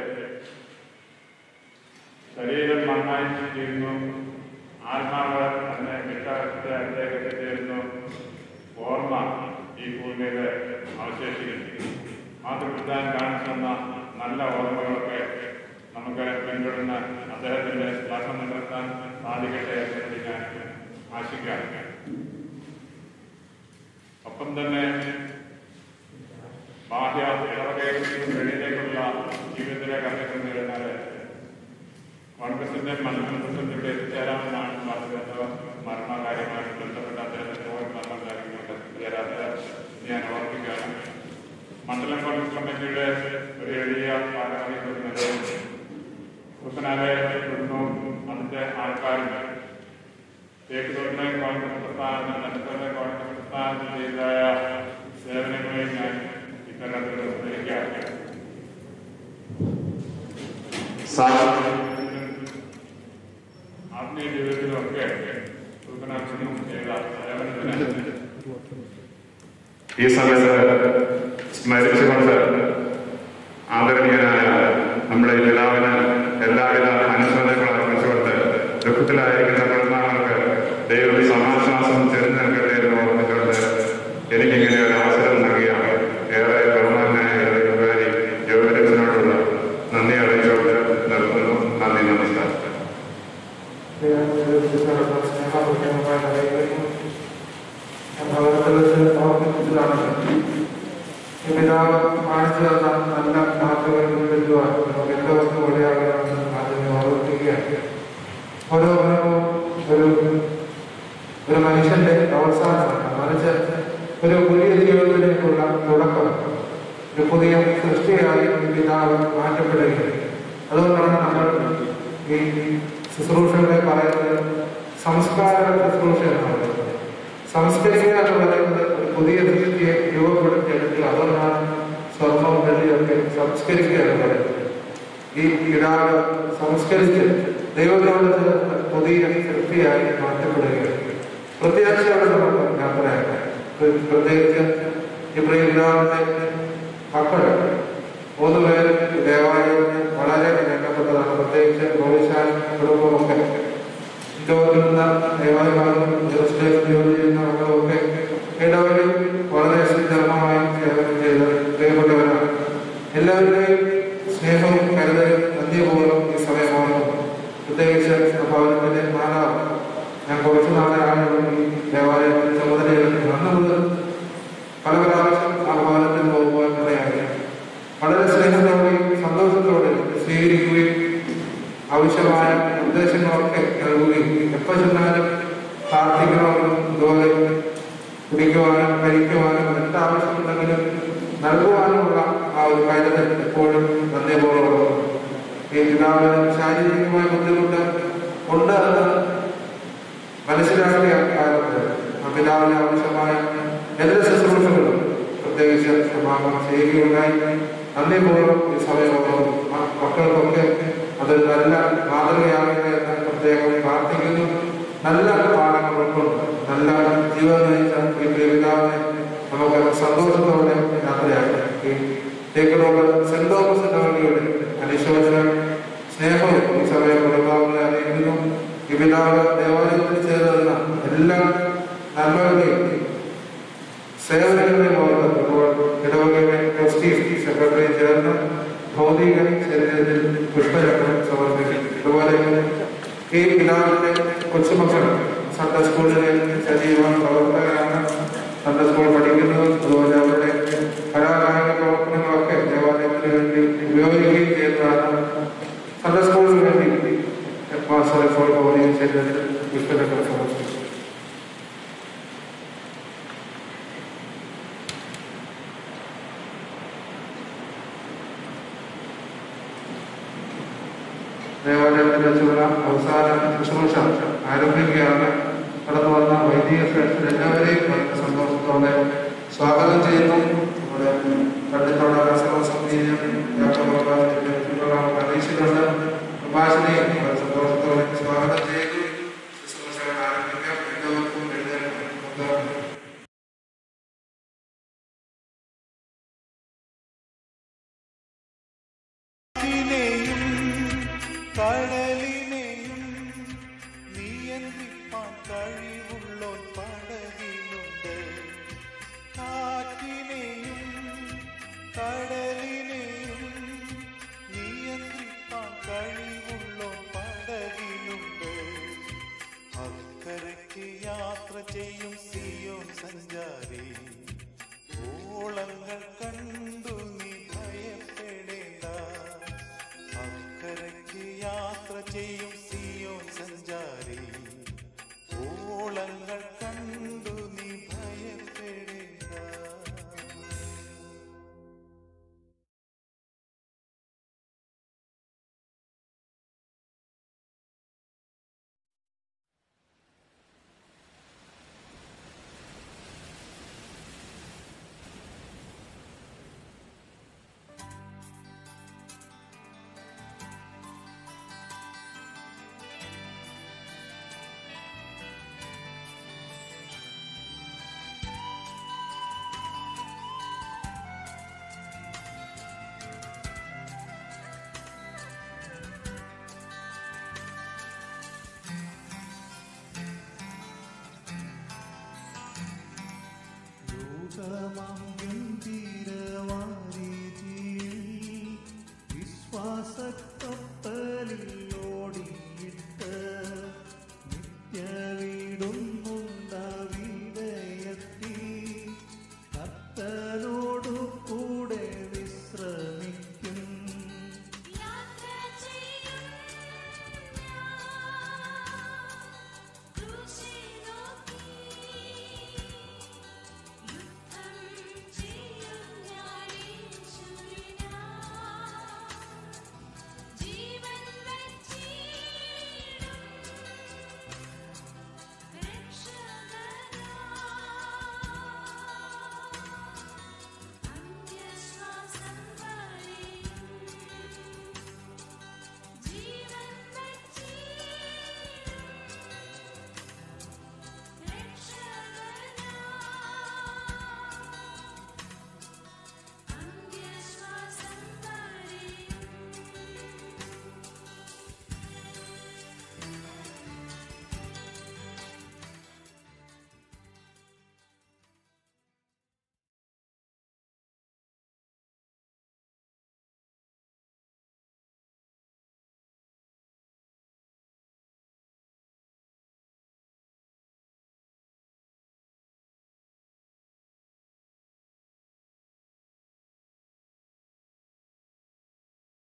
ശരീരം നന്നായി ചെയ്യുന്നു ആത്മാവ് തന്നെ വിശ്വാസത്തെ അദ്ദേഹത്തെ ചേരുന്നു ഓർമ്മ ഈ ഭൂമിയിൽ അവശേഷിക്കുന്നു മാതൃപിതാൻ കാണിച്ചു തന്ന നല്ല ഓർമ്മകളൊക്കെ നമുക്ക് പിന്തുടർന്ന് അദ്ദേഹത്തിന്റെ സ്മരണം നിലനിർത്താൻ സാധിക്കട്ടെ എന്ന് ഞാൻ ആശിക്കാം ഒപ്പം തന്നെ ബാഹ്യ ഇടവകയിൽ വെളിയിലേക്കുള്ള ജീവിതത്തിലേക്ക് അദ്ദേഹം നേടുന്നാൽ കോൺഗ്രസിന്റെ മണ്ഡലം പ്രസിഡന്റ് ഇവിടെ എത്തിച്ചേരാമെന്നാണ് പറഞ്ഞത് മരണകാര്യമായിട്ട് ബന്ധപ്പെട്ട അദ്ദേഹത്തിന്റെ പോയിട്ട് മരണ കാര്യങ്ങളൊക്കെ എത്തിച്ചേരാത്ത ഞാൻ ഓർമ്മിക്കുകയാണ് മണ്ഡലം കോൺഗ്രസ് കമ്മിറ്റിയുടെ ഒരു എളിയ ഭാരവാഹികളുടെ കുട്ടനാലെ കുടുംബവും അതിന്റെ ആൾക്കാരും തേക്കുതൊഴിലെ കോൺഗ്രസ് പ്രസ്ഥാനത്തിന് നടുത്തുള്ള കോൺഗ്രസ് പ്രസ്ഥാനത്തിന് ചെയ്തതായ സേവനങ്ങളെ ഞാൻ ഇത്തരത്തിൽ സ്മരിക്കുകയാണ് ആത്മീയ ജീവിതത്തിലൊക്കെ സുഖനാഥനും ചെയ്ത സേവനത്തിന് ഈ സമയത്ത് സ്മരിച്ചുകൊണ്ട് ആദരണീയനായ നമ്മുടെ ഈ പിതാവിന് എല്ലാവിധ അനുശോചനങ്ങളും അർപ്പിച്ചുകൊണ്ട് ദുഃഖത്തിലായിരിക്കുന്ന കുടുംബാംഗങ്ങൾക്ക് ദൈവം സമാശ്വാസം ചെറിഞ്ഞു നൽകട്ടെ എന്ന് ഓർമ്മിച്ചുകൊണ്ട് എനിക്കിങ്ങനെ ഒരു അവസരം നൽകിയ ഏറെ ബഹുമാനായ ഉപകാരി യോഗരത്തിനോടുള്ള നന്ദി അറിയിച്ചുകൊണ്ട് നിർത്തുന്നു നന്ദി നമസ്കാരം പിതാവ് കാണിച്ചു തന്ന നല്ല മാറ്റങ്ങൾ പിന്തുടരുവാൻ നമുക്ക് എല്ലാവർക്കും ഇടയാകണമെന്ന് ആദ്യമേ ഓർമ്മിപ്പിക്കുകയാണ് ഓരോ ഭരണവും ഒരു ഒരു മനുഷ്യന്റെ അവസാനമാണ് മറിച്ച് ഒരു പുതിയ സൃഷ്ടിയായി ഈ പിതാവ് മാറ്റപ്പെടുകയാണ് അതുകൊണ്ടാണ് നമ്മൾ ഈ ശുശ്രൂഷകളെ പറയുന്നത് സംസ്കാര ശുശ്രൂഷ എന്നാണ് പറയുന്നത് സംസ്കരിക്കുക എന്ന് പറയുന്നത് ഒരു പുതിയ സൃഷ്ടിയെ രൂപപ്പെടുത്തിയെടുക്കുക അതുകൊണ്ടാണ് സ്വർണം വെള്ളിയൊക്കെ സംസ്കരിക്കുക എന്ന് പറയുന്നത് ഈ പിതാവ് സംസ്കരിച്ച് ദൈവത്തോട് ചേർന്ന് പുതിയ സൃഷ്ടിയായി മാറ്റപ്പെടുകയാണ് പ്രത്യാശയോടെ നമുക്ക് യാത്രയാക്കാം പ്ര- പ്രത്യേകിച്ച് ഈ പ്രിയ പിതാവിന്റെ മക്കൾ മൂന്ന് പേര് ദേവാലയത്തിന് വളരെ വേണ്ടപ്പെട്ടതാണ് പ്രത്യേകിച്ച് ഗോവിശാൻ കുടുംബമൊക്കെ ഇതുപോലുള്ള ദേവാലയങ്ങളും ജെറുസലേം ജോലി ചെയ്യുന്ന മക്കളുമൊക്കെ ഇടവരിൽ വളരെ സുധർമ്മമായി സേവനം ചെയ്ത് പ്രിയപ്പെട്ടവരാണ് എല്ലാവരുടെയും സ്നേഹവും കരുതലും നന്ദിപൂർവ്വം ഈ സമയമാണ് പ്രത്യേകിച്ച് ഭവനത്തിന്റെ മാതാവ് ഞാൻ കുറച്ചു നാളാണ് ഈ ദേവാലയത്തിൽ ചുമതലയെടുക്കുന്നത് അന്ന് മുതൽ പല പ്രാവശ്യം ആ ഭവനത്തിൽ പോകുവാൻ ഇടയായി വളരെ സ്നേഹത്തോടെയും സന്തോഷത്തോടെയും സ്വീകരിക്കുകയും ആവശ്യമായ നിർദ്ദേശങ്ങളൊക്കെ നൽകുകയും എപ്പോൾ ചെന്നാലും പ്രാർത്ഥിക്കണമെന്നും ഇതുപോലെ കുടിക്കുവാനും കഴിക്കുവാനും എന്താവശ്യമുണ്ടെങ്കിലും നൽകുവാനുമുള്ള ആ ഒരു കരുതൽ എപ്പോഴും നന്ദിപൂർവ്വം ഈ പിതാവിന് ശാരീരികമായ ബുദ്ധിമുട്ട് ഉണ്ട് എന്ന് മനസ്സിലാക്കിയ കാലത്ത് ആ പിതാവിന് ആവശ്യമായ എല്ലാ ശുശ്രൂഷകളും പ്രത്യേകിച്ച് സമാപനം ചെയ്യുകയുണ്ടായി നന്ദിപൂർവ്വം ഈ സമയവും മക്കൾക്കൊക്കെ അതൊരു നല്ല മാതൃകയാകട്ടെ എന്ന് പ്രത്യേകം പ്രാർത്ഥിക്കുന്നു നല്ല പാഠങ്ങൾ ഉൾക്കൊണ്ട് നല്ല ജീവൻ നയിച്ച ഈ പ്രിയപിതാവിനെ നമുക്ക് സന്തോഷത്തോടെ യാത്രയാക്കാം ഈ തേക്കടോട് സെന്റ് തോമസ് ഇടവകയുടെ അനുശോചനം സ്നേഹവും ഈ സമയം കുടുംബാംഗങ്ങളെ അറിയിക്കുന്നു ഈ പിതാവ് ദേവാലയത്തിൽ ചേർന്ന എല്ലാ നന്മകളെയും സേവനങ്ങളെയും ഓർത്ത് ഇപ്പോൾ ഇടവകയുടെ ട്രസ്റ്റി സെക്രട്ടറി ചേർന്ന് ഭൗതിക ശരീരത്തിൽ പുഷ്പചക്രം സമർപ്പിക്കും അതുപോലെ ഈ പിതാവിന്റെ കൊച്ചുമക്കൾ സൺഡേ സ്കൂളിലെ സജീവ പ്രവർത്തകരാണ് സൺഡേ സ്കൂൾ പഠിക്കുന്നത് അതുപോലെ അവരുടെ കലാകായിക പ്രവർത്തനങ്ങളൊക്കെ ദേവാലയത്തിന് വേണ്ടി ഉപയോഗിക്കുകയും ചെയ്യുന്നതാണ് സൺഡേ സ്കൂളിന് വേണ്ടി മാസം ഇപ്പോൾ ഭൗതിക ശരീരത്തിൽ പുഷ്പചക്രം സമർപ്പിക്കും ദേവാലയത്തിൽ വെച്ചുള്ള അവസാന ശുശ്രൂഷ ആരംഭിക്കുകയാണ് കടന്നു വന്ന വൈദിക ശ്രേഷ്ഠർ എല്ലാവരെയും വളരെ സന്തോഷത്തോടെ സ്വാഗതം ചെയ്യുന്നു നമ്മുടെ പണ്ഡിത്തോടെ സമിതിയും അറിയിച്ചിട്ടുണ്ട് പ്രഭാഷണയും വളരെ സന്തോഷത്തോടെ സ്വാഗതം ചെയ്യുന്നു ശുശ്രൂഷകൾ ആരംഭിക്കാം എല്ലാവർക്കും എഴുതാൻ കാറ്റിനെയും കടലിനെയും നിയന്ത്രിപ്പാൻ കഴിവുള്ളോൻ പടകിലുണ്ട് കാറ്റിനെയും കടലിനെയും നിയന്ത്രിപ്പാൻ കഴിവുള്ളോൻ പടകിലുണ്ട് അക്കരയ്ക്ക് യാത്ര ചെയ്യും സിയോൻ സഞ്ചാരി ഓളങ്ങൾ കണ്ടു നീ ഭയപ്പെടേണ്ട അക്കരയ്ക്ക് യാത്ര ചെയ്യും സിയോൻ സഞ്ചാരി ഓളങ്ങൾ കണ്ടു നീ ഭയപ്പെടേണ്ട ലോകമാം ഗംഭീരവാരീതിയിൽ വിശ്വാസക്കപ്പലിൽ